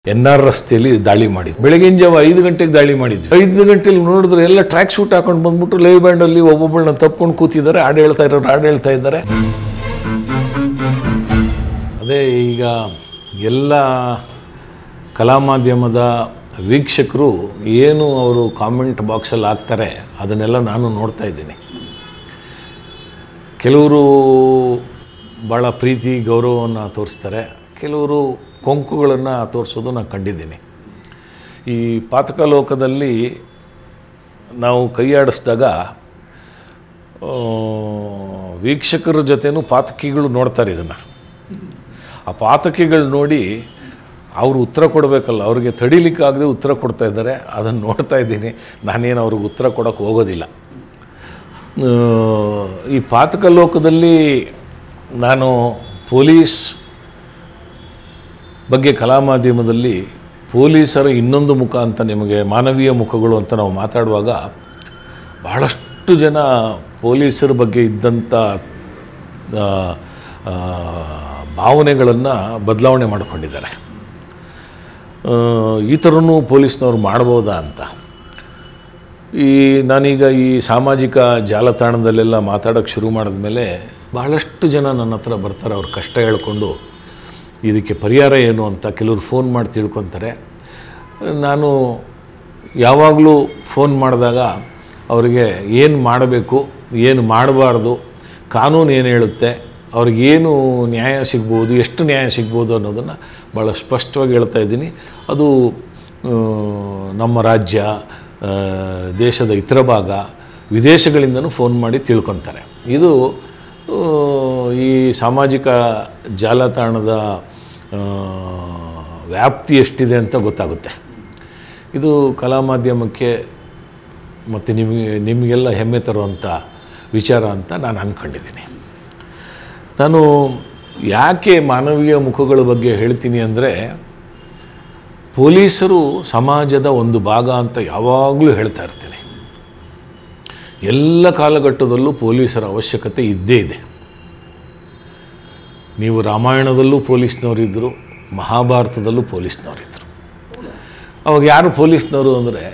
N R ರಸ್ತೆಯಲ್ಲಿ ದಾಳಿ ಮಾಡಿದ್ವಿ ಬೆಳಗಿನ ಜಾವ ಐದು ಗಂಟೆಗೆ ದಾಳಿ ಮಾಡಿದ್ವಿ ಐದು ಗಂಟೆಲಿ ನೋಡಿದ್ರೆ ಎಲ್ಲ ಟ್ರ್ಯಾಕ್ ಶೂಟ್ ಹಾಕೊಂಡು ಬಂದ್ಬಿಟ್ಟು ಲೈವ್ ಬ್ಯಾಂಡಲ್ಲಿ ಒಬ್ಬೊಬ್ಬಳನ್ನ ತಪ್ಕೊಂಡು ಕೂತಿದ್ದಾರೆ ಹಾಡು ಹೇಳ್ತಾ ಇರೋರು ಹಾಡು ಹೇಳ್ತಾ ಇದ್ದಾರೆ ಅದೇ ಈಗ ಎಲ್ಲ ಕಲಾ ಮಾಧ್ಯಮದ ವೀಕ್ಷಕರು ಏನು ಅವರು ಕಾಮೆಂಟ್ ಬಾಕ್ಸಲ್ಲಿ ಹಾಕ್ತಾರೆ ಅದನ್ನೆಲ್ಲ ನಾನು ನೋಡ್ತಾ ಇದ್ದೀನಿ ಕೆಲವರು ಭಾಳ ಪ್ರೀತಿ ಗೌರವವನ್ನು ತೋರಿಸ್ತಾರೆ ಕೆಲವರು ಕೊಂಕುಗಳನ್ನು ತೋರಿಸೋದು ನಾನು ಕಂಡಿದ್ದೀನಿ ಈ ಪಾತಕ ಲೋಕದಲ್ಲಿ ನಾವು ಕೈಯಾಡಿಸಿದಾಗ ಆ, ವೀಕ್ಷಕರ ಜೊತೆನೂ ಪಾತಕಿಗಳು ನೋಡ್ತಾರೆ ಇದನ್ನು ಆ ಪಾತಕಿಗಳು ನೋಡಿ ಅವರು ಉತ್ತರ ಕೊಡಬೇಕಲ್ಲ ಅವ್ರಿಗೆ ತಡಿಲಿಕ್ಕಾಗದೆ ಉತ್ತರ ಕೊಡ್ತಾ ಇದ್ದಾರೆ ಅದನ್ನು ನೋಡ್ತಾ ಇದ್ದೀನಿ ನಾನೇನು ಅವ್ರಿಗೆ ಉತ್ತರ ಕೊಡೋಕ್ಕೆ ಹೋಗೋದಿಲ್ಲ ಆ, ಈ ಪಾತಕ ಲೋಕದಲ್ಲಿ ನಾನು ಪೊಲೀಸ್ ಬಗ್ಗೆ ಕಲಾ ಮಾಧ್ಯಮದಲ್ಲಿ ಪೊಲೀಸರ ಇನ್ನೊಂದು ಮುಖ ಅಂತ ನಿಮಗೆ ಮಾನವೀಯ ಮುಖಗಳು ಅಂತ ನಾವು ಮಾತಾಡುವಾಗ ಬಹಳಷ್ಟು ಜನ ಪೊಲೀಸರ ಬಗ್ಗೆ ಇದ್ದಂಥ ಆ, ಆ, ಭಾವನೆಗಳನ್ನು ಬದಲಾವಣೆ ಮಾಡಿಕೊಂಡಿದ್ದಾರೆ ಆ, ಈ ಥರನೂ ಪೊಲೀಸ್ನವ್ರು ಮಾಡ್ಬೋದಾ ಅಂತ ಈ ನಾನೀಗ ಈ ಸಾಮಾಜಿಕ ಜಾಲತಾಣದಲ್ಲೆಲ್ಲ ಮಾತಾಡೋಕ್ಕೆ ಶುರು ಮಾಡಿದ್ಮೇಲೆ ಬಹಳಷ್ಟು ಜನ ನನ್ನ ಹತ್ರ ಬರ್ತಾರೆ ಅವ್ರ ಕಷ್ಟ ಹೇಳ್ಕೊಂಡು ಇದಕ್ಕೆ ಪರಿಹಾರ ಏನು ಅಂತ ಕೆಲವರು ಫೋನ್ ಮಾಡಿ ತಿಳ್ಕೊತಾರೆ ನಾನು ಯಾವಾಗಲೂ ಫೋನ್ ಮಾಡಿದಾಗ ಅವರಿಗೆ ಏನು ಮಾಡಬೇಕು ಏನು ಮಾಡಬಾರ್ದು ಕಾನೂನು ಏನು ಹೇಳುತ್ತೆ ಅವ್ರಿಗೇನು ನ್ಯಾಯ ಸಿಗ್ಬೋದು ಎಷ್ಟು ನ್ಯಾಯ ಸಿಗ್ಬೋದು ಅನ್ನೋದನ್ನು ಭಾಳ ಸ್ಪಷ್ಟವಾಗಿ ಹೇಳ್ತಾ ಇದ್ದೀನಿ ಅದು ಆ, ನಮ್ಮ ರಾಜ್ಯ ಆ, ದೇಶದ ಇತರ ಭಾಗ ವಿದೇಶಗಳಿಂದನೂ ಫೋನ್ ಮಾಡಿ ತಿಳ್ಕೊತಾರೆ ಇದು ಆ, ಈ ಸಾಮಾಜಿಕ ಜಾಲತಾಣದ ಆ, ವ್ಯಾಪ್ತಿ ಎಷ್ಟಿದೆ ಅಂತ ಗೊತ್ತಾಗುತ್ತೆ ಇದು ಕಲಾ ಮಾಧ್ಯಮಕ್ಕೆ ಮತ್ತು ನಿಮಗೆ ನಿಮಗೆಲ್ಲ ಹೆಮ್ಮೆ ತರುವಂಥ ವಿಚಾರ ಅಂತ ನಾನು ಅಂದ್ಕೊಂಡಿದ್ದೀನಿ ನಾನು ಯಾಕೆ ಮಾನವೀಯ ಮುಖಗಳ ಬಗ್ಗೆ ಹೇಳ್ತೀನಿ ಅಂದರೆ ಪೊಲೀಸರು ಸಮಾಜದ ಒಂದು ಭಾಗ ಅಂತ ಯಾವಾಗಲೂ ಹೇಳ್ತಾ ಇರ್ತೀನಿ ಎಲ್ಲ ಕಾಲಘಟ್ಟದಲ್ಲೂ ಪೊಲೀಸರ ಅವಶ್ಯಕತೆ ಇದ್ದೇ ಇದೆ ನೀವು ರಾಮಾಯಣದಲ್ಲೂ ಪೊಲೀಸ್ನವರಿದ್ದರು ಮಹಾಭಾರತದಲ್ಲೂ ಪೊಲೀಸ್ನವರಿದ್ದರು ಅವಾಗ ಯಾರು ಪೊಲೀಸ್ನವರು ಅಂದರೆ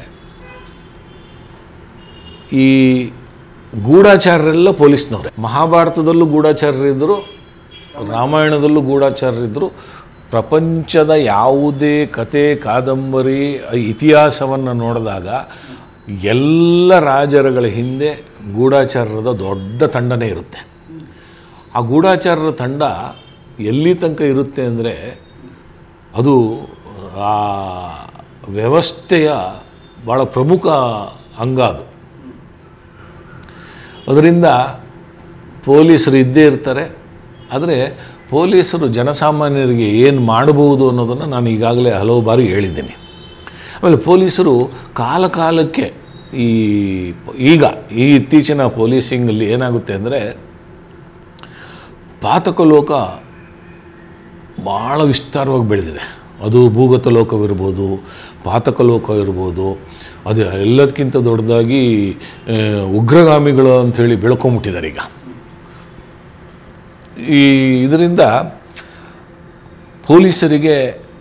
ಈ ಗೂಢಾಚಾರರೆಲ್ಲ ಪೊಲೀಸ್ನವರೇ ಮಹಾಭಾರತದಲ್ಲೂ ಗೂಢಾಚಾರರಿದ್ದರು ರಾಮಾಯಣದಲ್ಲೂ ಗೂಢಾಚಾರರಿದ್ದರು ಪ್ರಪಂಚದ ಯಾವುದೇ ಕತೆ ಕಾದಂಬರಿ ಇತಿಹಾಸವನ್ನು ನೋಡಿದಾಗ ಎಲ್ಲ ರಾಜರುಗಳ ಹಿಂದೆ ಗೂಢಾಚಾರರದ ದೊಡ್ಡ ತಂಡನೇ ಇರುತ್ತೆ ಆ ಗೂಢಾಚಾರರ ತಂಡ ಎಲ್ಲಿ ತನಕ ಇರುತ್ತೆ ಅಂದರೆ ಅದು ಆ ವ್ಯವಸ್ಥೆಯ ಭಾಳ ಪ್ರಮುಖ ಅಂಗ ಅದು ಅದರಿಂದ ಪೊಲೀಸರು ಇದ್ದೇ ಇರ್ತಾರೆ ಆದರೆ ಪೊಲೀಸರು ಜನಸಾಮಾನ್ಯರಿಗೆ ಏನು ಮಾಡಬಹುದು ಅನ್ನೋದನ್ನು ನಾನು ಈಗಾಗಲೇ ಹಲವು ಬಾರಿ ಹೇಳಿದ್ದೀನಿ ಆಮೇಲೆ ಪೊಲೀಸರು ಕಾಲ ಕಾಲಕ್ಕೆ ಈ ಈಗ ಈ ಇತ್ತೀಚಿನ ಪೊಲೀಸಿಂಗಲ್ಲಿ ಏನಾಗುತ್ತೆ ಅಂದರೆ ಪಾತಕ ಲೋಕ ಭಾಳ ವಿಸ್ತಾರವಾಗಿ ಬೆಳೆದಿದೆ ಅದು ಭೂಗತ ಲೋಕವಿರ್ಬೋದು ಪಾತಕ ಲೋಕ ಇರ್ಬೋದು ಅದು ಎಲ್ಲದಕ್ಕಿಂತ ದೊಡ್ಡದಾಗಿ ಆ, ಉಗ್ರಗಾಮಿಗಳು ಅಂಥೇಳಿ ಬೆಳ್ಕೊಂಬಿಟ್ಟಿದ್ದಾರೆ ಈಗ ಈ ಇದರಿಂದ ಪೊಲೀಸರಿಗೆ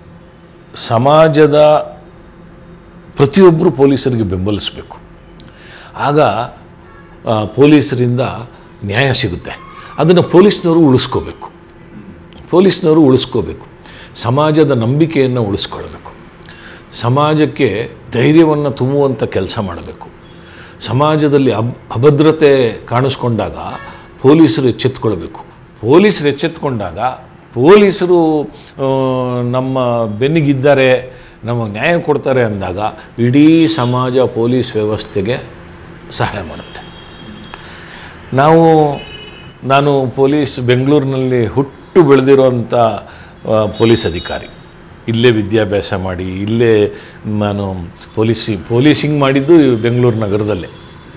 ಸಮಾಜದ ಪ್ರತಿಯೊಬ್ಬರು ಪೊಲೀಸರಿಗೆ ಬೆಂಬಲಿಸಬೇಕು ಆಗ ಆ, ಪೊಲೀಸರಿಂದ ನ್ಯಾಯ ಸಿಗುತ್ತೆ ಅದನ್ನು ಪೊಲೀಸ್ನವರು ಉಳಿಸ್ಕೋಬೇಕು ಪೊಲೀಸ್ನವರು ಉಳಿಸ್ಕೋಬೇಕು ಸಮಾಜದ ನಂಬಿಕೆಯನ್ನು ಉಳಿಸ್ಕೊಳ್ಬೇಕು ಸಮಾಜಕ್ಕೆ ಧೈರ್ಯವನ್ನು ತುಂಬುವಂಥ ಕೆಲಸ ಮಾಡಬೇಕು ಸಮಾಜದಲ್ಲಿ ಅಬ್ ಅಭದ್ರತೆ ಕಾಣಿಸ್ಕೊಂಡಾಗ ಪೊಲೀಸರು ಎಚ್ಚೆತ್ಕೊಳ್ಬೇಕು ಪೊಲೀಸರು ಎಚ್ಚೆತ್ಕೊಂಡಾಗ ಪೊಲೀಸರು ಆ, ನಮ್ಮ ಬೆನ್ನಿಗಿದ್ದಾರೆ ನಮಗೆ ನ್ಯಾಯ ಕೊಡ್ತಾರೆ ಅಂದಾಗ ಇಡೀ ಸಮಾಜ ಪೊಲೀಸ್ ವ್ಯವಸ್ಥೆಗೆ ಸಹಾಯ ಮಾಡುತ್ತೆ ನಾವು ನಾನು ಪೊಲೀಸ್ ಬೆಂಗಳೂರಿನಲ್ಲಿ ಹುಟ್ಟು ಬೆಳೆದಿರೋಂಥ ಆ, ಪೊಲೀಸ್ ಅಧಿಕಾರಿ ಇಲ್ಲೇ ವಿದ್ಯಾಭ್ಯಾಸ ಮಾಡಿ ಇಲ್ಲೇ ನಾನು ಪೊಲೀಸಿ ಪೊಲೀಸಿಂಗ್ ಮಾಡಿದ್ದು ಈ ಬೆಂಗಳೂರು ನಗರದಲ್ಲೇ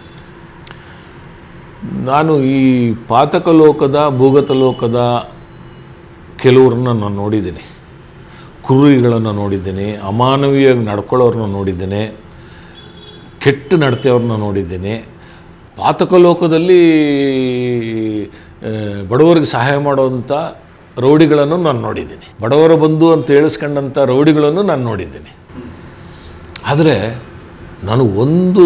ನಾನು ಈ ಪಾತಕ ಲೋಕದ ಭೂಗತ ಲೋಕದ ಕೆಲವ್ರನ್ನ ನಾನು ನೋಡಿದ್ದೀನಿ ಕ್ರೂರಿಗಳನ್ನು ನೋಡಿದ್ದೀನಿ ಅಮಾನವೀಯವಾಗಿ ನಡ್ಕೊಳ್ಳೋರನ್ನ ನೋಡಿದ್ದೇನೆ ಕೆಟ್ಟ ನಡತೆಯವ್ರನ್ನ ನೋಡಿದ್ದೇನೆ ಪಾತಕ ಲೋಕದಲ್ಲಿ ಆ, ಬಡವರಿಗೆ ಸಹಾಯ ಮಾಡೋವಂಥ ರೌಡಿಗಳನ್ನು ನಾನು ನೋಡಿದ್ದೀನಿ ಬಡವರ ಬಂಧು ಅಂತ ಹೇಳಿಸ್ಕೊಂಡಂಥ ರೌಡಿಗಳನ್ನು ನಾನು ನೋಡಿದ್ದೀನಿ ಆದರೆ ನಾನು ಒಂದು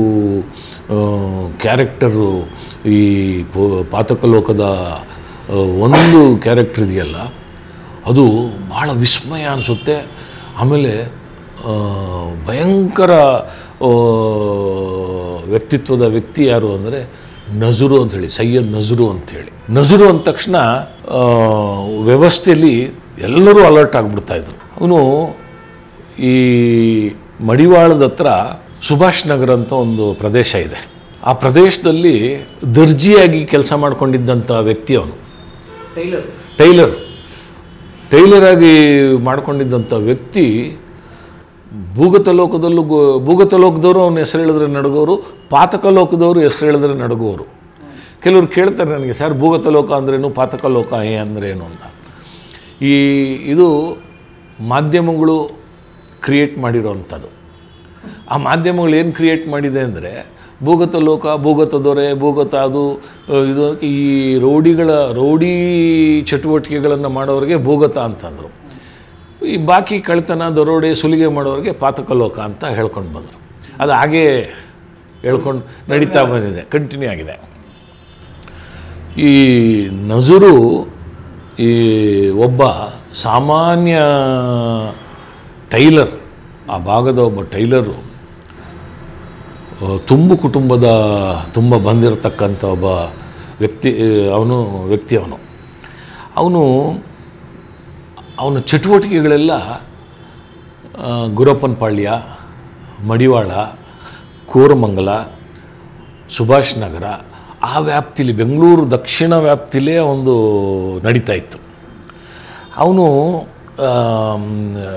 ಕ್ಯಾರೆಕ್ಟರು ಈ ಪೋ ಪಾತಕಲೋಕದ ಆ, ಒಂದು ಕ್ಯಾರೆಕ್ಟರ್ ಇದೆಯಲ್ಲ ಅದು ಭಾಳ ವಿಸ್ಮಯ ಅನಿಸುತ್ತೆ ಆಮೇಲೆ ಆ, ಭಯಂಕರ ಆ, ವ್ಯಕ್ತಿತ್ವದ ವ್ಯಕ್ತಿ ಯಾರು ಅಂದರೆ ನಜರು ಅಂಥೇಳಿ ಸೈಯದ್ ನಜರು ಅಂಥೇಳಿ ನಜರು ಅಂದ ತಕ್ಷಣ ಆ, ವ್ಯವಸ್ಥೆಯಲ್ಲಿ ಎಲ್ಲರೂ ಅಲರ್ಟ್ ಆಗಿಬಿಡ್ತಾಯಿದ್ರು ಅವನು ಈ ಮಡಿವಾಳದ ಹತ್ರ ಸುಭಾಷ್ ನಗರ ಅಂತ ಒಂದು ಪ್ರದೇಶ ಇದೆ ಆ ಪ್ರದೇಶದಲ್ಲಿ ದರ್ಜಿಯಾಗಿ ಕೆಲಸ ಮಾಡ್ಕೊಂಡಿದ್ದಂಥ ವ್ಯಕ್ತಿ ಅವನು ಟೈಲರ್ ಟೈಲರ್ ಟೈಲರ್ ಆಗಿ ಮಾಡ್ಕೊಂಡಿದ್ದಂಥ ವ್ಯಕ್ತಿ ಭೂಗತ ಲೋಕದಲ್ಲೂ ಗೋ- ಭೂಗತ ಲೋಕದವರು ಅವನ ಹೆಸರು ಹೇಳಿದ್ರೆ ನಡಗೋರು ಪಾತಕ ಲೋಕದವರು ಹೆಸರು ಹೇಳಿದ್ರೆ ನಡಗೋರು ಕೆಲವರು ಕೇಳ್ತಾರೆ ನನಗೆ ಸರ್ ಭೂಗತ ಲೋಕ ಅಂದ್ರೇನು ಪಾತಕ ಲೋಕ ಏ ಅಂದ್ರೇನು ಅಂತ ಈ ಇದು ಮಾಧ್ಯಮಗಳು ಕ್ರಿಯೇಟ್ ಮಾಡಿರೋವಂಥದ್ದು ಆ ಮಾಧ್ಯಮಗಳು ಏನು ಕ್ರಿಯೇಟ್ ಮಾಡಿದೆ ಅಂದರೆ ಭೂಗತ ಲೋಕ ಭೂಗತ ದೊರೆ ಭೂಗತ ಅದು ಆ, ಇದು ಈ ರೌಡಿಗಳ ರೌಡಿ ಚಟುವಟಿಕೆಗಳನ್ನು ಮಾಡೋರಿಗೆ ಭೂಗತ ಅಂತಂದರು ಈ ಬಾಕಿ ಕಳ್ತನ ದರೋಡೆ ಸುಲಿಗೆ ಮಾಡೋರಿಗೆ ಪಾತಕ ಲೋಕ ಅಂತ ಹೇಳ್ಕೊಂಡು ಬಂದರು ಅದು ಹಾಗೇ ಹೇಳ್ಕೊಂಡು ನಡೀತಾ ಬಂದಿದೆ ಕಂಟಿನ್ಯೂ ಆಗಿದೆ ಈ ನಜರು ಈ ಒಬ್ಬ ಸಾಮಾನ್ಯ ಟೈಲರ್ ಆ ಭಾಗದ ಒಬ್ಬ ಟೈಲರು ಆ, ತುಂಬು ಕುಟುಂಬದ ತುಂಬ ಬಂದಿರತಕ್ಕಂಥ ಒಬ್ಬ ವ್ಯಕ್ತಿ ಅವನು ವ್ಯಕ್ತಿ ಅವನು ಅವನು ಅವನ ಚಟುವಟಿಕೆಗಳೆಲ್ಲ ಆ, ಗುರಪ್ಪನಪಾಳ್ಯ ಮಡಿವಾಳ ಕೋರಮಂಗಲ ಸುಭಾಷ್ ನಗರ ಆ ವ್ಯಾಪ್ತಿಲಿ ಬೆಂಗಳೂರು ದಕ್ಷಿಣ ವ್ಯಾಪ್ತಿಲೇ ಒಂದು ನಡೀತಾ ಇತ್ತು ಅವನು ಆಮ್,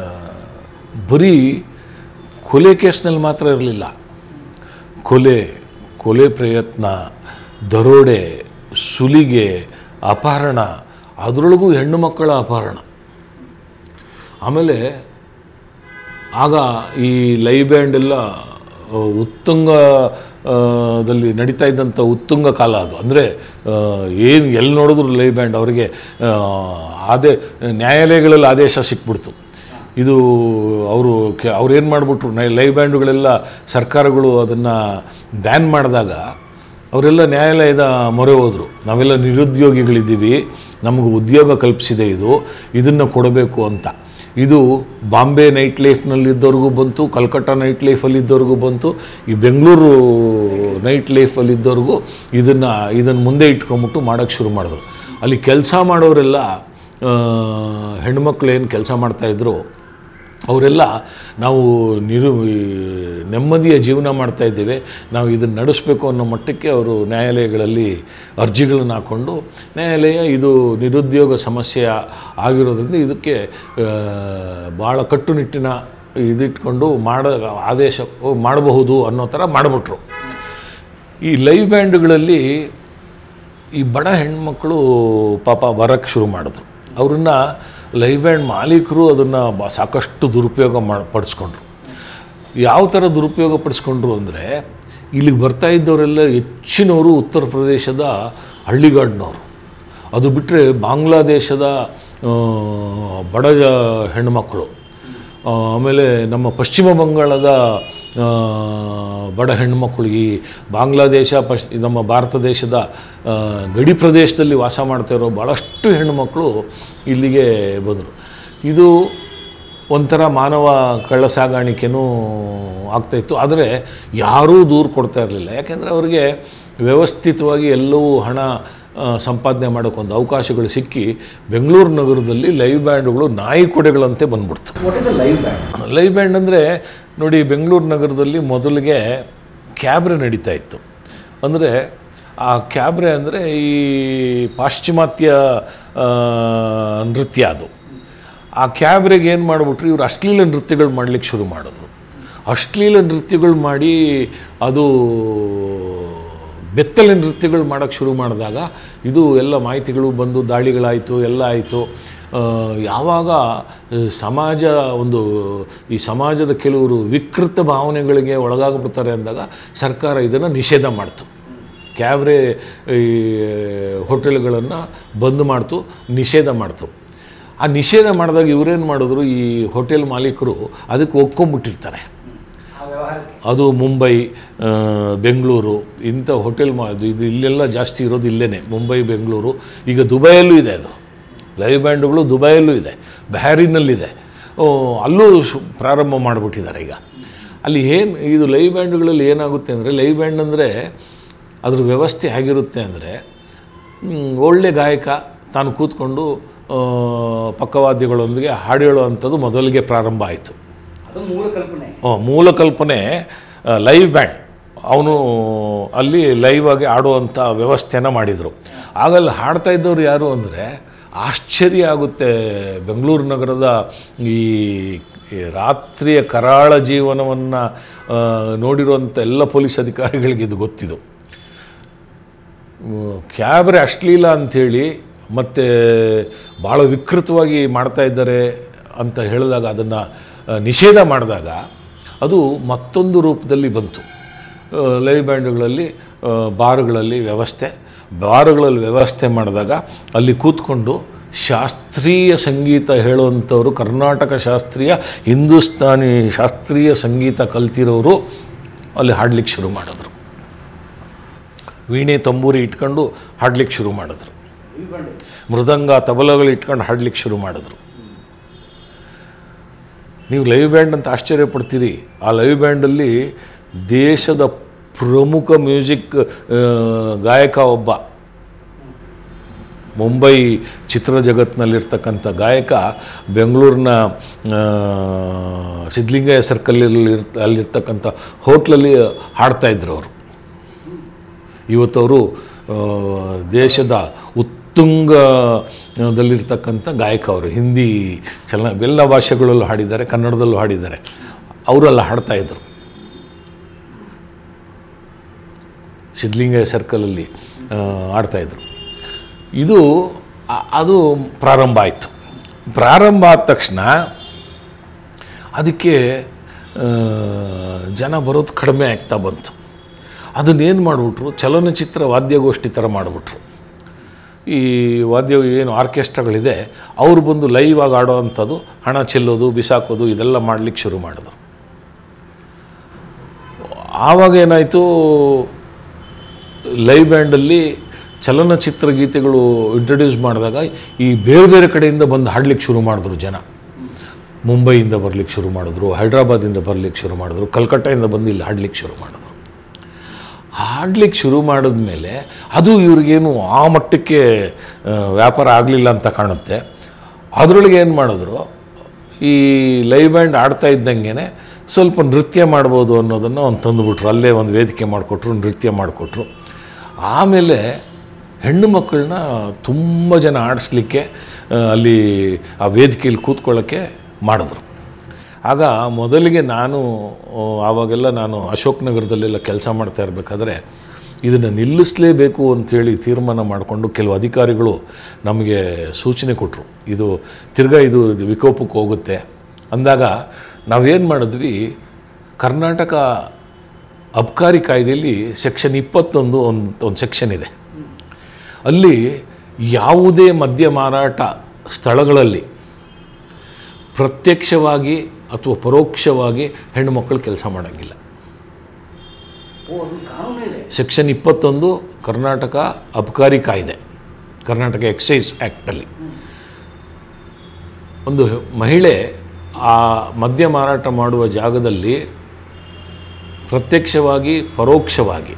ಬರೀ ಕೊಲೆ ಕೇಸ್ನಲ್ಲಿ ಮಾತ್ರ ಇರಲಿಲ್ಲ ಕೊಲೆ ಕೊಲೆ ಪ್ರಯತ್ನ ದರೋಡೆ ಸುಲಿಗೆ ಅಪಹರಣ ಅದರೊಳಗೂ ಹೆಣ್ಣು ಮಕ್ಕಳ ಅಪಹರಣ ಆಮೇಲೆ ಆಗ ಈ ಲೈವ್ ಬ್ಯಾಂಡ್ ಎಲ್ಲ ಆ, ಉತ್ತುಂಗ ಆ, ದಲ್ಲಿ ನಡೀತಾ ಇದ್ದಂಥ ಉತ್ತುಂಗ ಕಾಲ ಅದು ಅಂದರೆ ಏನು ಎಲ್ಲಿ ನೋಡಿದ್ರು ಲೈವ್ ಬ್ಯಾಂಡ್ ಅವರಿಗೆ ಆ, ಆದೇ ನ್ಯಾಯಾಲಯಗಳಲ್ಲಿ ಆದೇಶ ಸಿಕ್ಬಿಡ್ತು ಇದು ಅವರು ಕೆ ಅವ್ರು ಏನು ಮಾಡಿಬಿಟ್ರು ಲೈವ್ ಬ್ಯಾಂಡುಗಳೆಲ್ಲ ಸರ್ಕಾರಗಳು ಅದನ್ನು ಬ್ಯಾನ್ ಮಾಡಿದಾಗ ಅವರೆಲ್ಲ ನ್ಯಾಯಾಲಯದ ಮೊರೆ ಹೋದರು ನಾವೆಲ್ಲ ನಿರುದ್ಯೋಗಿಗಳಿದ್ದೀವಿ ನಮಗೆ ಉದ್ಯೋಗ ಕಲ್ಪಿಸಿದೆ ಇದು ಇದನ್ನು ಕೊಡಬೇಕು ಅಂತ ಇದು ಬಾಂಬೆ ನೈಟ್ ಲೈಫ್ನಲ್ಲಿದ್ದವ್ರಿಗೂ ಬಂತು ಕಲ್ಕಟ್ಟ ನೈಟ್ ಲೈಫಲ್ಲಿದ್ದವ್ರಿಗೂ ಬಂತು ಈ ಬೆಂಗಳೂರು ನೈಟ್ ಲೈಫಲ್ಲಿದ್ದವ್ರಿಗೂ ಇದನ್ನು ಇದನ್ನು ಮುಂದೆ ಇಟ್ಕೊಂಬಿಟ್ಟು ಮಾಡೋಕ್ಕೆ ಶುರು ಮಾಡಿದ್ರು ಅಲ್ಲಿ ಕೆಲಸ ಮಾಡೋರೆಲ್ಲ ಆ, ಹೆಣ್ಮಕ್ಳು ಏನು ಕೆಲಸ ಮಾಡ್ತಾಯಿದ್ರು ಅವರೆಲ್ಲ ನಾವು ನಿರು ಈ ನೆಮ್ಮದಿಯ ಜೀವನ ಮಾಡ್ತಾ ಇದ್ದೇವೆ ನಾವು ಇದನ್ನು ನಡೆಸಬೇಕು ಅನ್ನೋ ಮಟ್ಟಕ್ಕೆ ಅವರು ನ್ಯಾಯಾಲಯಗಳಲ್ಲಿ ಅರ್ಜಿಗಳನ್ನು ಹಾಕ್ಕೊಂಡು ನ್ಯಾಯಾಲಯ ಇದು ನಿರುದ್ಯೋಗ ಸಮಸ್ಯೆ ಆಗಿರೋದ್ರಿಂದ ಇದಕ್ಕೆ ಆ, ಭಾಳ ಕಟ್ಟುನಿಟ್ಟಿನ ಇದಿಟ್ಕೊಂಡು ಮಾಡ ಆದೇಶ ಮಾಡಬಹುದು ಅನ್ನೋ ಥರ ಮಾಡಿಬಿಟ್ರು ಈ ಲೈವ್ ಬ್ಯಾಂಡ್ಗಳಲ್ಲಿ ಈ ಬಡ ಹೆಣ್ಮಕ್ಳು ಪಾಪ ಬರೋಕ್ಕೆ ಶುರು ಮಾಡಿದ್ರು ಅವ್ರನ್ನ ಲೈವ್ ಬ್ಯಾಂಡ್ ಮಾಲೀಕರು ಅದನ್ನು ಬ ಸಾಕಷ್ಟು ದುರುಪಯೋಗ ಮಾಡಿ ಪಡಿಸ್ಕೊಂಡ್ರು ಯಾವ ಥರ ದುರುಪಯೋಗ ಪಡಿಸ್ಕೊಂಡ್ರು ಅಂದರೆ ಇಲ್ಲಿಗೆ ಬರ್ತಾ ಇದ್ದವರೆಲ್ಲ ಹೆಚ್ಚಿನವರು ಉತ್ತರ ಪ್ರದೇಶದ ಹಳ್ಳಿಗಾಡಿನವರು ಅದು ಬಿಟ್ಟರೆ ಬಾಂಗ್ಲಾದೇಶದ ಆ, ಬಡ ಜ- ಹೆಣ್ಮಕ್ಳು ಆ, ಆಮೇಲೆ ನಮ್ಮ ಪಶ್ಚಿಮ ಬಂಗಾಳದ ಆ, ಬಡ ಹೆಣ್ಮಕ್ಳು ಈ ಬಾಂಗ್ಲಾದೇಶ ಪಶ್ ನಮ್ಮ ಭಾರತ ದೇಶದ ಆ, ಗಡಿ ಪ್ರದೇಶದಲ್ಲಿ ವಾಸ ಮಾಡ್ತಾ ಇರೋ ಭಾಳಷ್ಟು ಹೆಣ್ಣುಮಕ್ಕಳು ಇಲ್ಲಿಗೆ ಬಂದರು ಇದು ಒಂಥರ ಮಾನವ ಕಳ್ಳ ಸಾಗಾಣಿಕೆನೂ ಆಗ್ತಾಯಿತ್ತು ಆದರೆ ಯಾರೂ ದೂರು ಕೊಡ್ತಾ ಇರಲಿಲ್ಲ ಯಾಕೆಂದರೆ ಅವರಿಗೆ ವ್ಯವಸ್ಥಿತವಾಗಿ ಎಲ್ಲವೂ ಹಣ ಆ, ಸಂಪಾದನೆ ಮಾಡೋಕ್ಕೊಂದು ಅವಕಾಶಗಳು ಸಿಕ್ಕಿ ಬೆಂಗಳೂರು ನಗರದಲ್ಲಿ ಲೈವ್ ಬ್ಯಾಂಡ್ಗಳು ನಾಯಿ ಕೊಡೆಗಳಂತೆ ಬಂದ್ಬಿಡ್ತು what is a live band live band ಅಂದರೆ ನೋಡಿ ಬೆಂಗಳೂರು ನಗರದಲ್ಲಿ ಮೊದಲಿಗೆ ಕ್ಯಾಬ್ರೆ ನಡೀತಾ ಇತ್ತು ಅಂದರೆ ಆ ಕ್ಯಾಬ್ರೆ ಅಂದರೆ ಈ ಪಾಶ್ಚಿಮಾತ್ಯ ಆ, ನೃತ್ಯ ಅದು ಆ ಕ್ಯಾಬ್ರೆಗೆ ಏನು ಮಾಡಿಬಿಟ್ರು ಇವರು ಅಶ್ಲೀಲ ನೃತ್ಯಗಳು ಮಾಡಲಿಕ್ಕೆ ಶುರು ಮಾಡಿದ್ರು ಅಶ್ಲೀಲ ನೃತ್ಯಗಳು ಮಾಡಿ ಅದು ಬೆತ್ತಲೆ ನೃತ್ಯಗಳು ಮಾಡೋಕ್ಕೆ ಶುರು ಮಾಡಿದಾಗ ಇದು ಎಲ್ಲ ಮಾಹಿತಿಗಳು ಬಂದು ದಾಳಿಗಳಾಯಿತು ಎಲ್ಲ ಆಯಿತು ಆ, ಯಾವಾಗ ಆ, ಸಮಾಜ ಒಂದು ಈ ಸಮಾಜದ ಕೆಲವರು ವಿಕೃತ ಭಾವನೆಗಳಿಗೆ ಒಳಗಾಗ್ಬಿಡ್ತಾರೆ ಅಂದಾಗ ಸರ್ಕಾರ ಇದನ್ನು ನಿಷೇಧ ಮಾಡ್ತು ಕ್ಯಾಬ್ರೆ ಈ ಹೋಟೆಲ್ಗಳನ್ನು ಬಂದ್ ಮಾಡ್ತು ನಿಷೇಧ ಮಾಡ್ತು ಆ ನಿಷೇಧ ಮಾಡಿದಾಗ ಇವರೇನು ಮಾಡಿದ್ರು ಈ ಹೋಟೆಲ್ ಮಾಲೀಕರು ಅದಕ್ಕೆ ಒಕ್ಕೊಂಬಿಟ್ಟಿರ್ತಾರೆ ಆ ವ್ಯವಹಾರಕ್ಕೆ ಅದು ಮುಂಬೈ ಆ, ಬೆಂಗಳೂರು ಇಂಥ ಹೋಟೆಲ್ ಮಾ ಇದು ಇದು ಇಲ್ಲೆಲ್ಲ ಜಾಸ್ತಿ ಇರೋದು ಇಲ್ಲೇ ಮುಂಬೈ ಬೆಂಗಳೂರು ಈಗ ದುಬೈಯಲ್ಲೂ ಇದೆ ಅದು ಲೈವ್ ಬ್ಯಾಂಡ್ಗಳು ದುಬೈಯಲ್ಲೂ ಇದೆ ಬ್ಯಾರಿನಲ್ಲಿದೆ ಓ, ಅಲ್ಲೂ ಶು ಪ್ರಾರಂಭ ಮಾಡಿಬಿಟ್ಟಿದ್ದಾರೆ ಈಗ ಅಲ್ಲಿ ಏನು ಇದು ಲೈವ್ ಬ್ಯಾಂಡ್ಗಳಲ್ಲಿ ಏನಾಗುತ್ತೆ ಅಂದರೆ ಲೈವ್ ಬ್ಯಾಂಡ್ ಅಂದರೆ ಅದ್ರ ವ್ಯವಸ್ಥೆ ಹೇಗಿರುತ್ತೆ ಅಂದರೆ ಒಳ್ಳೆ ಗಾಯಕ ತಾನು ಕೂತ್ಕೊಂಡು ಆ, ಪಕ್ಕವಾದ್ಯಗಳೊಂದಿಗೆ ಹಾಡು ಹೇಳುವಂಥದ್ದು ಮೊದಲಿಗೆ ಪ್ರಾರಂಭ ಆಯಿತು ಅದು ಮೂಲ ಕಲ್ಪನೆ ಆ, ಮೂಲ ಕಲ್ಪನೆ ಲೈವ್ ಬ್ಯಾಂಡ್ ಅವನು ಅಲ್ಲಿ ಲೈವ್ ಆಗಿ ಆಡುವಂಥ ವ್ಯವಸ್ಥೆನ ಮಾಡಿದರು ಆಗ ಅಲ್ಲಿ ಹಾಡ್ತಾ ಇದ್ದವ್ರು ಯಾರು ಅಂದರೆ ಆಶ್ಚರ್ಯ ಆಗುತ್ತೆ ಬೆಂಗಳೂರು ನಗರದ ಈ ಈ ರಾತ್ರಿಯ ಕರಾಳ ಜೀವನವನ್ನು ನೋಡಿರುವಂಥ ಎಲ್ಲ ಪೊಲೀಸ್ ಅಧಿಕಾರಿಗಳಿಗೆ ಇದು ಗೊತ್ತಿದು ಮ್, ಕ್ಯಾಬ್ರೆ ಅಶ್ಲೀಲ ಅಂಥೇಳಿ ಮತ್ತು ಭಾಳ ವಿಕೃತವಾಗಿ ಮಾಡ್ತಾ ಇದ್ದಾರೆ ಅಂತ ಹೇಳಿದಾಗ ಅದನ್ನು ನಿಷೇಧ ಮಾಡಿದಾಗ ಅದು ಮತ್ತೊಂದು ರೂಪದಲ್ಲಿ ಬಂತು ಆ, ಲೈವ್ ಬ್ಯಾಂಡ್ಗಳಲ್ಲಿ ಆ, ಬಾರ್ಗಳಲ್ಲಿ ವ್ಯವಸ್ಥೆ ಬಾರ್ಗಳಲ್ಲಿ ವ್ಯವಸ್ಥೆ ಮಾಡಿದಾಗ ಅಲ್ಲಿ ಕೂತ್ಕೊಂಡು ಶಾಸ್ತ್ರೀಯ ಸಂಗೀತ ಹೇಳುವಂಥವ್ರು ಕರ್ನಾಟಕ ಶಾಸ್ತ್ರೀಯ ಹಿಂದೂಸ್ತಾನಿ ಶಾಸ್ತ್ರೀಯ ಸಂಗೀತ ಕಲ್ತಿರೋರು ಅಲ್ಲಿ ಹಾಡ್ಲಿಕ್ಕೆ ಶುರು ಮಾಡಿದ್ರು ವೀಣೆ ತಂಬೂರಿ ಇಟ್ಕೊಂಡು ಹಾಡ್ಲಿಕ್ಕೆ ಶುರು ಮಾಡಿದ್ರು ಇಳ್ಕೊಂಡು ಮೃದಂಗ ತಬಲಗಳು ಇಟ್ಕೊಂಡು ಹಾಡ್ಲಿಕ್ಕೆ ಶುರು ಮಾಡಿದ್ರು ನೀವು ಲೈವ್ ಬ್ಯಾಂಡ್ ಅಂತ ಆಶ್ಚರ್ಯ ಪಡ್ತೀರಿ ಆ ಲೈವ್ ಬ್ಯಾಂಡಲ್ಲಿ ದೇಶದ ಪ್ರಮುಖ ಮ್ಯೂಸಿಕ್ ಆ, ಗಾಯಕ ಒಬ್ಬ ಮುಂಬೈ ಚಿತ್ರ ಜಗತ್ತಿನಲ್ಲಿರ್ತಕ್ಕಂಥ ಗಾಯಕ ಬೆಂಗಳೂರಿನ ಆ, ಸಿದ್ಧಲಿಂಗಯ್ಯ ಸರ್ಕಲಲ್ಲಿ ಅಲ್ಲಿರ್ತಕ್ಕಂಥ ಹೋಟ್ಲಲ್ಲಿ ಹಾಡ್ತಾಯಿದ್ರು ಅವರು ಇವತ್ತವರು ದೇಶದ ಉತ್ತುಂಗದಲ್ಲಿರ್ತಕ್ಕಂಥ ಗಾಯಕ ಅವರು ಹಿಂದಿ ಚಲನ ಎಲ್ಲ ಭಾಷೆಗಳಲ್ಲೂ ಹಾಡಿದ್ದಾರೆ ಕನ್ನಡದಲ್ಲೂ ಹಾಡಿದ್ದಾರೆ ಅವರೆಲ್ಲ ಹಾಡ್ತಾ ಇದ್ದರು ಸಿದ್ಧಲಿಂಗಯ್ಯ ಸರ್ಕಲಲ್ಲಿ ಆ, ಆಡ್ತಾಯಿದ್ರು ಇದು ಆ- ಅದು ಪ್ರಾರಂಭ ಆಯಿತು ಪ್ರಾರಂಭ ಆದ ತಕ್ಷಣ ಅದಕ್ಕೆ ಆ, ಜನ ಬರೋದು ಕಡಿಮೆ ಆಗ್ತಾ ಬಂತು ಅದನ್ನೇನು ಮಾಡಿಬಿಟ್ರು ಚಲನಚಿತ್ರ ವಾದ್ಯಗೋಷ್ಠಿ ಥರ ಮಾಡಿಬಿಟ್ರು ಈ ವಾದ್ಯ ಏನು ಆರ್ಕೆಸ್ಟ್ರಾಗಳಿದೆ ಅವರು ಬಂದು ಲೈವ್ ಆಗಿ ಆಡೋ ಅಂಥದ್ದು ಹಣ ಚೆಲ್ಲೋದು ಬಿಸಾಕೋದು ಇದೆಲ್ಲ ಮಾಡಲಿಕ್ಕೆ ಶುರು ಮಾಡಿದ್ರು ಆವಾಗ ಏನಾಯಿತು ಲೈವ್ ಬ್ಯಾಂಡಲ್ಲಿ ಚಲನಚಿತ್ರ ಗೀತೆಗಳು ಇಂಟ್ರಡ್ಯೂಸ್ ಮಾಡಿದಾಗ ಈ ಬೇರೆ ಬೇರೆ ಕಡೆಯಿಂದ ಬಂದು ಹಾಡ್ಲಿಕ್ಕೆ ಶುರು ಮಾಡಿದ್ರು ಜನ ಮುಂಬೈಯಿಂದ ಬರ್ಲಿಕ್ಕೆ ಶುರು ಮಾಡಿದ್ರು ಹೈದ್ರಾಬಾದಿಂದ ಬರ್ಲಿಕ್ಕೆ ಶುರು ಮಾಡಿದ್ರು ಕಲ್ಕಟ್ಟಾಯಿಂದ ಬಂದು ಇಲ್ಲಿ ಹಾಡ್ಲಿಕ್ಕೆ ಶುರು ಮಾಡಿದ್ರು ಹಾಡ್ಲಿಕ್ಕೆ ಶುರು ಮಾಡಿದ್ಮೇಲೆ ಅದು ಇವ್ರಿಗೇನು ಆ ಮಟ್ಟಕ್ಕೆ ಆ, ವ್ಯಾಪಾರ ಆಗಲಿಲ್ಲ ಅಂತ ಕಾಣುತ್ತೆ ಅದರೊಳಗೆ ಏನು ಮಾಡಿದ್ರು ಈ ಲೈವ್ ಬ್ಯಾಂಡ್ ಆಡ್ತಾ ಇದ್ದಂಗೆ ಸ್ವಲ್ಪ ನೃತ್ಯ ಮಾಡ್ಬೋದು ಅನ್ನೋದನ್ನು ಒಂದು ತಂದುಬಿಟ್ರು ಅಲ್ಲೇ ಒಂದು ವೇದಿಕೆ ಮಾಡಿಕೊಟ್ರು ನೃತ್ಯ ಮಾಡಿಕೊಟ್ರು ಆಮೇಲೆ ಹೆಣ್ಣು ಮಕ್ಕಳನ್ನ ತುಂಬ ಜನ ಆಡಿಸ್ಲಿಕ್ಕೆ ಆ, ಅಲ್ಲಿ ಆ ವೇದಿಕೆಯಲ್ಲಿ ಕೂತ್ಕೊಳ್ಳೋಕ್ಕೆ ಮಾಡಿದ್ರು ಆಗ ಮೊದಲಿಗೆ ನಾನು ಆ, ಆವಾಗೆಲ್ಲ ನಾನು ಅಶೋಕ್ ನಗರದಲ್ಲೆಲ್ಲ ಕೆಲಸ ಮಾಡ್ತಾ ಇರಬೇಕಾದ್ರೆ ಇದನ್ನು ನಿಲ್ಲಿಸಲೇಬೇಕು ಅಂಥೇಳಿ ತೀರ್ಮಾನ ಮಾಡಿಕೊಂಡು ಕೆಲವು ಅಧಿಕಾರಿಗಳು ನಮಗೆ ಸೂಚನೆ ಕೊಟ್ಟರು ಇದು ತಿರ್ಗಾ ಇದು ಇದು ವಿಕೋಪಕ್ಕೆ ಹೋಗುತ್ತೆ ಅಂದಾಗ ನಾವೇನು ಮಾಡಿದ್ವಿ ಕರ್ನಾಟಕ ಅಬ್ಕಾರಿ ಕಾಯ್ದೆಯಲ್ಲಿ ಸೆಕ್ಷನ್ ಇಪ್ಪತ್ತೊಂದು ಒಂದು ಒಂದು ಸೆಕ್ಷನ್ ಇದೆ ಅಲ್ಲಿ ಯಾವುದೇ ಮದ್ಯ ಮಾರಾಟ ಸ್ಥಳಗಳಲ್ಲಿ ಪ್ರತ್ಯಕ್ಷವಾಗಿ ಅಥವಾ ಪರೋಕ್ಷವಾಗಿ ಹೆಣ್ಣು ಮಕ್ಕಳು ಕೆಲಸ ಮಾಡೋಂಗಿಲ್ಲ ಓ ಅದು ಕಾನೂನು ಇದೆ ಸೆಕ್ಷನ್ ಇಪ್ಪತ್ತೊಂದು ಕರ್ನಾಟಕ ಅಬಕಾರಿ ಕಾಯ್ದೆ ಕರ್ನಾಟಕ ಎಕ್ಸೈಸ್ ಆ್ಯಕ್ಟಲ್ಲಿ ಒಂದು ಮಹಿಳೆ ಆ ಮದ್ಯ ಮಾರಾಟ ಮಾಡುವ ಜಾಗದಲ್ಲಿ ಪ್ರತ್ಯಕ್ಷವಾಗಿ ಪರೋಕ್ಷವಾಗಿ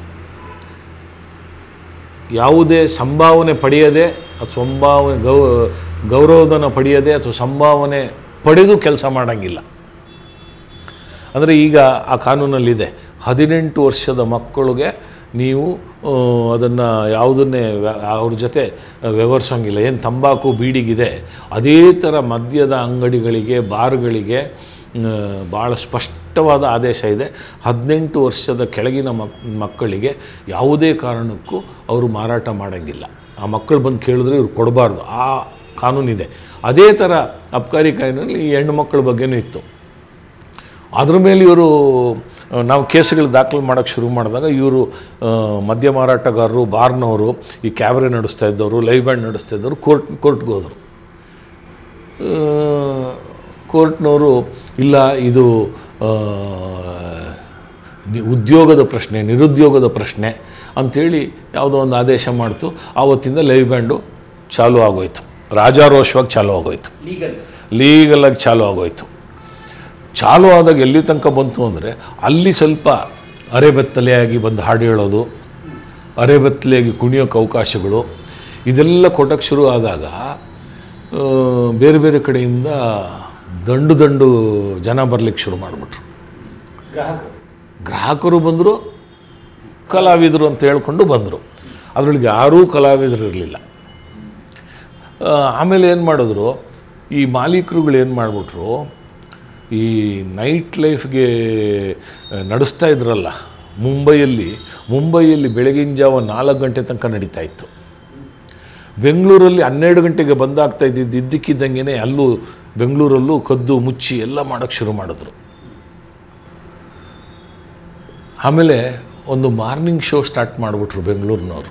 ಯಾವುದೇ ಸಂಭಾವನೆ ಪಡೆಯದೆ ಅಥವಾ ಸಂಭಾವನೆ ಗೌ ಗೌರವಧನ ಪಡೆಯದೆ ಅಥವಾ ಸಂಭಾವನೆ ಪಡೆದು ಕೆಲಸ ಮಾಡೋಂಗಿಲ್ಲ ಅಂದರೆ ಈಗ ಆ ಕಾನೂನಲ್ಲಿದೆ ಹದಿನೆಂಟು ವರ್ಷದ ಮಕ್ಕಳಿಗೆ ನೀವು ಅದನ್ನು ಯಾವುದನ್ನೇ ವ್ಯ- ಅವ್ರ ಜೊತೆ ವ್ಯವಹರಿಸೋಂಗಿಲ್ಲ ಏನು ತಂಬಾಕು ಬೀಡಿಗಿದೆ ಅದೇ ಥರ ಮದ್ಯದ ಅಂಗಡಿಗಳಿಗೆ ಬಾರ್ಗಳಿಗೆ ಭಾಳ ಸ್ಪಷ್ಟವಾದ ಆದೇಶ ಇದೆ ಹದಿನೆಂಟು ವರ್ಷದ ಕೆಳಗಿನ ಮಕ್ ಮಕ್ಕಳಿಗೆ ಯಾವುದೇ ಕಾರಣಕ್ಕೂ ಅವರು ಮಾರಾಟ ಮಾಡೋಂಗಿಲ್ಲ ಆ ಮಕ್ಕಳು ಬಂದು ಕೇಳಿದ್ರೆ ಇವ್ರು ಕೊಡಬಾರ್ದು ಆ ಕಾನೂನಿದೆ ಅದೇ ಥರ ಅಬ್ಕಾರಿ ಕಾಯ್ದೆಯಲ್ಲಿ ಈ ಹೆಣ್ಣು ಮಕ್ಕಳ ಬಗ್ಗೆನೂ ಇತ್ತು ಅದ್ರ ಮೇಲೆ ಇವರು ನಾವು ಕೇಸುಗಳು ದಾಖಲು ಮಾಡೋಕ್ಕೆ ಶುರು ಮಾಡಿದಾಗ ಇವರು ಮದ್ಯ ಮಾರಾಟಗಾರರು ಬಾರ್ನವರು ಈ ಕ್ಯಾಬ್ರೆ ನಡೆಸ್ತಾ ಇದ್ದವರು ಲೈವ್ ಬ್ಯಾಂಡ್ ನಡೆಸ್ತಾ ಇದ್ದವರು ಕೋರ್ಟ್ ಕೋರ್ಟ್ಗೆ ಹೋದರು ಕೋರ್ಟ್ನವರು ಇಲ್ಲ ಇದು ಆ, ನಿ- ಉದ್ಯೋಗದ ಪ್ರಶ್ನೆ ನಿರುದ್ಯೋಗದ ಪ್ರಶ್ನೆ ಅಂಥೇಳಿ ಯಾವುದೋ ಒಂದು ಆದೇಶ ಮಾಡ್ತು ಆವತ್ತಿಂದ ಲೈವ್ ಬ್ಯಾಂಡು ಚಾಲೂ ಆಗೋಯ್ತು ರಾಜಾರೋಷವಾಗಿ ಚಾಲೂ ಆಗೋಯ್ತು ಲೀಗಲ್ ಲೀಗಲಾಗಿ ಚಾಲೂ ಆಗೋಯ್ತು ಚಾಲೂ ಆದಾಗ ಎಲ್ಲಿ ತನಕ ಬಂತು ಅಂದರೆ ಅಲ್ಲಿ ಸ್ವಲ್ಪ ಅರೆಬೆತ್ತಲೆಯಾಗಿ ಬಂದು ಹಾಡು ಹೇಳೋದು ಅರೆಬೆತ್ತಲೆಯಾಗಿ ಕುಣಿಯೋಕ್ಕೆ ಅವಕಾಶಗಳು ಇದೆಲ್ಲ ಕೊಟ್ಟಕ್ಕೆ ಶುರು ಆದಾಗ ಆ, ಬೇರೆ ಬೇರೆ ಕಡೆಯಿಂದ ದಂಡು ದಂಡು ಜನ ಬರಲಿಕ್ಕೆ ಶುರು ಮಾಡಿಬಿಟ್ರು ಗ್ರಾಹಕರು ಗ್ರಾಹಕರು ಬಂದರು ಕಲಾವಿದರು ಅಂತ ಹೇಳ್ಕೊಂಡು ಬಂದರು ಅದರೊಳಗೆ ಯಾರೂ ಕಲಾವಿದರು ಇರಲಿಲ್ಲ ಆಮೇಲೆ ಏನು ಮಾಡಿದ್ರು ಈ ಮಾಲೀಕರುಗಳು ಏನು ಮಾಡಿಬಿಟ್ರು ಈ ನೈಟ್ ಲೈಫ್ಗೆ ನಡೆಸ್ತಾ ಇದ್ರಲ್ಲ ಮುಂಬೈಯಲ್ಲಿ ಮುಂಬೈಯಲ್ಲಿ ಬೆಳಗಿನ ಜಾವ ನಾಲ್ಕು ಗಂಟೆ ತನಕ ನಡೀತಾ ಇತ್ತು ಬೆಂಗಳೂರಲ್ಲಿ ಹನ್ನೆರಡು ಗಂಟೆಗೆ ಬಂದಾಗ್ತಾ ಇದ್ದಿದ್ದು ಇದ್ದಕ್ಕಿದ್ದಂಗೆ ಅಲ್ಲೂ ಬೆಂಗಳೂರಲ್ಲೂ ಕದ್ದು ಮುಚ್ಚಿ ಎಲ್ಲ ಮಾಡೋಕ್ಕೆ ಶುರು ಮಾಡಿದ್ರು ಆಮೇಲೆ ಒಂದು ಮಾರ್ನಿಂಗ್ ಶೋ ಸ್ಟಾರ್ಟ್ ಮಾಡಿಬಿಟ್ರು ಬೆಂಗಳೂರಿನವರು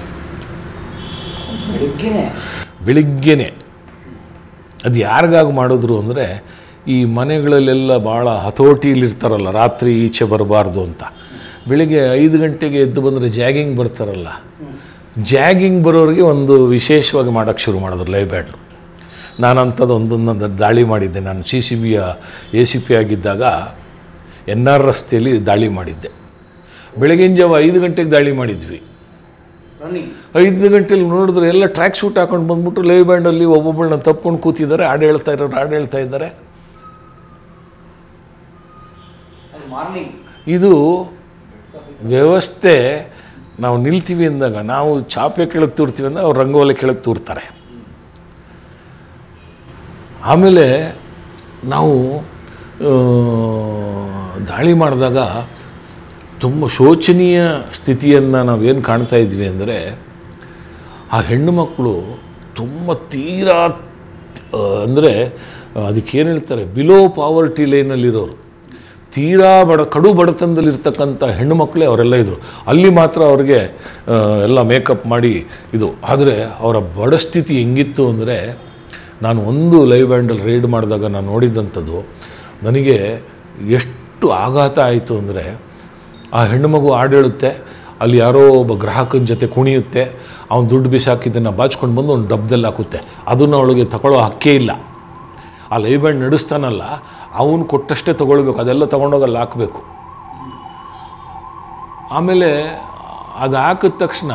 ಬೆಳಿಗ್ಗೆನೆ ಬೆಳಿಗ್ಗೆನೆ ಅದು ಯಾರಿಗಾಗಿ ಮಾಡಿದ್ರು ಅಂದರೆ ಈ ಮನೆಗಳಲ್ಲೆಲ್ಲ ಭಾಳ ಹತೋಟಿಲಿರ್ತಾರಲ್ಲ ರಾತ್ರಿ ಈಚೆ ಬರಬಾರ್ದು ಅಂತ ಬೆಳಿಗ್ಗೆ ಐದು ಗಂಟೆಗೆ ಎದ್ದು ಬಂದರೆ ಜಾಗಿಂಗ್ ಬರ್ತಾರಲ್ಲ ಜಾಗಿಂಗ್ ಬರೋರಿಗೆ ಒಂದು ವಿಶೇಷವಾಗಿ ಮಾಡೋಕ್ಕೆ ಶುರು ಮಾಡಿದ್ರು ಲೈವ್ ಬ್ಯಾಂಡು ನಾನು ಅಂಥದ್ದು ಒಂದೊಂದು ದಾಳಿ ಮಾಡಿದ್ದೆ ನಾನು ಸಿ ಸಿ ಬಿಯ ಎ ಸಿ ಪಿ ಆಗಿದ್ದಾಗ ಎನ್ ಆರ್ ರಸ್ತೆಯಲ್ಲಿ ದಾಳಿ ಮಾಡಿದ್ದೆ ಬೆಳಗಿನ ಜಾವ ಐದು ಗಂಟೆಗೆ ದಾಳಿ ಮಾಡಿದ್ವಿ ರನ್ನಿಂಗ್ ಐದು ಗಂಟೆಲಿ ನೋಡಿದ್ರೆ ಎಲ್ಲ ಟ್ರ್ಯಾಕ್ ಶೂಟ್ ಹಾಕೊಂಡು ಬಂದ್ಬಿಟ್ಟು ಲೈವ್ ಬ್ಯಾಂಡಲ್ಲಿ ಒಬ್ಬೊಬ್ಬಳನ್ನ ತಪ್ಕೊಂಡು ಕೂತಿದ್ದಾರೆ ಹಾಡು ಹೇಳ್ತಾ ಇರೋರು ಹಾಡು ಹೇಳ್ತಾ ಇದ್ದಾರೆ ಅದು ಮಾರ್ನಿಂಗ್ ಇದು ವ್ಯವಸ್ಥೆ ನಾವು ನಿಲ್ತೀವಿ ಅಂದಾಗ ನಾವು ಚಾಪೆ ಕೆಳಗೆ ತೂರ್ತೀವಿ ಅಂದಾಗ ಅವ್ರು ರಂಗೋಲಿ ಕೆಳಗೆ ತೂರ್ತಾರೆ ಆಮೇಲೆ ನಾವು ಆ, ದಾಳಿ ಮಾಡಿದಾಗ ತುಂಬ ಶೋಚನೀಯ ಸ್ಥಿತಿಯನ್ನು ನಾವೇನು ಕಾಣ್ತಾ ಇದ್ವಿ ಅಂದರೆ ಆ ಹೆಣ್ಣು ಮಕ್ಕಳು ತುಂಬ ತೀರಾ ಅಂದರೆ ಅದಕ್ಕೇನು ಹೇಳ್ತಾರೆ ಬಿಲೋ ಪಾವರ್ಟಿ ಲೈನಲ್ಲಿರೋರು ತೀರಾ ಬಡ ಕಡು ಬಡತನದಲ್ಲಿರ್ತಕ್ಕಂಥ ಹೆಣ್ಣು ಮಕ್ಕಳೇ ಅವರೆಲ್ಲ ಇದ್ದರು ಅಲ್ಲಿ ಮಾತ್ರ ಅವ್ರಿಗೆ ಆ, ಎಲ್ಲ ಮೇಕಪ್ ಮಾಡಿ ಇದು ಆದರೆ ಅವರ ಬಡಸ್ಥಿತಿ ಹೆಂಗಿತ್ತು ಅಂದರೆ ನಾನು ಒಂದು ಲೈವ್ ಬ್ಯಾಂಡಲ್ಲಿ ರೈಡ್ ಮಾಡಿದಾಗ ನಾನು ನೋಡಿದ್ದಂಥದ್ದು ನನಗೆ ಎಷ್ಟು ಆಘಾತ ಆಯಿತು ಅಂದರೆ ಆ ಹೆಣ್ಣು ಮಗು ಹಾಡು ಹೇಳುತ್ತೆ ಅಲ್ಲಿ ಯಾರೋ ಒಬ್ಬ ಗ್ರಾಹಕನ ಜೊತೆ ಕುಣಿಯುತ್ತೆ ಅವ್ನು ದುಡ್ಡು ಬಿಸಾಕಿದ್ದನ್ನು ಬಾಚ್ಕೊಂಡು ಬಂದು ಒಂದು ಡಬ್ದಲ್ಲಿ ಹಾಕುತ್ತೆ ಅದನ್ನು ಅವಳಿಗೆ ತಗೊಳ್ಳೋ ಹಕ್ಕೇ ಇಲ್ಲ ಆ ಲೈವ್ ಬ್ಯಾಂಡ್ ನಡೆಸ್ತಾನಲ್ಲ ಅವನು ಕೊಟ್ಟಷ್ಟೇ ತೊಗೊಳ್ಬೇಕು ಅದೆಲ್ಲ ತೊಗೊಂಡೋಗಿ ಅಲ್ಲಿ ಹಾಕಬೇಕು ಆಮೇಲೆ ಅದು ಹಾಕಿದ ತಕ್ಷಣ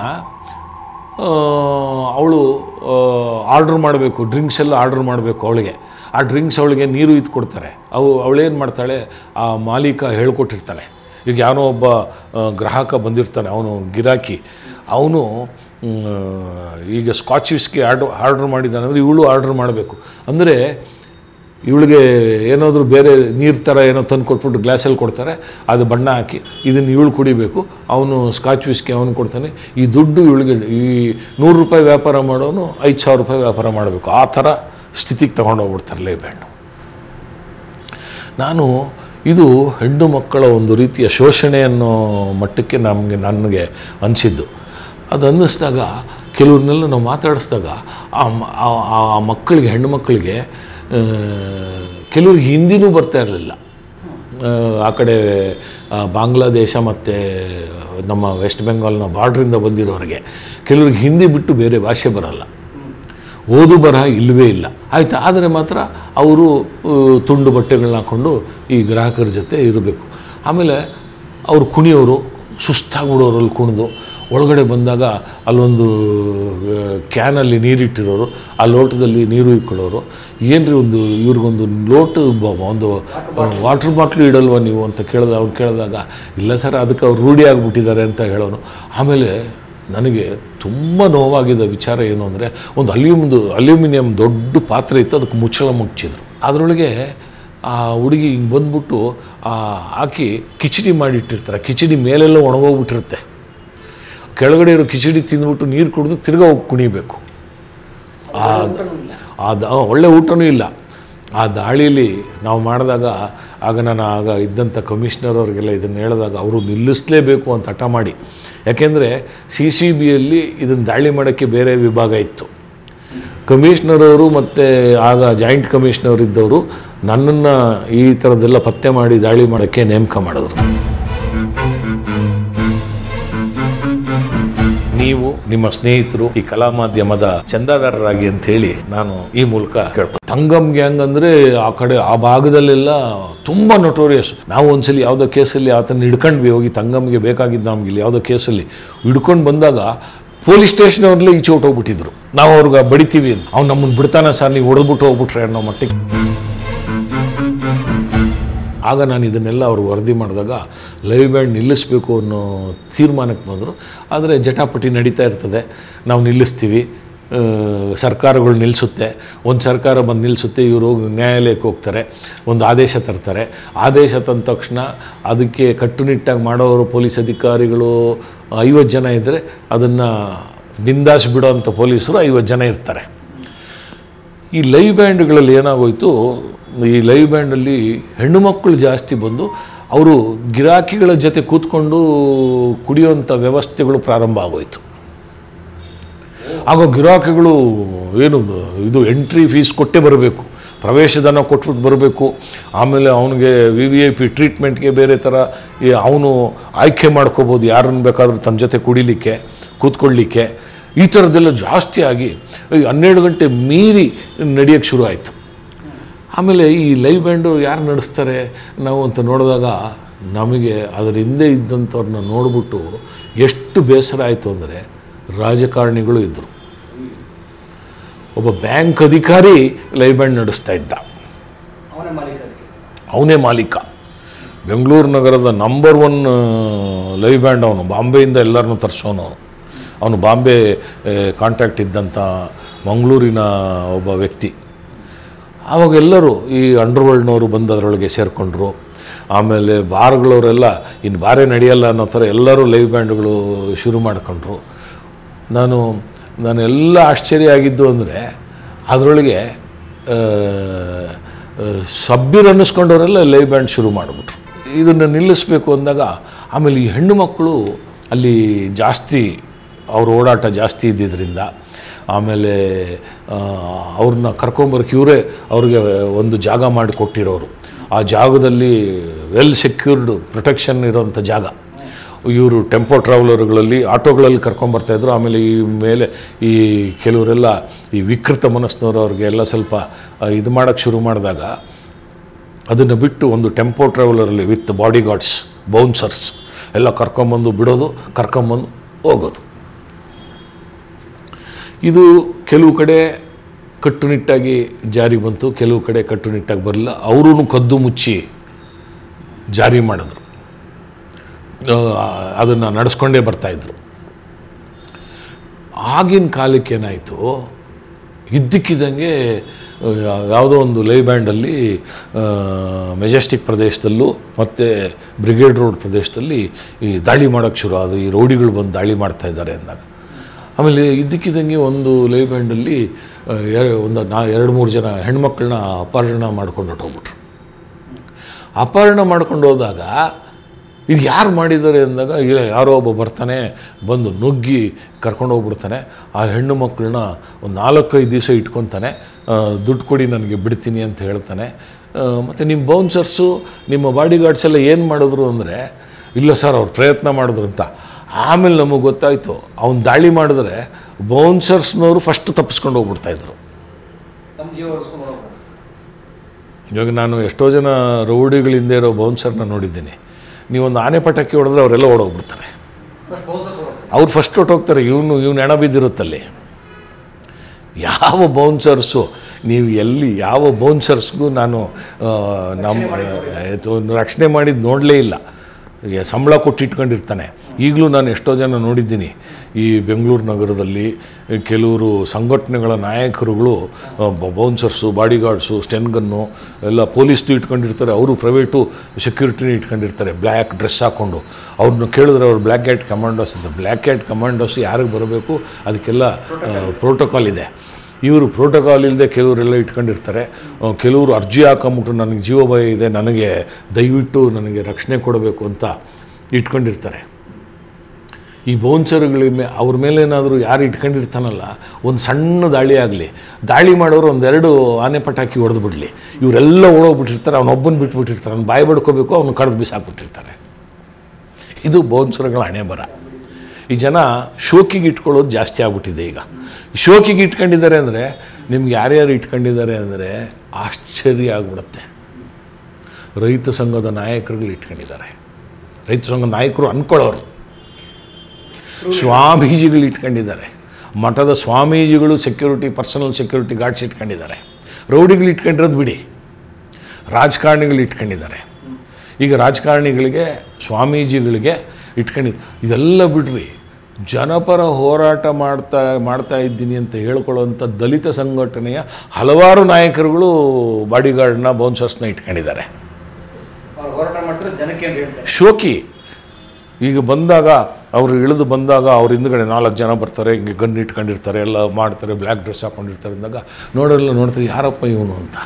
ಅವಳು ಆರ್ಡ್ರ್ ಮಾಡಬೇಕು ಡ್ರಿಂಕ್ಸ್ ಎಲ್ಲ ಆರ್ಡ್ರ್ ಮಾಡಬೇಕು ಅವಳಿಗೆ ಆ ಡ್ರಿಂಕ್ಸ್ ಅವಳಿಗೆ ನೀರು ಇದು ಕೊಡ್ತಾರೆ ಅವು ಅವಳೇನು ಮಾಡ್ತಾಳೆ ಆ ಮಾಲೀಕ ಹೇಳ್ಕೊಟ್ಟಿರ್ತಾನೆ ಈಗ ಯಾವನೋ ಒಬ್ಬ ಆ, ಗ್ರಾಹಕ ಬಂದಿರ್ತಾನೆ ಅವನು ಗಿರಾಕಿ ಅವನು ಈಗ ಸ್ಕಾಚ್ ವಿಸ್ಕಿ ಆರ್ಡ್ರ್ ಆರ್ಡ್ರ್ ಮಾಡಿದ್ದಾನೆ ಅಂದರೆ ಇವಳು ಆರ್ಡ್ರ್ ಮಾಡಬೇಕು ಅಂದರೆ ಇವಳಿಗೆ ಏನಾದರೂ ಬೇರೆ ನೀರು ಥರ ಏನೋ ತಂದು ಕೊಟ್ಬಿಟ್ಟು ಗ್ಲಾಸಲ್ಲಿ ಕೊಡ್ತಾರೆ ಅದು ಬಣ್ಣ ಹಾಕಿ ಇದನ್ನು ಇವಳು ಕುಡಿಬೇಕು ಅವನು ಸ್ಕಾಚ್ ವಿಸ್ಕಿ ಅವನು ಕೊಡ್ತಾನೆ ಈ ದುಡ್ಡು ಇವಳಿಗೆ ಈ ನೂರು ರೂಪಾಯಿ ವ್ಯಾಪಾರ ಮಾಡೋನು ಐದು ಸಾವಿರ ರೂಪಾಯಿ ವ್ಯಾಪಾರ ಮಾಡಬೇಕು ಆ ಥರ ಸ್ಥಿತಿಗೆ ತಗೊಂಡೋಗ್ಬಿಡ್ತಾರೆ ಲೈವ್ ಬ್ಯಾಂಡು ನಾನು ಇದು ಹೆಣ್ಣು ಮಕ್ಕಳ ಒಂದು ರೀತಿಯ ಶೋಷಣೆ ಅನ್ನೋ ಮಟ್ಟಕ್ಕೆ ನಮಗೆ ನನಗೆ ಅನಿಸಿದ್ದು ಅದು ಅನ್ನಿಸ್ದಾಗ ಕೆಲವ್ರನ್ನೆಲ್ಲ ನಾವು ಮಾತಾಡಿಸಿದಾಗ ಆ ಮ- ಆ- ಆ ಮಕ್ಕಳಿಗೆ ಹೆಣ್ಣು ಮಕ್ಕಳಿಗೆ ಆ, ಕೆಲವ್ರಿಗೆ ಹಿಂದಿನೂ ಬರ್ತಾ ಇರಲಿಲ್ಲ ಆ, ಆ ಕಡೆ ಆ, ಬಾಂಗ್ಲಾದೇಶ ಮತ್ತು ನಮ್ಮ ವೆಸ್ಟ್ ಬೆಂಗಾಲ್ನ ಬಾರ್ಡ್ರಿಂದ ಬಂದಿರೋರಿಗೆ ಕೆಲವ್ರಿಗೆ ಹಿಂದಿ ಬಿಟ್ಟು ಬೇರೆ ಭಾಷೆ ಬರಲ್ಲ ಓದು ಬರಹ ಇಲ್ಲವೇ ಇಲ್ಲ ಆಯ್ತು ಆದರೆ ಮಾತ್ರ ಅವರು ಆ, ತುಂಡು ಬಟ್ಟೆಗಳನ್ನ ಹಾಕ್ಕೊಂಡು ಈ ಗ್ರಾಹಕರ ಜೊತೆ ಇರಬೇಕು ಆಮೇಲೆ ಅವರು ಕುಣಿಯೋರು ಸುಸ್ತಾಗ್ಬಿಡೋರಲ್ಲಿ ಕುಣಿದು ಒಳಗಡೆ ಬಂದಾಗ ಅಲ್ಲೊಂದು ಆ, ಕ್ಯಾನಲ್ಲಿ ನೀರಿಟ್ಟಿರೋರು ಆ ಲೋಟದಲ್ಲಿ ನೀರು ಇಟ್ಕೊಳ್ಳೋರು ಏನ್ರಿ ಒಂದು ಇವ್ರಿಗೊಂದು ಲೋಟ ಬ- ಒಂದು ವಾಟರ್ ಬಾಟ್ಲು ಇಡಲ್ವಾ ನೀವು ಅಂತ ಕೇಳಿದ ಅವ್ನು ಕೇಳಿದಾಗ ಇಲ್ಲ ಸರ್ ಅದಕ್ಕೆ ಅವ್ರು ರೂಢಿ ಆಗಿಬಿಟ್ಟಿದ್ದಾರೆ ಅಂತ ಹೇಳೋನು ಆಮೇಲೆ ನನಗೆ ತುಂಬ ನೋವಾಗಿದ್ದ ವಿಚಾರ ಏನು ಅಂದರೆ ಒಂದು ಅಲ್ಯೂಮಿದು ಅಲ್ಯೂಮಿನಿಯಂ ದೊಡ್ಡ ಪಾತ್ರೆ ಇತ್ತು ಅದಕ್ಕೆ ಮುಚ್ಚಳ ಮುಚ್ಚಿದ್ರು ಅದರೊಳಗೆ ಆ ಹುಡುಗಿ ಹಿಂಗೆ ಬಂದ್ಬಿಟ್ಟು ಆ ಹಾಕಿ ಕಿಚಡಿ ಮಾಡಿಟ್ಟಿರ್ತಾರೆ ಕಿಚಡಿ ಮೇಲೆಲ್ಲ ಒಣಗೋಗ್ಬಿಟ್ಟಿರುತ್ತೆ ಕೆಳಗಡೆ ಇರೋ ಕಿಚಡಿ ತಿಂದ್ಬಿಟ್ಟು ನೀರು ಕುಡಿದು ತಿರ್ಗಾ ಹೋಗಿ ಕುಣಿಬೇಕು ಊಟನೂ ಇಲ್ಲ ಆ ದ- ಒಳ್ಳೆ ಊಟನೂ ಇಲ್ಲ ಆ ದಾಳಿಲಿ ನಾವು ಮಾಡಿದಾಗ ಆಗ ನಾನು ಆಗ ಇದ್ದಂಥ ಕಮಿಷನರ್ ಅವ್ರಿಗೆಲ್ಲ ಇದನ್ನು ಹೇಳಿದಾಗ ಅವರು ನಿಲ್ಲಿಸಲೇಬೇಕು ಅಂತ ಹಠ ಮಾಡಿ ಯಾಕೆಂದರೆ ಸಿ ಸಿ ಬಿಯಲ್ಲಿ ಇದನ್ನು ದಾಳಿ ಮಾಡೋಕ್ಕೆ ಬೇರೆ ವಿಭಾಗ ಇತ್ತು ಕಮಿಷನರ್ ಅವರು ಮತ್ತು ಆಗ ಜಾಯಿಂಟ್ ಕಮಿಷನರ್ ಇದ್ದವರು ನನ್ನನ್ನು ಈ ಥರದ್ದೆಲ್ಲ ಪತ್ತೆ ಮಾಡಿ ದಾಳಿ ಮಾಡೋಕ್ಕೆ ನೇಮಕ ಮಾಡಿದ್ರು ನೀವು ನಿಮ್ಮ ಸ್ನೇಹಿತರು ಈ ಕಲಾ ಮಾಧ್ಯಮದ ಚಂದಾದಾರರಾಗಿ ಅಂತ ಹೇಳಿ ನಾನು ಈ ಮೂಲಕ ಕೇಳ್ಕೊ ತಂಗಮ್ ಗ್ಯಾಂಗ್ ಅಂದ್ರೆ ಆ ಕಡೆ ಆ ಭಾಗದಲ್ಲೆಲ್ಲ ತುಂಬಾ ನೊಟೋರಿಯಸ್ ನಾವು ಒಂದ್ಸಲಿ ಯಾವುದೋ ಕೇಸಲ್ಲಿ ಆತನ ಹಿಡ್ಕೊಂಡ್ವಿ ಹೋಗಿ ತಂಗಮ್ಗೆ ಬೇಕಾಗಿದ್ದು ನಮ್ಗೆ ಇಲ್ಲಿ ಯಾವುದೋ ಕೇಸಲ್ಲಿ ಹಿಡ್ಕೊಂಡು ಬಂದಾಗ ಪೊಲೀಸ್ ಸ್ಟೇಷನ್ ಅವ್ರಲ್ಲೇ ಈಚೆ ಹೊಟ್ಟೋಗ್ಬಿಟ್ಟಿದ್ರು ನಾವು ಅವ್ರಿಗೆ ಬಡಿತೀವಿ ಅಂತ ಅವ್ನು ನಮ್ಮನ್ನು ಬಿಡ್ತಾನೆ ಸರ್ ನೀವು ಹೊಡೆದ್ಬಿಟ್ಟು ಹೋಗ್ಬಿಟ್ರೆ ಅನ್ನೋ ಮಟ್ಟಿಗೆ ಆಗ ನಾನು ಇದನ್ನೆಲ್ಲ ಅವರು ವರದಿ ಮಾಡಿದಾಗ ಲೈವ್ ಬ್ಯಾಂಡ್ ನಿಲ್ಲಿಸಬೇಕು ಅನ್ನೋ ತೀರ್ಮಾನಕ್ಕೆ ಬಂದರು ಆದರೆ ಜಟಾಪಟಿ ನಡೀತಾ ಇರ್ತದೆ ನಾವು ನಿಲ್ಲಿಸ್ತೀವಿ ಆ, ಸರ್ಕಾರಗಳು ನಿಲ್ಲಿಸುತ್ತೆ ಒಂದು ಸರ್ಕಾರ ಬಂದು ನಿಲ್ಲಿಸುತ್ತೆ ಇವರು ಹೋಗಿ ನ್ಯಾಯಾಲಯಕ್ಕೆ ಹೋಗ್ತಾರೆ ಒಂದು ಆದೇಶ ತರ್ತಾರೆ ಆದೇಶ ತಂದ ತಕ್ಷಣ ಅದಕ್ಕೆ ಕಟ್ಟುನಿಟ್ಟಾಗಿ ಮಾಡೋರು ಪೊಲೀಸ್ ಅಧಿಕಾರಿಗಳು ಐವತ್ತು ಜನ ಇದ್ದರೆ ಅದನ್ನು ಬಿಂದಾಸ್ ಬಿಡೋ ಅಂಥ ಪೊಲೀಸರು ಐವತ್ತು ಜನ ಇರ್ತಾರೆ ಈ ಲೈವ್ ಬ್ಯಾಂಡ್ಗಳಲ್ಲಿ ಏನಾಗೋಯ್ತು ಈ ಲೈವ್ ಬ್ಯಾಂಡಲ್ಲಿ ಹೆಣ್ಣು ಮಕ್ಕಳು ಜಾಸ್ತಿ ಬಂದು ಅವರು ಗಿರಾಕಿಗಳ ಜೊತೆ ಕೂತ್ಕೊಂಡು ಕುಡಿಯುವಂಥ ವ್ಯವಸ್ಥೆಗಳು ಪ್ರಾರಂಭ ಆಗೋಯ್ತು ಆಗ ಗಿರಾಕಿಗಳು ಏನು ಇದು ಎಂಟ್ರಿ ಫೀಸ್ ಕೊಟ್ಟೇ ಬರಬೇಕು ಪ್ರವೇಶಧನ ಕೊಟ್ಬಿಟ್ಟು ಬರಬೇಕು ಆಮೇಲೆ ಅವನಿಗೆ ವಿ ವಿ ಐ ಪಿ ಟ್ರೀಟ್ಮೆಂಟ್ಗೆ ಬೇರೆ ಥರ ಈ ಅವನು ಆಯ್ಕೆ ಮಾಡ್ಕೋಬೋದು ಯಾರನ್ನು ಬೇಕಾದ್ರೂ ತನ್ನ ಜೊತೆ ಕುಡಿಲಿಕ್ಕೆ ಕೂತ್ಕೊಳ್ಳಿಕ್ಕೆ ಈ ಥರದ್ದೆಲ್ಲ ಜಾಸ್ತಿ ಆಗಿ ಈ ಹನ್ನೆರಡು ಗಂಟೆ ಮೀರಿ ನಡೆಯೋಕ್ಕೆ ಶುರು ಆಯಿತು ಆಮೇಲೆ ಈ ಲೈವ್ ಬ್ಯಾಂಡು ಯಾರು ನಡೆಸ್ತಾರೆ ನಾವು ಅಂತ ನೋಡಿದಾಗ ನಮಗೆ ಅದರ ಹಿಂದೆ ಇದ್ದಂಥವ್ರನ್ನ ನೋಡ್ಬಿಟ್ಟು ಎಷ್ಟು ಬೇಸರ ಆಯಿತು ಅಂದರೆ ರಾಜಕಾರಣಿಗಳು ಇದ್ದರು ಒಬ್ಬ ಬ್ಯಾಂಕ್ ಅಧಿಕಾರಿ ಲೈವ್ ಬ್ಯಾಂಡ್ ನಡೆಸ್ತಾ ಇದ್ದ ಅವನೇ ಮಾಲೀಕ ಅದಕ್ಕೆ ಅವನೇ ಮಾಲೀಕ ಬೆಂಗಳೂರು ನಗರದ ನಂಬರ್ ಒನ್ ಲೈವ್ ಬ್ಯಾಂಡ್ ಅವನು ಬಾಂಬೆಯಿಂದ ಎಲ್ಲರನ್ನೂ ತರಿಸೋನು ಅವನು ಬಾಂಬೆ ಕಾಂಟ್ಯಾಕ್ಟ್ ಇದ್ದಂಥ ಮಂಗಳೂರಿನ ಒಬ್ಬ ವ್ಯಕ್ತಿ ಆವಾಗ ಎಲ್ಲರೂ ಈ ಅಂಡರ್ವರ್ಲ್ಡ್ನವರು ಬಂದು ಅದರೊಳಗೆ ಸೇರಿಕೊಂಡ್ರು ಆಮೇಲೆ ಬಾರ್ಗಳವರೆಲ್ಲ ಇನ್ನು ಬಾರೇ ನಡೆಯಲ್ಲ ಅನ್ನೋ ಥರ ಎಲ್ಲರೂ ಲೈವ್ ಬ್ಯಾಂಡ್ಗಳು ಶುರು ಮಾಡ್ಕೊಂಡ್ರು ನಾನು ನಾನು ಎಲ್ಲ ಆಶ್ಚರ್ಯ ಆಗಿದ್ದು ಅಂದರೆ ಅದರೊಳಗೆ ಆ, ಆ, ಸಬ್ಬೀರ್ ಅನ್ನಿಸ್ಕೊಂಡವರೆಲ್ಲ ಲೈವ್ ಬ್ಯಾಂಡ್ ಶುರು ಮಾಡಿಬಿಟ್ರು ಇದನ್ನು ನಿಲ್ಲಿಸಬೇಕು ಅಂದಾಗ ಆಮೇಲೆ ಈ ಹೆಣ್ಣು ಮಕ್ಕಳು ಅಲ್ಲಿ ಜಾಸ್ತಿ ಅವ್ರ ಓಡಾಟ ಜಾಸ್ತಿ ಇದ್ದಿದ್ದರಿಂದ ಆಮೇಲೆ ಆ, ಅವ್ರನ್ನ ಕರ್ಕೊಂಬರಕ್ಕೆ ಇವರೇ ಅವ್ರಿಗೆ ಒಂದು ಜಾಗ ಮಾಡಿ ಕೊಟ್ಟಿರೋರು ಆ ಜಾಗದಲ್ಲಿ ವೆಲ್ ಸೆಕ್ಯೂರ್ಡ್ ಪ್ರೊಟೆಕ್ಷನ್ ಇರೋಂಥ ಜಾಗ ಇವರು ಟೆಂಪೋ ಟ್ರಾವೆಲರ್ಗಳಲ್ಲಿ ಆಟೋಗಳಲ್ಲಿ ಕರ್ಕೊಂಬರ್ತಾಯಿದ್ರು ಆಮೇಲೆ ಈ ಮೇಲೆ ಈ ಕೆಲವರೆಲ್ಲ ಈ ವಿಕೃತ ಮನಸ್ಸಿನವರು ಅವ್ರಿಗೆ ಎಲ್ಲ ಸ್ವಲ್ಪ ಆ, ಇದು ಮಾಡೋಕ್ಕೆ ಶುರು ಮಾಡಿದಾಗ ಅದನ್ನು ಬಿಟ್ಟು ಒಂದು ಟೆಂಪೋ ಟ್ರಾವೆಲರಲ್ಲಿ ವಿತ್ ಬಾಡಿ ಗಾರ್ಡ್ಸ್ ಬೌನ್ಸರ್ಸ್ ಎಲ್ಲ ಕರ್ಕೊಂಬಂದು ಬಿಡೋದು ಕರ್ಕೊಂಬಂದು ಹೋಗೋದು ಇದು ಕೆಲವು ಕಡೆ ಕಟ್ಟುನಿಟ್ಟಾಗಿ ಜಾರಿ ಬಂತು ಕೆಲವು ಕಡೆ ಕಟ್ಟುನಿಟ್ಟಾಗಿ ಬರಲಿಲ್ಲ ಅವರೂ ಕದ್ದು ಮುಚ್ಚಿ ಜಾರಿ ಮಾಡಿದ್ರು ಅದನ್ನು ನಡೆಸ್ಕೊಂಡೇ ಬರ್ತಾಯಿದ್ರು ಆಗಿನ ಕಾಲಕ್ಕೆ ಏನಾಯಿತು ಇದ್ದಕ್ಕಿದ್ದಂಗೆ ಆ, ಯಾವುದೋ ಒಂದು ಲೈವ್ ಬ್ಯಾಂಡಲ್ಲಿ ಮೆಜೆಸ್ಟಿಕ್ ಪ್ರದೇಶದಲ್ಲೂ ಮತ್ತು ಬ್ರಿಗೇಡ್ ರೋಡ್ ಪ್ರದೇಶದಲ್ಲಿ ಈ ದಾಳಿ ಮಾಡೋಕ್ಕೆ ಶುರು ಅದು ಈ ರೌಡಿಗಳು ಬಂದು ದಾಳಿ ಮಾಡ್ತಾ ಇದ್ದಾರೆ ಅಂದಾಗ ಆಮೇಲೆ ಇದ್ದಕ್ಕಿದ್ದಂಗೆ ಒಂದು ಲೈವ್ ಬ್ಯಾಂಡಲ್ಲಿ ಆ, ಎರ- ಒಂದು ನಾ ಎರಡು ಮೂರು ಜನ ಹೆಣ್ಮಕ್ಳನ್ನ ಅಪಹರಣ ಮಾಡ್ಕೊಂಡು ಹೊಟ್ಟೋಗ್ಬಿಟ್ರು ಅಪಹರಣ ಮಾಡ್ಕೊಂಡು ಹೋದಾಗ ಇದು ಯಾರು ಮಾಡಿದ್ದಾರೆ ಅಂದಾಗ ಇಲ್ಲ ಯಾರೋ ಒಬ್ಬ ಬರ್ತಾನೆ ಬಂದು ನುಗ್ಗಿ ಕರ್ಕೊಂಡು ಹೋಗ್ಬಿಡ್ತಾನೆ ಆ ಹೆಣ್ಣು ಮಕ್ಕಳನ್ನ ಒಂದು ನಾಲ್ಕೈದು ದಿವಸ ಇಟ್ಕೊತಾನೆ ಆ, ದುಡ್ಡು ಕೊಡಿ ನನಗೆ ಬಿಡ್ತೀನಿ ಅಂತ ಹೇಳ್ತಾನೆ ಮತ್ತು ನಿಮ್ಮ ಬೌನ್ಸರ್ಸು ನಿಮ್ಮ ಬಾಡಿ ಗಾರ್ಡ್ಸ್ ಎಲ್ಲ ಏನು ಮಾಡಿದ್ರು ಅಂದರೆ ಇಲ್ಲ ಸರ್ ಅವ್ರು ಪ್ರಯತ್ನ ಮಾಡಿದ್ರು ಅಂತ ಆಮೇಲೆ ನಮಗೆ ಗೊತ್ತಾಯಿತು ಅವ್ನು ದಾಳಿ ಮಾಡಿದ್ರೆ ಬೌನ್ಸರ್ಸ್ನವರು ಫಸ್ಟ್ ತಪ್ಪಿಸ್ಕೊಂಡು ಹೋಗ್ಬಿಡ್ತಾಯಿದ್ರು ತಮ್ಮ ಜೀವ ಉಳಿಸ್ಕೊಂಡು ಹೋಗ್ತಾರೆ ಇವಾಗ ನಾನು ಎಷ್ಟೋ ಜನ ರೌಡಿಗಳಿಂದ ಇರೋ ಬೌನ್ಸರ್ನ ನೋಡಿದ್ದೀನಿ ನೀವೊಂದು ಆನೆ ಪಟಾಕಿ ಹೊಡೆದ್ರೆ ಅವರೆಲ್ಲ ಓಡೋಗ್ಬಿಡ್ತಾರೆ ಫಸ್ಟ್ ಬೌನ್ಸರ್ಸ್ ಹೋಗ್ತಾರೆ ಅವ್ರು ಫಸ್ಟ್ ಹೊಟ್ಟೋಗ್ತಾರೆ ಇವನು ಇವನು ಹೆಣ ಬಿದ್ದಿರುತ್ತಲ್ಲಿ ಯಾವ ಬೌನ್ಸರ್ಸು ನೀವು ಎಲ್ಲಿ ಯಾವ ಬೌನ್ಸರ್ಸ್ಗೂ ನಾನು ಆ, ನಮ್ಮ ಆಯ್ತು, ಒಂದು ರಕ್ಷಣೆ ಮಾಡಿದ್ದು ನೋಡಲೇ ಇಲ್ಲ ಈಗ ಸಂಬಳ ಕೊಟ್ಟು ಇಟ್ಕೊಂಡಿರ್ತಾನೆ ಈಗಲೂ ನಾನು ಎಷ್ಟೋ ಜನ ನೋಡಿದ್ದೀನಿ ಈ ಬೆಂಗಳೂರು ನಗರದಲ್ಲಿ ಕೆಲವರು ಸಂಘಟನೆಗಳ ನಾಯಕರುಗಳು ಬೌನ್ಸರ್ಸು ಬಾಡಿಗಾರ್ಡ್ಸು ಸ್ಟೆನ್ಗನ್ನು ಎಲ್ಲ ಪೊಲೀಸ್ದು ಇಟ್ಕೊಂಡಿರ್ತಾರೆ ಅವರು ಪ್ರೈವೇಟು ಸೆಕ್ಯೂರಿಟಿನ ಇಟ್ಕೊಂಡಿರ್ತಾರೆ ಬ್ಲ್ಯಾಕ್ ಡ್ರೆಸ್ ಹಾಕ್ಕೊಂಡು ಅವ್ರನ್ನ ಕೇಳಿದ್ರೆ ಅವ್ರು ಬ್ಲ್ಯಾಕ್ ಕ್ಯಾಟ್ ಕಮಾಂಡೋಸ್ ಅಂತ ಬ್ಲ್ಯಾಕ್ ಕ್ಯಾಟ್ ಕಮಾಂಡೋಸ್ ಯಾರಿಗೆ ಬರಬೇಕು ಅದಕ್ಕೆಲ್ಲ ಪ್ರೋಟೋಕಾಲ್ ಇದೆ ಇವರು ಪ್ರೋಟೋಕಾಲ್ ಇಲ್ಲದೆ ಕೆಲವರೆಲ್ಲ ಇಟ್ಕೊಂಡಿರ್ತಾರೆ ಆ, ಕೆಲವರು ಅರ್ಜಿ ಹಾಕೊಂಬಿಟ್ಟು ನನಗೆ ಜೀವ ಭಯ ಇದೆ ನನಗೆ ದಯವಿಟ್ಟು ನನಗೆ ರಕ್ಷಣೆ ಕೊಡಬೇಕು ಅಂತ ಇಟ್ಕೊಂಡಿರ್ತಾರೆ ಈ ಬೌನ್ಸರ್ಗಳ ಮೇ ಅವ್ರ ಮೇಲೆ ಏನಾದರೂ ಯಾರು ಇಟ್ಕೊಂಡಿರ್ತಾನಲ್ಲ ಒಂದು ಸಣ್ಣ ದಾಳಿ ಆಗಲಿ ದಾಳಿ ಮಾಡೋರು ಒಂದೆರಡು ಆನೆ ಪಟಾಕಿ ಹೊಡೆದು ಬಿಡಲಿ ಇವರೆಲ್ಲ ಓಡೋಗ್ಬಿಟ್ಟಿರ್ತಾರೆ ಅವನೊಬ್ಬನ ಬಿಟ್ಬಿಟ್ಟಿರ್ತಾರೆ ಅವ್ನು ಬಾಯಿ ಬಡ್ಕೋಬೇಕು ಅವನು ಕಡ್ದು ಬಿಸಾಕ್ಬಿಟ್ಟಿರ್ತಾರೆ ಇದು ಬೌನ್ಸರ್ಗಳ ಹಣೆ ಬರ ಈ ಜನ ಶೋಕಿಗೆ ಇಟ್ಕೊಳ್ಳೋದು ಜಾಸ್ತಿ ಆಗ್ಬಿಟ್ಟಿದೆ ಈಗ ಶೋಕಿಗೆ ಇಟ್ಕೊಂಡಿದ್ದಾರೆ ಅಂದರೆ ನಿಮ್ಗೆ ಯಾರ್ಯಾರು ಇಟ್ಕೊಂಡಿದ್ದಾರೆ ಅಂದರೆ ಆಶ್ಚರ್ಯ ಆಗ್ಬಿಡುತ್ತೆ ರೈತ ಸಂಘದ ನಾಯಕರುಗಳು ಇಟ್ಕೊಂಡಿದ್ದಾರೆ ರೈತ ಸಂಘದ ನಾಯಕರು ಅಂದ್ಕೊಳ್ಳೋರು ಸ್ವಾಮೀಜಿಗಳು ಇಟ್ಕೊಂಡಿದ್ದಾರೆ ಮಠದ ಸ್ವಾಮೀಜಿಗಳು ಸೆಕ್ಯೂರಿಟಿ ಪರ್ಸನಲ್ ಸೆಕ್ಯೂರಿಟಿ ಗಾರ್ಡ್ಸ್ ಇಟ್ಕೊಂಡಿದ್ದಾರೆ ರೌಡಿಗಳು ಇಟ್ಕೊಂಡಿರೋದು ಬಿಡಿ ರಾಜಕಾರಣಿಗಳು ಇಟ್ಕೊಂಡಿದ್ದಾರೆ ಈಗ ರಾಜಕಾರಣಿಗಳಿಗೆ ಸ್ವಾಮೀಜಿಗಳಿಗೆ ಇಟ್ಕೊಂಡಿದ್ದು ಇದೆಲ್ಲ ಬಿಡ್ರಿ ಜನಪರ ಹೋರಾಟ ಮಾಡ್ತಾ ಮಾಡ್ತಾ ಇದ್ದೀನಿ ಅಂತ ಹೇಳ್ಕೊಳ್ಳೋಂಥ ದಲಿತ ಸಂಘಟನೆಯ ಹಲವಾರು ನಾಯಕರುಗಳು ಬಾಡಿಗಾರ್ಡ್ನ ಬೌನ್ಸರ್ಸ್ನ ಇಟ್ಕೊಂಡಿದ್ದಾರೆ ಅವ್ರು ಹೋರಾಟ ಮಾಡ್ತಾರೆ ಜನಕ್ಕೆ ಅಂತ ಹೇಳ್ತಾರೆ ಶೋಕಿ ಈಗ ಬಂದಾಗ ಅವರು ಇಳಿದು ಬಂದಾಗ ಅವ್ರ ಹಿಂದ್ಗಡೆ ನಾಲ್ಕು ಜನ ಬರ್ತಾರೆ ಹಿಂಗೆ ಗನ್ ಇಟ್ಕೊಂಡಿರ್ತಾರೆ ಎಲ್ಲ ಮಾಡ್ತಾರೆ ಬ್ಲ್ಯಾಕ್ ಡ್ರೆಸ್ ಹಾಕೊಂಡಿರ್ತಾರೆ ಅಂದಾಗ ನೋಡೋರೆಲ್ಲ ನೋಡ್ತಾರೆ ಯಾರಪ್ಪ ಇವನು ಅಂತ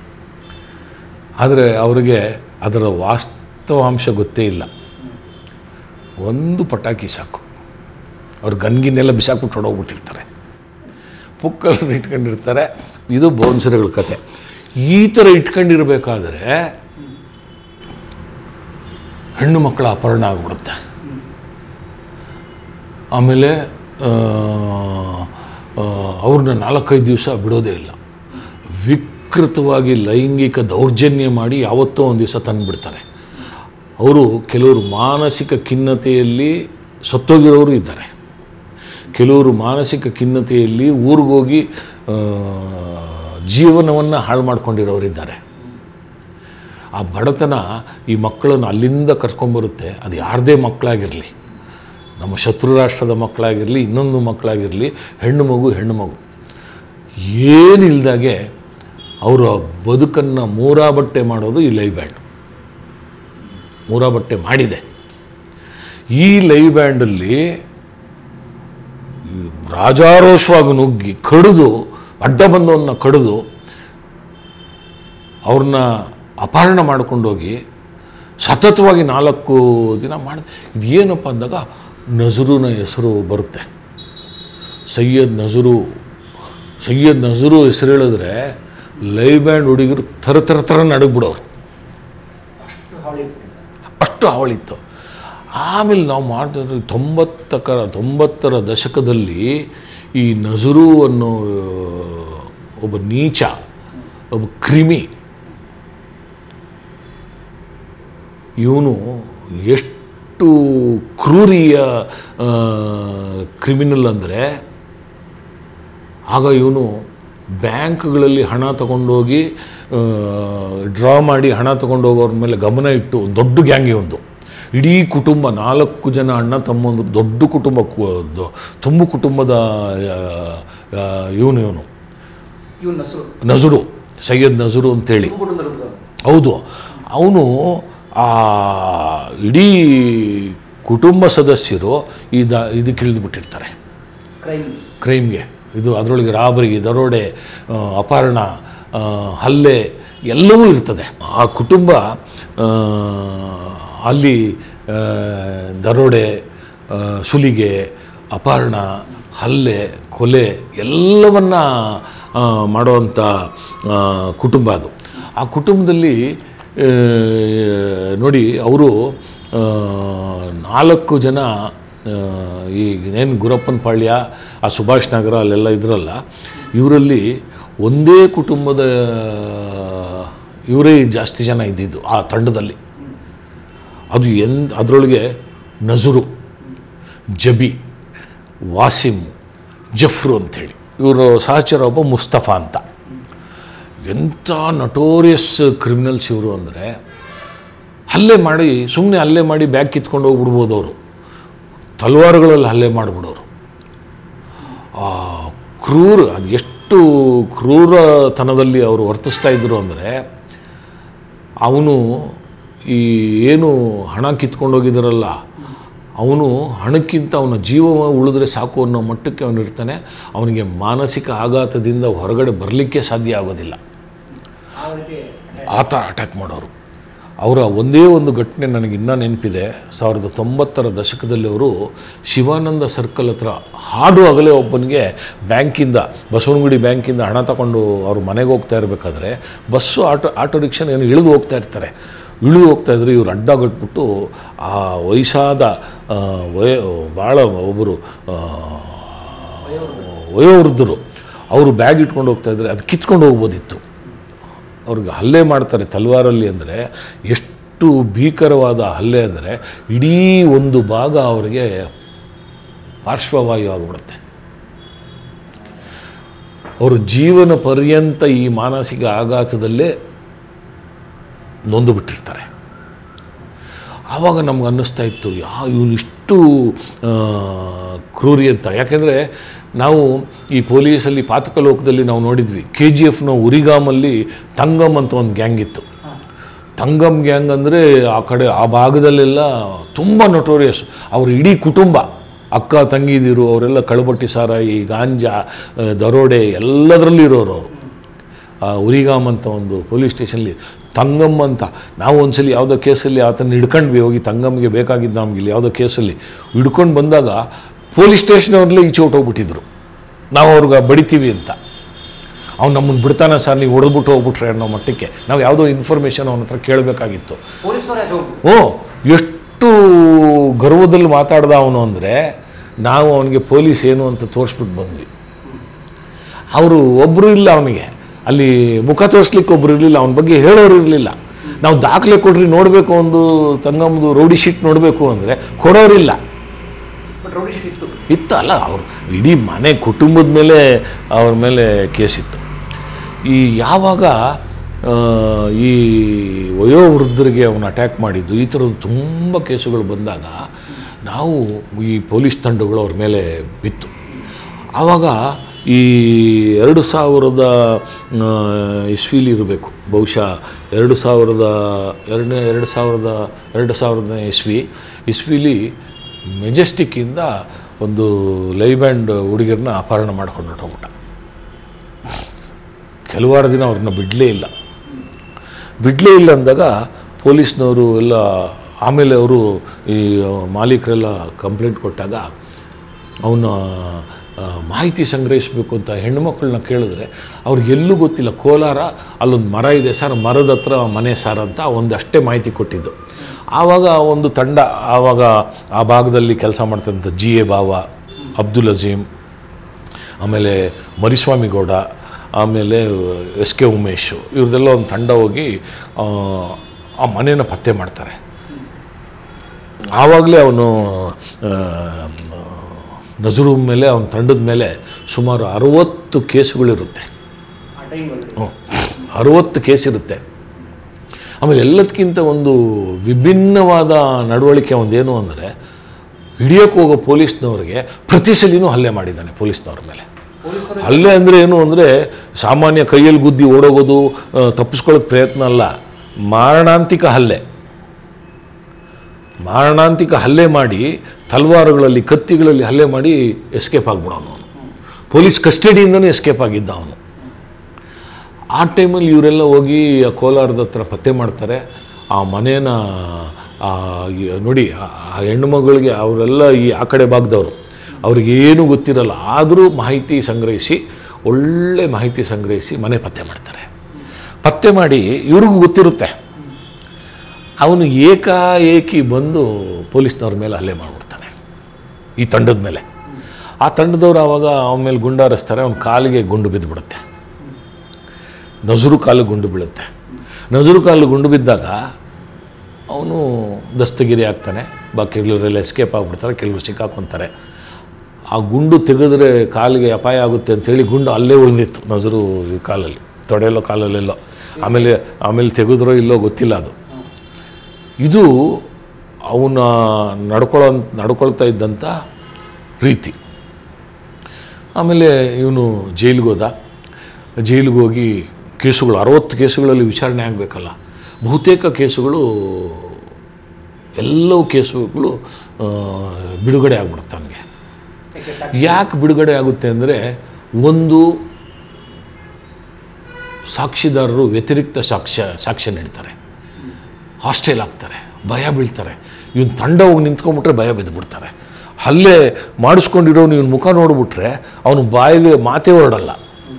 ಆದರೆ ಅವರಿಗೆ ಅದರ ವಾಸ್ತವಾಂಶ ಗೊತ್ತೇ ಇಲ್ಲ ಒಂದು ಪಟಾಕಿ ಸಾಕು ಅವ್ರು ಗನ್ಗಿನ್ನೆಲ್ಲ ಬಿಸಾಕ್ಬಿಟ್ಟು ಹೊಡೋಗ್ಬಿಟ್ಟಿರ್ತಾರೆ ಪುಕ್ಕಲ್ಲಿ ಇಟ್ಕೊಂಡಿರ್ತಾರೆ ಇದು ಬೌನ್ಸರ್ಗಳ ಕತೆ ಈ ಥರ ಇಟ್ಕೊಂಡಿರ್ಬೇಕಾದ್ರೆ ಹೆಣ್ಣು ಮಕ್ಕಳ ಅಪಹರಣ ಆಗ್ಬಿಡುತ್ತೆ ಆಮೇಲೆ ಆ, ಆ, ಅವ್ರನ್ನ ನಾಲ್ಕೈದು ದಿವಸ ಬಿಡೋದೇ ಇಲ್ಲ ವಿಕೃತವಾಗಿ ಲೈಂಗಿಕ ದೌರ್ಜನ್ಯ ಮಾಡಿ ಯಾವತ್ತೋ ಒಂದು ದಿವಸ ತಂದುಬಿಡ್ತಾರೆ ಅವರು ಕೆಲವರು ಮಾನಸಿಕ ಖಿನ್ನತೆಯಲ್ಲಿ ಸತ್ತೋಗಿರೋರು ಇದ್ದಾರೆ ಕೆಲವರು ಮಾನಸಿಕ ಖಿನ್ನತೆಯಲ್ಲಿ ಊರಿಗೋಗಿ ಜೀವನವನ್ನು ಹಾಳು ಮಾಡ್ಕೊಂಡಿರೋರಿದ್ದಾರೆ ಆ ಬಡತನ ಈ ಮಕ್ಕಳನ್ನು ಅಲ್ಲಿಂದ ಕರ್ಕೊಂಬರುತ್ತೆ ಅದು ಯಾರದೇ ಮಕ್ಕಳಾಗಿರಲಿ ನಮ್ಮ ಶತ್ರು ರಾಷ್ಟ್ರದ ಮಕ್ಕಳಾಗಿರಲಿ ಇನ್ನೊಂದು ಮಕ್ಕಳಾಗಿರಲಿ ಹೆಣ್ಣು ಮಗು ಹೆಣ್ಣು ಮಗು ಏನಿಲ್ದಾಗೆ ಅವರ ಬದುಕನ್ನು ಮೂರಾ ಬಟ್ಟೆ ಮಾಡೋದು ಈ ಲೈವ್ ಬ್ಯಾಂಡ್ ಮೂರಾ ಬಟ್ಟೆ ಮಾಡಿದೆ ಈ ಲೈವ್ ಬ್ಯಾಂಡಲ್ಲಿ ರಾಜಾರೋಷವಾಗಿ ನುಗ್ಗಿ ಕಡಿದು ಅಡ್ಡ ಬಂದವನ್ನ ಕಡಿದು ಅವ್ರನ್ನ ಅಪಹರಣ ಮಾಡ್ಕೊಂಡೋಗಿ ಸತತವಾಗಿ ನಾಲ್ಕು ದಿನ ಮಾಡಿ ಇದು ಏನಪ್ಪ ಅಂದಾಗ ನಜರುನ ಹೆಸರು ಬರುತ್ತೆ ಸೈಯದ್ ನಜರು ಸೈಯದ್ ನಜರು ಹೆಸರು ಹೇಳಿದ್ರೆ ಲೈವ್ ಬ್ಯಾಂಡ್ ಹುಡುಗರು ಥರ ಥರ ಥರ ನಡಗ್ಬಿಡೋರು ಅಷ್ಟು ಹಾವಳಿ ಅಷ್ಟು ಹಾವಳಿತ್ತು ಆಮೇಲೆ ನಾವು ಮಾಡಿದ್ರೆ ತೊಂಬತ್ತಕರ ತೊಂಬತ್ತರ ದಶಕದಲ್ಲಿ ಈ ನಜರು ಅನ್ನೋ ಒಬ್ಬ ನೀಚ ಒಬ್ಬ ಕ್ರಿಮಿ ಇವನು ಎಷ್ಟು ಕ್ರೂರಿಯ ಕ್ರಿಮಿನಲ್ ಅಂದರೆ ಆಗ ಇವನು ಬ್ಯಾಂಕ್ಗಳಲ್ಲಿ ಹಣ ತಗೊಂಡೋಗಿ ಡ್ರಾ ಮಾಡಿ ಹಣ ತಗೊಂಡೋಗೋರ ಮೇಲೆ ಗಮನ ಇಟ್ಟು ಒಂದು ದೊಡ್ಡ ಗ್ಯಾಂಗ್ ಒಂದು ಇಡೀ ಕುಟುಂಬ ನಾಲ್ಕು ಜನ ಅಣ್ಣ ತಮ್ಮಂದು ದೊಡ್ಡ ಕುಟುಂಬ ಕು- ದ- ತುಂಬು ಕುಟುಂಬದ ಇವನು ಇವನು ಇವ್ನ ಹೆಸರು ನಜರು ಸೈಯದ್ ನಜರು ಅಂತೇಳಿ ಕುಟುಂಬದಲ್ಲಿ ಹುಟ್ಟಿದವ್ರು. ಹೌದು ಅವನು ಆ ಇಡೀ ಕುಟುಂಬ ಸದಸ್ಯರು ಇದ ಇದಕ್ಕೆ ಇಳಿದುಬಿಟ್ಟಿರ್ತಾರೆ ಕ್ರೈಮ್ ಕ್ರೈಮ್ಗೆ ಇದು ಅದರೊಳಗೆ ರಾಬರಿ ದರೋಡೆ ಆ, ಅಪಹರಣ ಆ, ಹಲ್ಲೆ ಎಲ್ಲವೂ ಇರ್ತದೆ ಆ ಕುಟುಂಬ ಆ, ಅಲ್ಲಿ ಆ, ದರೋಡೆ ಆ, ಸುಲಿಗೆ ಅಪಹರಣ ಹಲ್ಲೆ ಕೊಲೆ ಎಲ್ಲವನ್ನ ಆ, ಮಾಡುವಂಥ ಆ, ಕುಟುಂಬ ಅದು ಆ ಕುಟುಂಬದಲ್ಲಿ ಆ, ನೋಡಿ ಅವರು ನಾಲ್ಕು ಜನ ಆ, ಈ ಏನು ಗುರಪ್ಪನ ಪಾಳ್ಯ ಆ ಸುಭಾಷ್ ನಗರ ಅಲ್ಲೆಲ್ಲ ಇದ್ರಲ್ಲ ಇವರಲ್ಲಿ ಒಂದೇ ಕುಟುಂಬದ ಇವರೇ ಜಾಸ್ತಿ ಜನ ಇದ್ದಿದ್ದು ಆ ತಂಡದಲ್ಲಿ ಅದು ಎನ್ ಅದರೊಳಗೆ ನಜರು ಜಬಿ ವಾಸಿಮ್ ಜಫ್ರು ಅಂಥೇಳಿ ಇವರು ಸಹಚರ ಒಬ್ಬ ಮುಸ್ತಫಾ ಅಂತ ಎಂಥ ನಟೋರಿಯಸ್ ಕ್ರಿಮಿನಲ್ಸ್ ಇವರು ಅಂದರೆ ಹಲ್ಲೆ ಮಾಡಿ ಸುಮ್ಮನೆ ಹಲ್ಲೆ ಮಾಡಿ ಬ್ಯಾಗ್ ಕಿತ್ಕೊಂಡು ಹೋಗ್ಬಿಡ್ಬೋದು ಅವರು ತಲವಾರುಗಳಲ್ಲಿ ಹಲ್ಲೆ ಮಾಡಿಬಿಡೋರು ಆ ಕ್ರೂರ ಅದು ಎಷ್ಟು ಕ್ರೂರತನದಲ್ಲಿ ಅವರು ವರ್ತಿಸ್ತಾ ಇದ್ದರು ಅಂದರೆ ಅವನು ಈ ಏನು ಹಣ ಕಿತ್ಕೊಂಡು ಹೋಗಿದ್ದಾರಲ್ಲ ಅವನು ಹಣಕ್ಕಿಂತ ಅವನ ಜೀವ ಉಳಿದ್ರೆ ಸಾಕು ಅನ್ನೋ ಮಟ್ಟಕ್ಕೆ ಅವನು ಇರ್ತಾನೆ ಅವನಿಗೆ ಮಾನಸಿಕ ಆಘಾತದಿಂದ ಹೊರಗಡೆ ಬರಲಿಕ್ಕೆ ಸಾಧ್ಯ ಆಗೋದಿಲ್ಲ ಆ ರೀತಿ ಆ ಥರ ಅಟ್ಯಾಕ್ ಮಾಡೋರು ಅವರ ಒಂದೇ ಒಂದು ಘಟನೆ ನನಗೆ ಇನ್ನೂ ನೆನಪಿದೆ ಸಾವಿರದ ತೊಂಬತ್ತರ ದಶಕದಲ್ಲಿ ಅವರು ಶಿವಾನಂದ ಸರ್ಕಲ್ ಹತ್ರ ಹಾಡು ಹಗಲೇ ಒಬ್ಬನಿಗೆ ಬ್ಯಾಂಕಿಂದ ಬಸವನಗುಡಿ ಬ್ಯಾಂಕಿಂದ ಹಣ ತಗೊಂಡು ಅವರು ಮನೆಗೆ ಹೋಗ್ತಾ ಇರಬೇಕಾದ್ರೆ ಬಸ್ಸು ಆಟೋ ಆಟೋ ರಿಕ್ಷಾನ ಏನು ಇಳಿದು ಹೋಗ್ತಾ ಇರ್ತಾರೆ ಇಳಿದು ಹೋಗ್ತಾ ಇದ್ರೆ ಇವ್ರು ಅಡ್ಡಗಟ್ಬಿಟ್ಟು ಆ ವಯಸ್ಸಾದ ಆ, ವಯ ಭಾಳ ಒಬ್ಬರು ಆ, ವಯೋವೃದ್ಧರು ಅವರು ಬ್ಯಾಗ್ ಇಟ್ಕೊಂಡು ಹೋಗ್ತಾ ಇದ್ರೆ ಅದು ಕಿತ್ಕೊಂಡು ಹೋಗ್ಬೋದಿತ್ತು ಅವ್ರಿಗೆ ಹಲ್ಲೆ ಮಾಡ್ತಾರೆ ತಲ್ವಾರಲ್ಲಿ ಅಂದರೆ ಎಷ್ಟು ಭೀಕರವಾದ ಹಲ್ಲೆ ಅಂದರೆ ಇಡೀ ಒಂದು ಭಾಗ ಅವರಿಗೆ ಪಾರ್ಶ್ವವಾಯು ಆಗಿಬಿಡುತ್ತೆ ಅವರು ಜೀವನ ಪರ್ಯಂತ ಈ ಮಾನಸಿಕ ಆಘಾತದಲ್ಲೇ ನೊಂದು ಬಿಟ್ಟಿರ್ತಾರೆ ಆವಾಗ ನಮ್ಗೆ ಅನ್ನಿಸ್ತಾ ಇತ್ತು ಯಾ ಇವನು ಇಷ್ಟು ಆ, ಕ್ರೂರಿ ಅಂತ ಯಾಕೆಂದರೆ ನಾವು ಈ ಪೊಲೀಸಲ್ಲಿ ಪಾತಕಲೋಕದಲ್ಲಿ ನಾವು ನೋಡಿದ್ವಿ ಕೆ ಜಿ ಎಫ್ನ ಉರಿಗಾಮಲ್ಲಿ ತಂಗಮ್ ಅಂತ ಒಂದು ಗ್ಯಾಂಗ್ ಇತ್ತು ತಂಗಮ್ ಗ್ಯಾಂಗ್ ಅಂದರೆ ಆ ಕಡೆ ಆ ಭಾಗದಲ್ಲೆಲ್ಲ ತುಂಬ ನೊಟೋರಿಯಸ್ ಅವ್ರ ಇಡೀ ಕುಟುಂಬ ಅಕ್ಕ ತಂಗಿದಿರು ಅವರೆಲ್ಲ ಕಳಬಟ್ಟಿ ಸಾರಾಯಿ ಗಾಂಜಾ ಆ, ದರೋಡೆ ಎಲ್ಲದರಲ್ಲೂ ಇರೋರು ಅವರು ಆ ಉರಿಗಾಮ್ ಅಂತ ಒಂದು ಪೊಲೀಸ್ ಸ್ಟೇಷನ್ಲಿ ತಂಗಮ್ ಅಂತ ನಾವು ಒಂದ್ಸಲಿ ಯಾವುದೋ ಕೇಸಲ್ಲಿ ಆತನ ಹಿಡ್ಕೊಂಡ್ವಿ ಹೋಗಿ ತಂಗಮ್ಗೆ ಬೇಕಾಗಿದ್ದು ನಮ್ಗೆ ಇಲ್ಲಿ ಯಾವುದೋ ಕೇಸಲ್ಲಿ ಹಿಡ್ಕೊಂಡು ಬಂದಾಗ ಪೊಲೀಸ್ ಸ್ಟೇಷನವ್ರಲ್ಲೇ ಈಚೆ ಹೊಟ್ಟೋಗ್ಬಿಟ್ಟಿದ್ರು ನಾವು ಅವ್ರಿಗೆ ಬಡಿತೀವಿ ಅಂತ ಅವ್ನು ನಮ್ಮನ್ನು ಬಿಡ್ತಾನೆ ಸರ್ ನೀವು ಹೊಡೆದ್ಬಿಟ್ಟು ಹೋಗ್ಬಿಟ್ರೆ ಅನ್ನೋ ಮಟ್ಟಕ್ಕೆ ನಾವು ಯಾವುದೋ ಇನ್ಫಾರ್ಮೇಷನ್ ಅವನ ಹತ್ರ ಕೇಳಬೇಕಾಗಿತ್ತು ಪೊಲೀಸ್ನವರೇ ಆಚೆ ಹೋಗ್ಬಿಟ್ಟು ಓ ಎಷ್ಟು ಗರ್ವದಲ್ಲಿ ಮಾತಾಡ್ದ ಅವನು ಅಂದರೆ ನಾವು ಅವನಿಗೆ ಪೊಲೀಸ್ ಏನು ಅಂತ ತೋರಿಸ್ಬಿಟ್ಟು ಬಂದ್ವಿ ಅವರು ಒಬ್ಬರು ಇಲ್ಲ ಅವನಿಗೆ ಅಲ್ಲಿ ಮುಖ ತೋರಿಸ್ಲಿಕ್ಕೆ ಒಬ್ರು ಇರಲಿಲ್ಲ ಅವನ ಬಗ್ಗೆ ಹೇಳೋರು ಇರಲಿಲ್ಲ ನಾವು ದಾಖಲೆ ಕೊಡ್ರಿ ನೋಡಬೇಕು ಒಂದು ತಂಗಮ್ದು ರೌಡಿ ಶೀಟ್ ನೋಡಬೇಕು ಅಂದರೆ ಕೊಡೋರಿಲ್ಲ ಬಟ್ ರೌಡಿ ಶೀಟ್ ಇತ್ತು ಇತ್ತು ಅಲ್ಲ ಅವರು ಇಡೀ ಮನೆ ಕುಟುಂಬದ ಮೇಲೆ ಅವ್ರ ಮೇಲೆ ಕೇಸ್ ಇತ್ತು ಈ ಯಾವಾಗ ಆ, ಈ ವಯೋವೃದ್ಧರಿಗೆ ಅವನು ಅಟ್ಯಾಕ್ ಮಾಡಿದ್ದು ಈ ಥರದ್ದು ತುಂಬ ಕೇಸುಗಳು ಬಂದಾಗ ನಾವು ಈ ಪೊಲೀಸ್ ತಂಡಗಳು ಅವ್ರ ಮೇಲೆ ಬಿತ್ತು ಆವಾಗ ಈ ಎರಡು ಸಾವಿರದ ಆ, ಇಸ್ವಿಲಿ ಇರಬೇಕು ಬಹುಶಃ ಎರಡು ಸಾವಿರದ ಎರಡನೇ ಎರಡು ಸಾವಿರದ ಎರಡು ಸಾವಿರದನೇ ಇಸ್ವಿ ಇಸ್ವಿಲಿ ಮೆಜೆಸ್ಟಿಕ್ಕಿಂದ ಒಂದು ಲೈವ್ ಬ್ಯಾಂಡ್ ಹುಡುಗಿರನ್ನ ಅಪಹರಣ ಮಾಡ್ಕೊಂಡು ಹೊರಟೋಗ್ಬಿಟ್ಟ ಕೆಲವಾರು ದಿನ ಅವ್ರನ್ನ ಬಿಡಲೇ ಇಲ್ಲ ಬಿಡಲೇ ಇಲ್ಲ ಅಂದಾಗ ಪೊಲೀಸ್ನವರು ಎಲ್ಲ ಆಮೇಲೆ ಅವರು ಈ ಮಾಲೀಕರೆಲ್ಲ ಕಂಪ್ಲೇಂಟ್ ಕೊಟ್ಟಾಗ ಅವನ ಆ, ಮಾಹಿತಿ ಸಂಗ್ರಹಿಸಬೇಕು ಅಂತ ಹೆಣ್ಣುಮಕ್ಕಳನ್ನ ಕೇಳಿದ್ರೆ ಅವ್ರಿಗೆ ಎಲ್ಲೂ ಗೊತ್ತಿಲ್ಲ ಕೋಲಾರ ಅಲ್ಲೊಂದು ಮರ ಇದೆ ಸರ್ ಮರದ ಹತ್ರ ಮನೆ ಸರ್ ಅಂತ ಒಂದಷ್ಟೇ ಮಾಹಿತಿ ಕೊಟ್ಟಿದ್ದು ಆವಾಗ ಒಂದು ತಂಡ ಆವಾಗ ಆ ಭಾಗದಲ್ಲಿ ಕೆಲಸ ಮಾಡ್ತಂಥ ಜಿ ಎ ಬಾವ ಅಬ್ದುಲ್ ಅಜೀಮ್ ಆಮೇಲೆ ಮರಿಸ್ವಾಮಿ ಗೌಡ ಆಮೇಲೆ ಎಸ್ ಕೆ ಉಮೇಶ್ ಇವ್ರದೆಲ್ಲ ಒಂದು ತಂಡ ಹೋಗಿ ಆ, ಆ ಮನೇನ ಪತ್ತೆ ಮಾಡ್ತಾರೆ ಆವಾಗಲೇ ಅವನು ನಜರು ಮೇಲೆ ಅವನ ತಂಡದ ಮೇಲೆ ಸುಮಾರು ಅರುವತ್ತು ಕೇಸುಗಳಿರುತ್ತೆ ಆ ಟೈಮಲ್ಲಿ ಹ್ಮ್. ಅರುವತ್ತು ಕೇಸ್ ಇರುತ್ತೆ ಆಮೇಲೆ ಎಲ್ಲದಕ್ಕಿಂತ ಒಂದು ವಿಭಿನ್ನವಾದ ನಡವಳಿಕೆ ಒಂದೇನು ಅಂದರೆ ಹಿಡಿಯೋಕೆ ಹೋಗೋ ಪೊಲೀಸ್ನವ್ರಿಗೆ ಪ್ರತಿ ಸಲಿನೂ ಹಲ್ಲೆ ಮಾಡಿದ್ದಾನೆ ಪೊಲೀಸ್ನವ್ರ ಮೇಲೆ ಪೊಲೀಸರು ಹಲ್ಲೆ ಅಂದರೆ ಏನು ಅಂದರೆ ಸಾಮಾನ್ಯ ಕೈಯಲ್ಲಿ ಗುದ್ದಿ ಓಡೋಗೋದು ಆ, ತಪ್ಪಿಸ್ಕೊಳ್ಳೋಕೆ ಪ್ರಯತ್ನ ಅಲ್ಲ ಮಾರಣಾಂತಿಕ ಹಲ್ಲೆ ಮಾರಣಾಂತಿಕ ಹಲ್ಲೆ ಮಾಡಿ ತಲ್ವಾರುಗಳಲ್ಲಿ ಕತ್ತಿಗಳಲ್ಲಿ ಹಲ್ಲೆ ಮಾಡಿ ಎಸ್ಕೇಪ್ ಆಗ್ಬಿಡೋನು ಅವನು ಪೊಲೀಸ್ ಕಸ್ಟಡಿಯಿಂದನೇ ಎಸ್ಕೇಪ್ ಆಗಿದ್ದ ಅವನು ಆ ಟೈಮಲ್ಲಿ ಇವರೆಲ್ಲ ಹೋಗಿ ಆ ಕೋಲಾರದ ಹತ್ರ ಪತ್ತೆ ಮಾಡ್ತಾರೆ ಆ ಮನೇನ ಆ, ಈ- ನೋಡಿ ಆ- ಆ ಹೆಣ್ಣು ಮಗಳಿಗೆ ಅವರೆಲ್ಲ ಈ ಆ ಕಡೆ ಭಾಗದವರು ಅವ್ರಿಗೇನು ಗೊತ್ತಿರಲ್ಲ ಆದರೂ ಮಾಹಿತಿ ಸಂಗ್ರಹಿಸಿ ಒಳ್ಳೆ ಮಾಹಿತಿ ಸಂಗ್ರಹಿಸಿ ಮನೆ ಪತ್ತೆ ಮಾಡ್ತಾರೆ ಪತ್ತೆ ಮಾಡಿ ಇವ್ರಿಗೂ ಗೊತ್ತಿರುತ್ತೆ ಅವನು ಏಕಾಏಕಿ ಬಂದು ಪೊಲೀಸ್ನವ್ರ ಮೇಲೆ ಹಲ್ಲೆ ಮಾಡಿಬಿಡ್ತಾನೆ ಈ ತಂಡದ ಮೇಲೆ ಆ ತಂಡದವ್ರು ಆವಾಗ ಅವನ ಮೇಲೆ ಗುಂಡಾರಿಸ್ತಾರೆ ಅವನ ಕಾಲಿಗೆ ಗುಂಡು ಬಿದ್ದುಬಿಡುತ್ತೆ ನಜರು ಕಾಲು ಗುಂಡು ಬೀಳುತ್ತೆ ನಜರು ಕಾಲು ಗುಂಡು ಬಿದ್ದಾಗ ಅವನು ದಸ್ತಗಿರಿ ಆಗ್ತಾನೆ ಬಾಕಿ ಕೆಲವರೆಲ್ಲ ಎಸ್ಕೇಪ್ ಆಗಿಬಿಡ್ತಾರೆ ಕೆಲವರು ಸಿಕ್ಕಾಕೊತಾರೆ ಆ ಗುಂಡು ತೆಗೆದ್ರೆ ಕಾಲಿಗೆ ಅಪಾಯ ಆಗುತ್ತೆ ಅಂತೇಳಿ ಗುಂಡು ಅಲ್ಲೇ ಉಳಿದಿತ್ತು ನಜರು ಈ ಕಾಲಲ್ಲಿ ತೊಡೆಯಲ್ಲೋ ಕಾಲಲ್ಲೆಲ್ಲೋ ಆಮೇಲೆ ಆಮೇಲೆ ತೆಗೆದ್ರೋ ಇಲ್ಲೋ ಗೊತ್ತಿಲ್ಲ ಅದು ಇದು ಅವನ ನಡ್ಕೊಳ್ಳೋ ನಡ್ಕೊಳ್ತಾ ಇದ್ದಂಥ ರೀತಿ ಆಮೇಲೆ ಇವನು ಜೈಲಿಗೆ ಹೋದ ಜೈಲಿಗೆ ಹೋಗಿ ಕೇಸುಗಳು ಅರವತ್ತು ಕೇಸುಗಳಲ್ಲಿ ವಿಚಾರಣೆ ಆಗಬೇಕಲ್ಲ ಬಹುತೇಕ ಕೇಸುಗಳು ಎಲ್ಲವೂ ಕೇಸುಗಳು ಆ, ಬಿಡುಗಡೆ ಆಗ್ಬಿಡುತ್ತೆ ನನಗೆ ಯಾಕೆ ಸಾಕ್ಷಿ ಯಾಕೆ ಬಿಡುಗಡೆ ಆಗುತ್ತೆ ಅಂದರೆ ಒಂದು ಸಾಕ್ಷಿದಾರರು ವ್ಯತಿರಿಕ್ತ ಸಾಕ್ಷ್ಯ ಸಾಕ್ಷ್ಯ ನೀಡ್ತಾರೆ ಹಾಸ್ಟೆಲ್ ಆಗ್ತಾರೆ ಭಯ ಬೀಳ್ತಾರೆ ಇವನು ತಂಡ ಹೋಗಿ ನಿಂತ್ಕೊಂಡ್ಬಿಟ್ರೆ ಭಯ ಬಿದ್ದುಬಿಡ್ತಾರೆ ಹಲ್ಲೆ ಮಾಡಿಸ್ಕೊಂಡಿರೋನು ಇವನ ಮುಖ ನೋಡಿಬಿಟ್ರೆ ಅವನು ಬಾಯಿಗೆ ಮಾತೇ ಹೊರಡಲ್ಲ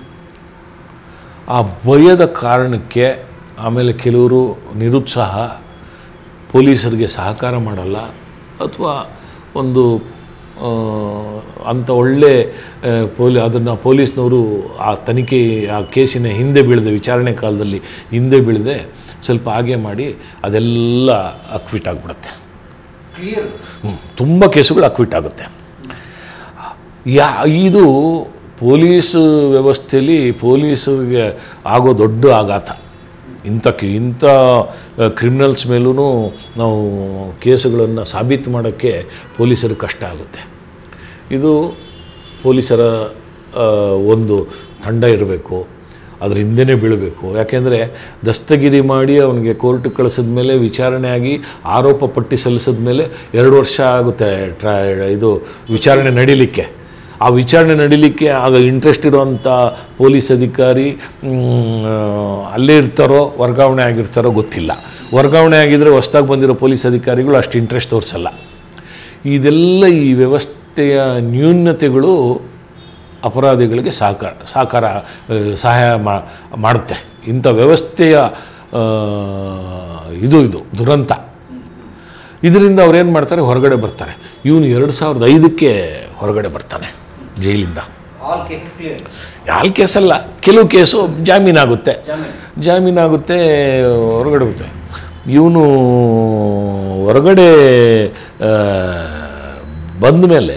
ಆ ಭಯದ ಕಾರಣಕ್ಕೆ ಆಮೇಲೆ ಕೆಲವರು ನಿರುತ್ಸಾಹ ಪೊಲೀಸರಿಗೆ ಸಹಕಾರ ಮಾಡಲ್ಲ ಅಥವಾ ಒಂದು ಆ, ಅಂಥ ಒಳ್ಳೆ ಆ, ಪೊಲೀ ಅದನ್ನು ಪೊಲೀಸ್ನವರು ಆ ತನಿಖೆ ಆ ಕೇಸಿನ ಹಿಂದೆ ಬೀಳದೆ ವಿಚಾರಣೆ ಕಾಲದಲ್ಲಿ ಹಿಂದೆ ಬೀಳದೆ ಸ್ವಲ್ಪ ಹಾಗೆ ಮಾಡಿ ಅದೆಲ್ಲ ಅಕ್ವಿಟ್ ಆಗಿಬಿಡುತ್ತೆ ಕ್ಲಿಯರ್ ತುಂಬ ಕೇಸುಗಳು ಅಕ್ವಿಟ್ ಆಗುತ್ತೆ ಯಾ ಇದು ಪೊಲೀಸ್ ವ್ಯವಸ್ಥೆಯಲ್ಲಿ ಪೊಲೀಸರಿಗೆ ಆಗೋ ದೊಡ್ಡ ಆಘಾತ ಇಂಥ ಕಿ- ಇಂಥ ಕ್ರಿಮಿನಲ್ಸ್ ಮೇಲೂ ನಾವು ಕೇಸುಗಳನ್ನು ಸಾಬೀತು ಮಾಡೋಕ್ಕೆ ಪೊಲೀಸರಿಗೆ ಕಷ್ಟ ಆಗುತ್ತೆ ಇದು ಪೊಲೀಸರ ಆ, ಒಂದು ತಂಡ ಇರಬೇಕು ಅದ್ರ ಹಿಂದೆನೇ ಬೀಳಬೇಕು ಯಾಕೆಂದರೆ ದಸ್ತಗಿರಿ ಮಾಡಿ ಅವನಿಗೆ ಕೋರ್ಟಿಗೆ ಕಳಿಸಿದ ಮೇಲೆ ವಿಚಾರಣೆ ಆಗಿ ಆರೋಪ ಪಟ್ಟಿ ಸಲ್ಲಿಸಿದ ಮೇಲೆ ಎರಡು ವರ್ಷ ಆಗುತ್ತೆ ಟ್ರಾ ಇದು ವಿಚಾರಣೆ ನಡೀಲಿಕ್ಕೆ ಆ ವಿಚಾರಣೆ ನಡೀಲಿಕ್ಕೆ ಆಗ ಇಂಟ್ರೆಸ್ಟ್ ಇರೋವಂಥ ಪೊಲೀಸ್ ಅಧಿಕಾರಿ ಮ್, ಅಲ್ಲೇ ಇರ್ತಾರೋ ವರ್ಗಾವಣೆ ಆಗಿರ್ತಾರೋ ಗೊತ್ತಿಲ್ಲ ವರ್ಗಾವಣೆ ಆಗಿದ್ದರೆ ಹೊಸ್ದಾಗಿ ಬಂದಿರೋ ಪೊಲೀಸ್ ಅಧಿಕಾರಿಗಳು ಅಷ್ಟು ಇಂಟ್ರೆಸ್ಟ್ ತೋರಿಸಲ್ಲ ಇದೆಲ್ಲ ಈ ವ್ಯವಸ್ಥೆಯ ನ್ಯೂನತೆಗಳು ಅಪರಾಧಿಗಳಿಗೆ ಸಹಕಾರ ಸಹಕಾರ ಆ, ಸಹಾಯ ಮಾ- ಮಾಡುತ್ತೆ ಇಂಥ ವ್ಯವಸ್ಥೆಯ ಆ, ಇದು ಇದು ದುರಂತ ಇದರಿಂದ ಅವ್ರೇನು ಮಾಡ್ತಾರೆ ಹೊರಗಡೆ ಬರ್ತಾರೆ ಇವನು ಎರಡು ಸಾವಿರದ ಐದಕ್ಕೆ ಹೊರಗಡೆ ಬರ್ತಾನೆ ಜೈಲಿಂದ ಆಲ್ ಕೇಸಸ್ ಕ್ಲಿಯರ್ ಯಾಲ್ ಕೇಸಲ್ಲ ಕೆಲವು ಕೇಸು ಜಾಮೀನಾಗುತ್ತೆ ಜಾಮೀನು ಜಾಮೀನಾಗುತ್ತೆ ಹೊರಗಡೆ ಹೋಗುತ್ತೆ ಇವನು ಹೊರಗಡೆ ಬಂದ ಮೇಲೆ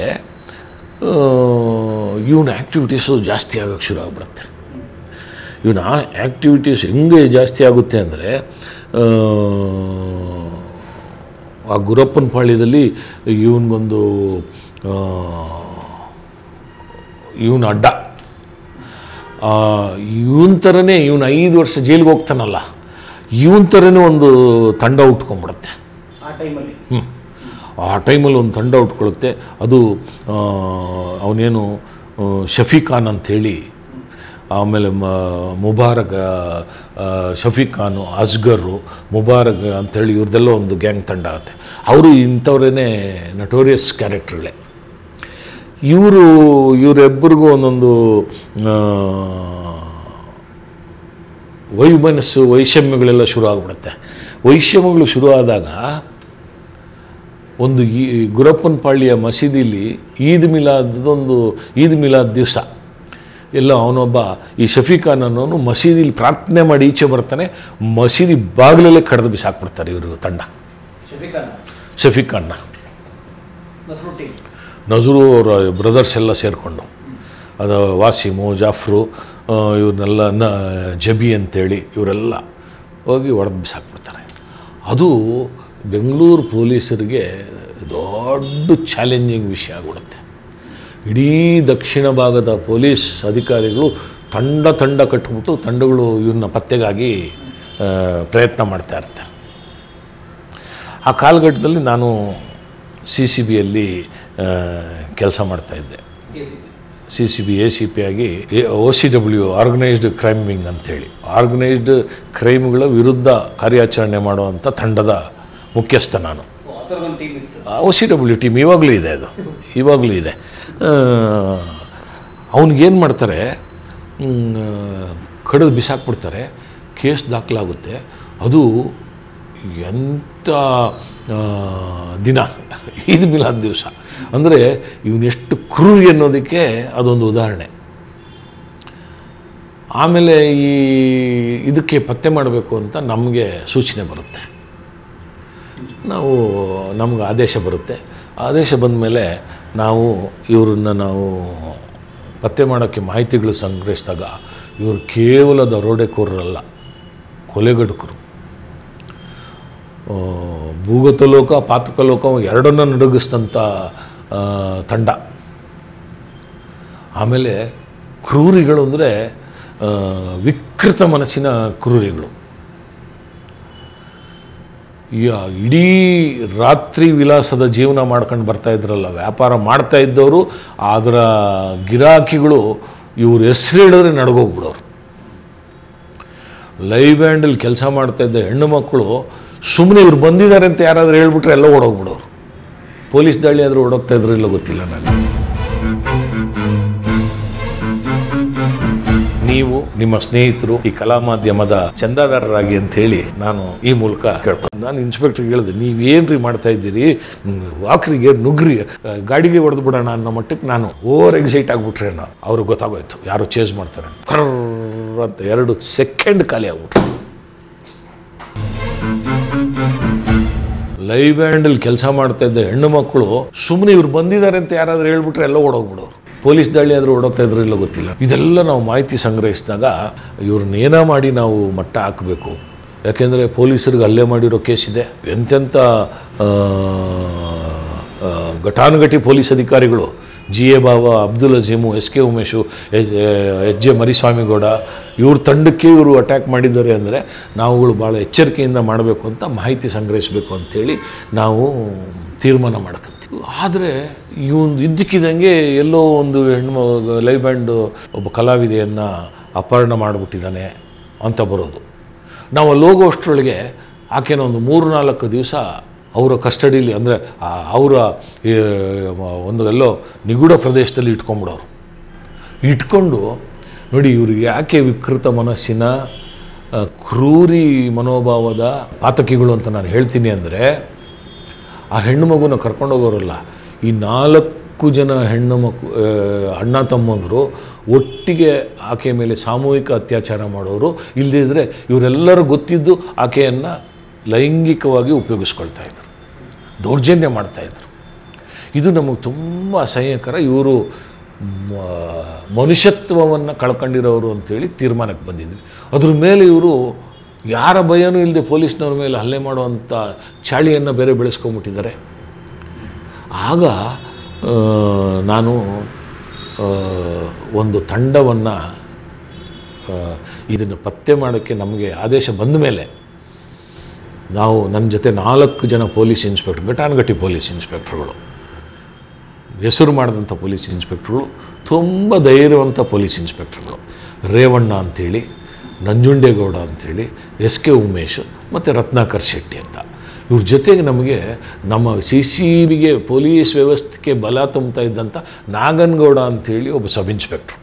ಇವನ ಆ್ಯಕ್ಟಿವಿಟೀಸು ಜಾಸ್ತಿ ಆಗೋಕ್ಕೆ ಶುರು ಆಗ್ಬಿಡುತ್ತೆ ಇವನ ಆ್ಯಕ್ಟಿವಿಟೀಸ್ ಹೆಂಗೆ ಜಾಸ್ತಿ ಆಗುತ್ತೆ ಅಂದರೆ ಆ ಗುರಪ್ಪನ ಪಾಳ್ಯದಲ್ಲಿ ಇವನಿಗೊಂದು ಇವನ ಅಡ್ಡ ಇವನ ಥರನೇ ಇವನು ಐದು ವರ್ಷ ಜೈಲಿಗೆ ಹೋಗ್ತಾನಲ್ಲ ಇವನ ಥರನೇ ಒಂದು ತಂಡ ಉಟ್ಕೊಂಡ್ಬಿಡುತ್ತೆ ಆ ಟೈಮಲ್ಲಿ ಹ್ಮ್. ಆ ಟೈಮಲ್ಲಿ ಒಂದು ತಂಡ ಉಟ್ಕೊಳ್ಳುತ್ತೆ ಅದು ಆ, ಅವನೇನು ಆ, ಶಫೀಕ್ ಖಾನ್ ಅಂಥೇಳಿ ಆಮೇಲೆ ಮ ಮುಬಾರಕ್ ಆ, ಶಫೀಕ್ ಖಾನು ಅಸ್ಗರು ಮುಬಾರಕ್ ಅಂಥೇಳಿ ಇವ್ರದ್ದೆಲ್ಲ ಒಂದು ಗ್ಯಾಂಗ್ ತಂಡ ಆಗುತ್ತೆ ಅವರು ಇಂಥವ್ರೇ ನಟೋರಿಯಸ್ ಕ್ಯಾರೆಕ್ಟರ್ಗಳೇ ಇವರು ಇವರಿಬ್ಬರಿಗೂ ಒಂದೊಂದು ಆ, ವೈಮನಸ್ಸು ವೈಷಮ್ಯಗಳೆಲ್ಲ ಶುರು ಆಗಿಬಿಡುತ್ತೆ ವೈಷಮ್ಯಗಳು ಶುರು ಆದಾಗ ಒಂದು ಈ ಗುರಪ್ಪನ ಪಾಳ್ಯ ಮಸೀದಿಲಿ ಈದ್ ಮಿಲಾದೊಂದು ಈದ್ ಮಿಲಾದ್ ದಿವಸ ಎಲ್ಲ ಅವನೊಬ್ಬ ಈ ಶಫೀಕ್ ಖಾನ್ ಅನ್ನೋನು ಮಸೀದಿಲಿ ಪ್ರಾರ್ಥನೆ ಮಾಡಿ ಈಚೆ ಬರ್ತಾನೆ ಮಸೀದಿ ಬಾಗಿಲಲ್ಲೇ ಕಡ್ದು ಬಿಸಾಕ್ಬಿಡ್ತಾರೆ ಇವರು ತಂಡ ಶಫೀಖಾನ್ ಶಫೀಕ್ ಖಾನ್ನ ನಸ್ರುಟ್ಟಿ ನಜರು ಅವರ ಬ್ರದರ್ಸ್ ಎಲ್ಲ ಸೇರಿಕೊಂಡು ಅದು ವಾಸಿಮು ಜಾಫ್ರು ಆ, ಇವ್ರನ್ನೆಲ್ಲ ನ ಜಬಿ ಅಂತೇಳಿ ಇವರೆಲ್ಲ ಹೋಗಿ ಹೊಡೆದು ಬಿಸಾಕ್ಬಿಡ್ತಾರೆ ಅದು ಬೆಂಗಳೂರು ಪೊಲೀಸರಿಗೆ ದೊಡ್ಡ ಚಾಲೆಂಜಿಂಗ್ ವಿಷಯ ಆಗ್ಬಿಡುತ್ತೆ ಇಡೀ ದಕ್ಷಿಣ ಭಾಗದ ಪೊಲೀಸ್ ಅಧಿಕಾರಿಗಳು ತಂಡ ತಂಡ ಕಟ್ಬಿಟ್ಟು ತಂಡಗಳು ಇವನ್ನ ಪತ್ತೆಗಾಗಿ ಆ, ಪ್ರಯತ್ನ ಮಾಡ್ತಾ ಇರ್ತಾರೆ ಆ ಕಾಲಘಟ್ಟದಲ್ಲಿ ನಾನು ಸಿ ಸಿ ಬಿಯಲ್ಲಿ ಕೆಲಸ ಮಾಡ್ತಾಯಿದ್ದೆ A C C C B A C P ಆಗಿ O C W organised crime wing ಅಂತೇಳಿ ಆರ್ಗನೈಸ್ಡ್ ಕ್ರೈಮ್ಗಳ ವಿರುದ್ಧ ಕಾರ್ಯಾಚರಣೆ ಮಾಡುವಂಥ ತಂಡದ ಮುಖ್ಯಸ್ಥ ನಾನು ಓ ಆ ಥರದೊಂದು ಟೀಮ್ ಇತ್ತು ಒ ಸಿ ಡಬ್ಲ್ಯೂ ಟೀಮ್ ಇವಾಗಲೂ ಇದೆ ಅದು ಇವಾಗಲೂ ಇದೆ ಅವನಿಗೇನು ಮಾಡ್ತಾರೆ ಕಡಿದು ಬಿಸಾಕ್ಬಿಡ್ತಾರೆ ಕೇಸ್ ದಾಖಲಾಗುತ್ತೆ ಅದು ಎಂಥ ಆ, ದಿನ ಈದ್ ಮಿಲಾದ್ ದಿವಸ ಅಂದರೆ ಇವನೆಷ್ಟು ಕ್ರೂರಿ ಅನ್ನೋದಕ್ಕೆ ಅದೊಂದು ಉದಾಹರಣೆ ಆಮೇಲೆ ಈ ಇದಕ್ಕೆ ಪತ್ತೆ ಮಾಡಬೇಕು ಅಂತ ನಮಗೆ ಸೂಚನೆ ಬರುತ್ತೆ ನಾವು ನಮ್ಗೆ ಆದೇಶ ಬರುತ್ತೆ ಆದೇಶ ಬಂದ ಮೇಲೆ ನಾವು ಇವರನ್ನ ನಾವು ಪತ್ತೆ ಮಾಡೋಕ್ಕೆ ಮಾಹಿತಿಗಳು ಸಂಗ್ರಹಿಸಿದಾಗ ಇವರು ಕೇವಲ ದರೋಡೆಕೋರರಲ್ಲ ಕೊಲೆಗಡುಕರು ಆ, ಭೂಗತಲೋಕ ಪಾತಕಲೋಕ ಎರಡನ್ನ ನಡುಗಿಸಿದಂಥ ಆ, ತಂಡ ಆಮೇಲೆ ಕ್ರೂರಿಗಳು ಅಂದರೆ ವಿಕೃತ ಮನಸ್ಸಿನ ಕ್ರೂರಿಗಳು ಈ ಇಡೀ ರಾತ್ರಿ ವಿಲಾಸದ ಜೀವನ ಮಾಡ್ಕೊಂಡು ಬರ್ತಾ ಇದ್ರಲ್ಲ ವ್ಯಾಪಾರ ಮಾಡ್ತಾ ಇದ್ದವರು ಅದರ ಗಿರಾಕಿಗಳು ಇವ್ರ ಹೆಸರು ಹೇಳಿದ್ರೆ ನಡ್ಗೋಗ್ಬಿಡೋರು ಲೈವ್ ಬ್ಯಾಂಡಲ್ಲಿ ಕೆಲಸ ಮಾಡ್ತಾ ಇದ್ದ ಹೆಣ್ಣು ಮಕ್ಕಳು ಸುಮ್ಮನೆ ಇವ್ರು ಬಂದಿದ್ದಾರೆ ಅಂತ ಯಾರಾದರೂ ಹೇಳ್ಬಿಟ್ರೆ ಎಲ್ಲ ಓಡೋಗ್ಬಿಡೋರು ಪೊಲೀಸ್ ದಾಳಿ ಆದರೂ ಓಡೋಗ್ತಾ ಇದ್ರು ಇಲ್ಲ ಗೊತ್ತಿಲ್ಲ ನನಗೆ ನೀವು ನಿಮ್ಮ ಸ್ನೇಹಿತರು ಈ ಕಲಾ ಮಾಧ್ಯಮದ ಚಂದಾದಾರರಾಗಿ ಅಂತ ಹೇಳಿ ನಾನು ಈ ಮೂಲಕ ಕೇಳ್ಕೊಂಡು ನಾನು ಇನ್ಸ್ಪೆಕ್ಟರ್ಗೆ ಹೇಳಿದೆ ನೀವೇನ್ರಿ ಮಾಡ್ತಾ ಇದ್ದೀರಿ ಹ್ಮ್, ವಾಕ್ರಿಗೆ ನುಗ್ರಿ ಆ, ಗಾಡಿಗೆ ಹೊಡೆದು ಬಿಡೋಣ ಅನ್ನೋ ಮಟ್ಟಕ್ಕೆ ನಾನು ಓವರ್ ಎಕ್ಸೈಟ್ ಆಗಿಬಿಟ್ರೆ ನಾನು ಅವ್ರಿಗೆ ಗೊತ್ತಾಗೋಯ್ತು ಯಾರು ಚೇಸ್ ಮಾಡ್ತಾರೆ ಅಂತ. ಕರ್ರ್ ಅಂತ ಎರಡು ಸೆಕೆಂಡ್ ಖಾಲಿ ಆಗ್ಬಿಟ್ರು ಲೈವ್ ಬ್ಯಾಂಡಲ್ಲಿ ಕೆಲಸ ಮಾಡ್ತಾ ಇದ್ದ ಹೆಣ್ಣು ಮಕ್ಕಳು ಸುಮ್ಮನೆ ಇವ್ರು ಬಂದಿದ್ದಾರೆ ಅಂತ ಯಾರಾದರೂ ಹೇಳ್ಬಿಟ್ರೆ ಎಲ್ಲ ಓಡೋಗ್ಬಿಡೋರು ಪೊಲೀಸ್ ದಾಳಿ ಆದರೂ ಓಡೋಗ್ತಾ ಇದ್ರು ಇಲ್ಲ ಗೊತ್ತಿಲ್ಲ ಇದೆಲ್ಲ ನಾವು ಮಾಹಿತಿ ಸಂಗ್ರಹಿಸಿದಾಗ ಇವ್ರನ್ನ ಏನೋ ಮಾಡಿ ನಾವು ಮಟ್ಟ ಹಾಕಬೇಕು ಯಾಕೆಂದರೆ ಪೊಲೀಸರಿಗೆ ಹಲ್ಲೆ ಮಾಡಿರೋ ಕೇಸ್ ಇದೆ ಎಂತೆಂಥ ಆ, ಆ, ಘಟಾನುಘಟಿ ಪೊಲೀಸ್ ಅಧಿಕಾರಿಗಳು G A Baba Abdul Azeem S K Umesh H H J Mariswamygowda ಇವ್ರ ತಂಡಕ್ಕೆ ಇವರು ಅಟ್ಯಾಕ್ ಮಾಡಿದ್ದಾರೆ ಅಂದರೆ ನಾವುಗಳು ಭಾಳ ಎಚ್ಚರಿಕೆಯಿಂದ ಮಾಡಬೇಕು ಅಂತ ಮಾಹಿತಿ ಸಂಗ್ರಹಿಸಬೇಕು ಅಂಥೇಳಿ ನಾವು ತೀರ್ಮಾನ ಮಾಡ್ಕೊಂತೀವಿ ಆದರೆ ಇವೊಂದು ಇದ್ದಕ್ಕಿದ್ದಂಗೆ ಎಲ್ಲೋ ಒಂದು ಹೆಣ್ಣು ಲೈವ್ ಬ್ಯಾಂಡು ಒಬ್ಬ ಕಲಾವಿದೆಯನ್ನು ಅಪಹರಣ ಮಾಡಿಬಿಟ್ಟಿದ್ದಾನೆ ಅಂತ ಬರೋದು ನಾವು ಅಲ್ಲಿ ಹೋಗೋಷ್ಟರೊಳಗೆ ಆಕೆನ ಒಂದು ಮೂರು ನಾಲ್ಕು ದಿವಸ ಅವರ ಕಸ್ಟಡಿಲಿ ಅಂದರೆ ಅವರ ಈ, ಒಂದು ಎಲ್ಲೋ ನಿಗೂಢ ಪ್ರದೇಶದಲ್ಲಿ ಇಟ್ಕೊಂಬಿಡೋರು ಇಟ್ಕೊಂಡು ನೋಡಿ ಇವ್ರಿಗೆ ಯಾಕೆ ವಿಕೃತ ಮನಸ್ಸಿನ ಆ, ಕ್ರೂರಿ ಮನೋಭಾವದ ಪಾತಕಿಗಳು ಅಂತ ನಾನು ಹೇಳ್ತೀನಿ ಅಂದರೆ ಆ ಹೆಣ್ಣು ಮಗುನ ಕರ್ಕೊಂಡೋಗೋರಲ್ಲ ಈ ನಾಲ್ಕು ಜನ ಹೆಣ್ಣು ಮಗು ಆ, ಅಣ್ಣ ತಮ್ಮಂದರು ಒಟ್ಟಿಗೆ ಆಕೆ ಮೇಲೆ ಸಾಮೂಹಿಕ ಅತ್ಯಾಚಾರ ಮಾಡೋರು ಇಲ್ಲದೇ ಇದ್ದರೆ ಇವರೆಲ್ಲರೂ ಗೊತ್ತಿದ್ದು ಆಕೆಯನ್ನು ಲೈಂಗಿಕವಾಗಿ ಉಪಯೋಗಿಸ್ಕೊಳ್ತಾ ಇದ್ರು ದೌರ್ಜನ್ಯ ಮಾಡ್ತಾಯಿದ್ರು ಇದು ನಮಗೆ ತುಂಬ ಅಸಹ್ಯಕರ ಇವರು ಮನುಷ್ಯತ್ವವನ್ನು ಕಳ್ಕೊಂಡಿರೋರು ಅಂತೇಳಿ ತೀರ್ಮಾನಕ್ಕೆ ಬಂದಿದ್ವಿ ಅದ್ರ ಮೇಲೆ ಇವರು ಯಾರ ಭಯನೂ ಇಲ್ಲದೆ ಪೊಲೀಸ್ನವ್ರ ಮೇಲೆ ಹಲ್ಲೆ ಮಾಡುವಂಥ ಚಾಳಿಯನ್ನು ಬೇರೆ ಬೆಳೆಸ್ಕೊಂಬಿಟ್ಟಿದ್ದಾರೆ ಆಗ ಆ, ನಾನು ಆ, ಒಂದು ತಂಡವನ್ನು ಇದನ್ನು ಪತ್ತೆ ಮಾಡೋಕ್ಕೆ ನಮಗೆ ಆದೇಶ ಬಂದ ಮೇಲೆ ನಾವು ನನ್ನ ಜೊತೆ ನಾಲ್ಕು ಜನ ಪೊಲೀಸ್ ಇನ್ಸ್ಪೆಕ್ಟರ್ ಘಟಾನುಘಟಿ ಪೊಲೀಸ್ ಇನ್ಸ್ಪೆಕ್ಟರ್ಗಳು ಹೆಸರು ಮಾಡಿದಂಥ ಪೊಲೀಸ್ ಇನ್ಸ್ಪೆಕ್ಟ್ರುಗಳು ತುಂಬ ಧೈರ್ಯವಂತ ಪೊಲೀಸ್ ಇನ್ಸ್ಪೆಕ್ಟರ್ಗಳು ರೇವಣ್ಣ ಅಂಥೇಳಿ ನಂಜುಂಡೇಗೌಡ ಅಂಥೇಳಿ ಎಸ್ ಕೆ ಉಮೇಶ್ ಮತ್ತು ರತ್ನಾಕರ್ ಶೆಟ್ಟಿ ಅಂತ ಇವ್ರ ಜೊತೆಗೆ ನಮಗೆ ನಮ್ಮ ಸಿ ಸಿ ಬಿಗೆ ಪೊಲೀಸ್ ವ್ಯವಸ್ಥೆಗೆ ಬಲ ತುಂಬ್ತಾ ಇದ್ದಂಥ ನಾಗನಗೌಡ ಅಂಥೇಳಿ ಒಬ್ಬ ಸಬ್ ಇನ್ಸ್ಪೆಕ್ಟ್ರು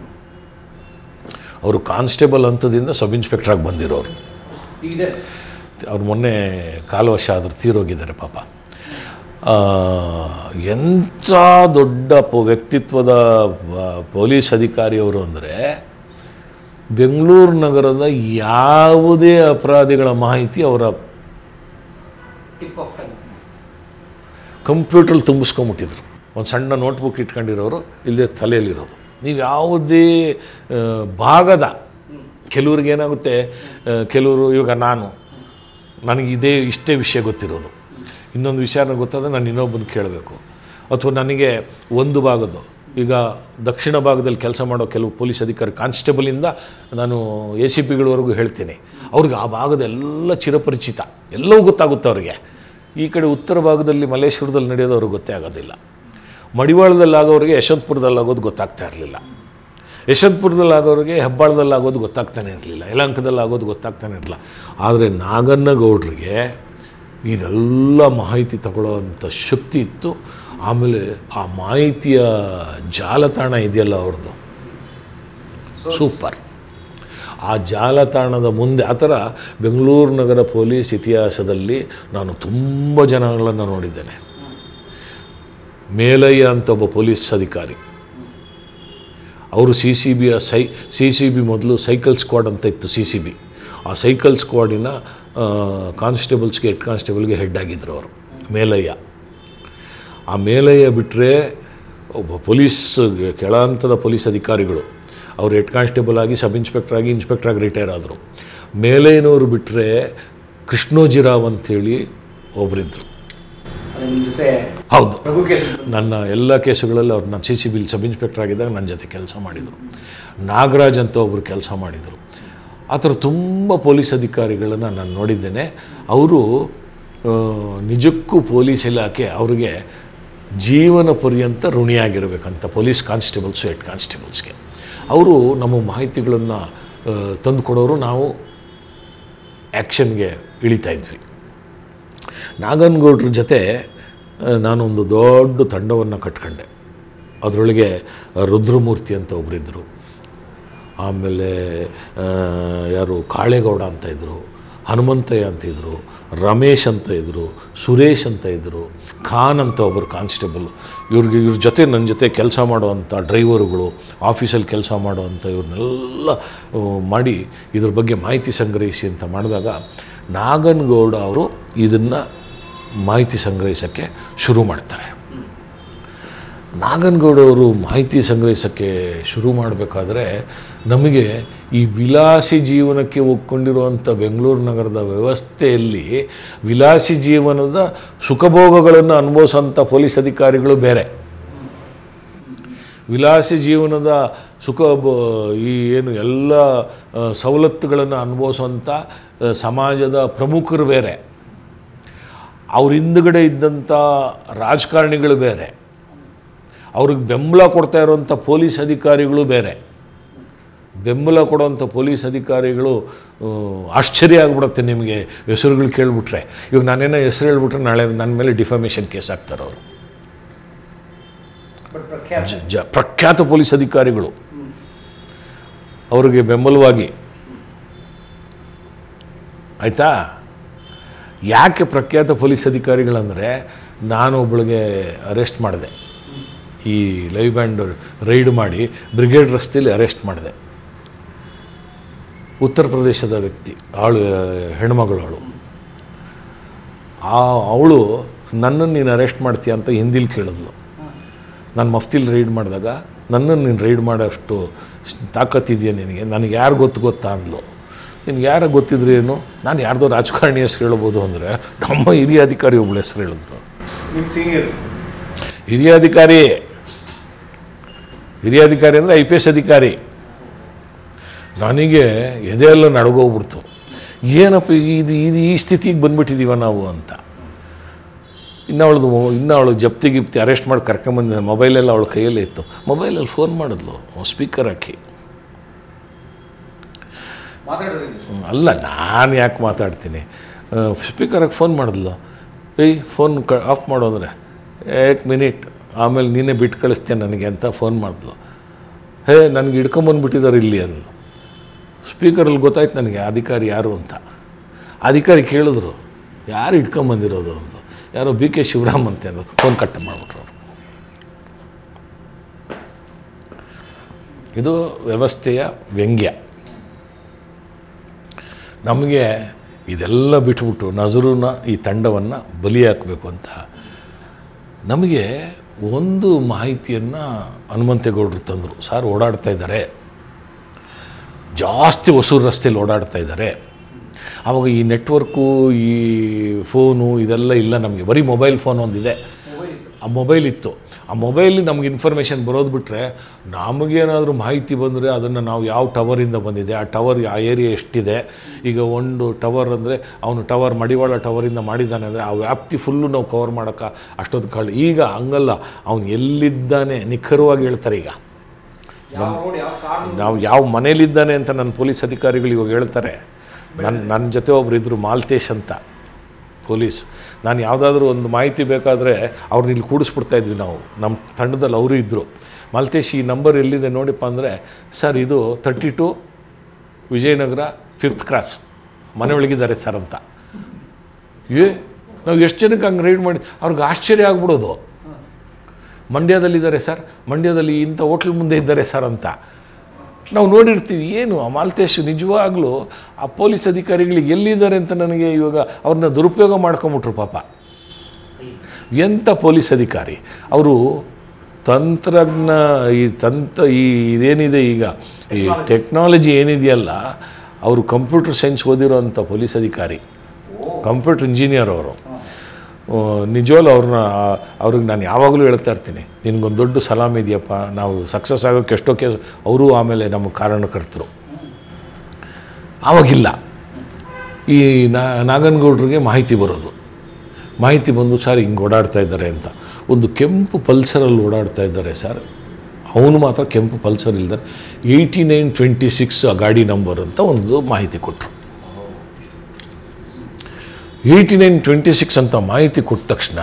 ಅವರು ಕಾನ್ಸ್ಟೇಬಲ್ ಹಂತದಿಂದ ಸಬ್ ಇನ್ಸ್ಪೆಕ್ಟ್ರಾಗಿ ಬಂದಿರೋರು ಇದೆ ಅವ್ರು ಮೊನ್ನೆ ಕಾಲು ವರ್ಷ ಆದರೂ ತೀರೋಗಿದ್ದಾರೆ ಪಾಪ ಆ, ಎಂಥ ದೊಡ್ಡ ಪೊ ವ್ಯಕ್ತಿತ್ವದ ವ- ಪೊಲೀಸ್ ಅಧಿಕಾರಿಯವರು ಅಂದರೆ ಬೆಂಗಳೂರು ನಗರದ ಯಾವುದೇ ಅಪರಾಧಿಗಳ ಮಾಹಿತಿ ಅವರ ಟಿಪ್ ಆಫ್ ಟೈಮ್ ಕಂಪ್ಯೂಟ್ರಲ್ಲಿ ತುಂಬಿಸ್ಕೊಂಬಿಟ್ಟಿದ್ರು ಒಂದು ಸಣ್ಣ ನೋಟ್ಬುಕ್ ಇಟ್ಕೊಂಡಿರೋರು ಇಲ್ಲದೆ ತಲೆಯಲ್ಲಿರೋದು ನೀವು ಯಾವುದೇ ಆ, ಭಾಗದ ಕೆಲವ್ರಿಗೆ ಏನಾಗುತ್ತೆ ಆ, ಕೆಲವರು ಇವಾಗ ನಾನು ನನಗೆ ಇದೇ ಇಷ್ಟೇ ವಿಷಯ ಗೊತ್ತಿರೋದು ಇನ್ನೊಂದು ವಿಷಯನ ಗೊತ್ತಾದರೆ ನಾನು ಇನ್ನೊಬ್ಬನ ಕೇಳಬೇಕು ಅಥವಾ ನನಗೆ ಒಂದು ಭಾಗದ್ದು ಈಗ ದಕ್ಷಿಣ ಭಾಗದಲ್ಲಿ ಕೆಲಸ ಮಾಡೋ ಕೆಲವು ಪೊಲೀಸ್ ಅಧಿಕಾರಿ ಕಾನ್ಸ್ಟೇಬಲಿಂದ ನಾನು ಎ ಸಿ ಪಿಗಳವರೆಗೂ ಹೇಳ್ತೀನಿ ಅವ್ರಿಗೆ ಆ ಭಾಗದ ಎಲ್ಲ ಚಿರಪರಿಚಿತ ಎಲ್ಲವೂ ಗೊತ್ತಾಗುತ್ತೆ ಅವ್ರಿಗೆ ಈ ಕಡೆ ಉತ್ತರ ಭಾಗದಲ್ಲಿ ಮಲ್ಲೇಶ್ವರದಲ್ಲಿ ನಡೆಯೋದು ಅವ್ರಿಗೆ ಗೊತ್ತೇ ಆಗೋದಿಲ್ಲ ಮಡಿವಾಳದಲ್ಲಿ ಆಗೋರಿಗೆ ಯಶವಂತಪುರದಲ್ಲಿ ಆಗೋದು ಗೊತ್ತಾಗ್ತಾ ಇರಲಿಲ್ಲ ಯಶವಂತಪುರದಲ್ಲಿ ಆಗೋರಿಗೆ ಹೆಬ್ಬಾಳದಲ್ಲಿ ಆಗೋದು ಗೊತ್ತಾಗ್ತಾನೆ ಇರಲಿಲ್ಲ ಯಲಂಕದಲ್ಲಿ ಆಗೋದು ಗೊತ್ತಾಗ್ತಾನೆ ಇರಲಿಲ್ಲ ಆದರೆ ನಾಗನ್ನಗೌಡ್ರಿಗೆ ಇದೆಲ್ಲ ಮಾಹಿತಿ ತಗೊಳ್ಳೋವಂಥ ಶಕ್ತಿ ಇತ್ತು ಆಮೇಲೆ ಆ ಮಾಹಿತಿಯ ಜಾಲತಾಣ ಇದೆಯಲ್ಲ ಅವ್ರದ್ದು ಸೂಪರ್ ಆ ಜಾಲತಾಣದ ಮುಂದೆ ಆ ಥರ ಬೆಂಗಳೂರು ನಗರ ಪೊಲೀಸ್ ಇತಿಹಾಸದಲ್ಲಿ ನಾನು ತುಂಬ ಜನಗಳನ್ನು ನೋಡಿದ್ದೇನೆ ಮೇಲಯ್ಯ ಅಂತ ಒಬ್ಬ ಪೊಲೀಸ್ ಅಧಿಕಾರಿ ಅವರು ಸಿ ಸಿ ಬಿಯ ಸೈ ಸಿ ಸಿ ಬಿ ಮೊದಲು ಸೈಕಲ್ ಸ್ಕ್ವಾಡ್ ಅಂತ ಇತ್ತು ಸಿ ಸಿ ಬಿ ಆ ಸೈಕಲ್ ಸ್ಕ್ವಾಡಿನ ಕಾನ್ಸ್ಟೇಬಲ್ಸ್ಗೆ ಹೆಡ್ ಕಾನ್ಸ್ಟೇಬಲ್ಗೆ ಹೆಡ್ ಆಗಿದ್ದರು ಅವರು ಮೇಲಯ್ಯ ಆ ಮೇಲಯ್ಯ ಬಿಟ್ಟರೆ ಒಬ್ಬ ಪೊಲೀಸ್ ಕೆಳ ಹಂತದ ಪೊಲೀಸ್ ಅಧಿಕಾರಿಗಳು ಅವರು ಹೆಡ್ ಕಾನ್ಸ್ಟೇಬಲ್ ಆಗಿ ಸಬ್ ಇನ್ಸ್ಪೆಕ್ಟರ್ ಆಗಿ ಇನ್ಸ್ಪೆಕ್ಟರ್ ಆಗಿ ರಿಟೈರ್ ಆದರು ಮೇಲಯ್ಯನವರು ಬಿಟ್ಟರೆ ಕೃಷ್ಣೋಜಿರಾವ್ ಅಂಥೇಳಿ ಒಬ್ಬರಿದ್ದರು ಅದೇ ನಿಮ್ಮ ಜೊತೆ ಹೌದು ರಘು ಕೇಸ್ ನನ್ನ ಎಲ್ಲ ಕೇಸುಗಳಲ್ಲಿ ಅವ್ರು ನಾನು ಸಿ ಸಿ ಬಿಲ್ ಸಬ್ ಇನ್ಸ್ಪೆಕ್ಟರ್ ಆಗಿದ್ದಾಗ ನನ್ನ ಜೊತೆ ಕೆಲಸ ಮಾಡಿದರು ನಾಗರಾಜ್ ಅಂತ ಒಬ್ಬರು ಕೆಲಸ ಮಾಡಿದರು ಆ ಥರ ತುಂಬ ಪೊಲೀಸ್ ಅಧಿಕಾರಿಗಳನ್ನು ನಾನು ನೋಡಿದ್ದೇನೆ ಅವರು ಆ, ನಿಜಕ್ಕೂ ಪೊಲೀಸ್ ಇಲಾಖೆ ಅವ್ರಿಗೆ ಜೀವನ ಪರ್ಯಂತ ಋಣಿಯಾಗಿರಬೇಕಂತ ಪೊಲೀಸ್ ಕಾನ್ಸ್ಟೇಬಲ್ಸು ಹೆಡ್ ಕಾನ್ಸ್ಟೇಬಲ್ಸ್ಗೆ ಅವರು ನಮ್ಮ ಮಾಹಿತಿಗಳನ್ನು ತಂದು ಕೊಡೋರು ನಾವು ಆ್ಯಕ್ಷನ್ಗೆ ಇಳಿತಾ ಇದ್ವಿ ನಾಗನಗೌಡ್ರ ಜೊತೆ ಆ, ನಾನೊಂದು ದೊಡ್ಡ ತಂಡವನ್ನು ಕಟ್ಕೊಂಡೆ ಅದರೊಳಗೆ ರುದ್ರಮೂರ್ತಿ ಅಂತ ಒಬ್ಬರಿದ್ದರು ಆಮೇಲೆ ಆ, ಯಾರು ಕಾಳೇಗೌಡ ಅಂತ ಇದ್ದರು ಹನುಮಂತಯ್ಯ ಅಂತ ಇದ್ದರು ರಮೇಶ್ ಅಂತ ಇದ್ದರು ಸುರೇಶ್ ಅಂತ ಇದ್ದರು ಖಾನ್ ಅಂತ ಒಬ್ಬರು ಕಾನ್ಸ್ಟೇಬಲ್ ಇವ್ರಿಗೆ ಇವ್ರ ಜೊತೆ ನನ್ನ ಜೊತೆ ಕೆಲಸ ಮಾಡುವಂಥ ಡ್ರೈವರುಗಳು ಆಫೀಸಲ್ಲಿ ಕೆಲಸ ಮಾಡುವಂಥ ಇವ್ರನ್ನೆಲ್ಲ ಆ, ಮಾಡಿ ಇದ್ರ ಬಗ್ಗೆ ಮಾಹಿತಿ ಸಂಗ್ರಹಿಸಿ ಅಂತ ಮಾಡಿದಾಗ ನಾಗನಗೌಡ ಅವರು ಇದನ್ನು ಮಾಹಿತಿ ಸಂಗ್ರಹಿಸೋಕ್ಕೆ ಶುರು ಮಾಡ್ತಾರೆ ನಾಗನಗೌಡ ಅವರು ಮಾಹಿತಿ ಸಂಗ್ರಹಿಸೋಕ್ಕೆ ಶುರು ಮಾಡಬೇಕಾದ್ರೆ ನಮಗೆ ಈ ವಿಲಾಸಿ ಜೀವನಕ್ಕೆ ಒಕ್ಕೊಂಡಿರುವಂಥ ಬೆಂಗಳೂರು ನಗರದ ವ್ಯವಸ್ಥೆಯಲ್ಲಿ ವಿಲಾಸಿ ಜೀವನದ ಸುಖಭೋಗಗಳನ್ನು ಅನುಭವಿಸೋಂಥ ಪೊಲೀಸ್ ಅಧಿಕಾರಿಗಳು ಬೇರೆ ವಿಲಾಸಿ ಜೀವನದ ಸುಖ ಬ- ಈ ಏನು ಎಲ್ಲ ಆ, ಸವಲತ್ತುಗಳನ್ನು ಅನುಭವಿಸುವಂಥ ಆ, ಸಮಾಜದ ಪ್ರಮುಖರು ಬೇರೆ ಅವ್ರ ಹಿಂದುಗಡೆ ಇದ್ದಂಥ ರಾಜಕಾರಣಿಗಳು ಬೇರೆ ಅವ್ರಿಗೆ ಬೆಂಬಲ ಕೊಡ್ತಾ ಇರುವಂಥ ಪೊಲೀಸ್ ಅಧಿಕಾರಿಗಳು ಬೇರೆ ಬೆಂಬಲ ಕೊಡುವಂಥ ಪೊಲೀಸ್ ಅಧಿಕಾರಿಗಳು ಆ, ಆಶ್ಚರ್ಯ ಆಗ್ಬಿಡುತ್ತೆ ನಿಮಗೆ ಹೆಸರುಗಳು ಕೇಳಿಬಿಟ್ರೆ ಇವಾಗ ನಾನೇನೋ ಹೆಸರು ಹೇಳ್ಬಿಟ್ರೆ ನಾಳೆ ನನ್ನ ಮೇಲೆ ಡಿಫಾಮೇಷನ್ ಕೇಸ್ ಹಾಕ್ತಾರೆ ಅವರು ಬಟ್ ಪ್ರಖ್ಯಾತ ಜ- ಜ ಪ್ರಖ್ಯಾತ ಪೊಲೀಸ್ ಅಧಿಕಾರಿಗಳು ಅವರಿಗೆ ಬೆಂಬಲವಾಗಿ ಆಯಿತಾ ಯಾಕೆ ಪ್ರಖ್ಯಾತ ಪೊಲೀಸ್ ಅಧಿಕಾರಿಗಳಂದರೆ ನಾನು ಒಬ್ಬಳಿಗೆ ಅರೆಸ್ಟ್ ಮಾಡಿದೆ ಈ ಲೈವ್ ಬ್ಯಾಂಡ್ ರೈಡ್ ಮಾಡಿ ಬ್ರಿಗೇಡ್ ರಸ್ತೆಯಲ್ಲಿ ಅರೆಸ್ಟ್ ಮಾಡಿದೆ ಉತ್ತರ ಪ್ರದೇಶದ ವ್ಯಕ್ತಿ ಅವಳು ಹೆಣ್ಮಗಳು ಅವಳು ಆ ಅವಳು ನನ್ನನ್ನು ನೀನು ಅರೆಸ್ಟ್ ಮಾಡ್ತೀಯ ಅಂತ ಹಿಂದಿಲಿ ಕೇಳಿದ್ಲು ನಾನು ಮಫ್ತಿಲಿ ರೈಡ್ ಮಾಡಿದಾಗ ನನ್ನನ್ನು ನೀನು ರೈಡ್ ಮಾಡೋಷ್ಟು ತಾಕತ್ತಿದೆಯಾ ನಿನಗೆ ನನಗೆ ಯಾರು ಗೊತ್ತು ಗೊತ್ತಾ ಅಂದ್ಲು ನಿನ್ಗೆ ಯಾರ ಗೊತ್ತಿದ್ರೆ ಏನು ನಾನು ಯಾರ್ದೋ ರಾಜಕಾರಣಿ ಹೆಸರು ಹೇಳ್ಬೋದು ಅಂದರೆ ನಮ್ಮ ಹಿರಿಯ ಅಧಿಕಾರಿ ಒಬ್ಬಳ ಹೆಸರು ಹೇಳಿದ್ರು ನಿಮ್ಮ ಸೀನಿಯರ್ ಹಿರಿಯ ಅಧಿಕಾರಿ ಹಿರಿಯ ಅಧಿಕಾರಿ ಅಂದರೆ ಐ ಪಿ ಎಸ್ ಅಧಿಕಾರಿ ನನಗೆ ಎದೆಯೆಲ್ಲ ನಡಗೋಗ್ಬಿಡ್ತು ಏನಪ್ಪ ಇದು ಇದು ಈ ಸ್ಥಿತಿಗೆ ಬಂದ್ಬಿಟ್ಟಿದ್ದೀವ ನಾವು ಅಂತ ಇನ್ನು ಅವಳದು ಇನ್ನು ಅವಳು ಜಪ್ತಿ ಗಿಪ್ತಿ ಅರೆಸ್ಟ್ ಮಾಡಿ ಕರ್ಕೊಂಬಂದ ಮೊಬೈಲೆಲ್ಲ ಅವಳ ಕೈಯಲ್ಲೇ ಇತ್ತು ಮೊಬೈಲಲ್ಲಿ ಫೋನ್ ಮಾಡಿದ್ಲು ಸ್ಪೀಕರ್ ಹಾಕಿ ಮಾತಾಡಿದ್ರಿ ನೀವು? ಹ್ಮ್, ಅಲ್ಲ ನಾನು ಯಾಕೆ ಮಾತಾಡ್ತೀನಿ ಸ್ಪೀಕರಾಗಿ ಫೋನ್ ಮಾಡಿದ್ಲು ಏಯ್ ಫೋನ್ ಕ ಆಫ್ ಮಾಡು ಅಂದರೆ ಏಕ್ ಮಿನಿಟ್ ಆಮೇಲೆ ನೀನೇ ಬಿಟ್ಟು ಕಳಿಸ್ತೇನೆ ನನಗೆ ಅಂತ ಫೋನ್ ಮಾಡಿದ್ಲು ಹೇ ನನಗೆ ಹಿಡ್ಕೊಂಬಂದ್ಬಿಟ್ಟಿದ್ದಾರೆ ಇಲ್ಲಿ ಅಂದ್ಲು ಸ್ಪೀಕರಲ್ಲಿ ಗೊತ್ತಾಯ್ತು ನನಗೆ ಅಧಿಕಾರಿ ಯಾರು ಅಂತ ಅಧಿಕಾರಿ ಕೇಳಿದ್ರು ಯಾರು ಹಿಡ್ಕೊಂಬಂದಿರೋದು ಅಂದು ಯಾರೋ ಬಿ ಕೆ ಶಿವರಾಮ್ ಅಂತ ಅಂದ್ರು ಫೋನ್ ಕಟ್ ಮಾಡಿಬಿಟ್ರು ಅವರು ಇದು ವ್ಯವಸ್ಥೆಯ ವ್ಯಂಗ್ಯ ನಮಗೆ ಇದೆಲ್ಲ ಬಿಟ್ಬಿಟ್ಟು ನಜರುನ ಈ ತಂಡವನ್ನು ಬಲಿ ಹಾಕಬೇಕು ಅಂತ ನಮಗೆ ಒಂದು ಮಾಹಿತಿಯನ್ನು ಹನುಮಂತೇಗೌಡರು ತಂದರು ಸಾರ್ ಓಡಾಡ್ತಾ ಇದ್ದಾರೆ ಜಾಸ್ತಿ ಹೊಸೂರು ರಸ್ತೆಯಲ್ಲಿ ಓಡಾಡ್ತಾ ಇದ್ದಾರೆ ಆವಾಗ ಈ ನೆಟ್ವರ್ಕು ಈ ಫೋನು ಇದೆಲ್ಲ ಇಲ್ಲ ನಮಗೆ ಬರೀ ಮೊಬೈಲ್ ಫೋನ್ ಒಂದಿದೆ ಮೊಬೈಲ್ ಇತ್ತು ಆ ಮೊಬೈಲ್ ಇತ್ತು ಆ ಮೊಬೈಲ್ ನಮ್ಗೆ ಇನ್ಫಾರ್ಮೇಷನ್ ಬರೋದು ಬಿಟ್ಟರೆ ನಮಗೇನಾದರೂ ಮಾಹಿತಿ ಬಂದರೆ ಅದನ್ನು ನಾವು ಯಾವ ಟವರಿಂದ ಬಂದಿದೆ ಆ ಟವರ್ ಆ ಏರಿಯಾ ಎಷ್ಟಿದೆ ಈಗ ಒಂದು ಟವರ್ ಅಂದರೆ ಅವನು ಟವರ್ ಮಡಿವಾಳ ಟವರಿಂದ ಮಾಡಿದ್ದಾನೆ ಅಂದರೆ ಆ ವ್ಯಾಪ್ತಿ ಫುಲ್ಲು ನಾವು ಕವರ್ ಮಾಡೋಕ್ಕೆ ಅಷ್ಟೊಂದು ಕಾಳು ಈಗ ಹಂಗಲ್ಲ ಅವನು ಎಲ್ಲಿದ್ದಾನೆ ನಿಖರವಾಗಿ ಹೇಳ್ತಾರೆ ಈಗ ಯಾವ ರೋಡ್ ಯಾವ ಕಾರ್ ನಾವು ಯಾವ ಮನೇಲಿದ್ದಾನೆ ಅಂತ ನನ್ನ ಪೊಲೀಸ್ ಅಧಿಕಾರಿಗಳು ಇವಾಗ ಹೇಳ್ತಾರೆ ನನ್ನ ನನ್ನ ಜೊತೆ ಒಬ್ರು ಇದ್ದರು ಮಾಲ್ತೇಶ್ ಅಂತ ಪೊಲೀಸ್ ನಾನು ಯಾವುದಾದ್ರೂ ಒಂದು ಮಾಹಿತಿ ಬೇಕಾದರೆ ಅವ್ರನ್ನ ಇಲ್ಲಿ ಕೂಡಿಸ್ಬಿಡ್ತಾ ಇದ್ವಿ ನಾವು ನಮ್ಮ ತಂಡದಲ್ಲಿ ಅವರು ಇದ್ದರು ಮಾಲ್ತೇಶ್ ಈ ನಂಬರ್ ಎಲ್ಲಿದೆ ನೋಡಿಪ್ಪ ಅಂದರೆ ಸರ್ ಇದು thirty two Vijayanagar fifth cross ಮನೆ ಒಳಗಿದ್ದಾರೆ ಸರ್ ಅಂತ ಏ ನಾವು ಎಷ್ಟು ಜನಕ್ಕೆ ಹಂಗೆ ರೈಡ್ ಮಾಡಿ ಅವ್ರಿಗೆ ಆಶ್ಚರ್ಯ ಆಗ್ಬಿಡೋದು ಮಂಡ್ಯದಲ್ಲಿದ್ದಾರೆ ಸರ್ ಮಂಡ್ಯದಲ್ಲಿ ಇಂಥ ಹೋಟ್ಲ್ ಮುಂದೆ ಇದ್ದಾರೆ ಸರ್ ಅಂತ ನಾವು ನೋಡಿರ್ತೀವಿ ಏನು ಆ ಮಾಲ್ತೇಶ್ ನಿಜವಾಗ್ಲೂ ಆ ಪೊಲೀಸ್ ಅಧಿಕಾರಿಗಳಿಗೆ ಎಲ್ಲಿದ್ದಾರೆ ಅಂತ ನನಗೆ ಇವಾಗ ಅವ್ರನ್ನ ದುರುಪಯೋಗ ಮಾಡ್ಕೊಂಬಿಟ್ರು ಪಾಪ ಎಂಥ ಪೊಲೀಸ್ ಅಧಿಕಾರಿ ಅವರು ತಂತ್ರಜ್ಞ ಈ ತಂತ್ರ ಈ ಇದೇನಿದೆ ಈಗ ಈ ಟೆಕ್ನಾಲಜಿ ಏನಿದೆಯಲ್ಲ ಅವರು ಕಂಪ್ಯೂಟರ್ ಸೈನ್ಸ್ ಓದಿರೋಂಥ ಪೊಲೀಸ್ ಅಧಿಕಾರಿ ಕಂಪ್ಯೂಟರ್ ಇಂಜಿನಿಯರ್ ಅವರು ನಿಜವಾಗ್ಲೂ ಅವ್ರನ್ನ ಅವ್ರಿಗೆ ನಾನು ಯಾವಾಗಲೂ ಹೇಳ್ತಾ ಇರ್ತೀನಿ ನಿನಗೊಂದು ದೊಡ್ಡ ಸಲಾಮ್ ಇದೆಯಪ್ಪ ನಾವು ಸಕ್ಸಸ್ ಆಗೋಕ್ಕೆ ಎಷ್ಟೋ ಕೇಸ್ ಅವರು ಆಮೇಲೆ ನಮ್ಮ ಕಾರಣಕರ್ತರು ಆವಾಗಿಲ್ಲ ಈ ನಾ ನಾಗನಗೌಡ್ರಿಗೆ ಮಾಹಿತಿ ಬರೋದು ಮಾಹಿತಿ ಬಂದು ಸರ್ ಹಿಂಗೆ ಓಡಾಡ್ತಾ ಇದ್ದಾರೆ ಅಂತ ಒಂದು ಕೆಂಪು ಪಲ್ಸರಲ್ಲಿ ಓಡಾಡ್ತಾ ಇದ್ದಾರೆ ಸರ್ ಅವನು ಮಾತ್ರ ಕೆಂಪು ಪಲ್ಸರ್ ಇಲ್ದಾರೆ ಏಯ್ಟಿ ನೈನ್ ಟ್ವೆಂಟಿ ಸಿಕ್ಸ್ ಗಾಡಿ ನಂಬರ್ ಅಂತ ಒಂದು ಮಾಹಿತಿ ಕೊಟ್ಟರು ಏಯ್ಟಿ ನೈನ್ ಟ್ವೆಂಟಿ ಸಿಕ್ಸ್ ಅಂತ ಮಾಹಿತಿ ಕೊಟ್ಟ ತಕ್ಷಣ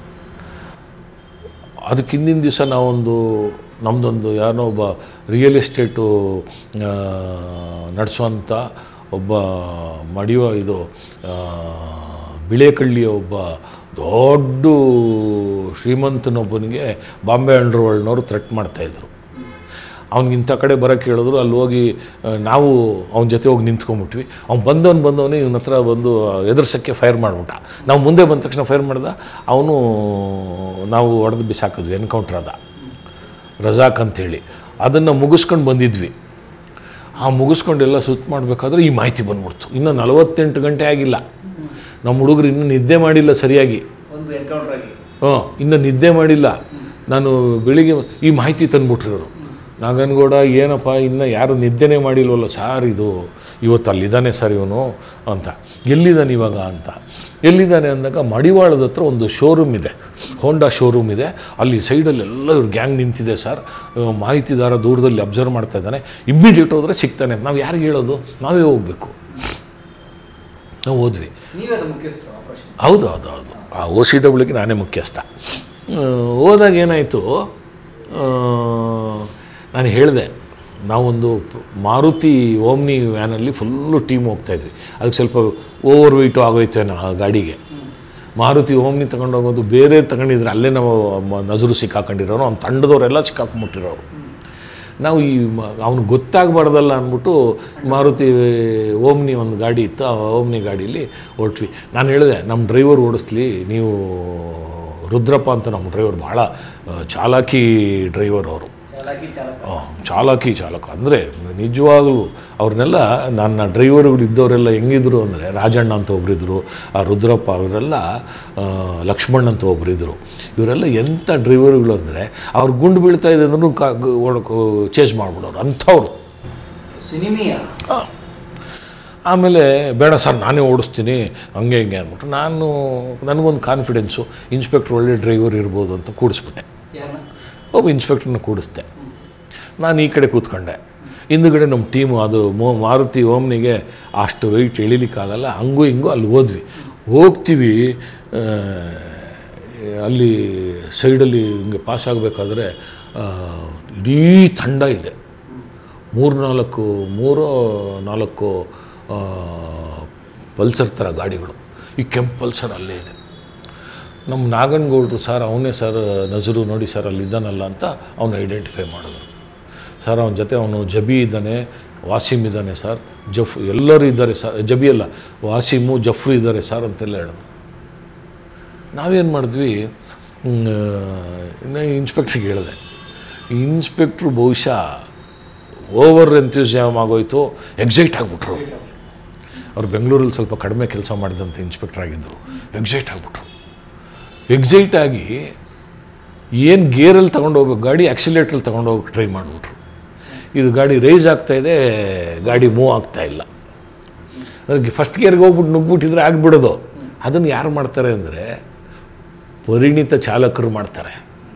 ಅದಕ್ಕೆ ಹಿಂದಿನ ದಿವಸ ನಾವೊಂದು ನಮ್ಮದೊಂದು ಯಾರೋ ಒಬ್ಬ ರಿಯಲ್ ಎಸ್ಟೇಟು ಆ, ನಡೆಸುವಂಥ ಒಬ್ಬ ಮಡಿವ ಇದು ಆ, ಬಿಳೆಕಳ್ಳಿಯ ಒಬ್ಬ ದೊಡ್ಡ ಶ್ರೀಮಂತನೊಬ್ಬನಿಗೆ ಬಾಂಬೆ ಅಂಡರ್ವರ್ಲ್ಡ್ನವರು ಥ್ರೆಟ್ ಮಾಡ್ತಾಯಿದ್ರು ಅವ್ನಿಗೆ ಇಂಥ ಕಡೆ ಬರೋಕ್ಕೆ ಹೇಳಿದ್ರು ಅಲ್ಲಿ ಹೋಗಿ ಆ, ನಾವು ಅವನ ಜೊತೆ ಹೋಗಿ ನಿಂತ್ಕೊಂಡ್ಬಿಟ್ವಿ ಅವ್ನು ಬಂದವನು ಬಂದವನೇ ಇವನ ಹತ್ರ ಬಂದು ಎದುರ್ಸೋಕ್ಕೆ ಫೈರ್ ಮಾಡಿಬಿಟ್ಟ ನಾವು ಮುಂದೆ ಬಂದ ತಕ್ಷಣ ಫೈರ್ ಮಾಡ್ದ ಅವನು ನಾವು ಹೊಡೆದು ಬಿಸಾಕಿದ್ವಿ ಎನ್ಕೌಂಟ್ರ್ ಅದ ರಜಾಕ್ ಅಂಥೇಳಿ ಅದನ್ನು ಮುಗಿಸ್ಕೊಂಡು ಬಂದಿದ್ವಿ ಆ ಮುಗಿಸ್ಕೊಂಡೆಲ್ಲ ಸುತ್ತ ಮಾಡಬೇಕಾದ್ರೆ ಈ ಮಾಹಿತಿ ಬಂದ್ಬಿಡ್ತು ಇನ್ನು ನಲವತ್ತೆಂಟು ಗಂಟೆ ಆಗಿಲ್ಲ ನಮ್ಮ ಹುಡುಗರು ಇನ್ನೂ ನಿದ್ದೆ ಮಾಡಿಲ್ಲ ಸರಿಯಾಗಿ ಒಂದು ಎನ್ಕೌಂಟರ್ ಆಗಿ ಹಾಂ ಇನ್ನು ನಿದ್ದೆ ಮಾಡಿಲ್ಲ ನಾನು ಬೆಳಿಗ್ಗೆ ಈ ಮಾಹಿತಿ ತಂದ್ಬಿಟ್ರು ಇವರು ನಾಗನಗೌಡ ಏನಪ್ಪ ಇನ್ನು ಯಾರು ನಿದ್ದೆನೇ ಮಾಡಿಲ್ವಲ್ಲ ಸಾರ್ ಇದು ಇವತ್ತು ಅಲ್ಲಿದ್ದಾನೆ ಸರ್ ಇವನು ಅಂತ ಎಲ್ಲಿದ್ದಾನೆ ಇವಾಗ ಅಂತ ಎಲ್ಲಿದ್ದಾನೆ ಅಂದಾಗ ಮಡಿವಾಳದ ಹತ್ರ ಒಂದು ಶೋರೂಮ್ ಇದೆ ಹೋಂಡಾ ಶೋರೂಮ್ ಇದೆ ಅಲ್ಲಿ ಸೈಡಲ್ಲಿ ಎಲ್ಲ ಇವ್ರ ಗ್ಯಾಂಗ್ ನಿಂತಿದೆ ಸರ್ ಆ, ಮಾಹಿತಿದಾರ ದೂರದಲ್ಲಿ ಅಬ್ಸರ್ವ್ ಮಾಡ್ತಾ ಇದ್ದಾನೆ ಇಮ್ಮಿಡಿಯೇಟ್ ಹೋದರೆ ಸಿಗ್ತಾನೆ ಅಂತ ನಾವು ಯಾರಿಗೆ ಹೇಳೋದು ನಾವೇ ಹೋಗಬೇಕು ನಾವು ಹೋದ್ವಿ ನೀವೇ ಅದು ಮುಖ್ಯಸ್ಥರು ಆಪರೇಷನ್ ಹೌದು ಹೌದು ಹೌದು ಆ ಓ ಸಿ ಡಬ್ಲ್ಯೂಗೆ ನಾನೇ ಮುಖ್ಯಸ್ಥ ಆ, ಹೋದಾಗ ಏನಾಯಿತು ನಾನು ಹೇಳಿದೆ ನಾವೊಂದು ಪ್- ಮಾರುತಿ ಓಮ್ನಿ ವ್ಯಾನಲ್ಲಿ ಫುಲ್ಲು ಟೀಮ್ ಹೋಗ್ತಾಯಿದ್ವಿ ಅದಕ್ಕೆ ಸ್ವಲ್ಪ ಓವರ್ ವೆಯ್ಟು ಆಗೋಯ್ತೇನೋ ಆ ಗಾಡಿಗೆ ಮಾರುತಿ ಓಮ್ನಿ ತಗೊಂಡೋಗೋದು ಬೇರೆ ತಗೊಂಡಿದ್ರೆ ಅಲ್ಲೇ ನಾವು ಮ- ನಜರು ಸಿಕ್ಕಾಕೊಂಡಿರೋರು ಅವ್ನ ತಂಡದವರೆಲ್ಲ ಸಿಕ್ಕಾಕೊಂಬಿಟ್ಟಿರೋರು ನಾವು ಈ ಅವನು ಗೊತ್ತಾಗಬಾರ್ದಲ್ಲ ಅಂದ್ಬಿಟ್ಟು ಮಾರುತಿ ಓಮ್ನಿ ಒಂದು ಗಾಡಿ ಇತ್ತು ಆ ಓಮ್ನಿ ಗಾಡೀಲಿ ಹೊರಟ್ವಿ ನಾನು ಹೇಳಿದೆ ನಮ್ಮ ಡ್ರೈವರ್ ಓಡಿಸ್ಲಿ ನೀವು ರುದ್ರಪ್ಪ ಅಂತ ನಮ್ಮ ಡ್ರೈವರ್ ಭಾಳ ಆ, ಚಾಲಾಕಿ ಡ್ರೈವರ್ ಅವರು ಚಾಲಾಕಿ ಚಾಲಕ ಆ, ಚಾಲಾಕಿ ಚಾಲಕ ಅಂದರೆ ನಿಜವಾಗಲೂ ಅವ್ರನ್ನೆಲ್ಲ ನನ್ನ ಡ್ರೈವರ್ಗಳು ಇದ್ದವರೆಲ್ಲ ಹೆಂಗಿದ್ರು ಅಂದರೆ ರಾಜಣ್ಣ ಅಂತ ಒಬ್ಬರಿದ್ದರು ಆ ರುದ್ರಪ್ಪ ಅವರೆಲ್ಲ ಆ, ಲಕ್ಷ್ಮಣ್ ಅಂತ ಒಬ್ಬರಿದ್ದರು ಇವರೆಲ್ಲ ಎಂಥ ಡ್ರೈವರ್ಗಳು ಅಂದರೆ ಅವ್ರು ಗುಂಡು ಬೀಳ್ತಾ ಇದೆ ಅಂದ್ರೂ ಕಾ ಚೇಸ್ ಮಾಡಿಬಿಡೋರು ಅಂಥವ್ರು ಸಿನಿಮಿಯ ಆ. ಆಮೇಲೆ ಬೇಡ ಸರ್ ನಾನೇ ಓಡಿಸ್ತೀನಿ ಹಂಗೆ ಹಿಂಗೆ ಅಂದ್ಬಿಟ್ಟು ನಾನು ನನಗೊಂದು ಕಾನ್ಫಿಡೆನ್ಸು ಇನ್ಸ್ಪೆಕ್ಟ್ರ್ ಒಳ್ಳೆ ಡ್ರೈವರ್ ಇರ್ಬೋದು ಅಂತ ಕೂಡಿಸ್ಬಿಟ್ಟೆ ಯಾರನ್ನ ಒಬ್ಬ ಇನ್ಸ್ಪೆಕ್ಟ್ರನ್ನ ಕೂಡಿಸ್ದೆ ನಾನು ಈ ಕಡೆ ಕೂತ್ಕೊಂಡೆ ಹಿಂದುಗಡೆ ನಮ್ಮ ಟೀಮು ಅದು ಮೋ ಮಾರುತಿ ಓಮ್ನಿಗೆ ಅಷ್ಟು ವೆಯ್ಟ್ ಎಳಿಲಿಕ್ಕಾಗಲ್ಲ ಹಂಗೂ ಹಿಂಗೂ ಅಲ್ಲಿ ಹೋದ್ವಿ ಹೋಗ್ತೀವಿ ಆ, ಅಲ್ಲಿ ಸೈಡಲ್ಲಿ ಹಿಂಗೆ ಪಾಸ್ ಆಗಬೇಕಾದ್ರೆ ಇಡೀ ತಂಡ ಇದೆ ಮೂರ್ನಾಲ್ಕು ಮೂರೋ ನಾಲ್ಕು ಆ, ಪಲ್ಸರ್ ಥರ ಗಾಡಿಗಳು ಈ ಕೆಂಪು ಪಲ್ಸರ್ ಅಲ್ಲೇ ಇದೆ ನಮ್ಮ ನಾಗನಗೌಡರು ಸರ್ ಅವನೇ ಸರ್ ನಜರು ನೋಡಿ ಸರ್ ಅಲ್ಲಿ ಇದ್ದಾನಲ್ಲ ಅಂತ ಅವನು ಐಡೆಂಟಿಫೈ ಮಾಡಿದ್ರು ಸರ್ ಅವನ ಜೊತೆ ಅವನು ಜಬಿ ಇದ್ದಾನೆ ವಾಸಿಮ್ ಇದ್ದಾನೆ ಸರ್ ಜಫ್ ಎಲ್ಲರೂ ಇದ್ದಾರೆ ಸರ್ ಜಬಿ ಅಲ್ಲ ವಾಸಿಮು ಜಫ್ರು ಇದ್ದಾರೆ ಸರ್ ಅಂತೆಲ್ಲ ಹೇಳಿದ್ರು ನಾವೇನು ಮಾಡಿದ್ವಿ ಹ್ಮ್, ಇನ್ನು ಇನ್ಸ್ಪೆಕ್ಟ್ರಿಗೆ ಹೇಳಿದೆ ಇನ್ಸ್ಪೆಕ್ಟ್ರು ಬಹುಶಃ ಓವರ್ ಎಂಥ್ಯೂಸಿಯಾಮ್ ಆಗೋಯ್ತು ಎಕ್ಸೈಟ್ ಆಗಿಬಿಟ್ರು ಅವ್ರು ಬೆಂಗಳೂರಲ್ಲಿ ಸ್ವಲ್ಪ ಕಡಿಮೆ ಕೆಲಸ ಮಾಡಿದಂಥ ಇನ್ಸ್ಪೆಕ್ಟರ್ ಆಗಿದ್ದರು ಎಕ್ಸೈಟ್ ಆಗಿಬಿಟ್ರು ಎಕ್ಸೈಟ್ ಆಗಿ ಏನು ಗೇರಲ್ಲಿ ತಗೊಂಡು ಹೋಗ್ಬೇಕು ಗಾಡಿ ಆಕ್ಸಿಲೇಟ್ರಲ್ಲಿ ತಗೊಂಡು ಹೋಗಕ್ಕೆ ಟ್ರೈ ಮಾಡಿಬಿಟ್ರು ಇದು ಗಾಡಿ ರೈಸ್ ಆಗ್ತಾ ಇದೆ ಗಾಡಿ ಮೂವ್ ಆಗ್ತಾ ಇಲ್ಲ ಅದಕ್ಕೆ ಫಸ್ಟ್ ಗೇರ್ಗೆ ಹೋಗ್ಬಿಟ್ಟು ನುಗ್ಬಿಟ್ಟಿದ್ರೆ ಆಗಿಬಿಡೋದು ಅದನ್ನು ಯಾರು ಮಾಡ್ತಾರೆ ಅಂದರೆ ಪರಿಣಿತ ಚಾಲಕರು ಮಾಡ್ತಾರೆ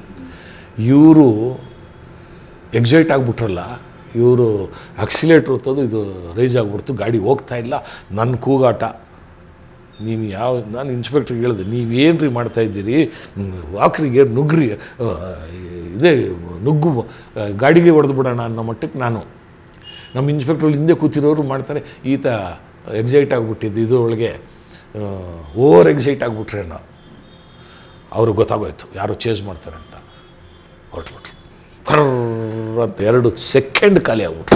ಇವರು ಎಕ್ಸೈಟ್ ಆಗಿಬಿಟ್ರಲ್ಲ ಇವರು ಆಕ್ಸಿಲೇಟ್ರ್ ಹೊತ್ತೋದು ಇದು ರೈಸ್ ಆಗಿಬಿಡ್ತು ಗಾಡಿ ಹೋಗ್ತಾ ಇಲ್ಲ ನನ್ನ ಕೂಗಾಟ ನೀನು ಯಾವ ನಾನು ಇನ್ಸ್ಪೆಕ್ಟ್ರಿಗೆ ಹೇಳಿದೆ ನೀವೇನು ರೀ ಮಾಡ್ತಾ ಇದ್ದೀರಿ ವಾಕ್ರಿಗೆ ನುಗ್ರಿ ಆ, ಇದೇ ನುಗ್ಗು ಆ, ಗಾಡಿಗೆ ಹೊಡೆದು ಬಿಡೋಣ ಅನ್ನೋ ಮಟ್ಟಕ್ಕೆ ನಾನು ನಮ್ಮ ಇನ್ಸ್ಪೆಕ್ಟ್ರಲ್ಲಿ ಹಿಂದೆ ಕೂತಿರೋರು ಮಾಡ್ತಾರೆ ಈತ ಎಕ್ಸೈಟ್ ಆಗಿಬಿಟ್ಟಿದ್ದು ಇದರೊಳಗೆ ಓವರ್ ಎಕ್ಸೈಟ್ ಆಗಿಬಿಟ್ರೇನೋ ಅವ್ರಿಗೆ ಗೊತ್ತಾಗೋಯ್ತು ಯಾರು ಚೇಸ್ ಮಾಡ್ತಾರೆ ಅಂತ ಹೊರಟ್ಬಿಟ್ರು ಕರ್ರ್ ಅಂತ ಎರಡು ಸೆಕೆಂಡ್ ಖಾಲಿ ಆಗ್ಬಿಟ್ರು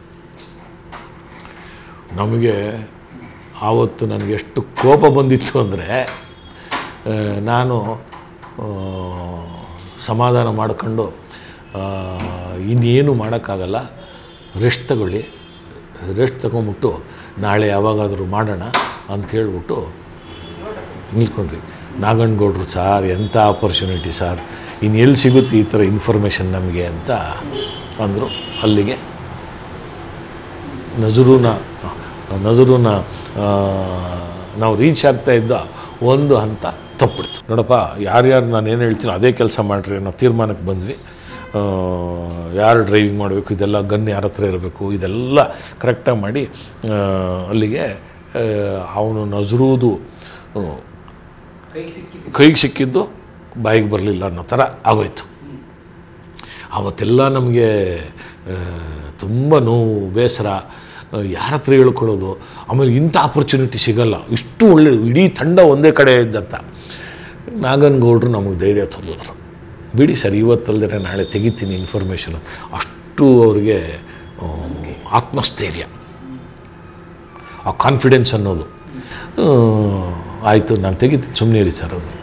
ನಮಗೆ ಆವತ್ತು ನನಗೆ ಎಷ್ಟು ಕೋಪ ಬಂದಿತ್ತು ಅಂದರೆ ನಾನು ಆ, ಸಮಾಧಾನ ಮಾಡ್ಕೊಂಡು ಆ, ಇನ್ನೇನು ಮಾಡೋಕ್ಕಾಗಲ್ಲ ರೆಸ್ಟ್ ತಗೊಳ್ಳಿ ರೆಸ್ಟ್ ತಗೊಂಬಿಟ್ಟು ನಾಳೆ ಯಾವಾಗಾದರೂ ಮಾಡೋಣ ಅಂತ ಹೇಳ್ಬಿಟ್ಟು ನಿಲ್ಕೊಂಡ್ವಿ ನಾಗನಗೌಡ್ರು ಸಾರ್ ಎಂಥ ಆಪರ್ಚುನಿಟಿ ಸಾರ್ ಇನ್ನು ಎಲ್ಲಿ ಸಿಗುತ್ತೆ ಈ ಥರ ಇನ್ಫಾರ್ಮೇಷನ್ ನಮಗೆ ಅಂತ ಅಂದರು ಅಲ್ಲಿಗೆ ನಜರುನ ನಜರುನ ಆ, ನಾವು ರೀಚ್ ಆಗ್ತಾ ಇದ್ದ ಒಂದು ಹಂತ ತಪ್ಪಿಡ್ತು ನೋಡಪ್ಪ ಯಾರ್ಯಾರು ನಾನು ಏನು ಹೇಳ್ತೀನಿ ಅದೇ ಕೆಲಸ ಮಾಡಿರಿ ಅನ್ನೋ ತೀರ್ಮಾನಕ್ಕೆ ಬಂದ್ವಿ ಆ, ಯಾರು ಡ್ರೈವಿಂಗ್ ಮಾಡಬೇಕು ಇದೆಲ್ಲ ಗನ್ ಯಾರ ಹತ್ರ ಇರಬೇಕು ಇದೆಲ್ಲ ಕರೆಕ್ಟಾಗಿ ಮಾಡಿ ಆ, ಅಲ್ಲಿಗೆ ಅವನು ನಜರುವುದು ಆ, ಕೈಗೆ ಸಿಕ್ಕಿ ಸಿಕ್ಕಿ ಕೈಗೆ ಸಿಕ್ಕಿದ್ದು ಬಾಯಿಗೆ ಬರಲಿಲ್ಲ ಅನ್ನೋ ಥರ ಆಗೋಯ್ತು ಆವತ್ತೆಲ್ಲ ನಮಗೆ ತುಂಬ ನೋವು ಬೇಸರ ಯಾರ ಹತ್ರ ಹೇಳ್ಕೊಳ್ಳೋದು ಆಮೇಲೆ ಇಂಥ ಆಪರ್ಚುನಿಟಿ ಸಿಗಲ್ಲ ಇಷ್ಟು ಒಳ್ಳೆ ಇಡೀ ತಂಡ ಒಂದೇ ಕಡೆ ಇದ್ದಂತ ನಾಗನಗೌಡರು ನಮಗೆ ಧೈರ್ಯ ತುಂಬಿದ್ರು ಬಿಡಿ ಸರ್ ಇವತ್ತಲ್ದರೆ ನಾಳೆ ತೆಗಿತೀನಿ ಇನ್ಫಾರ್ಮೇಷನ್ ಅಷ್ಟು ಅವ್ರಿಗೆ ಆ, ಆತ್ಮಸ್ಥೈರ್ಯ ಆ ಕಾನ್ಫಿಡೆನ್ಸ್ ಅನ್ನೋದು ಆ, ಆಯಿತು ನಾನು ತೆಗಿತೀನಿ ಸುಮ್ಮನೆ ಇರಿ ಸರ್ ಅದು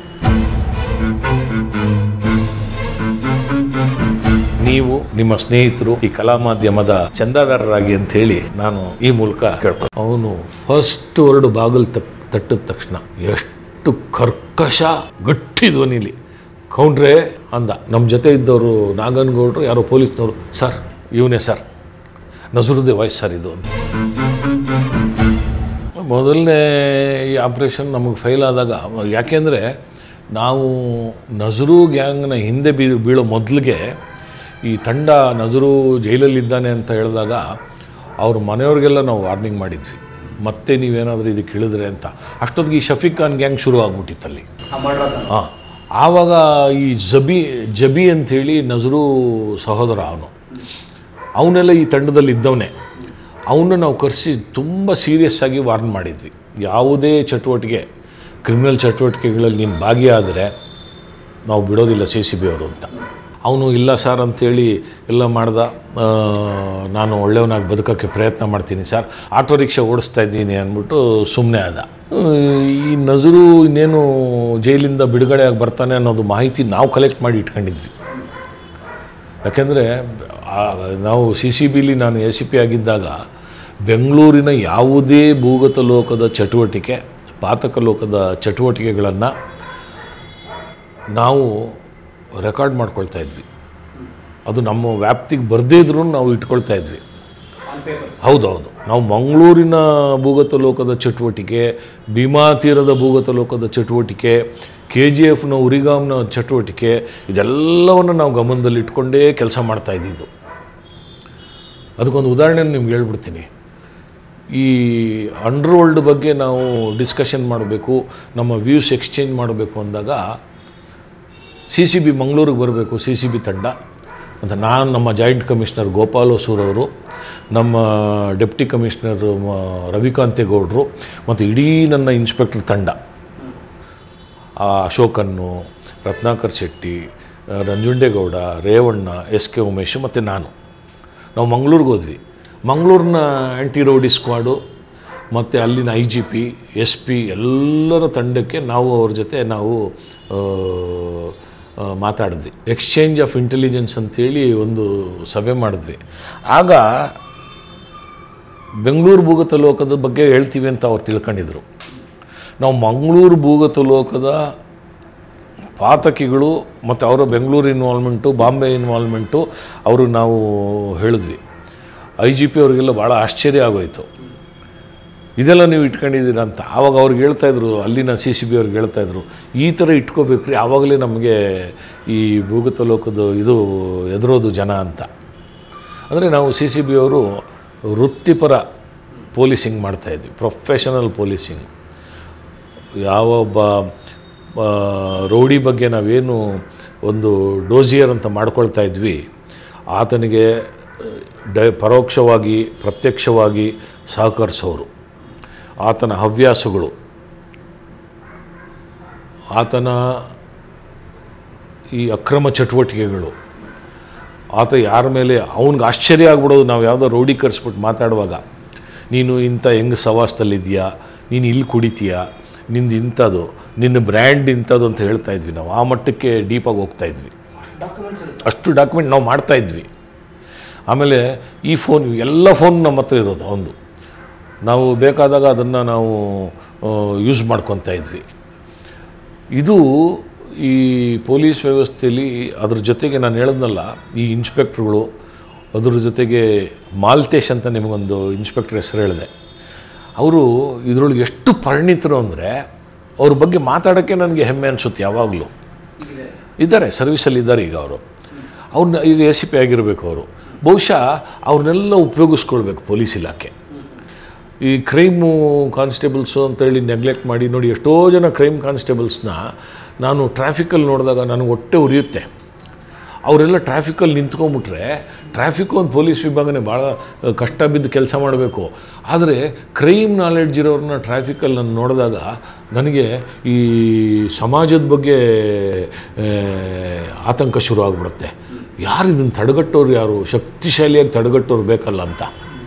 ನೀವು ನಿಮ್ಮ ಸ್ನೇಹಿತರು ಈ ಕಲಾ ಮಾಧ್ಯಮದ ಚಂದಾದಾರರಾಗಿ ಅಂತ ಹೇಳಿ ನಾನು ಈ ಮೂಲಕ ಕೇಳ್ಕೊ ಅವನು ಫಸ್ಟ್ ವರ್ಡ್ ಬಾಗಿಲು ತಕ್ ತಟ್ಟಿದ ತಕ್ಷಣ ಎಷ್ಟು ಕರ್ಕಶ ಗಟ್ಟಿ ಧ್ವನಿಲಿ ಕೌಂಡ್ರೆ ಅಂದ ನಮ್ಮ ಜೊತೆ ಇದ್ದವರು ನಾಗನಗೌಡರು ಯಾರೋ ಪೊಲೀಸ್ನವರು ಸರ್ ಇವನೇ ಸರ್ ನಜರುದ್ದೇ ವಾಯ್ಸ್ ಸರ್ ಇದು ಅಂತ ಮೊದಲನೇ ಈ ಆಪ್ರೇಷನ್ ನಮಗೆ ಫೈಲ್ ಆದಾಗ ಯಾಕೆಂದರೆ ನಾವು ನಜರು ಗ್ಯಾಂಗ್ನ ಹಿಂದೆ ಬೀ ಬೀಳೋ ಮೊದಲಿಗೆ ಈ ತಂಡ ನಜರು ಜೈಲಲ್ಲಿದ್ದಾನೆ ಅಂತ ಹೇಳಿದಾಗ ಅವ್ರ ಮನೆಯವ್ರಿಗೆಲ್ಲ ನಾವು ವಾರ್ನಿಂಗ್ ಮಾಡಿದ್ವಿ ಮತ್ತೆ ನೀವೇನಾದರೂ ಇದಕ್ಕೆ ಇಳಿದ್ರೆ ಅಂತ ಅಷ್ಟೊತ್ತಿಗೆ ಈ ಶಫೀಕ್ ಖಾನ್ ಗ್ಯಾಂಗ್ ಶುರು ಆಗ್ಬಿಟ್ಟಿತ್ತಲ್ಲಿ ಆ ಮಾಡ್ರಾತ ಹಾಂ ಆವಾಗ ಈ ಜಬಿ ಜಬಿ ಅಂಥೇಳಿ ನಜರು ಸಹೋದರ ಅವನು ಅವನೆಲ್ಲ ಈ ತಂಡದಲ್ಲಿ ಇದ್ದವನೇ ಅವನ್ನ ನಾವು ಕರೆಸಿ ತುಂಬ ಸೀರಿಯಸ್ ಆಗಿ ವಾರ್ನ್ ಮಾಡಿದ್ವಿ ಯಾವುದೇ ಚಟುವಟಿಕೆ ಕ್ರಿಮಿನಲ್ ಚಟುವಟಿಕೆಗಳಲ್ಲಿ ನೀನು ಭಾಗಿಯಾದರೆ ನಾವು ಬಿಡೋದಿಲ್ಲ ಸಿ ಸಿ ಬಿ ಅವರು ಅಂತ ಅವನು ಇಲ್ಲ ಸರ್ ಅಂಥೇಳಿ ಎಲ್ಲ ಮಾಡ್ದ ಆ, ನಾನು ಒಳ್ಳೆಯವನಾಗಿ ಬದುಕೋಕ್ಕೆ ಪ್ರಯತ್ನ ಮಾಡ್ತೀನಿ ಸರ್ ಆಟೋ ರಿಕ್ಷಾ ಓಡಿಸ್ತಾ ಇದ್ದೀನಿ ಅಂದ್ಬಿಟ್ಟು ಸುಮ್ಮನೆ ಆದ ಆ, ಈ ನಜರು ಇನ್ನೇನು ಜೈಲಿಂದ ಬಿಡುಗಡೆಯಾಗಿ ಬರ್ತಾನೆ ಅನ್ನೋದು ಮಾಹಿತಿ ನಾವು ಕಲೆಕ್ಟ್ ಮಾಡಿ ಇಟ್ಕೊಂಡಿದ್ವಿ ಯಾಕೆಂದರೆ ನಾವು ಸಿ ಸಿ ಬಿಲಿ ನಾನು ಎ ಸಿ ಪಿ ಆಗಿದ್ದಾಗ ಬೆಂಗಳೂರಿನ ಯಾವುದೇ ಭೂಗತ ಲೋಕದ ಚಟುವಟಿಕೆ ಪಾತಕ ಲೋಕದ ಚಟುವಟಿಕೆಗಳನ್ನು ನಾವು ರೆಕಾರ್ಡ್ ಮಾಡ್ಕೊಳ್ತಾ ಇದ್ವಿ ಅದು ನಮ್ಮ ವ್ಯಾಪ್ತಿಗೆ ಬರದೇ ಇದ್ರೂ ನಾವು ಇಟ್ಕೊಳ್ತಾ ಇದ್ವಿ ಆನ್ ಪೇಪರ್ಸ್ ಹೌದೌದು ನಾವು ಮಂಗಳೂರಿನ ಭೂಗತ ಲೋಕದ ಚಟುವಟಿಕೆ ಭೀಮಾ ತೀರದ ಭೂಗತ ಲೋಕದ ಚಟುವಟಿಕೆ ಕೆ ಜಿ ಎಫ್ನ ಉರಿಗಾಮ್ನ ಚಟುವಟಿಕೆ ಇದೆಲ್ಲವನ್ನು ನಾವು ಗಮನದಲ್ಲಿ ಇಟ್ಕೊಂಡೇ ಕೆಲಸ ಮಾಡ್ತಾ ಇದ್ದಿದ್ದು ಅದಕ್ಕೊಂದು ಉದಾಹರಣೆ ನಿಮ್ಗೆ ಹೇಳ್ಬಿಡ್ತೀನಿ ಈ ಅಂಡರ್ವರ್ಲ್ಡ್ ಬಗ್ಗೆ ನಾವು ಡಿಸ್ಕಷನ್ ಮಾಡಬೇಕು ನಮ್ಮ ವ್ಯೂಸ್ ಎಕ್ಸ್ಚೇಂಜ್ ಮಾಡಬೇಕು ಅಂದಾಗ ಸಿ ಸಿ ಬಿ ಮಂಗಳೂರಿಗೆ ಬರಬೇಕು ಸಿ ಸಿ ಬಿ ತಂಡ ಅಂತ ನಾನು ನಮ್ಮ ಜಾಯಿಂಟ್ ಕಮಿಷನರ್ ಗೋಪಾಲ್ ಹೊಸೂರ್ ಅವರು ನಮ್ಮ ಡೆಪ್ಟಿ ಕಮಿಷನರ್ ಮ- ರವಿಕಾಂತೇಗೌಡರು ಮತ್ತು ಇಡೀ ನನ್ನ ಇನ್ಸ್ಪೆಕ್ಟರ್ ತಂಡ ಆ ಅಶೋಕನ್ನು ರತ್ನಾಕರ್ ಶೆಟ್ಟಿ ಆ, ನಂಜುಂಡೇಗೌಡ ರೇವಣ್ಣ ಎಸ್ ಕೆ ಉಮೇಶ್ ಮತ್ತು ನಾನು ನಾವು ಮಂಗಳೂರಿಗೆ ಹೋದ್ವಿ ಮಂಗಳೂರಿನ ಆ್ಯಂಟಿ ರೌಡಿ ಸ್ಕ್ವಾಡು ಮತ್ತು ಅಲ್ಲಿನ I G P S P ಎಲ್ಲರ ತಂಡಕ್ಕೆ ನಾವು ಅವ್ರ ಜೊತೆ ನಾವು ಆ, ಆ, ಮಾತಾಡಿದ್ವಿ ಎಕ್ಸ್ಚೇಂಜ್ ಆಫ್ ಇಂಟೆಲಿಜೆನ್ಸ್ ಅಂತೇಳಿ ಒಂದು ಸಭೆ ಮಾಡಿದ್ವಿ ಆಗ ಬೆಂಗಳೂರು ಭೂಗತ ಲೋಕದ ಬಗ್ಗೆ ಹೇಳ್ತೀವಿ ಅಂತ ಅವ್ರು ತಿಳ್ಕೊಂಡಿದ್ರು ನಾವು ಮಂಗಳೂರು ಭೂಗತ ಲೋಕದ ಪಾತಕಿಗಳು ಮತ್ತು ಅವರ ಬೆಂಗಳೂರು ಇನ್ವಾಲ್ವ್ಮೆಂಟು ಬಾಂಬೆ ಇನ್ವಾಲ್ವ್ಮೆಂಟು ಅವರು ನಾವು ಹೇಳಿದ್ವಿ ಐ ಜಿ ಪಿ ಅವ್ರಿಗೆಲ್ಲ ಭಾಳ ಆಶ್ಚರ್ಯ ಆಗೋಯ್ತು ಇದೆಲ್ಲ ನೀವು ಇಟ್ಕೊಂಡಿದ್ದೀರಾ ಅಂತ ಆವಾಗ ಅವ್ರಿಗೆ ಹೇಳ್ತಾಯಿದ್ರು ಅಲ್ಲಿನ ಸಿ ಸಿ ಬಿ ಅವ್ರಿಗೆ ಹೇಳ್ತಾಯಿದ್ರು ಈ ಥರ ಇಟ್ಕೋಬೇಕ್ರಿ ಆವಾಗಲೇ ನಮಗೆ ಈ ಭೂಗತ ಲೋಕದ ಇದು ಎದುರೋದು ಜನ ಅಂತ ಅಂದರೆ ನಾವು ಸಿ ಸಿ ಬಿ ಅವರು ವೃತ್ತಿಪರ ಪೊಲೀಸಿಂಗ್ ಮಾಡ್ತಾಯಿದ್ವಿ ಪ್ರೊಫೆಷನಲ್ ಪೊಲೀಸಿಂಗ್ ಯಾವೊಬ್ಬ ಆ, ರೌಡಿ ಬಗ್ಗೆ ನಾವೇನು ಒಂದು ಡೋಸಿಯರ್ ಅಂತ ಮಾಡ್ಕೊಳ್ತಾ ಇದ್ವಿ ಆತನಿಗೆ ಡ ಪರೋಕ್ಷವಾಗಿ ಪ್ರತ್ಯಕ್ಷವಾಗಿ ಸಹಕರಿಸೋರು ಆತನ ಹವ್ಯಾಸಗಳು ಆತನ ಈ ಅಕ್ರಮ ಚಟುವಟಿಕೆಗಳು ಆತ ಯಾರ ಮೇಲೆ ಅವನಿಗೆ ಆಶ್ಚರ್ಯ ಆಗ್ಬಿಡೋದು ನಾವು ಯಾವುದೋ ರೌಡಿ ಕರೆಸ್ಬಿಟ್ಟು ಮಾತಾಡುವಾಗ ನೀನು ಇಂಥ ಹೆಂಗೆ ಸವಾಸದಲ್ಲಿದ್ದೀಯಾ ನೀನು ಇಲ್ಲಿ ಕುಡಿತೀಯಾ ನಿಂದು ಇಂಥದ್ದು ನಿನ್ನ ಬ್ರ್ಯಾಂಡ್ ಇಂಥದ್ದು ಅಂತ ಹೇಳ್ತಾ ಇದ್ವಿ ನಾವು ಆ ಮಟ್ಟಕ್ಕೆ ಡೀಪಾಗಿ ಹೋಗ್ತಾ ಇದ್ವಿ ಡಾಕ್ಯುಮೆಂಟ್ಸ್ ಇರುತ್ತೆ ಅಷ್ಟು ಡಾಕ್ಯುಮೆಂಟ್ ನಾವು ಮಾಡ್ತಾ ಇದ್ವಿ ಆಮೇಲೆ ಈ ಫೋನ್ ಎಲ್ಲ ಫೋನ್ ನಮ್ಮ ಹತ್ರ ಇರೋದು ಒಂದು ನಾವು ಬೇಕಾದಾಗ ಅದನ್ನು ನಾವು ಯೂಸ್ ಮಾಡ್ಕೊತಾ ಇದ್ವಿ ಇದು ಈ ಪೊಲೀಸ್ ವ್ಯವಸ್ಥೆಯಲ್ಲಿ ಅದ್ರ ಜೊತೆಗೆ ನಾನು ಹೇಳಿದ್ನಲ್ಲ ಈ ಇನ್ಸ್ಪೆಕ್ಟ್ರುಗಳು ಅದ್ರ ಜೊತೆಗೆ ಮಾಲ್ತೇಶ್ ಅಂತ ನಿಮಗೊಂದು ಇನ್ಸ್ಪೆಕ್ಟರ್ ಹೆಸರು ಹೇಳಿದೆ ಅವರು ಇದರೊಳಗೆ ಎಷ್ಟು ಪರಿಣಿತರು ಅಂದರೆ ಅವ್ರ ಬಗ್ಗೆ ಮಾತಾಡೋಕ್ಕೆ ನನಗೆ ಹೆಮ್ಮೆ ಅನಿಸುತ್ತೆ ಯಾವಾಗಲೂ ಇದಿದೆ ಇದ್ದಾರೆ ಸರ್ವಿಸಲ್ಲಿ ಇದ್ದಾರೆ ಈಗ ಅವರು ಅವ್ರನ್ನ ಈಗ ಎಸ್ ಸಿ ಪಿ ಆಗಿರಬೇಕು ಅವರು ಬಹುಶಃ ಅವ್ರನ್ನೆಲ್ಲ ಉಪಯೋಗಿಸ್ಕೊಳ್ಬೇಕು ಪೊಲೀಸ್ ಇಲಾಖೆ ಈ ಕ್ರೈಮು ಕಾನ್ಸ್ಟೇಬಲ್ಸು ಅಂತೇಳಿ ನೆಗ್ಲೆಕ್ಟ್ ಮಾಡಿ ನೋಡಿ ಎಷ್ಟೋ ಜನ ಕ್ರೈಮ್ ಕಾನ್ಸ್ಟೇಬಲ್ಸ್ನ ನಾನು ಟ್ರಾಫಿಕಲ್ಲಿ ನೋಡಿದಾಗ ನನಗೆ ಹೊಟ್ಟೆ ಉರಿಯುತ್ತೆ ಅವರೆಲ್ಲ ಟ್ರಾಫಿಕಲ್ಲಿ ನಿಂತ್ಕೊಂಬಿಟ್ರೆ ಟ್ರಾಫಿಕ್ ಒಂದು ಪೊಲೀಸ್ ವಿಭಾಗನೇ ಭಾಳ ಕಷ್ಟ ಬಿದ್ದು ಕೆಲಸ ಮಾಡಬೇಕು ಆದರೆ ಕ್ರೈಮ್ ನಾಲೆಡ್ಜ್ ಇರೋರನ್ನ ಟ್ರಾಫಿಕಲ್ಲಿ ನಾನು ನೋಡಿದಾಗ ನನಗೆ ಈ ಸಮಾಜದ ಬಗ್ಗೆ ಆ, ಆತಂಕ ಶುರು ಆಗಿಬಿಡುತ್ತೆ ಯಾರು ಇದನ್ನು ತಡೆಗಟ್ಟೋರು ಯಾರು ಶಕ್ತಿಶಾಲಿಯಾಗಿ ತಡೆಗಟ್ಟೋರು ಬೇಕಲ್ಲ ಅಂತ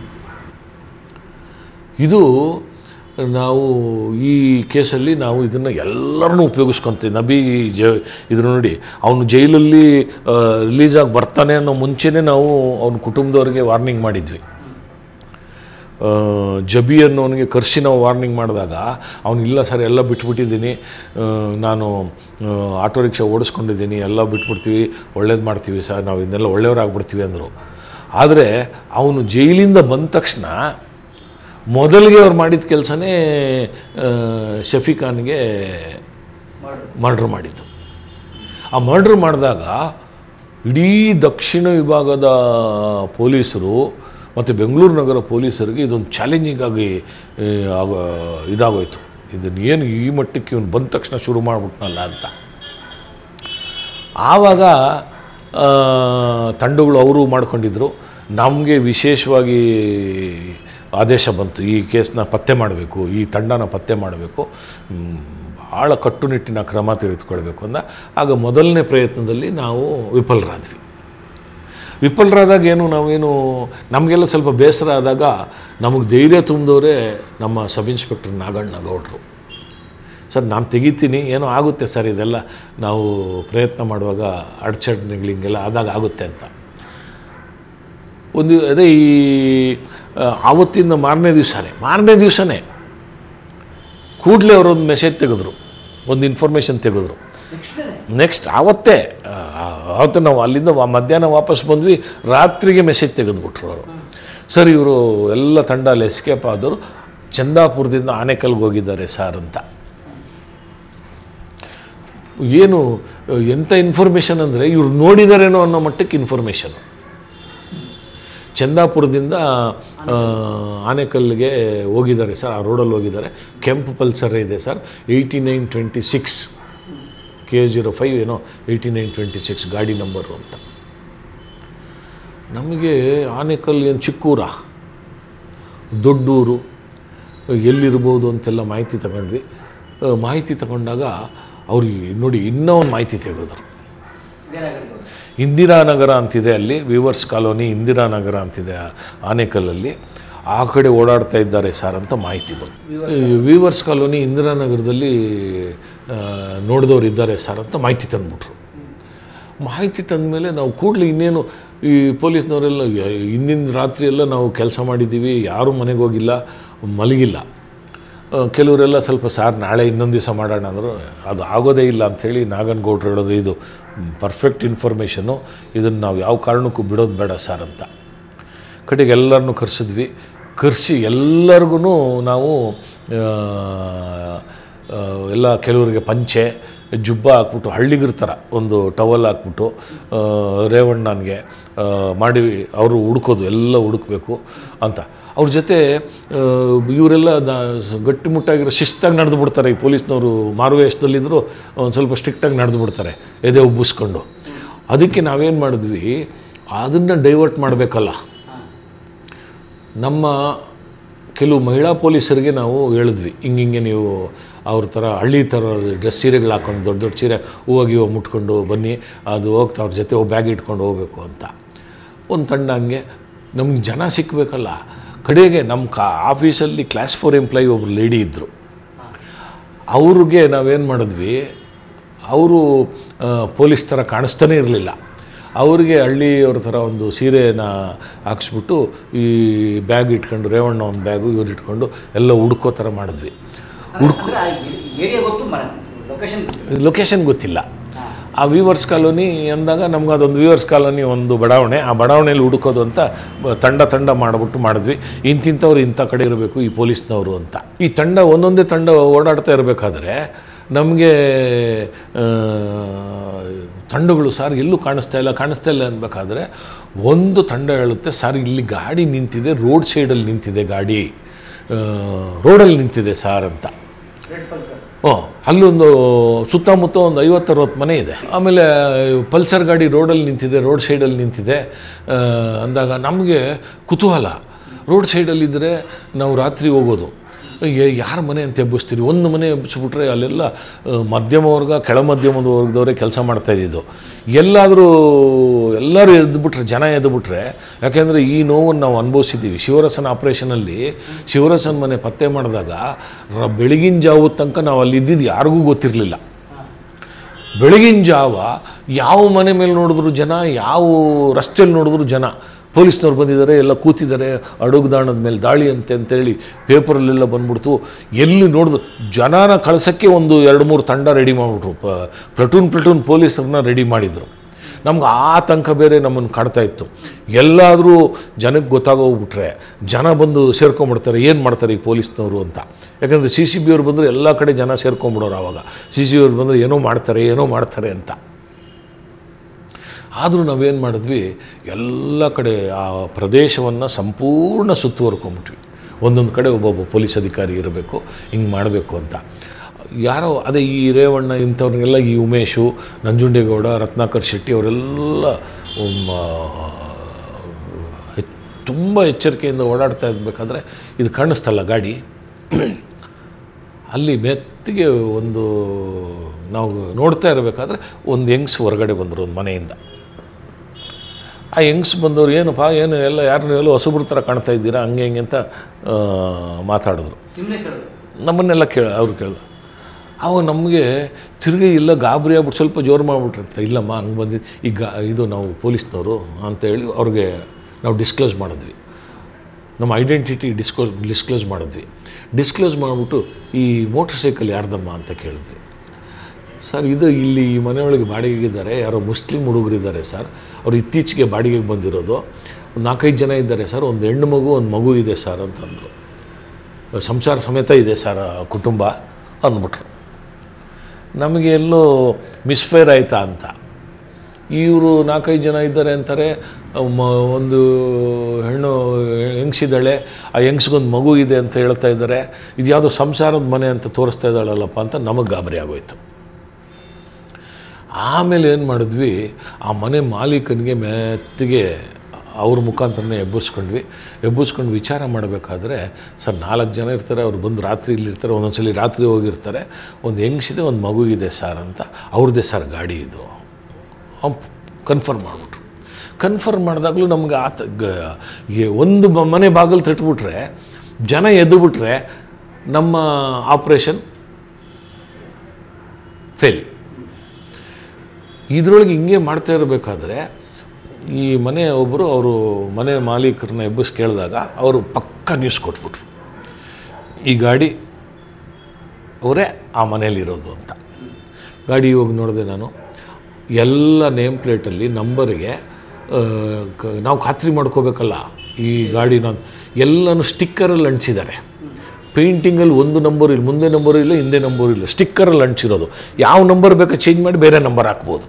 ಇದು ನಾವು ಈ ಕೇಸಲ್ಲಿ ನಾವು ಇದನ್ನು ಎಲ್ಲರನ್ನೂ ಉಪಯೋಗಿಸ್ಕೊತೀವಿ ನಬಿ ಜ ಇದ್ರ ನೋಡಿ ಅವನು ಜೈಲಲ್ಲಿ ರಿಲೀಸ್ ಆಗಿ ಬರ್ತಾನೆ ಅನ್ನೋ ಮುಂಚೆನೇ ನಾವು ಅವನ ಕುಟುಂಬದವ್ರಿಗೆ ವಾರ್ನಿಂಗ್ ಮಾಡಿದ್ವಿ ಆ, ಜಬಿ ಅನ್ನೋನಿಗೆ ಕರ್ಸಿ ನಾವು ವಾರ್ನಿಂಗ್ ಮಾಡಿದಾಗ ಅವನು ಇಲ್ಲ ಸರ್ ಎಲ್ಲ ಬಿಟ್ಬಿಟ್ಟಿದ್ದೀನಿ ಆ, ನಾನು ಆ, ಆಟೋ ರಿಕ್ಷಾ ಓಡಿಸ್ಕೊಂಡಿದ್ದೀನಿ ಎಲ್ಲ ಬಿಟ್ಬಿಡ್ತೀವಿ ಒಳ್ಳೇದು ಮಾಡ್ತೀವಿ ಸರ್ ನಾವು ಇದನ್ನೆಲ್ಲ ಒಳ್ಳೆಯವರಾಗ್ಬಿಡ್ತೀವಿ ಅಂದರು ಆದರೆ ಅವನು ಜೈಲಿಂದ ಬಂದ ತಕ್ಷಣ ಮೊದಲಿಗೆ ಅವ್ರು ಮಾಡಿದ ಕೆಲಸನೇ ಶಫಿಖಾನ್ಗೆ ಮಾಡೋದು ಮರ್ಡ್ರ್ ಮಾಡಿದ್ದು ಆ ಮರ್ಡ್ರ್ ಮಾಡಿದಾಗ ಇಡೀ ದಕ್ಷಿಣ ವಿಭಾಗದ ಪೊಲೀಸರು ಮತ್ತು ಬೆಂಗಳೂರು ನಗರ ಪೊಲೀಸರಿಗೆ ಇದೊಂದು ಚಾಲೆಂಜಿಂಗ್ ಆಗಿ ಆ, ಆಗ ಇದಾಗೋಯ್ತು ಇದನ್ನು ಏನು ಈ ಮಟ್ಟಕ್ಕೆ ಇವನು ಬಂದ ತಕ್ಷಣ ಶುರು ಮಾಡಿಬಿಟ್ನಲ್ಲ ಅಂತ ಆವಾಗ ಆ, ತಂಡಗಳು ಅವರು ಮಾಡ್ಕೊಂಡಿದ್ರು ನಮಗೆ ವಿಶೇಷವಾಗಿ ಆದೇಶ ಬಂತು ಈ ಕೇಸ್ನ ಪತ್ತೆ ಮಾಡಬೇಕು ಈ ತಂಡನ ಪತ್ತೆ ಮಾಡಬೇಕು ಮ್, ಭಾಳ ಕಟ್ಟುನಿಟ್ಟಿನ ಕ್ರಮ ತೆಗೆದುಕೊಳ್ಬೇಕು ಅಂದ ಆಗ ಮೊದಲನೇ ಪ್ರಯತ್ನದಲ್ಲಿ ನಾವು ವಿಫಲರಾದ್ವಿ ವಿಫಲರಾದಾಗ ಏನು ನಾವೇನು ನಮಗೆಲ್ಲ ಸ್ವಲ್ಪ ಬೇಸರ ಆದಾಗ ನಮಗೆ ಧೈರ್ಯ ತುಂಬಿದವರೇ ನಮ್ಮ ಸಬ್ ಇನ್ಸ್ಪೆಕ್ಟರ್ ನಾಗಣ್ಣ ಗೌಡ್ರು ಸರ್ ನಾನು ತೆಗಿತೀನಿ ಏನೋ ಆಗುತ್ತೆ ಸರ್ ಇದೆಲ್ಲ ನಾವು ಪ್ರಯತ್ನ ಮಾಡುವಾಗ ಅಡಚಣೆಗಳು ಹಿಂಗೆಲ್ಲ ಆದಾಗ ಆಗುತ್ತೆ ಅಂತ ಒಂದು ಅದೇ ಈ ಆ, ಆವತ್ತಿನ ಮಾರನೇ ದಿವಸನೇ ಮಾರನೇ ದಿವಸನೇ ಕೂಡಲೇ ಅವರೊಂದು ಮೆಸೇಜ್ ತೆಗೆದ್ರು ಒಂದು ಇನ್ಫಾರ್ಮೇಷನ್ ತೆಗೆದ್ರು ನೆಕ್ಸ್ಟ್ ನೆಕ್ಸ್ಟ್ ಆವತ್ತೇ ಆ, ಆವತ್ತು ನಾವು ಅಲ್ಲಿಂದ ವಾ- ಮಧ್ಯಾಹ್ನ ವಾಪಸ್ ಬಂದ್ವಿ ರಾತ್ರಿಗೆ ಮೆಸೇಜ್ ತೆಗೆದುಬಿಟ್ರು ಅವರು ಸರ್ ಇವರು ಎಲ್ಲ ತಂಡ ಅಲ್ಲಿ ಎಸ್ಕೇಪ್ ಆದವರು ಚಂದಾಪುರದಿಂದ ಆನೆಕಲ್ಗೆ ಹೋಗಿದ್ದಾರೆ ಸರ್ ಅಂತ ಏನು ಎಂಥ ಇನ್ಫಾರ್ಮೇಷನ್ ಅಂದರೆ ಇವ್ರು ನೋಡಿದಾರೇನೋ ಅನ್ನೋ ಮಟ್ಟಕ್ಕೆ ಇನ್ಫಾರ್ಮೇಷನ್ ಚಂದಾಪುರದಿಂದ ಆ, ಆನೆಕಲ್ಗೆ ಹೋಗಿದ್ದಾರೆ ಸರ್ ಆ ರೋಡಲ್ಲಿ ಹೋಗಿದ್ದಾರೆ ಕೆಂಪು ಪಲ್ಸರ್ ಇದೆ sir eighty nine twenty six K zero five ಏನೋ ಏಯ್ಟಿ ನೈನ್ ಟ್ವೆಂಟಿ ಸಿಕ್ಸ್ ಗಾಡಿ ನಂಬರು ಅಂತ ನಮಗೆ ಆನೆಕಲ್ ಏನು ಚಿಕ್ಕೂರ ದೊಡ್ಡೂರು ಎಲ್ಲಿರ್ಬೋದು ಅಂತೆಲ್ಲ ಮಾಹಿತಿ ತಗೊಂಡ್ವಿ ಆ, ಮಾಹಿತಿ ತಗೊಂಡಾಗ ಅವ್ರಿಗೆ ನೋಡಿ ಇನ್ನೂ ಒಂದು ಮಾಹಿತಿ ತೆಗೆದ್ರು ಇದೇನಾಗಿರ್ಬೋದು ಇಂದಿರಾನಗರ ಅಂತಿದೆ ಅಲ್ಲಿ ವೀವರ್ಸ್ ಕಾಲೋನಿ ಇಂದಿರಾನಗರ ಅಂತಿದೆ ಆ- ಆನೇಕಲ್ಲಲ್ಲಿ ಆ ಕಡೆ ಓಡಾಡ್ತಾ ಇದ್ದಾರೆ ಸರ್ ಅಂತ ಮಾಹಿತಿ ಬಂತು ಈ ವೀವರ್ಸ್ ಕಾಲೋನಿ ಇಂದಿರಾನಗರದಲ್ಲಿ ಆ, ನೋಡಿದವ್ರು ಇದ್ದಾರೆ ಸರ್ ಅಂತ ಮಾಹಿತಿ ತಂದುಬಿಟ್ರು ಮಾಹಿತಿ ತಂದಮೇಲೆ ನಾವು ಕೂಡಲೇ ಇನ್ನೇನು ಈ ಪೊಲೀಸ್ನವರೆಲ್ಲ ಯ- ಹಿಂದಿನ ರಾತ್ರಿ ಎಲ್ಲ ನಾವು ಕೆಲಸ ಮಾಡಿದ್ದೀವಿ ಯಾರೂ ಮನೆಗೆ ಹೋಗಿಲ್ಲ ಮಲಗಿಲ್ಲ ಆ, ಕೆಲವರೆಲ್ಲ ಸ್ವಲ್ಪ ಸಾರ್ ನಾಳೆ ಇನ್ನೊಂದು ದಿವಸ ಮಾಡೋಣ ಅಂದರು ಅದು ಆಗೋದೇ ಇಲ್ಲ ಅಂಥೇಳಿ ನಾಗನಗೌಡ್ರು ಹೇಳಿದ್ರು ಇದು ಪರ್ಫೆಕ್ಟ್ ಇನ್ಫಾರ್ಮೇಷನು ಇದನ್ನು ನಾವು ಯಾವ ಕಾರಣಕ್ಕೂ ಬಿಡೋದು ಬೇಡ ಸರ್ ಅಂತ ಕಡೆಗೆ ಎಲ್ಲರನ್ನೂ ಕರೆಸಿದ್ವಿ ಕರೆಸಿ ಎಲ್ಲರಿಗೂ ನಾವು ಆ, ಆ, ಎಲ್ಲ ಕೆಲವರಿಗೆ ಪಂಚೆ ಜುಬ್ಬ ಹಾಕ್ಬಿಟ್ಟು ಹಳ್ಳಿಗರ ಥರ ಒಂದು ಟವಲ್ ಹಾಕ್ಬಿಟ್ಟು ಆ, ರೇವಣ್ಣನಿಗೆ ಆ, ಮಾಡಿ ಅವರು ಹುಡುಕೋದು ಎಲ್ಲ ಹುಡುಕಬೇಕು ಅಂತ ಅವ್ರ ಜೊತೆ ಆ, ಇವರೆಲ್ಲ ದ ಗಟ್ಟಿಮುಟ್ಟಾಗಿರೋ ಶಿಸ್ತಾಗಿ ನಡೆದು ಬಿಡ್ತಾರೆ ಈ ಪೊಲೀಸ್ನವರು ಮಾರುವೇಷದಲ್ಲಿದ್ದರೂ ಒಂದು ಸ್ವಲ್ಪ ಸ್ಟ್ರಿಕ್ಟಾಗಿ ನಡೆದು ಬಿಡ್ತಾರೆ ಎದೆ ಉಬ್ಬಿಸ್ಕೊಂಡು ಅದಕ್ಕೆ ನಾವೇನು ಮಾಡಿದ್ವಿ ಅದನ್ನು ಡೈವರ್ಟ್ ಮಾಡಬೇಕಲ್ಲ ಹಾಂ ನಮ್ಮ ಕೆಲವು ಮಹಿಳಾ ಪೊಲೀಸರಿಗೆ ನಾವು ಹೇಳಿದ್ವಿ ಹಿಂಗೆ ಹಿಂಗೆ ನೀವು ಅವ್ರ ಥರ ಹಳ್ಳಿ ಥರ ಡ್ರೆಸ್ ಸೀರೆಗಳು ಹಾಕೊಂಡು ದೊಡ್ಡ ದೊಡ್ಡ ಸೀರೆ ಹೂವಾಗಿ ಹೂವು ಮುಟ್ಕೊಂಡು ಬನ್ನಿ ಅದು ಹೋಗ್ತಾ ಅವ್ರ ಜೊತೆ ಬ್ಯಾಗ್ ಇಟ್ಕೊಂಡು ಹೋಗಬೇಕು ಅಂತ ಒಂದು ತಂಡ ಹಂಗೆ ನಮ್ಗೆ ಜನ ಸಿಕ್ಕಬೇಕಲ್ಲ ಕಡೆಗೆ ನಮ್ಮ ಕಾ ಆಫೀಸಲ್ಲಿ ಕ್ಲಾಸ್ ಫೋರ್ ಎಂಪ್ಲಾಯಿ ಒಬ್ರು ಲೇಡಿ ಇದ್ದರು ಅವ್ರಿಗೆ ನಾವೇನು ಮಾಡಿದ್ವಿ ಅವರು ಪೊಲೀಸ್ ಥರ ಕಾಣಿಸ್ತಾನೇ ಇರಲಿಲ್ಲ ಅವ್ರಿಗೆ ಹಳ್ಳಿಯವ್ರ ಥರ ಒಂದು ಸೀರೆನ ಹಾಕ್ಸ್ಬಿಟ್ಟು ಈ ಬ್ಯಾಗ್ ಇಟ್ಕೊಂಡು ರೇವಣ್ಣ ಒಂದು ಬ್ಯಾಗು ಇವ್ರು ಇಟ್ಕೊಂಡು ಎಲ್ಲ ಹುಡ್ಕೋ ಥರ ಮಾಡಿದ್ವಿ ಅಂದ್ರೆ ಆ ಏರಿಯಾ ಗೊತ್ತು ಲೊಕೇಶನ್ ಗೊತ್ತು ಲೊಕೇಶನ್ ಗೊತ್ತಿಲ್ಲ ಆ ವೀವರ್ಸ್ ಕಾಲೋನಿ ಅಂದಾಗ ನಮ್ಗೆ ಅದೊಂದು ವೀವರ್ಸ್ ಕಾಲೋನಿ ಒಂದು ಬಡಾವಣೆ ಆ ಬಡಾವಣೆಯಲ್ಲಿ ಹುಡುಕೋದು ಅಂತ ಬ- ತಂಡ ತಂಡ ಮಾಡಿಬಿಟ್ಟು ಮಾಡಿದ್ವಿ ಇಂತಿಂಥವ್ರು ಇಂಥ ಕಡೆ ಇರಬೇಕು ಈ ಪೊಲೀಸ್ನವರು ಅಂತ ಈ ತಂಡ ಒಂದೊಂದೇ ತಂಡ ಓಡಾಡ್ತಾ ಇರಬೇಕಾದ್ರೆ ನಮಗೆ ತಂಡಗಳು ಸಾರ್ ಎಲ್ಲೂ ಕಾಣಿಸ್ತಾ ಇಲ್ಲ ಕಾಣಿಸ್ತಾ ಇಲ್ಲ ಅನ್ಬೇಕಾದ್ರೆ ಒಂದು ತಂಡ ಹೇಳುತ್ತೆ ಸರ್ ಇಲ್ಲಿ ಗಾಡಿ ನಿಂತಿದೆ ರೋಡ್ ಸೈಡಲ್ಲಿ ನಿಂತಿದೆ ಗಾಡಿ ಆ, ರೋಡಲ್ಲಿ ನಿಂತಿದೆ ಸಾರ್ ಅಂತ ರೆಡ್ ಪಲ್ಸರ್ ಹ್ಞೂ ಅಲ್ಲೊಂದು ಸುತ್ತಮುತ್ತ ಒಂದು ಐವತ್ತರವತ್ತು ಮನೆ ಇದೆ ಆಮೇಲೆ ಪಲ್ಸರ್ ಗಾಡಿ ರೋಡಲ್ಲಿ ನಿಂತಿದೆ ರೋಡ್ ಸೈಡಲ್ಲಿ ನಿಂತಿದೆ ಆ, ಅಂದಾಗ ನಮಗೆ ಕುತೂಹಲ ರೋಡ್ ಸೈಡಲ್ಲಿದ್ದರೆ ನಾವು ರಾತ್ರಿ ಹೋಗೋದು ಯ- ಯಾರ ಮನೆ ಅಂತ ಎಬ್ಬಿಸ್ತೀರಿ ಒಂದು ಮನೆ ಎಬ್ಬಿಸ್ಬಿಟ್ರೆ ಅಲ್ಲೆಲ್ಲ ಆ, ಮಧ್ಯಮ ವರ್ಗ ಕೆಳ ಮಧ್ಯಮದ ವರ್ಗದವರೇ ಕೆಲಸ ಮಾಡ್ತಾ ಇದ್ದಿದ್ದು ಎಲ್ಲಾದರೂ ಎಲ್ಲರೂ ಎದ್ದುಬಿಟ್ರೆ ಜನ ಎದ್ದುಬಿಟ್ರೆ ಯಾಕೆಂದರೆ ಈ ನೋವನ್ನು ನಾವು ಅನುಭವಿಸಿದ್ದೀವಿ ಶಿವರಸನ ಆಪ್ರೇಷನಲ್ಲಿ ಶಿವರಸನ ಮನೆ ಪತ್ತೆ ಮಾಡಿದಾಗ ರ- ಬೆಳಗಿನ ಜಾವದ ತನಕ ನಾವು ಅಲ್ಲಿ ಇದ್ದಿದ್ದು ಯಾರಿಗೂ ಗೊತ್ತಿರಲಿಲ್ಲ ಬೆಳಗಿನ ಜಾವ ಯಾವ ಮನೆ ಮೇಲೆ ನೋಡಿದ್ರು ಜನ ಯಾವ ರಸ್ತೆಯಲ್ಲಿ ನೋಡಿದ್ರು ಜನ ಪೊಲೀಸ್ನವ್ರು ಬಂದಿದ್ದಾರೆ ಎಲ್ಲ ಕೂತಿದ್ದಾರೆ ಅಡುಗುದಾಣದ ಮೇಲೆ ದಾಳಿ ಅಂತೆ ಅಂತೇಳಿ ಪೇಪರಲ್ಲೆಲ್ಲ ಬಂದ್ಬಿಡ್ತು ಎಲ್ಲಿ ನೋಡಿದ್ರು ಜನನ ಕಳ್ಸೋಕ್ಕೆ ಒಂದು ಎರಡು ಮೂರು ತಂಡ ರೆಡಿ ಮಾಡಿಬಿಟ್ರು ಪ ಪ್ಲಟೂನ್ ಪ್ಲಟೂನ್ ಪೊಲೀಸರನ್ನ ರೆಡಿ ಮಾಡಿದರು ನಮ್ಗೆ ಆ ತನಕ ಬೇರೆ ನಮ್ಮನ್ನು ಕಾಡ್ತಾ ಇತ್ತು ಎಲ್ಲಾದರೂ ಜನಕ್ಕೆ ಗೊತ್ತಾಗೋಗ್ಬಿಟ್ರೆ ಜನ ಬಂದು ಸೇರ್ಕೊಂಡ್ಬಿಡ್ತಾರೆ ಏನು ಮಾಡ್ತಾರೆ ಈ ಪೊಲೀಸ್ನವರು ಅಂತ ಯಾಕಂದರೆ ಸಿ ಸಿ ಬಿ ಅವ್ರು ಬಂದರೆ ಎಲ್ಲ ಕಡೆ ಜನ ಸೇರ್ಕೊಂಡ್ಬಿಡೋರು ಆವಾಗ ಸಿ ಸಿ ಬಿ ಅವ್ರು ಬಂದರೆ ಏನೋ ಮಾಡ್ತಾರೆ ಏನೋ ಮಾಡ್ತಾರೆ ಅಂತ ಆದರೂ ನಾವೇನು ಮಾಡಿದ್ವಿ ಎಲ್ಲ ಕಡೆ ಆ ಪ್ರದೇಶವನ್ನು ಸಂಪೂರ್ಣ ಸುತ್ತುವರ್ಕೊಂಬಿಟ್ವಿ ಒಂದೊಂದು ಕಡೆ ಒಬ್ಬೊಬ್ಬ ಪೊಲೀಸ್ ಅಧಿಕಾರಿ ಇರಬೇಕು ಹಿಂಗೆ ಮಾಡಬೇಕು ಅಂತ ಯಾರೋ ಅದೇ ಈ ರೇವಣ್ಣ ಇಂಥವ್ರಿಗೆಲ್ಲ ಈ ಉಮೇಶು ನಂಜುಂಡೇಗೌಡ ರತ್ನಾಕರ್ ಶೆಟ್ಟಿ ಅವರೆಲ್ಲ ತುಂಬ ಎಚ್ಚರಿಕೆಯಿಂದ ಓಡಾಡ್ತಾ ಇರಬೇಕಾದ್ರೆ ಇದು ಕಾಣಿಸ್ತಲ್ಲ ಗಾಡಿ ಅಲ್ಲಿ ಮೆತ್ತಿಗೆ ಒಂದು ನಾವು ನೋಡ್ತಾ ಇರಬೇಕಾದ್ರೆ ಒಂದು ಹೆಂಗ್ಸ್ ಹೊರಗಡೆ ಬಂದರು ಒಂದು ಮನೆಯಿಂದ ಆ ಹೆಂಗ್ಸ್ ಬಂದವರು ಏನಪ್ಪ ಏನು ಎಲ್ಲ ಯಾರನ್ನೂ ಎಲ್ಲೋ ಹೊಸಬ್ರ ಥರ ಕಾಣ್ತಾ ಇದ್ದೀರಾ ಹಂಗೆ ಹಿಂಗೆ ಅಂತ ಆ, ಮಾತಾಡಿದ್ರು ನಿಮ್ಮನ್ನೇ ಕೇಳೋದು ನಮ್ಮನ್ನೆಲ್ಲ ಕೇಳ ಅವ್ರು ಕೇಳ ಅವಾಗ ನಮಗೆ ತಿರುಗಿ ಇಲ್ಲ ಗಾಬರಿ ಆಗ್ಬಿಟ್ಟು ಸ್ವಲ್ಪ ಜೋರು ಮಾಡಿಬಿಟ್ರಂತ ಇಲ್ಲಮ್ಮ ಹಂಗೆ ಬಂದಿದ್ದು ಈಗ ಇದು ನಾವು ಪೊಲೀಸ್ನವರು ಅಂತೇಳಿ ಅವ್ರಿಗೆ ನಾವು ಡಿಸ್ಕ್ಲೋಸ್ ಮಾಡಿದ್ವಿ ನಮ್ಮ ಐಡೆಂಟಿಟಿ ಡಿಸ್ಕ್ಲೋಸ್ ಡಿಸ್ಕ್ಲೋಸ್ ಮಾಡಿದ್ವಿ ಡಿಸ್ಕ್ಲೋಸ್ ಮಾಡಿಬಿಟ್ಟು ಈ ಮೋಟ್ರ್ ಸೈಕಲ್ ಯಾರ್ದಮ್ಮ ಅಂತ ಕೇಳಿದ್ವಿ ಸರ್ ಇದು ಇಲ್ಲಿ ಈ ಮನೆಯೊಳಗೆ ಬಾಡಿಗೆಗಿದ್ದಾರೆ ಯಾರೋ ಮುಸ್ಲಿಂ ಹುಡುಗರಿದ್ದಾರೆ ಸರ್ ಅವ್ರು ಇತ್ತೀಚೆಗೆ ಬಾಡಿಗೆಗೆ ಬಂದಿರೋದು ಒಂದು ನಾಲ್ಕೈದು ಜನ ಇದ್ದಾರೆ ಸರ್ ಒಂದು ಹೆಣ್ಣು ಮಗು ಒಂದು ಮಗು ಇದೆ ಸರ್ ಅಂತಂದರು ಸಂಸಾರ ಸಮೇತ ಇದೆ ಸರ್ ಆ ಕುಟುಂಬ ಅಂದ್ಬಿಟ್ರು ನಮಗೆ ಎಲ್ಲೋ ಮಿಸ್ಫೇರ್ ಆಯ್ತಾ ಅಂತ ಇವರು ನಾಲ್ಕೈದು ಜನ ಇದ್ದಾರೆ ಅಂತಾರೆ ಮ ಒಂದು ಹೆಣ್ಣು ಹೆಂಗ್ಸಿದ್ದಾಳೆ ಆ ಹೆಂಗ್ಸ್ಗೊಂದು ಮಗು ಇದೆ ಅಂತ ಹೇಳ್ತಾ ಇದ್ದಾರೆ ಇದು ಯಾವುದೋ ಸಂಸಾರದ ಮನೆ ಅಂತ ತೋರಿಸ್ತಾ ಇದ್ದಾಳಲ್ಲಪ್ಪ ಅಂತ ನಮಗೆ ಗಾಬರಿ ಆಗೋಯ್ತು ಆಮೇಲೆ ಏನು ಮಾಡಿದ್ವಿ ಆ ಮನೆ ಮಾಲೀಕನಿಗೆ ಮೆತ್ತಿಗೆ ಅವ್ರ ಮುಖಾಂತರನೇ ಎಬ್ಬರಿಸ್ಕೊಂಡ್ವಿ ಎಬ್ಬರಿಸ್ಕೊಂಡು ವಿಚಾರ ಮಾಡಬೇಕಾದ್ರೆ ಸರ್ ನಾಲ್ಕು ಜನ ಇರ್ತಾರೆ ಅವ್ರು ಬಂದು ರಾತ್ರಿ ಇಲ್ಲಿರ್ತಾರೆ ಒಂದೊಂದ್ಸಲಿ ರಾತ್ರಿ ಹೋಗಿರ್ತಾರೆ ಒಂದು ಹೆಂಗ್ಸಿದೆ ಒಂದು ಮಗು ಇದೆ ಸರ್ ಅಂತ ಅವ್ರದ್ದೇ ಸರ್ ಗಾಡಿ ಇದು ಅವ್ನು ಕನ್ಫರ್ಮ್ ಮಾಡಿಬಿಟ್ರು ಕನ್ಫರ್ಮ್ ಮಾಡಿದಾಗಲೂ ನಮ್ಗೆ ಆತ ಗ ಈ ಒಂದು ಬ- ಮನೆ ಬಾಗಿಲು ತಟ್ಬಿಟ್ರೆ ಜನ ಎದ್ದುಬಿಟ್ರೆ ನಮ್ಮ ಆಪ್ರೇಷನ್ ಫೇಲ್ ಇದರೊಳಗೆ ಹಿಂಗೆ ಮಾಡ್ತಾ ಇರಬೇಕಾದ್ರೆ ಈ ಮನೆ ಒಬ್ಬರು ಅವರು ಮನೆ ಮಾಲೀಕರನ್ನ ಎಬ್ಬಿಸ್ ಕೇಳಿದಾಗ ಅವರು ಪಕ್ಕ ನ್ಯೂಸ್ ಕೊಟ್ಬಿಟ್ರು ಈ ಗಾಡಿ ಅವರೇ ಆ ಮನೆಯಲ್ಲಿರೋದು ಅಂತ ಗಾಡಿ ಹೋಗಿ ನೋಡಿದೆ ನಾನು ಎಲ್ಲ ನೇಮ್ ಪ್ಲೇಟಲ್ಲಿ ನಂಬರಿಗೆ ನಾವು ಖಾತ್ರಿ ಮಾಡ್ಕೋಬೇಕಲ್ಲ ಈ ಗಾಡಿನ ಎಲ್ಲನೂ ಸ್ಟಿಕ್ಕರಲ್ಲಿ ಅಂಟಿಸಿದ್ದಾರೆ ಪೇಂಟಿಂಗಲ್ಲಿ ಒಂದು ನಂಬರ್ ಇಲ್ಲ ಮುಂದೆ ನಂಬರ್ ಇಲ್ಲ ಹಿಂದೆ ನಂಬರ್ ಇಲ್ಲ ಸ್ಟಿಕ್ಕರಲ್ಲಿ ಅಂಟಿಸಿರೋದು ಯಾವ ನಂಬರ್ ಬೇಕಾ ಚೇಂಜ್ ಮಾಡಿ ಬೇರೆ ನಂಬರ್ ಹಾಕ್ಬೋದು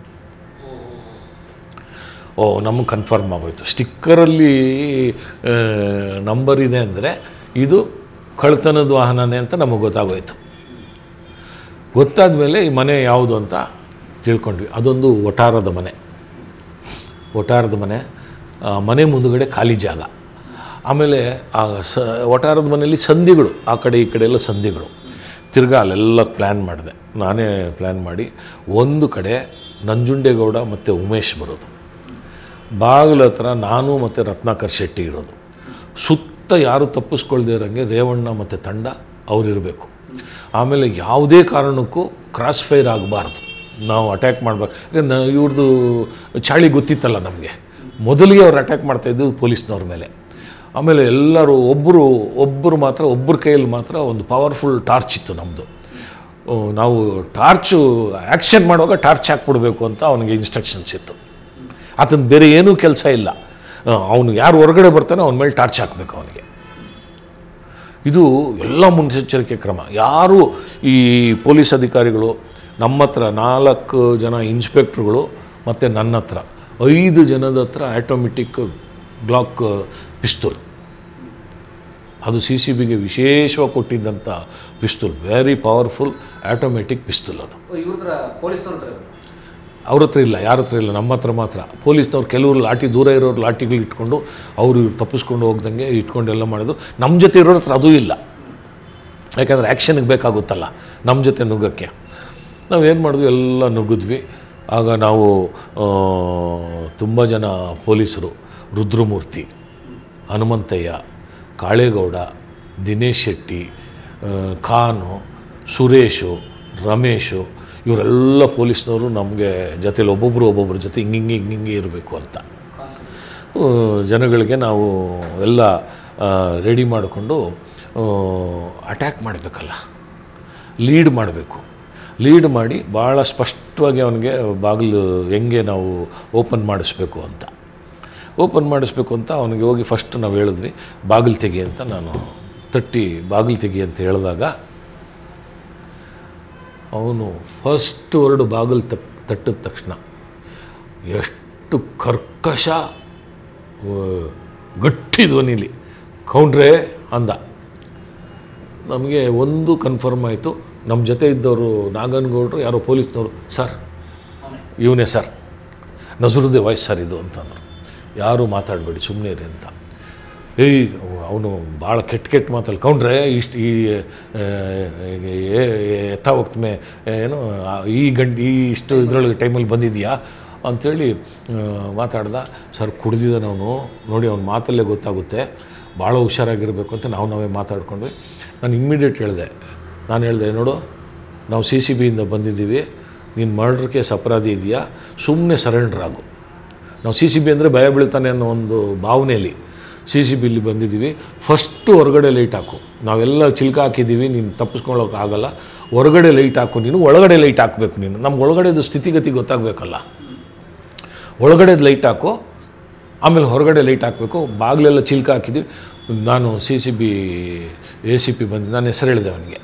ಓ ನಮಗೆ ಕನ್ಫರ್ಮ್ ಆಗೋಯ್ತು ಸ್ಟಿಕ್ಕರಲ್ಲಿ ನಂಬರ್ ಇದೆ ಅಂದರೆ ಇದು ಕಳ್ತನದ ವಾಹನನೇ ಅಂತ ನಮಗೆ ಗೊತ್ತಾಗೋಯ್ತು ಗೊತ್ತಾದ ಮೇಲೆ ಈ ಮನೆ ಯಾವುದು ಅಂತ ತಿಳ್ಕೊಂಡ್ವಿ ಅದೊಂದು ಒಟಾರದ ಮನೆ ಒಟಾರದ ಮನೆ ಆ ಮನೆ ಮುಂದುಗಡೆ ಖಾಲಿ ಜಾಗ ಆಮೇಲೆ ಆ ಸ ಒಟಾರದ ಮನೆಯಲ್ಲಿ ಸಂಧಿಗಳು ಆ ಕಡೆ ಈ ಕಡೆ ಎಲ್ಲ ಸಂಧಿಗಳು ತಿರ್ಗಾ ಅಲ್ಲೆಲ್ಲ ಪ್ಲ್ಯಾನ್ ಮಾಡಿದೆ ನಾನೇ ಪ್ಲ್ಯಾನ್ ಮಾಡಿ ಒಂದು ಕಡೆ ನಂಜುಂಡೇಗೌಡ ಮತ್ತು ಉಮೇಶ್ ಬರೋದು ಬಾಗಿಲ ಹತ್ರ ನಾನು ಮತ್ತು ರತ್ನಾಕರ್ ಶೆಟ್ಟಿ ಇರೋದು ಸುತ್ತ ಯಾರು ತಪ್ಪಿಸ್ಕೊಳ್ದೇ ಇರೋಂಗೆ ರೇವಣ್ಣ ಮತ್ತು ತಂಡ ಅವರಿರಬೇಕು ಆಮೇಲೆ ಯಾವುದೇ ಕಾರಣಕ್ಕೂ ಕ್ರಾಸ್ ಫೈರ್ ಆಗಬಾರ್ದು ನಾವು ಅಟ್ಯಾಕ್ ಮಾಡ್ಬೇಕು ಯಾಕಂದ್ರೆ ಇವ್ರದ್ದು ಚಾಳಿ ಗೊತ್ತಿತ್ತಲ್ಲ ನಮಗೆ ಮೊದಲಿಗೆ ಅವ್ರು ಅಟ್ಯಾಕ್ ಮಾಡ್ತಾಯಿದ್ದು ಪೊಲೀಸ್ನವ್ರ ಮೇಲೆ ಆಮೇಲೆ ಎಲ್ಲರೂ ಒಬ್ಬರು ಒಬ್ಬರು ಮಾತ್ರ ಒಬ್ಬರ ಕೈಯಲ್ಲಿ ಮಾತ್ರ ಒಂದು ಪವರ್ಫುಲ್ ಟಾರ್ಚ್ ಇತ್ತು ನಮ್ಮದು ಆ, ನಾವು ಟಾರ್ಚು ಆ್ಯಕ್ಷನ್ ಮಾಡುವಾಗ ಟಾರ್ಚ್ ಹಾಕ್ಬಿಡ್ಬೇಕು ಅಂತ ಅವನಿಗೆ ಇನ್ಸ್ಟ್ರಕ್ಷನ್ಸ್ ಇತ್ತು ಆತನ ಬೇರೆ ಏನೂ ಕೆಲಸ ಇಲ್ಲ ಅವನು ಯಾರು ಹೊರಗಡೆ ಬರ್ತಾನೋ ಅವನ ಮೇಲೆ ಟಾರ್ಚ್ ಹಾಕಬೇಕು ಅವನಿಗೆ ಇದು ಎಲ್ಲ ಮುನ್ನೆಚ್ಚರಿಕೆ ಕ್ರಮ ಯಾರು ಈ ಪೊಲೀಸ್ ಅಧಿಕಾರಿಗಳು ನಮ್ಮ ಹತ್ರ ನಾಲ್ಕು ಜನ ಇನ್ಸ್ಪೆಕ್ಟ್ರುಗಳು ಮತ್ತು ನನ್ನ ಹತ್ರ ಐದು ಜನದ ಹತ್ರ ಆಟೋಮೆಟಿಕ್ ಗ್ಲಾಕ್ ಪಿಸ್ತೂಲ್ ಅದು ಸಿ ಸಿ ಬಿಗೆ ವಿಶೇಷವಾಗಿ ಕೊಟ್ಟಿದ್ದಂಥ pistol very powerful automatic pistol ಅದು ಇವ್ರ ಹತ್ರ ಪೊಲೀಸ್ನವ್ರ ಹತ್ರ ಅವ್ರ ಹತ್ರ ಇಲ್ಲ ಯಾರ ಹತ್ರ ಇಲ್ಲ ನಮ್ಮ ಹತ್ರ ಮಾತ್ರ ಪೊಲೀಸ್ನವ್ರು ಕೆಲವರು ಲಾಠಿ ದೂರ ಇರೋರು ಲಾಠಿಗಳು ಇಟ್ಕೊಂಡು ಅವರು ಇವ್ರು ತಪ್ಪಿಸ್ಕೊಂಡು ಹೋಗ್ದಂಗೆ ಇಟ್ಕೊಂಡು ಎಲ್ಲ ಮಾಡೋದು ನಮ್ಮ ಜೊತೆ ಇರೋರ ಹತ್ರ ಅದೂ ಇಲ್ಲ ಯಾಕಂದರೆ ಆ್ಯಕ್ಷನ್ಗೆ ಬೇಕಾಗುತ್ತಲ್ಲ ನಮ್ಮ ಜೊತೆ ನುಗ್ಗಕ್ಕೆ ನಾವೇನು ಮಾಡಿದ್ವಿ ಎಲ್ಲ ನುಗ್ಗಿದ್ವಿ ಆಗ ನಾವು ತುಂಬ ಜನ ಪೊಲೀಸರು ರುದ್ರಮೂರ್ತಿ ಹನುಮಂತಯ್ಯ ಕಾಳೇಗೌಡ ದಿನೇಶ್ ಶೆಟ್ಟಿ ಆ, ಖಾನು ಸುರೇಶು ರಮೇಶು ಇವರೆಲ್ಲ ಪೊಲೀಸ್ನವರು ನಮಗೆ ಜೊತೆಲಿ ಒಬ್ಬೊಬ್ಬರು ಒಬ್ಬೊಬ್ಬರ ಜೊತೆ ಹಿಂಗಿಂಗೆ ಹಿಂಗಿಂಗೆ ಇರಬೇಕು ಅಂತ ಕಾನ್ಸ್ಟೇಬಲ್ ಆ, ಜನಗಳಿಗೆ ನಾವು ಎಲ್ಲ ರೆಡಿ ಮಾಡಿಕೊಂಡು ಅಟ್ಯಾಕ್ ಮಾಡಬೇಕಲ್ಲ ಲೀಡ್ ಮಾಡಬೇಕು ಲೀಡ್ ಮಾಡಿ ಭಾಳ ಸ್ಪಷ್ಟವಾಗಿ ಅವನಿಗೆ ಬಾಗಿಲು ಹೆಂಗೆ ನಾವು ಓಪನ್ ಮಾಡಿಸ್ಬೇಕು ಅಂತ ಓಪನ್ ಮಾಡಿಸ್ಬೇಕು ಅಂತ ಅವನಿಗೆ ಹೋಗಿ ಫಸ್ಟ್ ನಾವು ಹೇಳಿದ್ವಿ ಬಾಗಿಲು ತೆಗಿ ಅಂತ ನಾನು ತಟ್ಟಿ ಬಾಗಿಲು ತೆಗಿ ಅಂತ ಹೇಳಿದಾಗ ಅವನು ಫಸ್ಟ್ ವರ್ಡ್ ಬಾಗಿಲು ತಕ್ ತಟ್ಟಿದ ತಕ್ಷಣ ಎಷ್ಟು ಕರ್ಕಶ ಆ, ಗಟ್ಟಿ ಧ್ವನಿಲಿ ಕೌಂಡ್ರೆ ಅಂದ ನಮಗೆ ಒಂದು ಕನ್ಫರ್ಮ್ ಆಯಿತು ನಮ್ಮ ಜೊತೆ ಇದ್ದವರು ನಾಗನಗೌಡರು ಯಾರೋ ಪೊಲೀಸ್ನವರು ಸರ್ ಅವನೇ ಇವನೇ ಸರ್ ನಜರುದ್ದೇ ವಾಯ್ಸ್ ಸರ್ ಇದು ಅಂತಂದರು ಯಾರೂ ಮಾತಾಡಬೇಡಿ ಸುಮ್ಮನೆ ಇರಿ ಅಂತ ಏಯ್ ಅವನು ಭಾಳ ಕೆಟ್ಟ ಕೆಟ್ಟ ಮಾತಲ್ಲಿ ಕೌಂಡ್ರೆ ಇಷ್ಟು ಈ ಆ, ಏ- ಏ- ಎತ್ತ ಹೋಗ್ತಮೆ ಏನು ಆ, ಈ ಗಂಟೆ ಈ ಇಷ್ಟು ಇದರೊಳಗೆ ಟೈಮಲ್ಲಿ ಬಂದಿದೆಯಾ ಅಂಥೇಳಿ ಮಾತಾಡ್ದ ಸರ್ ಕುಡ್ದಿದ್ದಾನೆ ಅವನು ನೋಡಿ ಅವ್ನ ಮಾತಲ್ಲೇ ಗೊತ್ತಾಗುತ್ತೆ ಭಾಳ ಹುಷಾರಾಗಿರಬೇಕು ಅಂತ ನಾವು ನಾವೇ ಮಾತಾಡ್ಕೊಂಡ್ವಿ ನಾನು ಇಮ್ಮಿಡಿಯೇಟ್ ಹೇಳಿದೆ ನಾನು ಹೇಳಿದೆ ನೋಡು ನಾವು ಸಿ ಸಿ ಬಿಯಿಂದ ಬಂದಿದ್ದೀವಿ ನೀನು ಮರ್ಡರ್ ಕೇಸ್ ಅಪರಾಧಿ ಇದೆಯಾ ಸುಮ್ಮನೆ ಸರೆಂಡರ್ ಆಗು ನಾವು ಸಿ ಸಿ ಬಿ ಅಂದರೆ ಭಯ ಬೀಳ್ತಾನೆ ಅನ್ನೋ ಒಂದು ಭಾವನೆಯಲ್ಲಿ ಸಿ ಸಿ ಬಿಲಿ ಬಂದಿದ್ದೀವಿ ಫಸ್ಟು ಹೊರಗಡೆ ಲೈಟ್ ಹಾಕು ನಾವೆಲ್ಲ ಚಿಲ್ಕ ಹಾಕಿದ್ದೀವಿ ನೀನು ತಪ್ಪಿಸ್ಕೊಳ್ಳೋಕೆ ಆಗಲ್ಲ ಹೊರಗಡೆ ಲೈಟ್ ಹಾಕು ನೀನು ಒಳಗಡೆ ಲೈಟ್ ಹಾಕಬೇಕು ನೀನು ನಮ್ಗೆ ಒಳಗಡೆದು ಸ್ಥಿತಿಗತಿ ಗೊತ್ತಾಗಬೇಕಲ್ಲ ಒಳಗಡೆದು ಲೈಟ್ ಹಾಕು ಆಮೇಲೆ ಹೊರಗಡೆ ಲೈಟ್ ಹಾಕಬೇಕು ಬಾಗಿಲೆಲ್ಲ ಚಿಲ್ಕ ಹಾಕಿದ್ದೀವಿ ನಾನು C C B A C P ಬಂದು ನಾನು ಹೆಸರು ಹೇಳಿದೆ ಅವನಿಗೆ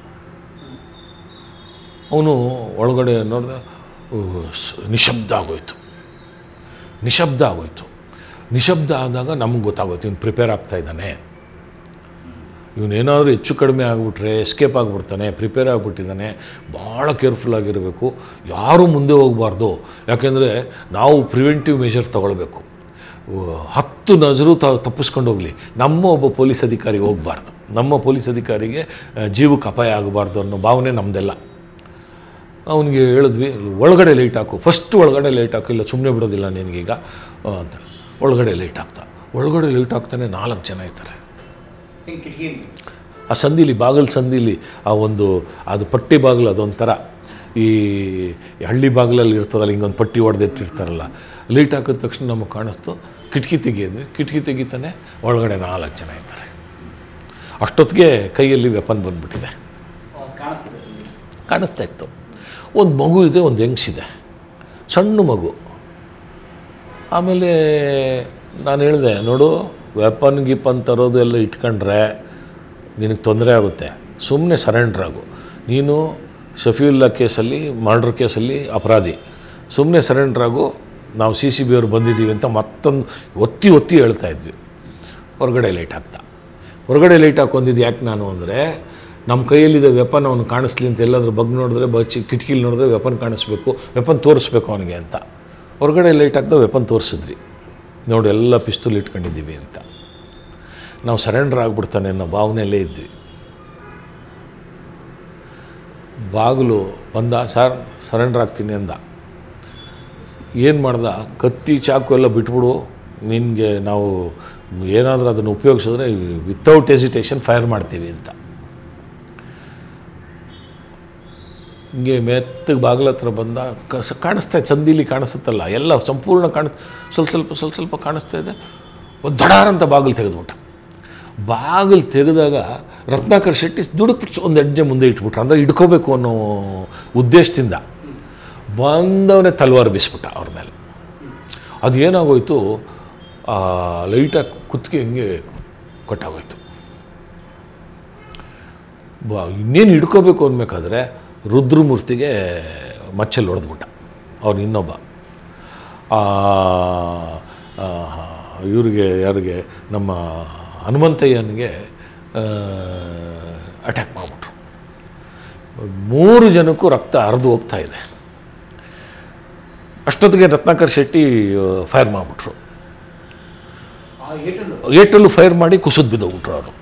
ಅವನು ಒಳಗಡೆ ನೋಡಿದ ನಿಶಬ್ದ ಆಗೋಯ್ತು ನಿಶಬ್ದ ಆಗೋಯ್ತು ನಿಶಬ್ದ ಆದಾಗ ನಮ್ಗೆ ಗೊತ್ತಾಗೋಯ್ತು ಇವನು ಪ್ರಿಪೇರ್ ಆಗ್ತಾ ಇದ್ದಾನೆ ಇವನೇನಾದರೂ ಹೆಚ್ಚು ಕಡಿಮೆ ಆಗಿಬಿಟ್ರೆ ಎಸ್ಕೇಪ್ ಆಗಿಬಿಡ್ತಾನೆ ಪ್ರಿಪೇರ್ ಆಗಿಬಿಟ್ಟಿದ್ದಾನೆ ಭಾಳ ಕೇರ್ಫುಲ್ ಆಗಿರಬೇಕು ಯಾರೂ ಮುಂದೆ ಹೋಗಬಾರ್ದು ಯಾಕೆಂದರೆ ನಾವು ಪ್ರಿವೆಂಟಿವ್ ಮೆಷರ್ ತಗೊಳ್ಬೇಕು ಉ- ಹತ್ತು ನಜರು ತ ತಪ್ಪಿಸ್ಕೊಂಡು ಹೋಗಲಿ ನಮ್ಮ ಒಬ್ಬ ಪೊಲೀಸ್ ಅಧಿಕಾರಿ ಹೋಗಬಾರ್ದು ನಮ್ಮ ಪೊಲೀಸ್ ಅಧಿಕಾರಿಗೆ ಆ, ಜೀವಕ್ಕೆ ಅಪಾಯ ಆಗಬಾರ್ದು ಅನ್ನೋ ಭಾವನೆ ನಮ್ಮದೆಲ್ಲ ಅವನಿಗೆ ಹೇಳಿದ್ವಿ ಒಳಗಡೆ ಲೈಟ್ ಹಾಕು ಫಸ್ಟ್ ಒಳಗಡೆ ಲೈಟ್ ಹಾಕು ಇಲ್ಲ ಸುಮ್ಮನೆ ಬಿಡೋದಿಲ್ಲ ನಿನಗೀಗ ಆ, ಅಂತ ಒಳಗಡೆ ಲೈಟ್ ಹಾಕ್ತಾ ಒಳಗಡೆ ಲೈಟ್ ಹಾಕ್ತಾನೆ ನಾಲ್ಕು ಜನ ಇರ್ತಾರೆ ಹಿಂಗೆ ಕಿಟಕಿಯಿಂದ ಆ ಸಂದಿಲಿ ಬಾಗಿಲು ಸಂದಿಲಿ ಆ ಒಂದು ಅದು ಪಟ್ಟಿ ಬಾಗಿಲು ಅದೊಂಥರ ಈ ಹಳ್ಳಿ ಬಾಗಿಲಲ್ಲಿ ಇರ್ತದಲ್ಲ ಹಿಂಗೊಂದು ಪಟ್ಟಿ ಹೊಡೆದಿಟ್ಟಿರ್ತಾರಲ್ಲ ಲೈಟ್ ಹಾಕಿದ ತಕ್ಷಣ ನಮಗೆ ಕಾಣಿಸ್ತು ಕಿಟಕಿ ತೆಗಿದ್ವಿ ಕಿಟಕಿ ತೆಗಿತಾನೆ ಒಳಗಡೆ ನಾಲ್ಕು ಜನ ಇರ್ತಾರೆ ಅಷ್ಟೊತ್ತಿಗೆ ಕೈಯಲ್ಲಿ ವೆಪನ್ ಬಂದ್ಬಿಟ್ಟಿದೆ ಅವ್ನು ಕಾಣಿಸ್ತದೆ ಸುಮ್ನೆ. ಕಾಣಿಸ್ತಾ ಇತ್ತು ಒಂದು ಮಗು ಇದೆ ಒಂದು ಹೆಂಗ್ಸಿದೆ ಸಣ್ಣ ಮಗು ಆಮೇಲೆ ನಾನು ಹೇಳಿದೆ ನೋಡು ವೆಪನ್ ಗಿಪನ್ ತರೋದು ಎಲ್ಲ ಇಟ್ಕೊಂಡ್ರೆ ನಿನಗೆ ತೊಂದರೆ ಆಗುತ್ತೆ ಸುಮ್ಮನೆ ಸರೆಂಡ್ರ್ ಆಗು ನೀನು ಶಫೀವುಲ್ಲಾ ಕೇಸಲ್ಲಿ ಮರ್ಡರ್ ಕೇಸಲ್ಲಿ ಅಪರಾಧಿ ಸುಮ್ಮನೆ ಸರೆಂಡ್ರ್ ಆಗು ನಾವು ಸಿ ಸಿ ಬಿ ಅವ್ರು ಬಂದಿದ್ದೀವಿ ಅಂತ ಮತ್ತೊಂದು ಒತ್ತಿ ಒತ್ತಿ ಹೇಳ್ತಾ ಇದ್ವಿ ಹೊರಗಡೆ ಲೈಟ್ ಹಾಕ್ತಾ ಹೊರಗಡೆ ಲೈಟ್ ಹಾಕೊಂಡಿದ್ದು ಯಾಕೆ ನಾನು ಅಂದರೆ ನಮ್ಮ ಕೈಯಲ್ಲಿದೆ ವೆಪನ್ ಅವನು ಕಾಣಿಸ್ಲಿ ಅಂತ ಎಲ್ಲಾದ್ರೂ ಬಗ್ ನೋಡಿದ್ರೆ ಬಚ್ಚಿ ಕಿಟಕಿಲಿ ನೋಡಿದ್ರೆ ವೆಪನ್ ಕಾಣಿಸ್ಬೇಕು ವೆಪನ್ ತೋರಿಸ್ಬೇಕು ಅವನಿಗೆ ಅಂತ ಹೊರಗಡೆ ಲೈಟ್ ಹಾಕ್ದ ವೆಪನ್ ತೋರಿಸಿದ್ವಿ ನೋಡಿ ಎಲ್ಲ ಪಿಸ್ತೂಲ್ ಇಟ್ಕೊಂಡಿದ್ದೀವಿ ಅಂತ ನಾವು ಸರೆಂಡರ್ ಆಗಿಬಿಡ್ತಾನೆ ಅನ್ನೋ ಭಾವನೆಯಲ್ಲೇ ಇದ್ವಿ ಬಾಗಿಲು ಬಂದ ಸರ್ ಸರೆಂಡರ್ ಆಗ್ತೀನಿ ಅಂದ ಏನು ಮಾಡ್ದ ಕತ್ತಿ ಚಾಕು ಎಲ್ಲ ಬಿಟ್ಬಿಡು ನಿನಗೆ ನಾವು ಏನಾದರೂ ಅದನ್ನು ಉಪಯೋಗಿಸಿದ್ರೆ ವಿತೌಟ್ ಎಸಿಟೇಷನ್ ಫೈರ್ ಮಾಡ್ತೀವಿ ಅಂತ ಹಿಂಗೆ ಮೆತ್ತಗೆ ಬಾಗಿಲ ಹತ್ರ ಬಂದ ಕಸ ಕಾಣಿಸ್ತಾ ಇದೆ ಸಂದಿಲಿ ಕಾಣಿಸುತ್ತಲ್ಲ ಎಲ್ಲ ಸಂಪೂರ್ಣ ಕಾಣಿಸ್ ಸ್ವಲ್ಪ ಸ್ವಲ್ಪ ಸ್ವಲ್ಪ ಸ್ವಲ್ಪ ಕಾಣಿಸ್ತಾ ಇದೆ ಒಂದು ದಡಾರ್ ಅಂತ ಬಾಗಿಲು ತೆಗೆದ್ಬಿಟ್ಟ ಬಾಗಿಲು ತೆಗೆದಾಗ ರತ್ನಾಕರ್ ಶೆಟ್ಟಿ ದುಡುಕ್ಬಿಟ್ಟು ಒಂದು ಹೆಜ್ಜೆ ಮುಂದೆ ಇಟ್ಬಿಟ್ರು ಅಂದರೆ ಹಿಡ್ಕೋಬೇಕು ಅನ್ನೋ ಉದ್ದೇಶದಿಂದ ಬಂದವನೇ ತಲ್ವಾರ್ ಬೀಸ್ಬಿಟ್ಟ ಅವ್ರ ಮೇಲೆ ಅದು ಏನಾಗೋಯ್ತು ಆ ಲೈಟಾಗಿ ಕುತ್ತಿಗೆ ಹಿಂಗೆ ಕಟ್ಟಾಗೋಯ್ತು ಬಾ ಇನ್ನೇನು ಹಿಡ್ಕೋಬೇಕು ಅನ್ಬೇಕಾದ್ರೆ ರುದ್ರಮೂರ್ತಿಗೆ ಮಚ್ಚಲ್ಲಿ ಹೊಡೆದ್ಬಿಟ್ಟ ಅವ್ನು ಇನ್ನೊಬ್ಬ ಆ, ಆ, ಇವ್ರಿಗೆ ಯಾರಿಗೆ ನಮ್ಮ ಹನುಮಂತಯ್ಯನಿಗೆ ಅಟ್ಯಾಕ್ ಮಾಡಿಬಿಟ್ರು ಮೂರು ಜನಕ್ಕೂ ರಕ್ತ ಹರಿದು ಹೋಗ್ತಾ ಇದೆ ಅಷ್ಟೊತ್ತಿಗೆ ರತ್ನಾಕರ್ ಶೆಟ್ಟಿ ಫೈರ್ ಮಾಡಿಬಿಟ್ರು ಆ ಏಟಲ್ಲೂ ಏಟಲ್ಲೂ ಫೈರ್ ಮಾಡಿ ಕುಸಿದ್ ಬಿದ್ದೋಗ್ಬಿಟ್ರು ಅವರು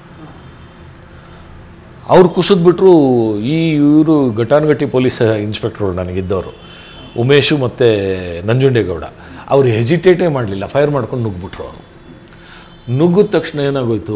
ಅವ್ರು ಕುಸಿದ್ಬಿಟ್ರು ಈ ಇವರು ಘಟಾನುಘಟಿ ಪೊಲೀಸ್ ಇನ್ಸ್ಪೆಕ್ಟ್ರು ನನಗಿದ್ದವರು ಉಮೇಶು ಮತ್ತು ನಂಜುಂಡೇಗೌಡ ಅವ್ರು ಹೆಸಿಟೇಟೇ ಮಾಡಲಿಲ್ಲ ಫೈರ್ ಮಾಡ್ಕೊಂಡು ನುಗ್ಗಿಬಿಟ್ರು ಅವರು ನುಗ್ಗಿದ ತಕ್ಷಣ ಏನಾಗೋಯ್ತು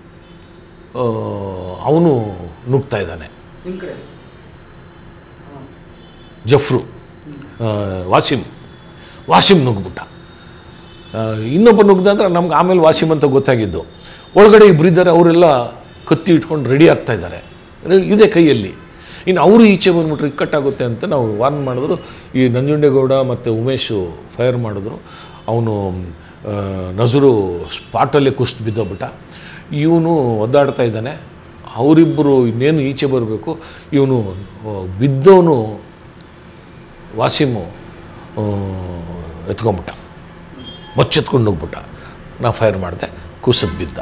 ಅವನು ನುಗ್ತಾ ಇದ್ದಾನೆ ನಿಮ್ಮ ಕಡೆ ಹಾಂ ಜಫ್ರು ಆ, ವಾಸಿಮ್ ವಾಸಿಮ್ ನುಗ್ಬಿಟ್ಟ ಆ, ಇನ್ನೊಬ್ಬ ನುಗ್ದ ಅಂದ್ರೆ ನಮ್ಗೆ ಆಮೇಲೆ ವಾಸಿಮ್ ಅಂತ ಗೊತ್ತಾಗಿದ್ದು ಒಳಗಡೆ ಇಬ್ಬರಿದ್ದಾರೆ ಅವರೆಲ್ಲ ಕತ್ತಿ ಇಟ್ಕೊಂಡು ರೆಡಿ ಆಗ್ತಾ ಇದ್ದಾರೆ ರೆ- ಇದೆ ಕೈಯಲ್ಲಿ ಇನ್ನು ಅವರು ಈಚೆ ಬಂದ್ಬಿಟ್ರೆ ಇಕ್ಕಟ್ಟಾಗುತ್ತೆ ಅಂತ ನಾವು ವಾರ್ನ್ ಮಾಡಿದ್ರು ಈ ನಂಜುಂಡೇಗೌಡ ಮತ್ತು ಉಮೇಶು ಫೈರ್ ಮಾಡಿದ್ರು ಅವನು ನಜರು ಸ್ಪಾಟಲ್ಲೇ ಕುಸ್ತು ಬಿದ್ದೋಗ್ಬಿಟ್ಟ ಇವನು ಒದ್ದಾಡ್ತಾ ಇದ್ದಾನೆ ಅವರಿಬ್ಬರು ಇನ್ನೇನು ಈಚೆ ಬರಬೇಕು ಇವನು ಬಿದ್ದವನು ವಾಸಿಮು ಆ, ಎತ್ಕೊಂಬಿಟ್ಟ ಮಚ್ಚೆತ್ಕೊಂಡು ಹೋಗ್ಬಿಟ್ಟ ನಾ ಫೈರ್ ಮಾಡಿದೆ ಕುಸಿದ್ ಬಿದ್ದ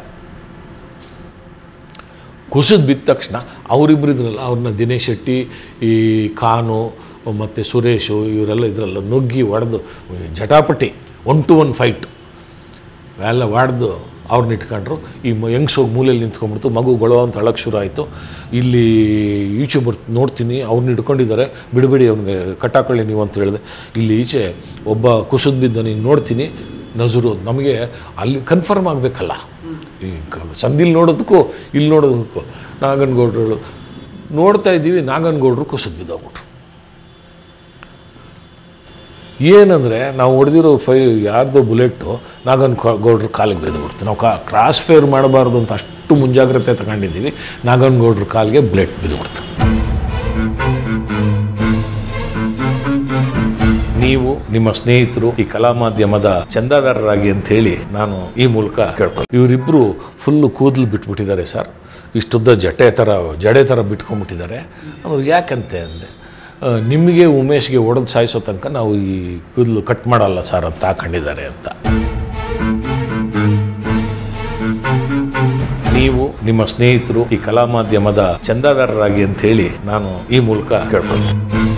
ಕುಸಿದ್ ಬಿದ್ದ ತಕ್ಷಣ ಅವರಿಬ್ಬರು ಇದ್ರಲ್ಲ ಅವ್ರನ್ನ ದಿನೇಶ್ ಶೆಟ್ಟಿ ಈ ಖಾನು ಮತ್ತು ಸುರೇಶು ಇವರೆಲ್ಲ ಇದ್ರಲ್ಲ ನುಗ್ಗಿ ಹೊಡೆದು ಜಟಾಪಟಿ ಒನ್ ಟು ಒನ್ ಫೈಟ್ ಎಲ್ಲ ಹೊಡೆದು ಅವ್ರನ್ನ ಇಟ್ಕೊಂಡ್ರು ಈ ಮ ಹೆಂಗ್ಸ್ ಹೋಗಿ ಮೂಲೆಯಲ್ಲಿ ನಿಂತ್ಕೊಂಡ್ಬಿಡ್ತು ಮಗು ಗೊಳೋ ಅಂತ ಅಳಕ್ಕೆ ಶುರು ಆಯಿತು ಇಲ್ಲಿ ಈಚೆ ಬರ್ತ್ ನೋಡ್ತೀನಿ ಅವ್ರನ್ನ ಹಿಡ್ಕೊಂಡಿದ್ದಾರೆ ಬಿಡಬೇಡಿ ಅವ್ನಿಗೆ ಕಟ್ಟಾಕೊಳ್ಳಿ ನೀವು ಅಂತ ಹೇಳಿದೆ ಇಲ್ಲಿ ಈಚೆ ಒಬ್ಬ ಕುಸಿದ್ ಬಿದ್ದ ನೀನು ನೋಡ್ತೀನಿ ನಜರು ನಮಗೆ ಅಲ್ಲಿ ಕನ್ಫರ್ಮ್ ಆಗಬೇಕಲ್ಲ ಈ ಕ- ಸಂದಿಲ್ ನೋಡೋದಕ್ಕೂ ಇಲ್ಲಿ ನೋಡೋದಕ್ಕೂ ನಾಗನಗೌಡರು ನೋಡ್ತಾ ಇದ್ದೀವಿ ನಾಗನಗೌಡರು ಕುಸಿದ್ ಬಿದ್ದೋಗ್ಬಿಟ್ರು ಏನಂದರೆ ನಾವು ಹೊಡೆದಿರೋ ಫೈ ಯಾರ್ದೋ ಬುಲೆಟು ನಾಗನ್ ಗೌಡ್ರ ಕಾಲಿಗೆ ಬಿದ್ದುಬಿಡ್ತು ನಾವು ಕಾ ಕ್ರಾಸ್ ಫೇರ್ ಮಾಡಬಾರ್ದು ಅಂತ ಅಷ್ಟು ಮುಂಜಾಗ್ರತೆ ತಗೊಂಡಿದ್ದೀವಿ ನಾಗನಗೌಡ್ರ ಕಾಲಿಗೆ ಬುಲೆಟ್ ಬಿದ್ದುಬಿಡ್ತು ನೀವು ನಿಮ್ಮ ಸ್ನೇಹಿತರು ಈ ಕಲಾ ಮಾಧ್ಯಮದ ಚಂದಾದಾರರಾಗಿ ಅಂತ ಹೇಳಿ ನಾನು ಈ ಮೂಲಕ ಕೇಳ್ಕೊಂಡು ಇವರಿಬ್ಬರು ಫುಲ್ಲು ಕೂದಲು ಬಿಟ್ಬಿಟ್ಟಿದ್ದಾರೆ ಸರ್ ಇಷ್ಟುದ್ದ ಜಟೆ ಥರ ಜಡೆ ಥರ ಬಿಟ್ಕೊಂಡ್ಬಿಟ್ಟಿದ್ದಾರೆ ಅವ್ರು ಯಾಕಂತೆ ಅಂದೆ ಆ, ನಿಮಗೆ ಉಮೇಶ್ಗೆ ಹೊಡೆದು ಸಾಯಿಸೋ ತನಕ ನಾವು ಈ ಕೂದಲು ಕಟ್ ಮಾಡಲ್ಲ ಸರ್ ಅಂತ ಹಾಕೊಂಡಿದ್ದಾರೆ ಅಂತ ನೀವು ನಿಮ್ಮ ಸ್ನೇಹಿತರು ಈ ಕಲಾ ಮಾಧ್ಯಮದ ಚಂದಾದಾರರಾಗಿ ಅಂತ ಹೇಳಿ ನಾನು ಈ ಮೂಲಕ ಕೇಳ್ಕೊಂಡು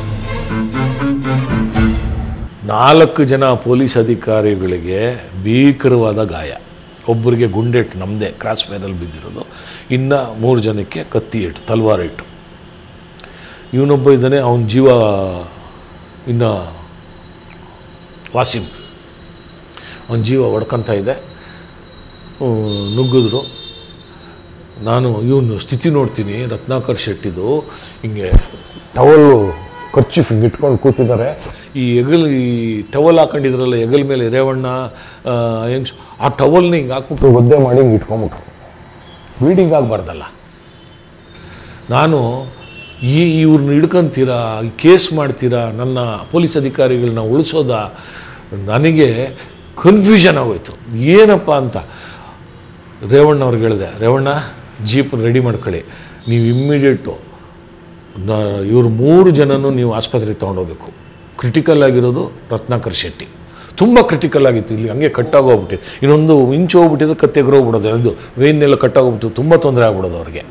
ನಾಲ್ಕು ಜನ ಪೊಲೀಸ್ ಅಧಿಕಾರಿಗಳಿಗೆ ಭೀಕರವಾದ ಗಾಯ ಒಬ್ಬರಿಗೆ ಗುಂಡೇಟು ನಮ್ಮದೇ ಕ್ರಾಸ್ ಫೈರಲ್ಲಿ ಬಿದ್ದಿರೋದು ಇನ್ನು ಮೂರು ಜನಕ್ಕೆ ಕತ್ತಿ ಏಟು ತಲ್ವಾರ್ ಏಟು ಇವನೊಬ್ಬ ಇದ್ದಾನೆ ಅವನ ಜೀವ ಇನ್ನು ವಾಸಿಮ್ ಅವನ ಜೀವ ಹೊಡ್ಕೊತ ಇದೆ ಹ್ಮ್, ನುಗ್ಗಿದ್ರು ನಾನು ಇವನು ಸ್ಥಿತಿ ನೋಡ್ತೀನಿ ರತ್ನಾಕರ್ ಶೆಟ್ಟಿದು ಹಿಂಗೆ ಟವಲ್ಲು ಖರ್ಚು ಹಿಂಗೆ ಇಟ್ಕೊಂಡು ಕೂತಿದ್ದಾರೆ ಈ ಎಗಲ್ ಈ ಟವಲ್ ಹಾಕೊಂಡಿದ್ರಲ್ಲ ಎಗಲ್ ಮೇಲೆ ರೇವಣ್ಣ ಆ, ಹೆಂಗ್ಸ್ ಆ ಟವಲ್ನ ಹಿಂಗೆ ಹಾಕ್ಬಿಟ್ಟು ಒದ್ದೆ ಮಾಡಿ ಹಿಂಗೆ ಇಟ್ಕೊಂಬಿಟ್ರು ಬ್ಲೀಡಿಂಗ್ ಆಗಬಾರ್ದಲ್ಲ ನಾನು ಈ ಇವ್ರನ್ನ ಹಿಡ್ಕೊಂತೀರಾ ಈ ಕೇಸ್ ಮಾಡ್ತೀರಾ ನನ್ನ ಪೊಲೀಸ್ ಅಧಿಕಾರಿಗಳನ್ನ ಉಳಿಸೋದ ನನಗೆ ಕನ್ಫ್ಯೂಷನ್ ಆಗೋಯ್ತು ಏನಪ್ಪ ಅಂತ ರೇವಣ್ಣ ಅವ್ರಿಗೆ ಹೇಳಿದೆ ರೇವಣ್ಣ ಜೀಪ್ ರೆಡಿ ಮಾಡ್ಕೊಳ್ಳಿ ನೀವು ಇಮ್ಮಿಡಿಯೇಟು ಇವ್ರು ಮೂರು ಜನನೂ ನೀವು ಆಸ್ಪತ್ರೆಗೆ ತೊಗೊಂಡೋಗ್ಬೇಕು ಕ್ರಿಟಿಕಲ್ ಆಗಿರೋದು ರತ್ನಾಕರ್ ಶೆಟ್ಟಿ ತುಂಬ ಕ್ರಿಟಿಕಲ್ ಆಗಿತ್ತು ಇಲ್ಲಿ ಹಂಗೆ ಕಟ್ಟಾಗೋಗ್ಬಿಟ್ಟಿದೆ ಇನ್ನೊಂದು ಇಂಚು ಹೋಗ್ಬಿಟ್ಟಿದ್ರೆ ಕತ್ತೆಗ್ರು ಹೋಗ್ಬಿಡೋದು ಅದು ವೇನೆಲ್ಲ ಕಟ್ಟಾಗೋಗ್ಬಿಟ್ಟು ತುಂಬ ತೊಂದರೆ ಆಗ್ಬಿಡೋದು ಅವ್ರಿಗೆ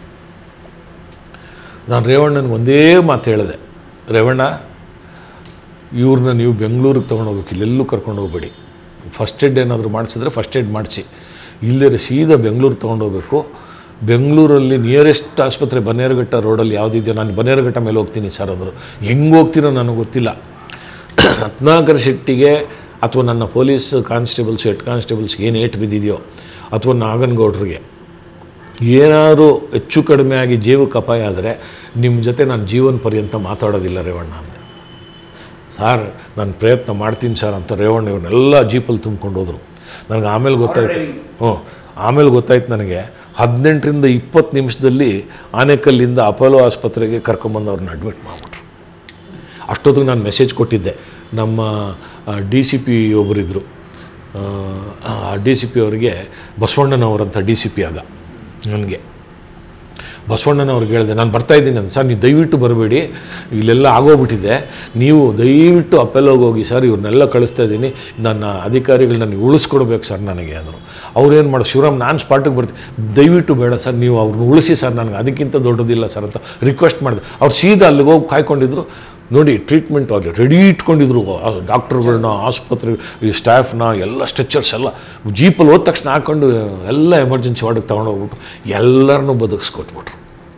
ನಾನು ರೇವಣ್ಣನಿಗೆ ಒಂದೇ ಮಾತು ಹೇಳಿದೆ ರೇವಣ್ಣ ಇವ್ರನ್ನ ನೀವು ಬೆಂಗಳೂರಿಗೆ ತೊಗೊಂಡೋಗ್ಬೇಕು ಇಲ್ಲೆಲ್ಲೂ ಕರ್ಕೊಂಡು ಹೋಗ್ಬೇಡಿ ಫಸ್ಟ್ ಏಡ್ ಏನಾದರೂ ಮಾಡಿಸಿದ್ರೆ ಫಸ್ಟ್ ಏಡ್ ಮಾಡಿಸಿ ಇಲ್ಲದೇ ಸೀದಾ ಬೆಂಗಳೂರು ತೊಗೊಂಡೋಗ್ಬೇಕು ಬೆಂಗಳೂರಲ್ಲಿ ನಿಯರೆಸ್ಟ್ ಆಸ್ಪತ್ರೆ ಬನ್ನೇರುಘಟ್ಟ ರೋಡಲ್ಲಿ ಯಾವುದಿದೆಯೋ ನಾನು ಬನ್ನೇರುಘಟ್ಟ ಮೇಲೆ ಹೋಗ್ತೀನಿ ಸರ್ ಅಂದರು ಹೆಂಗೆ ಹೋಗ್ತೀರೋ ನನಗೆ ಗೊತ್ತಿಲ್ಲ ರತ್ನಾಕರ್ ಶೆಟ್ಟಿಗೆ ಅಥವಾ ನನ್ನ ಪೊಲೀಸ್ ಕಾನ್ಸ್ಟೇಬಲ್ಸ್ ಹೆಡ್ ಕಾನ್ಸ್ಟೇಬಲ್ಸ್ ಏನು ಏಟು ಬಿದ್ದಿದೆಯೋ ಅಥವಾ ನಾಗನಗೌಡ್ರಿಗೆ ಏನಾದರೂ ಹೆಚ್ಚು ಕಡಿಮೆ ಆಗಿ ಜೀವಕ್ಕೆ ಅಪಾಯ ಆದರೆ ನಿಮ್ಮ ಜೊತೆ ನಾನು ಜೀವನ ಪರ್ಯಂತ ಮಾತಾಡೋದಿಲ್ಲ ರೇವಣ್ಣ ಅಂದೆ ಸಾರ್ ನಾನು ಪ್ರಯತ್ನ ಮಾಡ್ತೀನಿ ಸರ್ ಅಂತ ರೇವಣ್ಣ ಇವ್ರನ್ನೆಲ್ಲ ಜೀಪಲ್ಲಿ ತುಂಬ್ಕೊಂಡು ಹೋದರು ನನಗೆ ಆಮೇಲೆ ಗೊತ್ತಾಯ್ತು ಹ್ಞೂ ಆಮೇಲೆ ಗೊತ್ತಾಯ್ತು ನನಗೆ ಹದಿನೆಂಟರಿಂದ ಇಪ್ಪತ್ತು ನಿಮಿಷದಲ್ಲಿ ಆನೆಕಲ್ಲಿಂದ ಅಪೋಲೋ ಆಸ್ಪತ್ರೆಗೆ ಕರ್ಕೊಂಬಂದು ಅವ್ರನ್ನ ಅಡ್ಮಿಟ್ ಮಾಡಿಬಿಟ್ರು ಅಷ್ಟೊತ್ತಿಗೆ ನಾನು ಮೆಸೇಜ್ ಕೊಟ್ಟಿದ್ದೆ ನಮ್ಮ ಡಿ ಸಿ ಪಿ ಒಬ್ಬರಿದ್ದರು ಆ ಡಿ ಸಿ ಪಿ ಅವರಿಗೆ ಬಸವಣ್ಣನವರಂತ ಡಿ ಸಿ ಪಿ ಆಗ ನನಗೆ ಬಸವಣ್ಣನವ್ರಿಗೆ ಹೇಳಿದೆ ನಾನು ಬರ್ತಾ ಇದ್ದೀನಿ ಅಂತ ಸರ್ ನೀವು ದಯವಿಟ್ಟು ಬರಬೇಡಿ ಇಲ್ಲೆಲ್ಲ ಆಗೋಗ್ಬಿಟ್ಟಿದೆ ನೀವು ದಯವಿಟ್ಟು ಅಪ್ಪೆಲ್ಲೋಗಿ ಹೋಗಿ ಸರ್ ಇವ್ರನ್ನೆಲ್ಲ ಕಳಿಸ್ತಾ ಇದ್ದೀನಿ ನನ್ನ ಅಧಿಕಾರಿಗಳನ್ನ ನೀವು ಉಳಿಸ್ಕೊಡ್ಬೇಕು ಸರ್ ನನಗೆ ಅಂದರು ಅವ್ರೇನು ಮಾಡೋ ಶಿವರಾಮ್ ನಾನು ಸ್ಪಾಟಿಗೆ ಬರ್ತೀನಿ ದಯವಿಟ್ಟು ಬೇಡ ಸರ್ ನೀವು ಅವ್ರನ್ನ ಉಳಿಸಿ ಸರ್ ನನಗೆ ಅದಕ್ಕಿಂತ ದೊಡ್ಡದಿಲ್ಲ ಸರ್ ಅಂತ ರಿಕ್ವೆಸ್ಟ್ ಮಾಡಿದೆ ಅವ್ರು ಸೀದಾ ಅಲ್ಲಿಗೆ ಹೋಗಿ ಕಾಯ್ಕೊಂಡಿದ್ರು ನೋಡಿ ಟ್ರೀಟ್ಮೆಂಟ್ ಅವ್ರಿಗೆ ರೆಡಿ ಇಟ್ಕೊಂಡಿದ್ರು ಡಾಕ್ಟ್ರುಗಳನ್ನ ಆಸ್ಪತ್ರೆ ಈ ಸ್ಟಾಫ್ನ ಎಲ್ಲ ಸ್ಟ್ರೆಚರ್ಸ್ ಎಲ್ಲ ಜೀಪಲ್ಲಿ ಹೋದ ತಕ್ಷಣ ಹಾಕೊಂಡು ಎಲ್ಲ ಎಮರ್ಜೆನ್ಸಿ ವಾರ್ಡಿಗೆ ತೊಗೊಂಡೋಗ್ಬಿಟ್ಟು ಎಲ್ಲರನ್ನೂ ಬದುಕಿಸ್ಕೊಟ್ಬಿಟ್ರು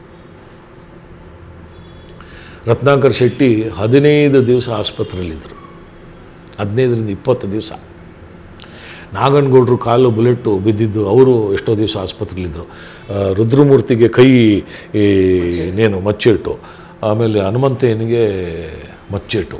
ರತ್ನಾಕರ್ ಶೆಟ್ಟಿ ಹದಿನೈದು ದಿವಸ ಆಸ್ಪತ್ರೆಯಲ್ಲಿದ್ದರು ಹದಿನೈದರಿಂದ ಇಪ್ಪತ್ತು ದಿವಸ ನಾಗನಗೌಡರು ಕಾಲು ಬುಲೆಟ್ಟು ಬಿದ್ದಿದ್ದು ಅವರು ಎಷ್ಟೋ ದಿವಸ ಆಸ್ಪತ್ರೆಯಲ್ಲಿದ್ದರು ಆ, ರುದ್ರಮೂರ್ತಿಗೆ ಕೈ ಈ, ಇನ್ನೇನು ಮಚ್ಚೇಟು ಆಮೇಲೆ ಹನುಮಂತಯ್ಯನಿಗೆ ಮಚ್ಚೇಟು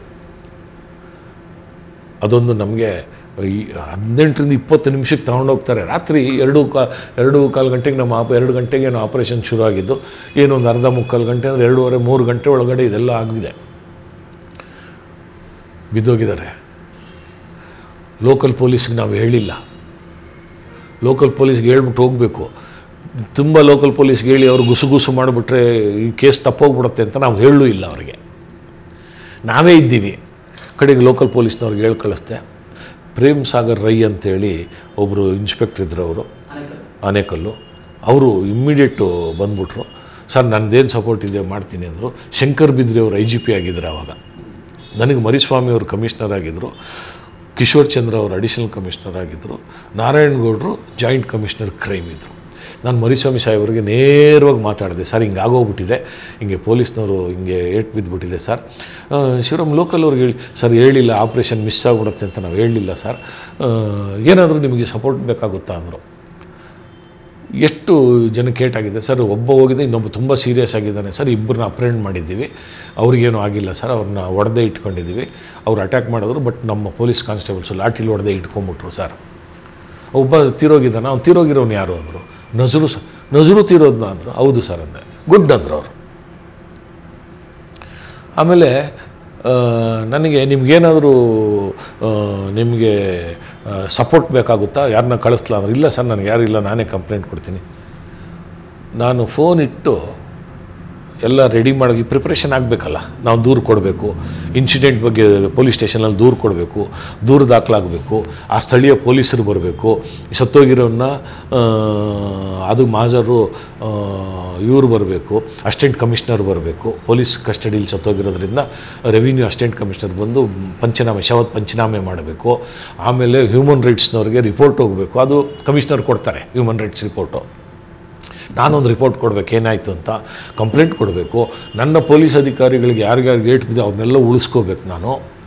ಅದೊಂದು ನಮಗೆ ಈ ಹದಿನೆಂಟರಿಂದ ಇಪ್ಪತ್ತು ನಿಮಿಷಕ್ಕೆ ತಗೊಂಡೋಗ್ತಾರೆ ರಾತ್ರಿ ಎರಡು ಕಾ ಎರಡು ಕಾಲು ಗಂಟೆಗೆ ನಮ್ಮ ಆಪ ಎರಡು ಗಂಟೆಗೆ ಏನೋ ಆಪರೇಷನ್ ಶುರು ಆಗಿದ್ದು ಏನು ಒಂದು ಅರ್ಧ ಮುಕ್ಕಾಲು ಗಂಟೆ ಅಂದರೆ ಎರಡೂವರೆ ಮೂರು ಗಂಟೆ ಒಳಗಡೆ ಇದೆಲ್ಲ ಆಗಿದೆ ಬಿದ್ದೋಗಿದ್ದಾರೆ ಲೋಕಲ್ ಪೊಲೀಸ್ಗೆ ನಾವು ಹೇಳಿಲ್ಲ ಲೋಕಲ್ ಪೊಲೀಸ್ಗೆ ಹೇಳ್ಬಿಟ್ಟು ಹೋಗಬೇಕು ತುಂಬ ಲೋಕಲ್ ಪೊಲೀಸ್ಗೆ ಹೇಳಿ ಅವರು ಗುಸುಗುಸು ಮಾಡಿಬಿಟ್ರೆ ಈ ಕೇಸ್ ತಪ್ಪೋಗ್ಬಿಡುತ್ತೆ ಅಂತ ನಾವು ಹೇಳಲೂ ಇಲ್ಲ ಅವರಿಗೆ ನಾವೇ ಇದ್ದೀವಿ ಕಡೆಗೆ ಲೋಕಲ್ ಪೊಲೀಸ್ನವ್ರಿಗೆ ಹೇಳಿ ಕಳಿಸ್ದೆ ಪ್ರೇಮ್ ಸಾಗರ್ ರೈ ಅಂತೇಳಿ ಒಬ್ಬರು ಇನ್ಸ್ಪೆಕ್ಟ್ರ್ ಇದ್ರು ಅವರು ಆನೇಕಲ್ ಆನೇಕಲ್ಲು ಅವರು ಇಮ್ಮಿಡಿಯೇಟು ಬಂದ್ಬಿಟ್ರು ಸರ್ ನನ್ನದೇನು ಸಪೋರ್ಟ್ ಇದೆ ಮಾಡ್ತೀನಿ ಅಂದರು ಶಂಕರ್ ಬಿದ್ರಿ ಅವರು ಐ ಜಿ ಪಿ ಆಗಿದ್ದರು ಆವಾಗ ನನಗೆ ಮರಿಸ್ವಾಮಿ ಅವರು ಕಮಿಷನರ್ ಆಗಿದ್ದರು ಕಿಶೋರ್ ಚಂದ್ರ ಅವರು ಅಡಿಷನಲ್ ಕಮಿಷನರ್ ಆಗಿದ್ದರು ನಾರಾಯಣಗೌಡರು ಜಾಯಿಂಟ್ ಕಮಿಷನರ್ ಕ್ರೈಮ್ ಇದ್ದರು ನಾನು ಮರಿಸ್ವಾಮಿ ಸಾಹೇಬರಿಗೆ ನೇರವಾಗಿ ಮಾತಾಡಿದೆ ಸರ್ ಹಿಂಗೆ ಆಗೋಗ್ಬಿಟ್ಟಿದೆ ಹಿಂಗೆ ಪೊಲೀಸ್ನವರು ಹಿಂಗೆ ಏಟ್ ಬಿದ್ದುಬಿಟ್ಟಿದೆ ಸರ್ ಆ, ಶಿವರಾಮ್ ಲೋಕಲ್ ಅವ್ರಿಗೆ ಹೇಳಿ ಸರ್ ಹೇಳಿಲ್ಲ ಆಪ್ರೇಷನ್ ಮಿಸ್ ಆಗಿಬಿಡುತ್ತೆ ಅಂತ ನಾವು ಹೇಳಲಿಲ್ಲ ಸರ್ ಆ, ಏನಾದರೂ ನಿಮಗೆ ಸಪೋರ್ಟ್ ಬೇಕಾಗುತ್ತಾ ಅಂದರು ಎಷ್ಟು ಜನಕ್ಕೆ ಏಟಾಗಿದೆ ಸರ್ ಒಬ್ಬ ಹೋಗಿದೆ ಇನ್ನೊಬ್ಬ ತುಂಬ ಸೀರಿಯಸ್ ಆಗಿದ್ದಾನೆ ಸರ್ ಇಬ್ಬರನ್ನ ಅಪ್ರೆಂಡ್ ಮಾಡಿದ್ದೀವಿ ಅವ್ರಿಗೇನು ಆಗಿಲ್ಲ ಸರ್ ಅವ್ರನ್ನ ಹೊಡೆದೇ ಇಟ್ಕೊಂಡಿದ್ದೀವಿ ಅವ್ರು ಅಟ್ಯಾಕ್ ಮಾಡಿದ್ರು ಬಟ್ ನಮ್ಮ ಪೊಲೀಸ್ ಕಾನ್ಸ್ಟೇಬಲ್ಸು ಲಾಠಿಲಿ ಹೊಡೆದೇ ಇಟ್ಕೊಂಬಿಟ್ರು ಸರ್ ಒಬ್ಬ ತೀರೋಗಿದ್ದಾನೆ ಅವ್ನು ತೀರೋಗಿರೋನು ಯಾರು ಅಂದರು ನಜರು ಸ ನಜರು ತೀರೋದ್ನ ಅಂದರು ಹೌದು ಸರ್ ಅಂದೆ ಗುಡ್ ಅಂದರು ಅವರು ಆಮೇಲೆ ಆ, ನನಗೆ ನಿಮಗೇನಾದರೂ ನಿಮಗೆ ಸಪೋರ್ಟ್ ಬೇಕಾಗುತ್ತಾ ಯಾರನ್ನ ಕಳಿಸ್ಲಾ ಅಂದ್ರೆ ಇಲ್ಲ ಸರ್ ನನಗೆ ಯಾರು ಇಲ್ಲ ನಾನೇ ಕಂಪ್ಲೇಂಟ್ ಕೊಡ್ತೀನಿ ನಾನು ಫೋನ್ ಇಟ್ಟು ಎಲ್ಲ ರೆಡಿ ಮಾಡಿ ಪ್ರಿಪ್ರೇಷನ್ ಆಗಬೇಕಲ್ಲ ನಾವು ದೂರು ಕೊಡಬೇಕು ಇನ್ಸಿಡೆಂಟ್ ಬಗ್ಗೆ ಪೊಲೀಸ್ ಸ್ಟೇಷನಲ್ಲಿ ದೂರು ಕೊಡಬೇಕು ದೂರು ದಾಖಲಾಗಬೇಕು ಆ ಸ್ಥಳೀಯ ಪೊಲೀಸರು ಬರಬೇಕು ಸತ್ತೋಗಿರೋನ್ನ ಆ, ಅದು ಮಾಜರು ಇವರು ಬರಬೇಕು ಅಸಿಸ್ಟೆಂಟ್ ಕಮಿಷನರ್ ಬರಬೇಕು ಪೊಲೀಸ್ ಕಸ್ಟಡಿಯಲ್ಲಿ ಸತ್ತೋಗಿರೋದ್ರಿಂದ ರೆವಿನ್ಯೂ ಅಸಿಸ್ಟೆಂಟ್ ಕಮಿಷನರ್ ಬಂದು ಪಂಚನಾಮೆ ಶವತ್ ಪಂಚನಾಮೆ ಮಾಡಬೇಕು ಆಮೇಲೆ ಹ್ಯೂಮನ್ ರೈಟ್ಸ್ನವ್ರಿಗೆ ರಿಪೋರ್ಟ್ ಹೋಗಬೇಕು ಅದು ಕಮಿಷನರ್ ಕೊಡ್ತಾರೆ ಹ್ಯೂಮನ್ ರೈಟ್ಸ್ ರಿಪೋರ್ಟು ನಾನೊಂದು ರಿಪೋರ್ಟ್ ಕೊಡಬೇಕು ಏನಾಯಿತು ಅಂತ ಕಂಪ್ಲೇಂಟ್ ಕೊಡಬೇಕು ನನ್ನ ಪೊಲೀಸ್ ಅಧಿಕಾರಿಗಳಿಗೆ ಯಾರಿಗಾರಿಗೆ ಏಟ್ ಬಿದ್ದೆ ಅವ್ರನ್ನೆಲ್ಲ ಉಳಿಸ್ಕೋಬೇಕು ನಾನು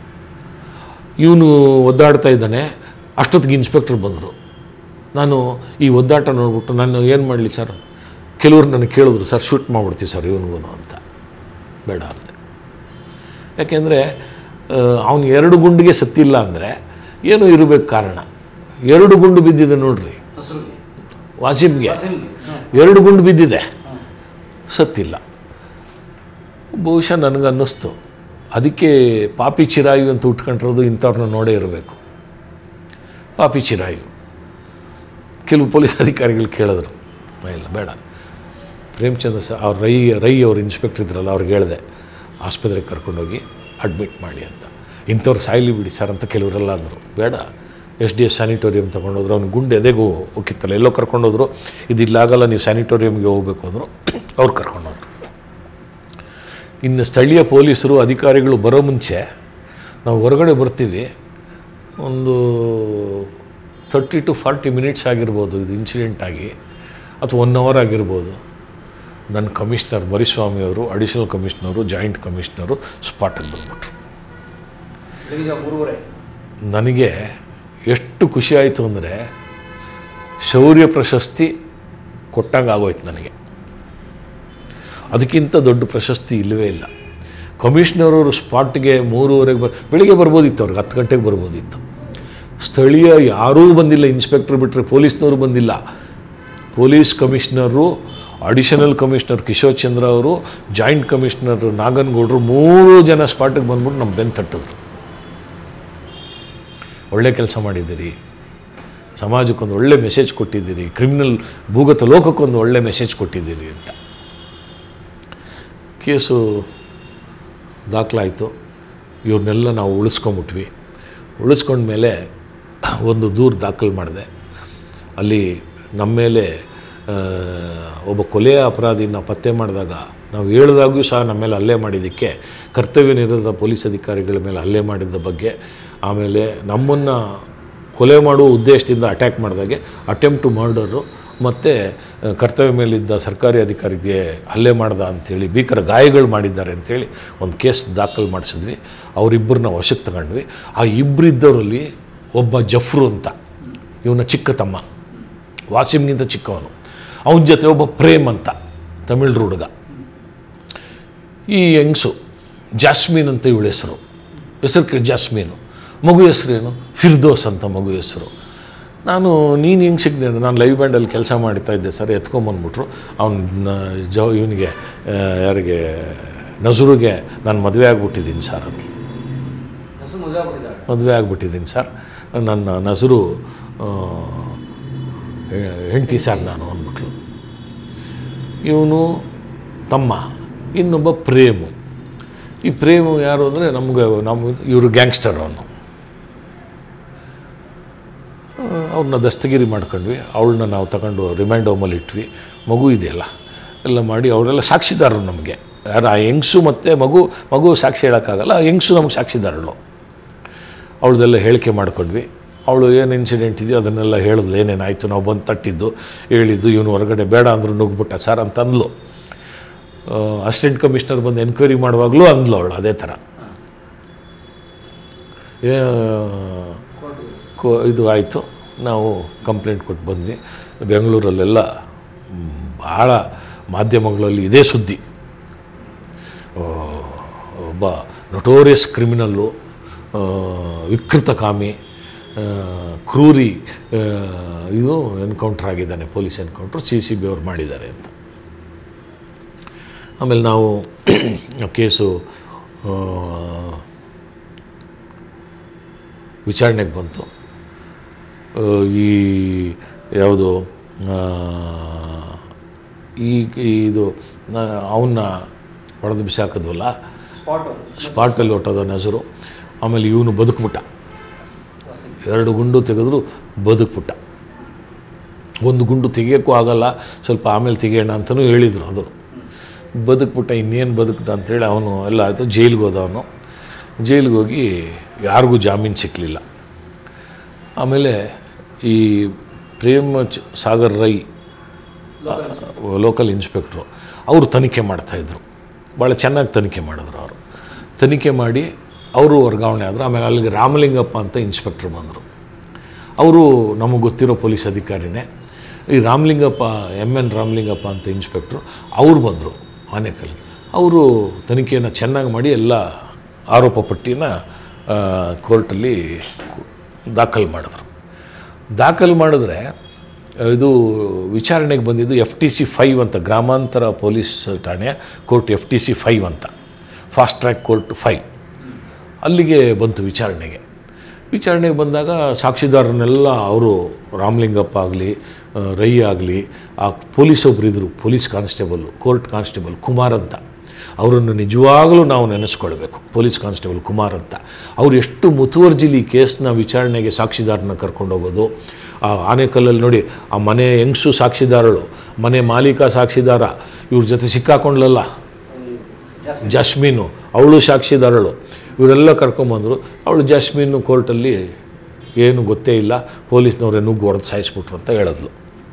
ಇವನು ಒದ್ದಾಡ್ತಾ ಇದ್ದಾನೆ ಅಷ್ಟೊತ್ತಿಗೆ ಇನ್ಸ್ಪೆಕ್ಟರ್ ಬಂದರು ನಾನು ಈ ಒದ್ದಾಟ ನೋಡ್ಬಿಟ್ಟು ನಾನು ಏನು ಮಾಡಲಿ ಸರ್ ಕೆಲವರು ನನಗೆ ಕೇಳಿದ್ರು ಸರ್ ಶೂಟ್ ಮಾಡಿಬಿಡ್ತೀವಿ ಸರ್ ಇವನಿಗೂ ಅಂತ ಬೇಡ ಅಂದೆ ಯಾಕೆಂದರೆ ಅವನು ಎರಡು ಗುಂಡಿಗೆ ಸತ್ತಿಲ್ಲ ಅಂದರೆ ಏನೋ ಇರಬೇಕು ಕಾರಣ ಎರಡು ಗುಂಡು ಬಿದ್ದಿದೆ ನೋಡ್ರಿ ಹಸುರಿಗೆ ವಾಸಿಮ್ಗೆ ವಾಸಿಮ್ಗೆ. ಹ್ಮ್. ಎರಡು ಗುಂಡು ಬಿದ್ದಿದೆ ಹ್ಮ್. ಸತ್ತಿಲ್ಲ ಬಹುಶಃ ನನಗನ್ನಿಸ್ತು ಅದಕ್ಕೆ ಪಾಪಿ ಚಿರಾಯು ಅಂತ ಉಟ್ಕೊಂಡಿರೋದು ಇಂಥವ್ರನ್ನ ನೋಡೇ ಇರಬೇಕು ಪಾಪಿ ಚಿರಾಯು ಕೆಲವು ಪೊಲೀಸ್ ಅಧಿಕಾರಿಗಳು ಕೇಳಿದ್ರು ಇಲ್ಲ ಬೇಡ ಪ್ರೇಮಚಂದ್ರ ಸರ್ ಅವ್ರ ರೈ ರೈ ಅವ್ರ ಇನ್ಸ್ಪೆಕ್ಟರ್ ಇದ್ರಲ್ಲ ಅವ್ರಿಗೆ ಹೇಳಿದೆ ಆಸ್ಪತ್ರೆಗೆ ಕರ್ಕೊಂಡೋಗಿ ಅಡ್ಮಿಟ್ ಮಾಡಿ ಅಂತ ಇಂಥವ್ರು ಸಾಯ್ಲಿ ಬಿಡಿ ಸರ್ ಅಂತ ಕೆಲವರೆಲ್ಲ ಅಂದರು ಬೇಡ ಎಸ್ ಡಿ ಎಸ್ ಸ್ಯಾನಿಟೋರಿಯಂ ತೊಗೊಂಡೋದ್ರು ಅವ್ನು ಗುಂಡು ಎದೆಗೂ ಹೋಗಿತ್ತಲ್ಲ ಎಲ್ಲೋ ಕರ್ಕೊಂಡೋದ್ರು ಇದು ಇಲ್ಲಾಗಲ್ಲ ನೀವು ಸ್ಯಾನಿಟೋರಿಯಂಗೆ ಹೋಗಬೇಕು ಅಂದರು ಅವ್ರು ಕರ್ಕೊಂಡೋದ್ರು ಇನ್ನು ಸ್ಥಳೀಯ ಪೊಲೀಸರು ಅಧಿಕಾರಿಗಳು ಬರೋ ಮುಂಚೆ ನಾವು ಹೊರಗಡೆ ಬರ್ತೀವಿ ಒಂದು ತರ್ಟಿ ಟು ಫಾರ್ಟಿ ಮಿನಿಟ್ಸ್ ಆಗಿರ್ಬೋದು ಇದು ಇನ್ಸಿಡೆಂಟ್ ಆಗಿ ಅಥವಾ ಒನ್ ಅವರ್ ಆಗಿರ್ಬೋದು ನನ್ನ ಕಮಿಷ್ನರ್ ಮರಿಸ್ವಾಮಿ ಅವರು ಅಡಿಷನಲ್ ಕಮಿಷ್ನರು ಜಾಯಿಂಟ್ ಕಮಿಷ್ನರು ಸ್ಪಾಟಲ್ಲಿ ಬಂದ್ಬಿಟ್ರು ಬೆಳಿಗ್ಗೆ ಮೂರುವರೆ ನನಗೆ ಎಷ್ಟು ಖುಷಿ ಆಯಿತು ಅಂದರೆ ಶೌರ್ಯ ಪ್ರಶಸ್ತಿ ಕೊಟ್ಟಂಗೆ ಆಗೋಯ್ತು ನನಗೆ ಅದಕ್ಕಿಂತ ದೊಡ್ಡ ಪ್ರಶಸ್ತಿ ಇಲ್ಲವೇ ಇಲ್ಲ ಕಮಿಷನರ್ ಅವರು ಸ್ಪಾಟ್ಗೆ ಮೂರುವರೆಗೆ ಬರ್ ಬೆಳಿಗ್ಗೆ ಬರ್ಬೋದಿತ್ತು ಅವ್ರಿಗೆ ಹತ್ತು ಗಂಟೆಗೆ ಬರ್ಬೋದಿತ್ತು ಸ್ಥಳೀಯ ಯಾರೂ ಬಂದಿಲ್ಲ ಇನ್ಸ್ಪೆಕ್ಟರ್ ಬಿಟ್ಟರೆ ಪೊಲೀಸ್ನವರು ಬಂದಿಲ್ಲ police commissioner additional commissioner Kishore Chandra ಅವರು ಜಾಯಿಂಟ್ ಕಮಿಷನರ್ ನಾಗನಗೌಡರು ಮೂರು ಜನ ಸ್ಪಾಟಿಗೆ ಬಂದ್ಬಿಟ್ಟು ನಮ್ಮ ಬೆನ್ನು ತಟ್ಟಿದ್ರು ಒಳ್ಳೆ ಕೆಲಸ ಮಾಡಿದ್ದೀರಿ ಸಮಾಜಕ್ಕೊಂದು ಒಳ್ಳೆ ಮೆಸೇಜ್ ಕೊಟ್ಟಿದ್ದೀರಿ ಕ್ರಿಮಿನಲ್ ಭೂಗತ ಲೋಕಕ್ಕೊಂದು ಒಳ್ಳೆ ಮೆಸೇಜ್ ಕೊಟ್ಟಿದ್ದೀರಿ ಅಂತ ಕೇಸು ದಾಖಲಾಯಿತು ಇವ್ರನ್ನೆಲ್ಲ ನಾವು ಉಳಿಸ್ಕೊಂಬಿಟ್ವಿ ಉಳಿಸ್ಕೊಂಡ್ಮೇಲೆ ಒಂದು ದೂರು ದಾಖಲು ಮಾಡಿದೆ ಅಲ್ಲಿ ನಮ್ಮ ಮೇಲೆ ಆ, ಒಬ್ಬ ಕೊಲೆಯ ಅಪರಾಧಿನ ಪತ್ತೆ ಮಾಡಿದಾಗ ನಾವು ಹೇಳಿದಾಗೂ ಸಹ ನಮ್ಮ ಮೇಲೆ ಹಲ್ಲೆ ಮಾಡಿದ್ದಕ್ಕೆ ಕರ್ತವ್ಯ ನಿರತ ಪೊಲೀಸ್ ಅಧಿಕಾರಿಗಳ ಮೇಲೆ ಹಲ್ಲೆ ಮಾಡಿದ್ದ ಬಗ್ಗೆ ಆಮೇಲೆ ನಮ್ಮನ್ನು ಕೊಲೆ ಮಾಡುವ ಉದ್ದೇಶದಿಂದ ಅಟ್ಯಾಕ್ ಮಾಡಿದಾಗೆ ಅಟೆಂಪ್ಟ್ ಟು ಮರ್ಡರು ಮತ್ತು ಕರ್ತವ್ಯ ಮೇಲಿದ್ದ ಸರ್ಕಾರಿ ಅಧಿಕಾರಿಗೆ ಹಲ್ಲೆ ಮಾಡ್ದ ಅಂಥೇಳಿ ಭೀಕರ ಗಾಯಗಳು ಮಾಡಿದ್ದಾರೆ ಅಂಥೇಳಿ ಒಂದು ಕೇಸ್ ದಾಖಲು ಮಾಡಿಸಿದ್ವಿ ಅವರಿಬ್ಬರನ್ನ ವಶಕ್ಕೆ ತಗೊಂಡ್ವಿ ಆ ಇಬ್ಬರಿದ್ದವರಲ್ಲಿ ಒಬ್ಬ ಜಫ್ರು ಅಂತ ಇವನ ಚಿಕ್ಕ ತಮ್ಮ ವಾಸಿಮ್ಗಿಂತ ಚಿಕ್ಕವನು ಅವನ ಜೊತೆ ಒಬ್ಬ ಪ್ರೇಮ್ ಅಂತ ತಮಿಳ್ ಹುಡುಗ ಈ ಹೆಂಗ್ಸು ಜಾಸ್ಮಿನ್ ಅಂತ ಇವಳ ಹೆಸರು ಹೆಸರು ಕೇಳಿ ಜಾಸ್ಮೀನು ಮಗು ಹೆಸರೇನು ಫಿರ್ದೋಸ್ ಅಂತ ಮಗು ಹೆಸರು ನಾನು ನೀನು ಹೆಂಗೆ ಸಿಗ್ದೆ ಅಂದರೆ ನಾನು ಲೈವ್ ಬ್ಯಾಂಡಲ್ಲಿ ಕೆಲಸ ಮಾಡ್ತಾ ಇದ್ದೆ ಸರ್ ಎತ್ಕೊಂಬಂದ್ಬಿಟ್ರು ಅವ್ನ ಜ ಇವನಿಗೆ ಯಾರಿಗೆ ನಜರುಗೆ ನಾನು ಮದುವೆ ಆಗ್ಬಿಟ್ಟಿದ್ದೀನಿ ಸರ್ ಅಂತ ಹೆಸರು ಮದುವೆ ಆಗ್ಬಿಟ್ಟಿದ್ದಾರೆ ಮದುವೆ ಆಗ್ಬಿಟ್ಟಿದ್ದೀನಿ ಸರ್ ನನ್ನ ನಜರು ಹೆಂಡ್ತಿ ಸರ್ ನಾನು ಅಂದ್ಬಿಟ್ಲು ಇವನು ತಮ್ಮ ಇನ್ನೊಬ್ಬ ಪ್ರೇಮು ಈ ಪ್ರೇಮು ಯಾರು ಅಂದರೆ ನಮಗೆ ನಮ್ಮ ಇವರು ಗ್ಯಾಂಗ್ಸ್ಟರ್ ಅವನು ಅವ್ರನ್ನ ದಸ್ತಗಿರಿ ಮಾಡ್ಕೊಂಡ್ವಿ ಅವಳನ್ನ ನಾವು ತಗೊಂಡು ರಿಮೈಂಡ್ ಹೋಮಲ್ಲಿ ಇಟ್ವಿ ಮಗು ಇದೆಯಲ್ಲ ಎಲ್ಲ ಮಾಡಿ ಅವರೆಲ್ಲ ಸಾಕ್ಷಿದಾರರು ನಮಗೆ ಯಾರು ಆ ಹೆಂಗ್ಸು ಮತ್ತು ಮಗು ಮಗು ಸಾಕ್ಷಿ ಹೇಳೋಕ್ಕಾಗಲ್ಲ ಆ ಹೆಂಗ್ಸು ನಮ್ಗೆ ಸಾಕ್ಷಿದಾರಳು ಅವಳದೆಲ್ಲ ಹೇಳಿಕೆ ಮಾಡ್ಕೊಂಡ್ವಿ ಅವಳು ಏನು ಇನ್ಸಿಡೆಂಟ್ ಇದೆಯೋ ಅದನ್ನೆಲ್ಲ ಹೇಳಿದ್ಲು ಏನೇನಾಯಿತು ನಾವು ಬಂದು ತಟ್ಟಿದ್ದು ಹೇಳಿದ್ದು ಇವನು ಹೊರಗಡೆ ಬೇಡ ಅಂದರೂ ನುಗ್ಬಿಟ್ಟ ಸರ್ ಅಂತ ಅಂದ್ಲು ಅಸಿಸ್ಟೆಂಟ್ ಕಮಿಷನರ್ ಬಂದು ಎನ್ಕ್ವೈರಿ ಮಾಡುವಾಗಲೂ ಅಂದ್ಲು ಅವಳು ಅದೇ ಥರ ಏ- ಕೋ ಇದು ಆಯಿತು ನಾವು ಕಂಪ್ಲೇಂಟ್ ಕೊಟ್ಟು ಬಂದ್ವಿ ಬೆಂಗಳೂರಲ್ಲೆಲ್ಲ ಮ್, ಭಾಳ ಮಾಧ್ಯಮಗಳಲ್ಲಿ ಇದೇ ಸುದ್ದಿ ಆ, ಒಬ್ಬ ನೊಟೋರಿಯಸ್ ಕ್ರಿಮಿನಲ್ಲು ಆ, ವಿಕೃತಕಾಮಿ ಆ, ಕ್ರೂರಿ ಆ, ಇದು ಎನ್ಕೌಂಟ್ರ್ ಆಗಿದ್ದಾನೆ police encounter C C B ಅವ್ರು ಮಾಡಿದ್ದಾರೆ ಅಂತ ಆಮೇಲೆ ನಾವು ಕೇಸು ಆ, ವಿಚಾರಣೆಗೆ ಬಂತು ಆ, ಈ ಯಾವುದು ಆ, ಈ ಇದು ಅವನ್ನ ಹೊಡೆದು ಬಿಸಾಕಿದ್ವಲ್ಲ ಸ್ಪಾಟ್ ಸ್ಪಾಟಲ್ಲಿ ಹೊಟ್ಟೋದ ನಜರು ಆಮೇಲೆ ಇವನು ಬದುಕ್ಬಿಟ್ಟ ಎರಡು ಗುಂಡು ತೆಗೆದ್ರು ಬದುಕ್ಬಿಟ್ಟ ಒಂದು ಗುಂಡು ತೆಗಿಯೋಕ್ಕೂ ಆಗಲ್ಲ ಸ್ವಲ್ಪ ಆಮೇಲೆ ತೆಗಿಯೋಣ ಅಂತಲೂ ಹೇಳಿದರು ಅದು ಬದುಕ್ಬಿಟ್ಟ ಇನ್ನೇನು ಬದುಕ್ದ ಅಂತೇಳಿ ಅವನು ಎಲ್ಲ ಆಯಿತು ಜೈಲಿಗೆ ಹೋದ ಅವನು ಜೈಲಿಗೆ ಹೋಗಿ ಯಾರಿಗೂ ಜಾಮೀನು ಸಿಕ್ಕಲಿಲ್ಲ ಆಮೇಲೆ ಈ ಪ್ರೇಮ್ ಚ- ಸಾಗರ್ ರೈ ಲೋಕಲ್ ಇನ್ಸ್ಪೆಕ್ಟ್ರು ಅವರು ತನಿಖೆ ಮಾಡ್ತಾಯಿದ್ರು ಭಾಳ ಚೆನ್ನಾಗಿ ತನಿಖೆ ಮಾಡಿದ್ರು ಅವರು ತನಿಖೆ ಮಾಡಿ ಅವರು ವರ್ಗಾವಣೆ ಆದರು ಆಮೇಲೆ ಅಲ್ಲಿಗೆ ರಾಮಲಿಂಗಪ್ಪ ಅಂತ ಇನ್ಸ್ಪೆಕ್ಟ್ರ್ ಬಂದರು ಅವರು ನಮಗೆ ಗೊತ್ತಿರೋ ಪೊಲೀಸ್ ಅಧಿಕಾರಿನೇ ಈ ರಾಮಲಿಂಗಪ್ಪ ಎಮ್ ಎನ್ ರಾಮಲಿಂಗಪ್ಪ ಅಂತ ಇನ್ಸ್ಪೆಕ್ಟ್ರು ಅವ್ರು ಬಂದರು ಆನೇಕಲ್ಗೆ ಅವರು ತನಿಖೆಯನ್ನು ಚೆನ್ನಾಗಿ ಮಾಡಿ ಎಲ್ಲ ಆರೋಪ ಪಟ್ಟಿನ ಆ, ಕೋರ್ಟಲ್ಲಿ ದಾಖಲು ಮಾಡಿದ್ರು ದಾಖಲು ಮಾಡಿದ್ರೆ ಇದು ವಿಚಾರಣೆಗೆ ಬಂದಿದ್ದು ಎಫ್ ಟಿ ಸಿ ಫೈವ್ ಅಂತ ಗ್ರಾಮಾಂತರ ಪೊಲೀಸ್ ಠಾಣೆ court F T C five ಅಂತ ಫಾಸ್ಟ್ ಟ್ರ್ಯಾಕ್ ಕೋರ್ಟ್ ಫೈವ್ ಅಲ್ಲಿಗೆ ಬಂತು ವಿಚಾರಣೆಗೆ ವಿಚಾರಣೆಗೆ ಬಂದಾಗ ಸಾಕ್ಷಿದಾರರನ್ನೆಲ್ಲ ಅವರು ರಾಮಲಿಂಗಪ್ಪ ಆಗಲಿ ರೈ ಆಗಲಿ ಆ ಪೊಲೀಸ್ ಒಬ್ರು ಇದ್ದರು police constable court constable Kumar ಅಂತ ಅವರನ್ನು ನಿಜವಾಗಲೂ ನಾವು ನೆನೆಸ್ಕೊಳ್ಬೇಕು ಪೊಲೀಸ್ ಕಾನ್ಸ್ಟೇಬಲ್ ಕುಮಾರ್ ಅಂತ ಅವ್ರು ಎಷ್ಟು ಮುತುವರ್ಜಿಲಿ ಕೇಸ್ನ ವಿಚಾರಣೆಗೆ ಸಾಕ್ಷಿದಾರನ ಕರ್ಕೊಂಡೋಗೋದು ಆ ಆನೆಕಲ್ಲಲ್ಲಿ ನೋಡಿ ಆ ಮನೆ ಹೆಂಗಸು ಸಾಕ್ಷಿದಾರಳು ಮನೆ ಮಾಲೀಕ ಸಾಕ್ಷಿದಾರ ಇವ್ರ ಜೊತೆ ಸಿಕ್ಕಾಕೊಂಡ್ಲಲ್ಲ ಜಾಸ್ತಿ ಜಾಸ್ಮೀನು ಅವಳು ಸಾಕ್ಷಿದಾರಳು ಇವರೆಲ್ಲ ಕರ್ಕೊಂಬಂದರು ಅವಳು ಜಾಸ್ಮೀನು ಕೋರ್ಟಲ್ಲಿ ಏನು ಗೊತ್ತೇ ಇಲ್ಲ ಪೊಲೀಸ್ನವರೇ ನುಗ್ಗು ಹೊಡೆದು ಸಾಯಿಸ್ಬಿಟ್ರು ಅಂತ ಹೇಳಿದ್ಲು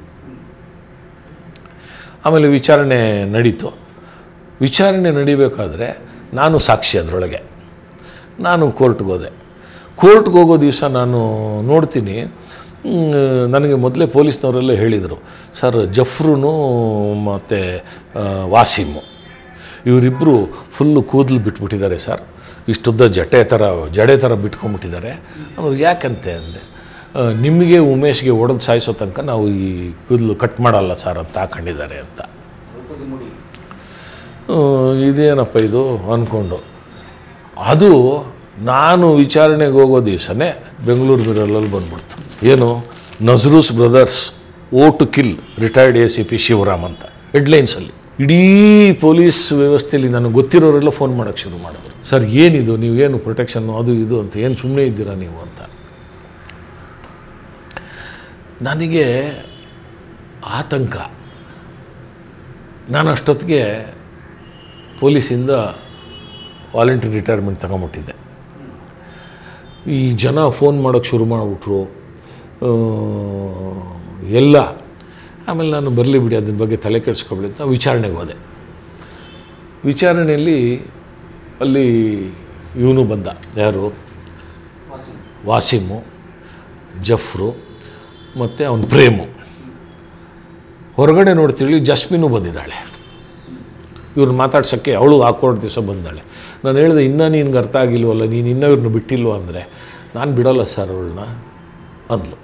ಆಮೇಲೆ ವಿಚಾರಣೆ ನಡೀತು ವಿಚಾರಣೆ ನಡಿಬೇಕಾದ್ರೆ ನಾನು ಸಾಕ್ಷಿ ಅದರೊಳಗೆ ನಾನು ಕೋರ್ಟ್ಗೆ ಹೋದೆ ಕೋರ್ಟ್ಗೆ ಹೋಗೋ ದಿವಸ ನಾನು ನೋಡ್ತೀನಿ ಮ್, ನನಗೆ ಮೊದಲೇ ಪೊಲೀಸ್ನವರೆಲ್ಲ ಹೇಳಿದರು ಸರ್ ಜಫ್ರುನು ಮತ್ತು ವಾಸಿಮು ಇವರಿಬ್ಬರು ಫುಲ್ಲು ಕೂದಲು ಬಿಟ್ಬಿಟ್ಟಿದ್ದಾರೆ ಸರ್ ಇಷ್ಟುದ್ದ ಜಟೆ ಥರ ಜಡೆ ಥರ ಬಿಟ್ಕೊಂಡ್ಬಿಟ್ಟಿದ್ದಾರೆ ಅವ್ರು ಯಾಕಂತೆ ಅಂದೆ ಆ, ನಿಮಗೆ ಉಮೇಶ್ಗೆ ಹೊಡೆದು ಸಾಯಿಸೋ ತನಕ ನಾವು ಈ ಕೂದಲು ಕಟ್ ಮಾಡಲ್ಲ ಸರ್ ಅಂತ ಹಾಕೊಂಡಿದ್ದಾರೆ ಅಂತ ರೂಪದ ಮುಡಿ ಆ, ಇದೇನಪ್ಪ ಇದು ಅಂದ್ಕೊಂಡು ಅದು ನಾನು ವಿಚಾರಣೆಗೆ ಹೋಗೋ ದಿವಸನೇ ಬೆಂಗಳೂರು ಮಿರರಲ್ಲಿ ಬಂದ್ಬಿಡ್ತು ಏನು ನಜ್ರೂಸ್ ಬ್ರದರ್ಸ್ ಓ to kill retired A C P Shivaram ಅಂತ ಹೆಡ್ಲೈನ್ಸಲ್ಲಿ ಇಡೀ ಪೊಲೀಸ್ ವ್ಯವಸ್ಥೆಯಲ್ಲಿ ನನಗೆ ಗೊತ್ತಿರೋರೆಲ್ಲ ಫೋನ್ ಮಾಡೋಕ್ಕೆ ಶುರು ಮಾಡಿದ್ರು ಸರ್ ಏನಿದು ನೀವು ಏನು ಪ್ರೊಟೆಕ್ಷನ್ನು ಅದು ಇದು ಅಂತ ಏನು ಸುಮ್ಮನೆ ಇದ್ದೀರಾ ನೀವು ಅಂತ ನನಗೆ ಆತಂಕ ನಾನು ಅಷ್ಟೊತ್ತಿಗೆ ಪೊಲೀಸಿಂದ ವಾಲಂಟ್ರಿ ರಿಟೈರ್ಮೆಂಟ್ ತಗೊಂಬಿಟ್ಟಿದ್ದೆ ಈ ಜನ ಫೋನ್ ಮಾಡೋಕ್ಕೆ ಶುರು ಮಾಡಿಬಿಟ್ರು ಆ, ಎಲ್ಲ ಆಮೇಲೆ ನಾನು ಬರಲಿ ಬಿಡಿ ಅದ್ರ ಬಗ್ಗೆ ತಲೆ ಕೆಡಿಸ್ಕೊಬಿಡಿ ಅಂತ ವಿಚಾರಣೆಗೆ ಹೋದೆ ವಿಚಾರಣೆಯಲ್ಲಿ ಅಲ್ಲಿ ಇವನು ಬಂದ ಯಾರು ವಾಸಿಂ ವಾಸಿಮು ಜಫ್ರು ಮತ್ತು ಅವನ ಪ್ರೇಮು ಹೊರಗಡೆ ನೋಡ್ತೀವಿ ಜಸ್ಮಿನು ಬಂದಿದ್ದಾಳೆ ಇವ್ರನ್ನ ಮಾತಾಡ್ಸೋಕ್ಕೆ ಅವಳು ಹಾಕೋಡ್ ದಿವಸ ಬಂದಾಳೆ ನಾನು ಹೇಳಿದೆ ಇನ್ನೂ ನಿನ್ಗೆ ಅರ್ಥ ಆಗಿಲ್ವಲ್ಲ ನೀನು ಇನ್ನೂ ಇವ್ರನ್ನ ಬಿಟ್ಟಿಲ್ವ ಅಂದರೆ ನಾನು ಬಿಡೋಲ್ಲ ಸರ್ ಅವಳನ್ನ ಅಂದ್ಲು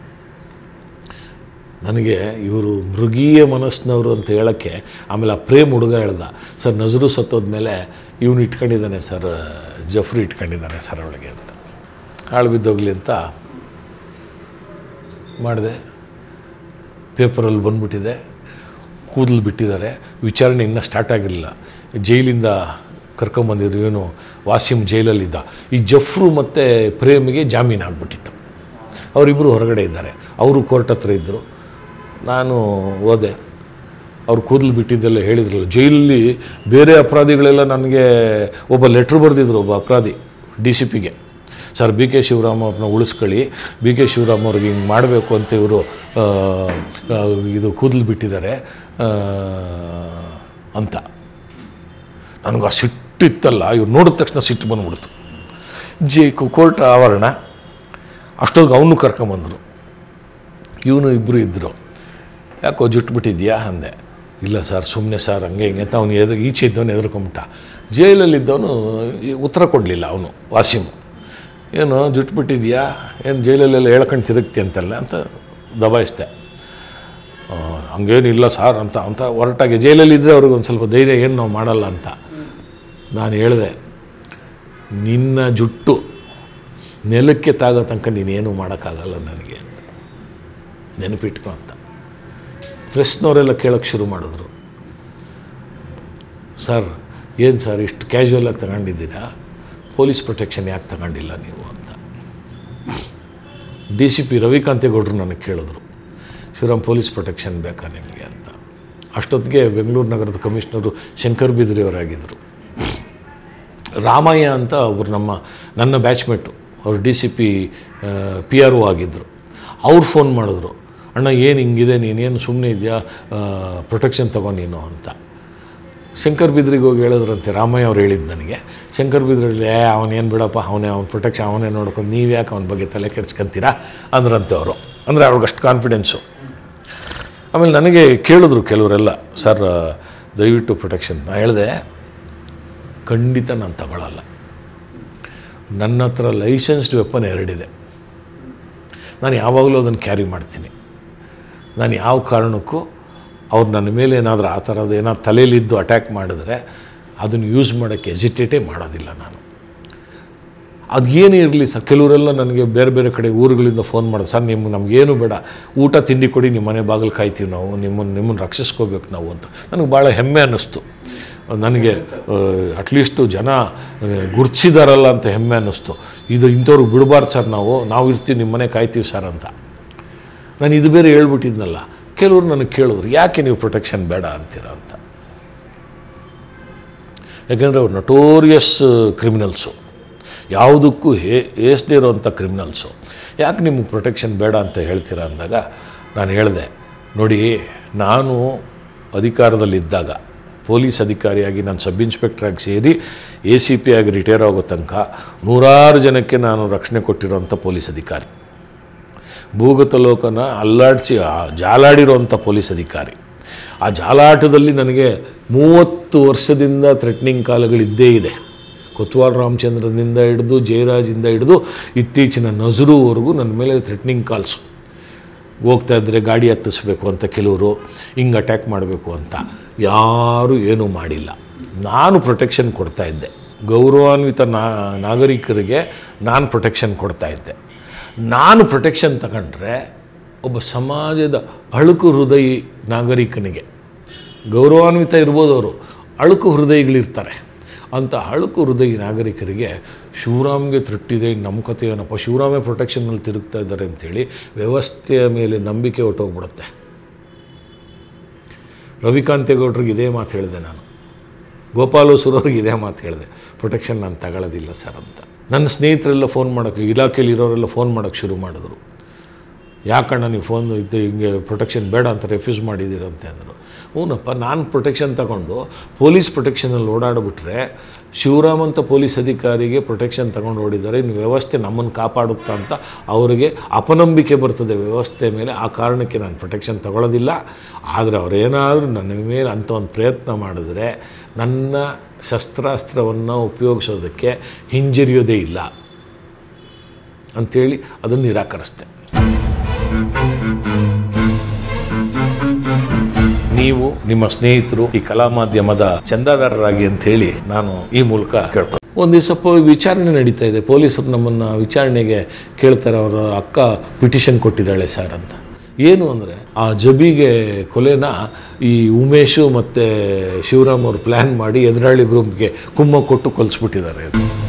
ನನಗೆ ಇವರು ಮೃಗೀಯ ಮನಸ್ಸಿನವರು ಅಂತ ಹೇಳೋಕ್ಕೆ ಆಮೇಲೆ ಆ ಪ್ರೇಮ್ ಹುಡುಗ ಹೇಳ್ದ ಸರ್ ನಜರು ಸತ್ತೋದ್ಮೇಲೆ ಇವನು ಇಟ್ಕೊಂಡಿದ್ದಾನೆ ಸರ್ ಜಫ್ರಿ ಇಟ್ಕೊಂಡಿದ್ದಾನೆ ಸರ್ ಅವಳಿಗೆ ಅಂತ ಹಾಳು ಬಿದ್ದೋಗ್ಲಿ ಅಂತ ಮಾಡಿದೆ ಪೇಪರಲ್ಲಿ ಬಂದ್ಬಿಟ್ಟಿದೆ ಕೂದಲು ಬಿಟ್ಟಿದ್ದಾರೆ ವಿಚಾರಣೆ ಇನ್ನೂ ಸ್ಟಾರ್ಟ್ ಆಗಿರಲಿಲ್ಲ ಜೈಲಿಂದ ಕರ್ಕೊಂಬಂದಿದ್ರು ಇವನು ವಾಸಿಮ್ ಜೈಲಲ್ಲಿದ್ದ ಈ ಜಫ್ರು ಮತ್ತು ಪ್ರೇಮಿಗೆ ಜಾಮೀನು ಆಗಿಬಿಟ್ಟಿತ್ತು ಅವರಿಬ್ಬರು ಹೊರಗಡೆ ಇದ್ದಾರೆ ಅವರು ಕೋರ್ಟ್ ಹತ್ರ ಇದ್ದರು ನಾನು ಹೋದೆ ಅವ್ರು ಕೂದಲು ಬಿಟ್ಟಿದ್ದೆಲ್ಲ ಹೇಳಿದ್ರಲ್ಲ ಜೈಲಲ್ಲಿ ಬೇರೆ ಅಪರಾಧಿಗಳೆಲ್ಲ ನನಗೆ ಒಬ್ಬ ಲೆಟ್ರ್ ಬರೆದಿದ್ರು ಒಬ್ಬ ಅಪರಾಧಿ ಡಿ ಸಿ ಪಿಗೆ ಸರ್ ಬಿ ಕೆ ಶಿವರಾಮ್ ಅವ್ರನ್ನ ಉಳಿಸ್ಕೊಳ್ಳಿ ಬಿ ಕೆ ಶಿವರಾಮ್ ಅವ್ರಿಗೆ ಹಿಂಗೆ ಮಾಡಬೇಕು ಅಂತ ಇವರು ಇದು ಕೂದಲು ಬಿಟ್ಟಿದ್ದಾರೆ ಆ, ಅಂತ ನನಗೆ ಆ ಸಿಟ್ಟಿತ್ತಲ್ಲ ಇವ್ರು ನೋಡಿದ ತಕ್ಷಣ ಸಿಟ್ಟು ಬಂದ್ಬಿಡ್ತು ಜಿ ಕೋರ್ಟ್ ಆವರಣ ಅಷ್ಟೊತ್ತಿಗೆ ಅವನು ಕರ್ಕೊಂಬಂದರು ಇವನು ಇಬ್ಬರು ಇದ್ದರು ಯಾಕೋ ಜುಟ್ಟು ಬಿಟ್ಟಿದ್ಯಾ ಅಂದೆ ಇಲ್ಲ ಸರ್ ಸುಮ್ಮನೆ ಸರ್ ಹಂಗೆ ಹಿಂಗೆ ಅಂತ ಅವನು ಎದು ಈಚೆ ಇದ್ದವನು ಎದುರ್ಕೊಂಬಿಟ್ಟ ಜೈಲಲ್ಲಿದ್ದವನು ಈ ಉತ್ತರ ಕೊಡಲಿಲ್ಲ ಅವನು ವಾಸಿಮು ಏನು ಜುಟ್ಟು ಬಿಟ್ಟಿದ್ಯಾ ಏನು ಜೈಲಲ್ಲೆಲ್ಲ ಹೇಳ್ಕೊಂಡು ತಿರುಗ್ತಿ ಅಂತಲ್ಲ ಅಂತ ದಬಾಯಿಸ್ದೆ ಆ, ಹಂಗೇನಿಲ್ಲ ಸಾರ್ ಅಂತ ಅಂತ ಹೊರಟಾಗಿ ಜೈಲಲ್ಲಿದ್ದರೆ ಅವ್ರಿಗೆ ಒಂದು ಸ್ವಲ್ಪ ಧೈರ್ಯ ಏನು ನಾವು ಮಾಡಲ್ಲ ಅಂತ ನಾನು ಹೇಳಿದೆ ನಿನ್ನ ಜುಟ್ಟು ನೆಲಕ್ಕೆ ತಾಗೋ ತನಕ ನೀನೇನು ಮಾಡೋಕ್ಕಾಗಲ್ಲ ನನಗೆ ಅಂತ ನೆನಪಿಟ್ಕೊ ಅಂತ ಪ್ರೆಸ್ನವರೆಲ್ಲ ಕೇಳೋಕ್ಕೆ ಶುರು ಮಾಡಿದ್ರು ಸರ್ ಏನು ಸರ್ ಇಷ್ಟು ಕ್ಯಾಶುವಲಾಗಿ ತಗೊಂಡಿದ್ದೀರಾ ಪೊಲೀಸ್ ಪ್ರೊಟೆಕ್ಷನ್ ಯಾಕೆ ತಗೊಂಡಿಲ್ಲ ನೀವು ಅಂತ ಡಿ ಸಿ ಪಿ ರವಿಕಾಂತೇಗೌಡರು ನನಗೆ ಕೇಳಿದ್ರು ಶಿವರಾಮ್ ಪೊಲೀಸ್ ಪ್ರೊಟೆಕ್ಷನ್ ಬೇಕಾ ನಿಮಗೆ ಅಂತ ಅಷ್ಟೊತ್ತಿಗೆ ಬೆಂಗಳೂರು ನಗರದ ಕಮಿಷನರು ಶಂಕರ್ ಬಿದ್ರಿಯವರಾಗಿದ್ದರು ರಾಮಯ್ಯ ಅಂತ ಒಬ್ಬರು ನಮ್ಮ ನನ್ನ ಬ್ಯಾಚ್ಮೆಟ್ಟು ಅವ್ರು D C P P R O ಆಗಿದ್ದರು ಅವ್ರು ಫೋನ್ ಮಾಡಿದ್ರು ಅಣ್ಣ ಏನು ಹಿಂಗಿದೆ ನೀನೇನು ಸುಮ್ಮನೆ ಇದೆಯಾ ಪ್ರೊಟೆಕ್ಷನ್ ತಗೋ ನೀನು ಅಂತ ಶಂಕರ್ ಬಿದ್ರಿಗೆ ಹೋಗಿ ಹೇಳಿದ್ರಂತೆ ರಾಮಯ್ಯ ಅವ್ರು ಹೇಳಿದ್ದು ನನಗೆ ಶಂಕರ್ ಬಿದ್ರಲ್ಲಿ ಏ ಅವನೇನು ಬಿಡಪ್ಪ ಅವನೇ ಅವ್ನ ಪ್ರೊಟೆಕ್ಷನ್ ಅವನೇ ನೋಡ್ಕೊಂಡು ನೀವು ಯಾಕೆ ಅವನ ಬಗ್ಗೆ ತಲೆ ಕೆಡ್ಸ್ಕೊಂತೀರಾ ಅಂದ್ರಂತೆ ಅವರು ಅಂದರೆ ಅವ್ರಿಗೆ ಅಷ್ಟು ಕಾನ್ಫಿಡೆನ್ಸು ಆಮೇಲೆ ನನಗೆ ಕೇಳಿದ್ರು ಕೆಲವರೆಲ್ಲ ಸರ್ ದಯವಿಟ್ಟು ಪ್ರೊಟೆಕ್ಷನ್ ನಾನು ಹೇಳಿದೆ ಖಂಡಿತ ನಾನು ತಗೊಳ್ಳಲ್ಲ ನನ್ನ ಹತ್ರ ಲೈಸೆನ್ಸ್ಡ್ ವೆಪನ್ ಎರಡಿದೆ ನಾನು ಯಾವಾಗಲೂ ಅದನ್ನು ಕ್ಯಾರಿ ಮಾಡ್ತೀನಿ ನಾನು ಯಾವ ಕಾರಣಕ್ಕೂ ಅವ್ರು ನನ್ನ ಮೇಲೆ ಏನಾದರೂ ಆ ಥರದ್ದು ಏನಾದ್ರು ತಲೆಯಲ್ಲಿದ್ದು ಅಟ್ಯಾಕ್ ಮಾಡಿದ್ರೆ ಅದನ್ನು ಯೂಸ್ ಮಾಡೋಕ್ಕೆ ಎಸಿಟೇಟೇ ಮಾಡೋದಿಲ್ಲ ನಾನು ಅದು ಏನೇ ಇರಲಿ ಸರ್ ಕೆಲವರೆಲ್ಲ ನನಗೆ ಬೇರೆ ಬೇರೆ ಕಡೆ ಊರುಗಳಿಂದ ಫೋನ್ ಮಾಡೋದು ಸರ್ ನಿಮ್ಮ ನಮಗೇನು ಬೇಡ ಊಟ ತಿಂಡಿ ಕೊಡಿ ನಿಮ್ಮ ಮನೆ ಬಾಗಿಲು ಕಾಯ್ತೀವಿ ನಾವು ನಿಮ್ಮನ್ನು ನಿಮ್ಮನ್ನು ರಕ್ಷಿಸ್ಕೋಬೇಕು ನಾವು ಅಂತ ನನಗೆ ಭಾಳ ಹೆಮ್ಮೆ ಅನ್ನಿಸ್ತು ನನಗೆ ಅಟ್ಲೀಸ್ಟು ಜನ ಗುರ್ತಿಸಿದಾರಲ್ಲ ಅಂತ ಹೆಮ್ಮೆ ಅನ್ನಿಸ್ತು ಇದು ಇಂಥವ್ರಿಗೆ ಬಿಡಬಾರ್ದು ಸರ್ ನಾವು ನಾವು ಇರ್ತೀವಿ ನಿಮ್ಮ ಮನೆ ಕಾಯ್ತೀವಿ ಸರ್ ಅಂತ ನಾನು ಇದು ಬೇರೆ ಹೇಳ್ಬಿಟ್ಟಿದ್ನಲ್ಲ ಕೆಲವರು ನನಗೆ ಕೇಳಿದ್ರು ಯಾಕೆ ನೀವು ಪ್ರೊಟೆಕ್ಷನ್ ಬೇಡ ಅಂತೀರ ಅಂತ ಯಾಕೆಂದರೆ ಅವ್ರು ನಟೋರಿಯಸ್ ಕ್ರಿಮಿನಲ್ಸು ಯಾವುದಕ್ಕೂ ಹೇ ಏಸದೇ ಇರೋವಂಥ ಕ್ರಿಮಿನಲ್ಸು ಯಾಕೆ ನಿಮಗೆ ಪ್ರೊಟೆಕ್ಷನ್ ಬೇಡ ಅಂತ ಹೇಳ್ತೀರಾ ಅಂದಾಗ ನಾನು ಹೇಳಿದೆ ನೋಡಿ ನಾನು ಅಧಿಕಾರದಲ್ಲಿದ್ದಾಗ ಪೊಲೀಸ್ ಅಧಿಕಾರಿಯಾಗಿ ನಾನು ಸಬ್ ಇನ್ಸ್ಪೆಕ್ಟ್ರಾಗಿ ಸೇರಿ ಎ ಸಿ ಪಿ ಆಗಿ ರಿಟೈರ್ ಆಗೋ ತನಕ ನೂರಾರು ಜನಕ್ಕೆ ನಾನು ರಕ್ಷಣೆ ಕೊಟ್ಟಿರೋಂಥ ಪೊಲೀಸ್ ಅಧಿಕಾರಿ ಭೂಗತ ಲೋಕನ ಅಲ್ಲಾಡಿಸಿ ಜಾಲಾಡಿರೋಂಥ ಪೊಲೀಸ್ ಅಧಿಕಾರಿ ಆ ಜಾಲಾಟದಲ್ಲಿ ನನಗೆ ಮೂವತ್ತು ವರ್ಷದಿಂದ ಥ್ರೆಟ್ನಿಂಗ್ ಕಾಲಗಳಿದ್ದೇ ಇದೆ ಕೊತ್ವಾಲ್ ರಾಮಚಂದ್ರನಿಂದ ಹಿಡಿದು ಜಯರಾಜಿಂದ ಹಿಡಿದು ಇತ್ತೀಚಿನ ನಜರುವರೆಗೂ ನನ್ನ ಮೇಲೆ ಥ್ರೆಟ್ನಿಂಗ್ ಕಾಲ್ಸು ಹೋಗ್ತಾ ಇದ್ದರೆ ಗಾಡಿ ಹತ್ತಿಸ್ಬೇಕು ಅಂತ ಕೆಲವರು ಹಿಂಗೆ ಅಟ್ಯಾಕ್ ಮಾಡಬೇಕು ಅಂತ ಯಾರೂ ಏನೂ ಮಾಡಿಲ್ಲ ನಾನು ಪ್ರೊಟೆಕ್ಷನ್ ಕೊಡ್ತಾ ಇದ್ದೆ ಗೌರವಾನ್ವಿತ ನಾ ನಾಗರಿಕರಿಗೆ ನಾನು ಪ್ರೊಟೆಕ್ಷನ್ ಕೊಡ್ತಾ ಇದ್ದೆ ನಾನು ಪ್ರೊಟೆಕ್ಷನ್ ತಗೊಂಡ್ರೆ ಒಬ್ಬ ಸಮಾಜದ ಅಳುಕು ಹೃದಯಿ ನಾಗರಿಕನಿಗೆ ಗೌರವಾನ್ವಿತ ಇರ್ಬೋದು ಅವರು ಅಳುಕು ಹೃದಯಗಳಿರ್ತಾರೆ ಅಂಥ ಅಳುಕು ಹೃದಯ ನಾಗರಿಕರಿಗೆ ಶಿವರಾಮ್ಗೆ ತೃಟ್ಟಿದೆ ನಮ್ಮ ಕಥೆ ಏನಪ್ಪ ಶಿವರಾಮೇ ಪ್ರೊಟೆಕ್ಷನಲ್ಲಿ ತಿರುಗ್ತಾ ಇದ್ದಾರೆ ಅಂಥೇಳಿ ವ್ಯವಸ್ಥೆಯ ಮೇಲೆ ನಂಬಿಕೆ ಹೊಟ್ಟೋಗ್ಬಿಡುತ್ತೆ ರವಿಕಾಂತೇಗೌಡ್ರಿಗೆ ಇದೇ ಮಾತು ಹೇಳಿದೆ ನಾನು ಗೋಪಾಲೋಸುರವ್ರಿಗೆ ಇದೇ ಮಾತು ಹೇಳಿದೆ ಪ್ರೊಟೆಕ್ಷನ್ ನಾನು ತಗೊಳ್ಳೋದಿಲ್ಲ ಸರ್ ಅಂತ ನನ್ನ ಸ್ನೇಹಿತರೆಲ್ಲ ಫೋನ್ ಮಾಡೋಕ್ಕೆ ಇಲಾಖೆಯಲ್ಲಿ ಇರೋರೆಲ್ಲ ಫೋನ್ ಮಾಡೋಕ್ಕೆ ಶುರು ಮಾಡಿದ್ರು ಯಾಕಣ್ಣ ನೀವು ಫೋನ್ ಇದು ಹಿಂಗೆ ಪ್ರೊಟೆಕ್ಷನ್ ಬೇಡ ಅಂತ ರೆಫ್ಯೂಸ್ ಮಾಡಿದ್ದೀರಂತೆ ಅಂದರು ಹ್ಞೂನಪ್ಪ ನಾನು ಪ್ರೊಟೆಕ್ಷನ್ ತಗೊಂಡು ಪೊಲೀಸ್ ಪ್ರೊಟೆಕ್ಷನಲ್ಲಿ ಓಡಾಡಿಬಿಟ್ರೆ ಶಿವರಾಮ್ ಅಂತ ಪೊಲೀಸ್ ಅಧಿಕಾರಿಗೆ ಪ್ರೊಟೆಕ್ಷನ್ ತಗೊಂಡು ಓಡಿದ್ದಾರೆ ಇನ್ನು ವ್ಯವಸ್ಥೆ ನಮ್ಮನ್ನು ಕಾಪಾಡುತ್ತಾ ಅಂತ ಅವರಿಗೆ ಅಪನಂಬಿಕೆ ಬರ್ತದೆ ವ್ಯವಸ್ಥೆ ಮೇಲೆ ಆ ಕಾರಣಕ್ಕೆ ನಾನು ಪ್ರೊಟೆಕ್ಷನ್ ತಗೊಳ್ಳೋದಿಲ್ಲ ಆದರೆ ಅವರೇನಾದರೂ ನನ್ನ ಮೇಲೆ ಅಂಥ ಒಂದು ಪ್ರಯತ್ನ ಮಾಡಿದ್ರೆ ನನ್ನ ಶಸ್ತ್ರಾಸ್ತ್ರವನ್ನು ಉಪಯೋಗಿಸೋದಕ್ಕೆ ಹಿಂಜರಿಯೋದೇ ಇಲ್ಲ ಅಂಥೇಳಿ ಅದನ್ನು ನಿರಾಕರಿಸ್ದೆ ನೀವು ನಿಮ್ಮ ಸ್ನೇಹಿತರು ಈ ಕಲಾ ಮಾಧ್ಯಮದ ಚಂದಾದಾರರಾಗಿ ಅಂತ ಹೇಳಿ ನಾನು ಈ ಮೂಲಕ ಕೇಳ್ಕೊ ಒಂದು ದಿವಸ ಪೊ ವಿಚಾರಣೆ ನಡೀತಾ ಇದೆ ಪೊಲೀಸರು ನಮ್ಮನ್ನು ವಿಚಾರಣೆಗೆ ಕೇಳ್ತಾರೆ ಅವರ ಅಕ್ಕ ಪಿಟಿಷನ್ ಕೊಟ್ಟಿದ್ದಾಳೆ ಸರ್ ಅಂತ ಏನು ಅಂದರೆ ಆ ಜಬಿಗೆ ಕೊಲೆನ ಈ ಉಮೇಶು ಮತ್ತು ಶಿವರಾಮ್ ಅವರು ಪ್ಲ್ಯಾನ್ ಮಾಡಿ ಎದುರಾಳಿ ಗ್ರೂಪ್ಗೆ ಕುಮ್ಮ ಕೊಟ್ಟು ಕೊಲ್ಸ್ಬಿಟ್ಟಿದ್ದಾರೆ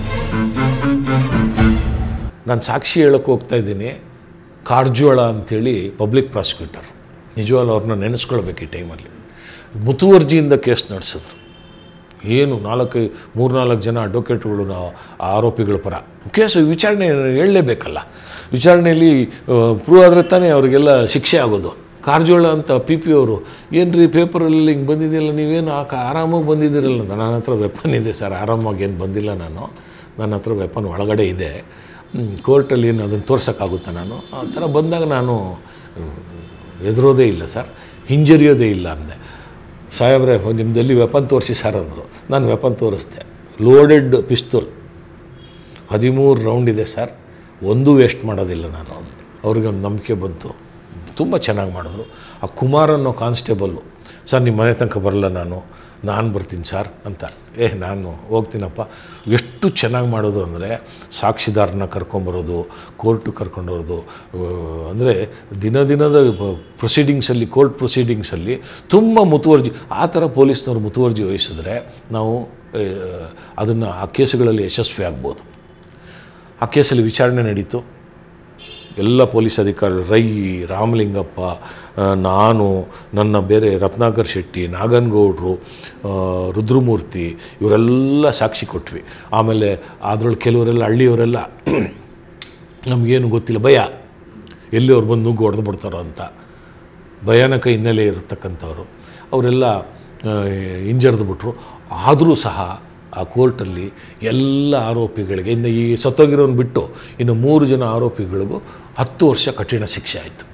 ನಾನು ಸಾಕ್ಷಿ ಹೇಳೋಕ್ಕೆ ಹೋಗ್ತಾ ಇದ್ದೀನಿ ಕಾರ್ಜೋಳ ಅಂಥೇಳಿ ಪಬ್ಲಿಕ್ ಪ್ರಾಸಿಕ್ಯೂಟರ್ ನಿಜವಾಗ್ಲೂ ಅವ್ರನ್ನ ನೆನೆಸ್ಕೊಳ್ಬೇಕು ಈ ಟೈಮಲ್ಲಿ ಮುತುವರ್ಜಿಯಿಂದ ಕೇಸ್ ನಡೆಸಿದ್ರು ಏನು ನಾಲ್ಕು ಮೂರ್ನಾಲ್ಕು ಜನ ಅಡ್ವೊಕೇಟ್ಗಳು ನಾವು ಆರೋಪಿಗಳ ಪರ ಕೇಸು ವಿಚಾರಣೆ ಹೇಳಲೇಬೇಕಲ್ಲ ವಿಚಾರಣೆಯಲ್ಲಿ ಪ್ರೂವ್ ಆದರೆ ತಾನೇ ಅವರಿಗೆಲ್ಲ ಶಿಕ್ಷೆ ಆಗೋದು ಕಾರ್ಜೋಳ ಅಂತ ಪಿ ಪಿ ಅವರು ಏನು ರೀ ಪೇಪರಲ್ಲಿ ಹಿಂಗೆ ಬಂದಿದೆಯಲ್ಲ ನೀವೇನು ಆ ಆರಾಮಾಗಿ ಬಂದಿದ್ದೀರಲ್ಲ ಅಂತ ನನ್ನ ಹತ್ರ ವೆಪನ್ ಇದೆ ಸರ್ ಆರಾಮಾಗಿ ಏನು ಬಂದಿಲ್ಲ ನಾನು ನನ್ನ ಹತ್ರ ವೆಪನ್ ಒಳಗಡೆ ಇದೆ ಕೋರ್ಟಲ್ಲಿ ಏನು ಅದನ್ನು ತೋರ್ಸೋಕ್ಕಾಗುತ್ತಾ ನಾನು ಆ ಥರ ಬಂದಾಗ ನಾನು ಎದುರೋದೇ ಇಲ್ಲ ಸರ್ ಹಿಂಜರಿಯೋದೇ ಇಲ್ಲ ಅಂದೆ ಸಾಹೇಬ್ರೆ ನಿಮ್ಮದಲ್ಲಿ ವೆಪನ್ ತೋರಿಸಿ ಸರ್ ಅಂದರು ನಾನು ವೆಪನ್ ತೋರಿಸ್ದೆ ಲೋಡೆಡ್ ಪಿಸ್ತೂಲ್ ಹದಿಮೂರು ರೌಂಡ್ ಇದೆ ಸರ್ ಒಂದೂ ವೇಸ್ಟ್ ಮಾಡೋದಿಲ್ಲ ನಾನು ಅವ್ರಿಗೆ ಒಂದು ನಂಬಿಕೆ ಬಂತು ತುಂಬ ಚೆನ್ನಾಗಿ ಮಾಡಿದ್ರು ಆ ಕುಮಾರ್ ಅನ್ನೋ ಕಾನ್ಸ್ಟೇಬಲ್ಲು ಸರ್ ನಿಮ್ಮ ಮನೆ ತನಕ ಬರಲ್ಲ ನಾನು ನಾನು ಬರ್ತೀನಿ ಸರ್ ಅಂತ ಏ ನಾನು ಹೋಗ್ತೀನಪ್ಪ ಎಷ್ಟು ಚೆನ್ನಾಗಿ ಮಾಡೋದು ಅಂದರೆ ಸಾಕ್ಷಿದಾರನ ಕರ್ಕೊಂಬರೋದು ಕೋರ್ಟು ಕರ್ಕೊಂಡೋರೋದು ಅಂದರೆ ದಿನ ದಿನದ ಪ್ರೊಸೀಡಿಂಗ್ಸಲ್ಲಿ ಕೋರ್ಟ್ ಪ್ರೊಸೀಡಿಂಗ್ಸಲ್ಲಿ ತುಂಬ ಮುತುವರ್ಜಿ ಆ ಥರ ಪೊಲೀಸ್ನವ್ರು ಮುತುವರ್ಜಿ ವಹಿಸಿದ್ರೆ ನಾವು ಅದನ್ನು ಆ ಕೇಸುಗಳಲ್ಲಿ ಯಶಸ್ವಿ ಆಗ್ಬೋದು ಆ ಕೇಸಲ್ಲಿ ವಿಚಾರಣೆ ನಡೀತು ಎಲ್ಲ ಪೊಲೀಸ್ ಅಧಿಕಾರಿಗಳು ರೈ ರಾಮಲಿಂಗಪ್ಪ ನಾನು ನನ್ನ ಬೇರೆ ರತ್ನಾಕರ್ ಶೆಟ್ಟಿ ನಾಗನಗೌಡರು ರುದ್ರಮೂರ್ತಿ ಇವರೆಲ್ಲ ಸಾಕ್ಷಿ ಕೊಟ್ವಿ ಆಮೇಲೆ ಅದರೊಳಗೆ ಕೆಲವರೆಲ್ಲ ಹಳ್ಳಿಯವರೆಲ್ಲ ನಮಗೇನು ಗೊತ್ತಿಲ್ಲ ಭಯ ಎಲ್ಲಿ ಅವ್ರು ಬಂದು ನುಗ್ಗು ಹೊಡೆದು ಬಿಡ್ತಾರೋ ಅಂತ ಭಯಾನಕ ಹಿನ್ನೆಲೆ ಇರತಕ್ಕಂಥವ್ರು ಅವರೆಲ್ಲ ಹಿಂಜರಿದು ಬಿಟ್ರು ಆದರೂ ಸಹ ಆ ಕೋರ್ಟಲ್ಲಿ ಎಲ್ಲ ಆರೋಪಿಗಳಿಗೆ ಇನ್ನು ಈ ಸತ್ತೋಗಿರೋನು ಬಿಟ್ಟು ಇನ್ನು ಮೂರು ಜನ ಆರೋಪಿಗಳಿಗೂ ಹತ್ತು ವರ್ಷ ಕಠಿಣ ಶಿಕ್ಷೆ ಆಯಿತು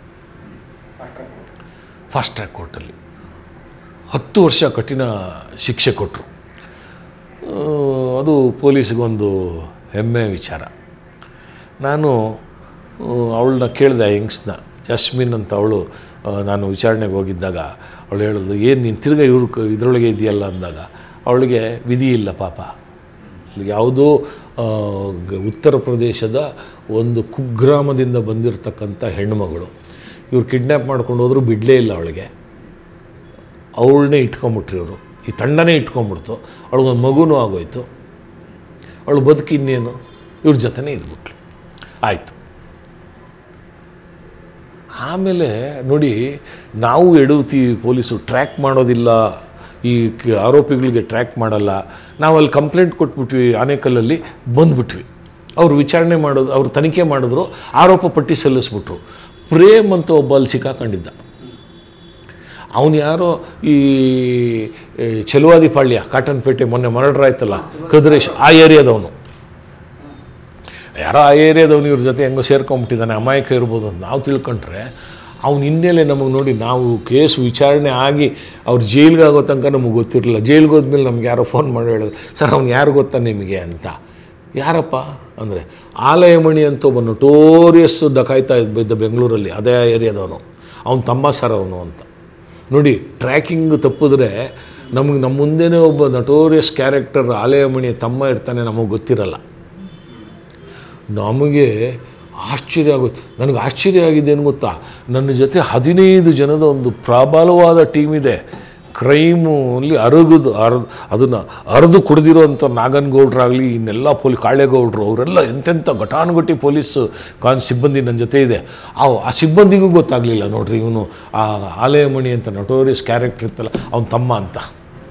ಫಾಸ್ಟ್ ಟ್ರ್ಯಾಕ್ ಕೋರ್ಟಲ್ಲಿ ಹತ್ತು ವರ್ಷ ಕಠಿಣ ಶಿಕ್ಷೆ ಕೊಟ್ಟರು ಅದು ಪೊಲೀಸ್ಗೊಂದು ಹೆಮ್ಮೆ ವಿಚಾರ ನಾನು ಅವಳನ್ನ ಕೇಳಿದೆ ಆ ಯಂಗ್ಸ್ನ ಜಸ್ಮಿನ್ ಅಂತ ಅವಳು ನಾನು ವಿಚಾರಣೆಗೆ ಹೋಗಿದ್ದಾಗ ಅವಳು ಹೇಳೋದು ಏನು ನೀನು ತಿರ್ಗ ಇವ್ರ ಇದರೊಳಗೆ ಇದೆಯಲ್ಲ ಅಂದಾಗ ಅವಳಿಗೆ ವಿಧಿ ಇಲ್ಲ ಪಾಪ ಯಾವುದೋ ಉತ್ತರ ಪ್ರದೇಶದ ಒಂದು ಕುಗ್ರಾಮದಿಂದ ಬಂದಿರತಕ್ಕಂಥ ಹೆಣ್ಣುಮಗಳು ಇವ್ರು ಕಿಡ್ನ್ಯಾಪ್ ಮಾಡ್ಕೊಂಡು ಹೋದ್ರು ಬಿಡಲೇ ಇಲ್ಲ ಅವಳಿಗೆ ಅವಳನ್ನೇ ಇಟ್ಕೊಂಬಿಟ್ರಿ ಇವರು ಈ ತಂಡನೇ ಇಟ್ಕೊಂಬಿಡ್ತು ಅವಳಿಗೊಂದು ಮಗುನೂ ಆಗೋಯ್ತು ಅವಳು ಬದುಕಿ ಇನ್ನೇನು ಇವ್ರ ಜೊತೆನೇ ಇದ್ಬಿಟ್ಲು ಆಯಿತು ಆಮೇಲೆ ನೋಡಿ ನಾವು ಎಡುತ್ತೀವಿ ಪೊಲೀಸು ಟ್ರ್ಯಾಕ್ ಮಾಡೋದಿಲ್ಲ ಈ ಆರೋಪಿಗಳಿಗೆ ಟ್ರ್ಯಾಕ್ ಮಾಡಲ್ಲ ನಾವು ಅಲ್ಲಿ ಕಂಪ್ಲೇಂಟ್ ಕೊಟ್ಬಿಟ್ವಿ ಆನೇಕಲ್ಲಲ್ಲಿ ಬಂದುಬಿಟ್ವಿ ಅವ್ರು ವಿಚಾರಣೆ ಮಾಡೋದು ಅವ್ರು ತನಿಖೆ ಮಾಡಿದ್ರು ಆರೋಪ ಪಟ್ಟಿ ಸಲ್ಲಿಸ್ಬಿಟ್ರು ಪ್ರೇಮ್ ಅಂತ ಒಬ್ಬ ಅಲ್ಲಿ ಸಿಕ್ಕಾಕೊಂಡಿದ್ದ ಅವನು ಯಾರೋ ಈ ಚಲುವಾದಿ ಪಾಳ್ಯ ಕಾಟನ್ಪೇಟೆ ಮೊನ್ನೆ ಮರ್ಡರ್ ಆಯ್ತಲ್ಲ ಕದ್ರೇಶ್ ಆ ಏರಿಯಾದವನು ಯಾರೋ ಆ ಏರಿಯಾದವನು ಇವ್ರ ಜೊತೆ ಹೆಂಗೋ ಸೇರ್ಕೊಂಬಿಟ್ಟಿದ್ದಾನೆ ಅಮಾಯಕ ಇರ್ಬೋದು ಅಂತ ನಾವು ತಿಳ್ಕೊಂಡ್ರೆ ಅವ್ನ ಹಿನ್ನೆಲೆ ನಮಗೆ ನೋಡಿ ನಾವು ಕೇಸ್ ವಿಚಾರಣೆ ಆಗಿ ಅವ್ರು ಜೈಲ್ಗೆ ಆಗೋ ತನಕ ನಮಗೆ ಗೊತ್ತಿರಲಿಲ್ಲ ಜೈಲ್ಗೆ ಹೋದ್ಮೇಲೆ ನಮ್ಗೆ ಯಾರೋ ಫೋನ್ ಮಾಡಿ ಹೇಳಿದ್ರು ಸರ್ ಅವ್ನು ಯಾರು ಗೊತ್ತಾ ನಿಮಗೆ ಅಂತ ಯಾರಪ್ಪ ಅಂದರೆ ಆಲಯಮಣಿ ಅಂತ ಒಬ್ಬ ನೊಟೋರಿಯಸ್ ಡಕಾಯ್ತಾ ಇದ್ದ ಇದ್ದ ಬೆಂಗಳೂರಲ್ಲಿ ಅದೇ ಏರಿಯಾದವನು ಅವ್ನು ತಮ್ಮ ಸರ್ ಅವನು ಅಂತ ನೋಡಿ ಟ್ರ್ಯಾಕಿಂಗ್ ತಪ್ಪಿದ್ರೆ ನಮಗೆ ನಮ್ಮ ಮುಂದೆನೇ ಒಬ್ಬ ನಟೋರಿಯಸ್ ಕ್ಯಾರೆಕ್ಟರ್ ಆಲಯಮಣಿ ತಮ್ಮ ಇರ್ತಾನೆ ನಮಗೆ ಗೊತ್ತಿರಲ್ಲ ನಮಗೆ ಆಶ್ಚರ್ಯ ಆಗುತ್ತೆ ನನಗೆ ಆಶ್ಚರ್ಯ ಆಗಿದೆ ಏನು ಗೊತ್ತಾ ನನ್ನ ಜೊತೆ ಹದಿನೈದು ಜನದ ಒಂದು ಪ್ರಬಲವಾದ ಟೀಮ್ ಇದೆ ಕ್ರೈಮು ಅಲ್ಲಿ ಅರಗದು ಅರ ಅದನ್ನು ಅರೆದು ಕುಡ್ದಿರೋಂಥ ನಾಗನಗೌಡ್ರಾಗಲಿ ಇನ್ನೆಲ್ಲ ಪೊಲೀಸ್ ಕಾಳೇಗೌಡರು ಅವರೆಲ್ಲ ಎಂತೆಂಥ ಘಟಾನುಘಟಿ ಪೊಲೀಸ್ ಕಾನ್ ಸಿಬ್ಬಂದಿ ನನ್ನ ಜೊತೆ ಇದೆ ಆ ಆ ಸಿಬ್ಬಂದಿಗೂ ಗೊತ್ತಾಗಲಿಲ್ಲ ನೋಡ್ರಿ ಇವನು ಆ ಆಲಯಮಣಿ ಅಂತ ನಟೋರಿಯಸ್ ಕ್ಯಾರೆಕ್ಟರ್ ಇತ್ತಲ್ಲ ಅವನ ತಮ್ಮ ಅಂತ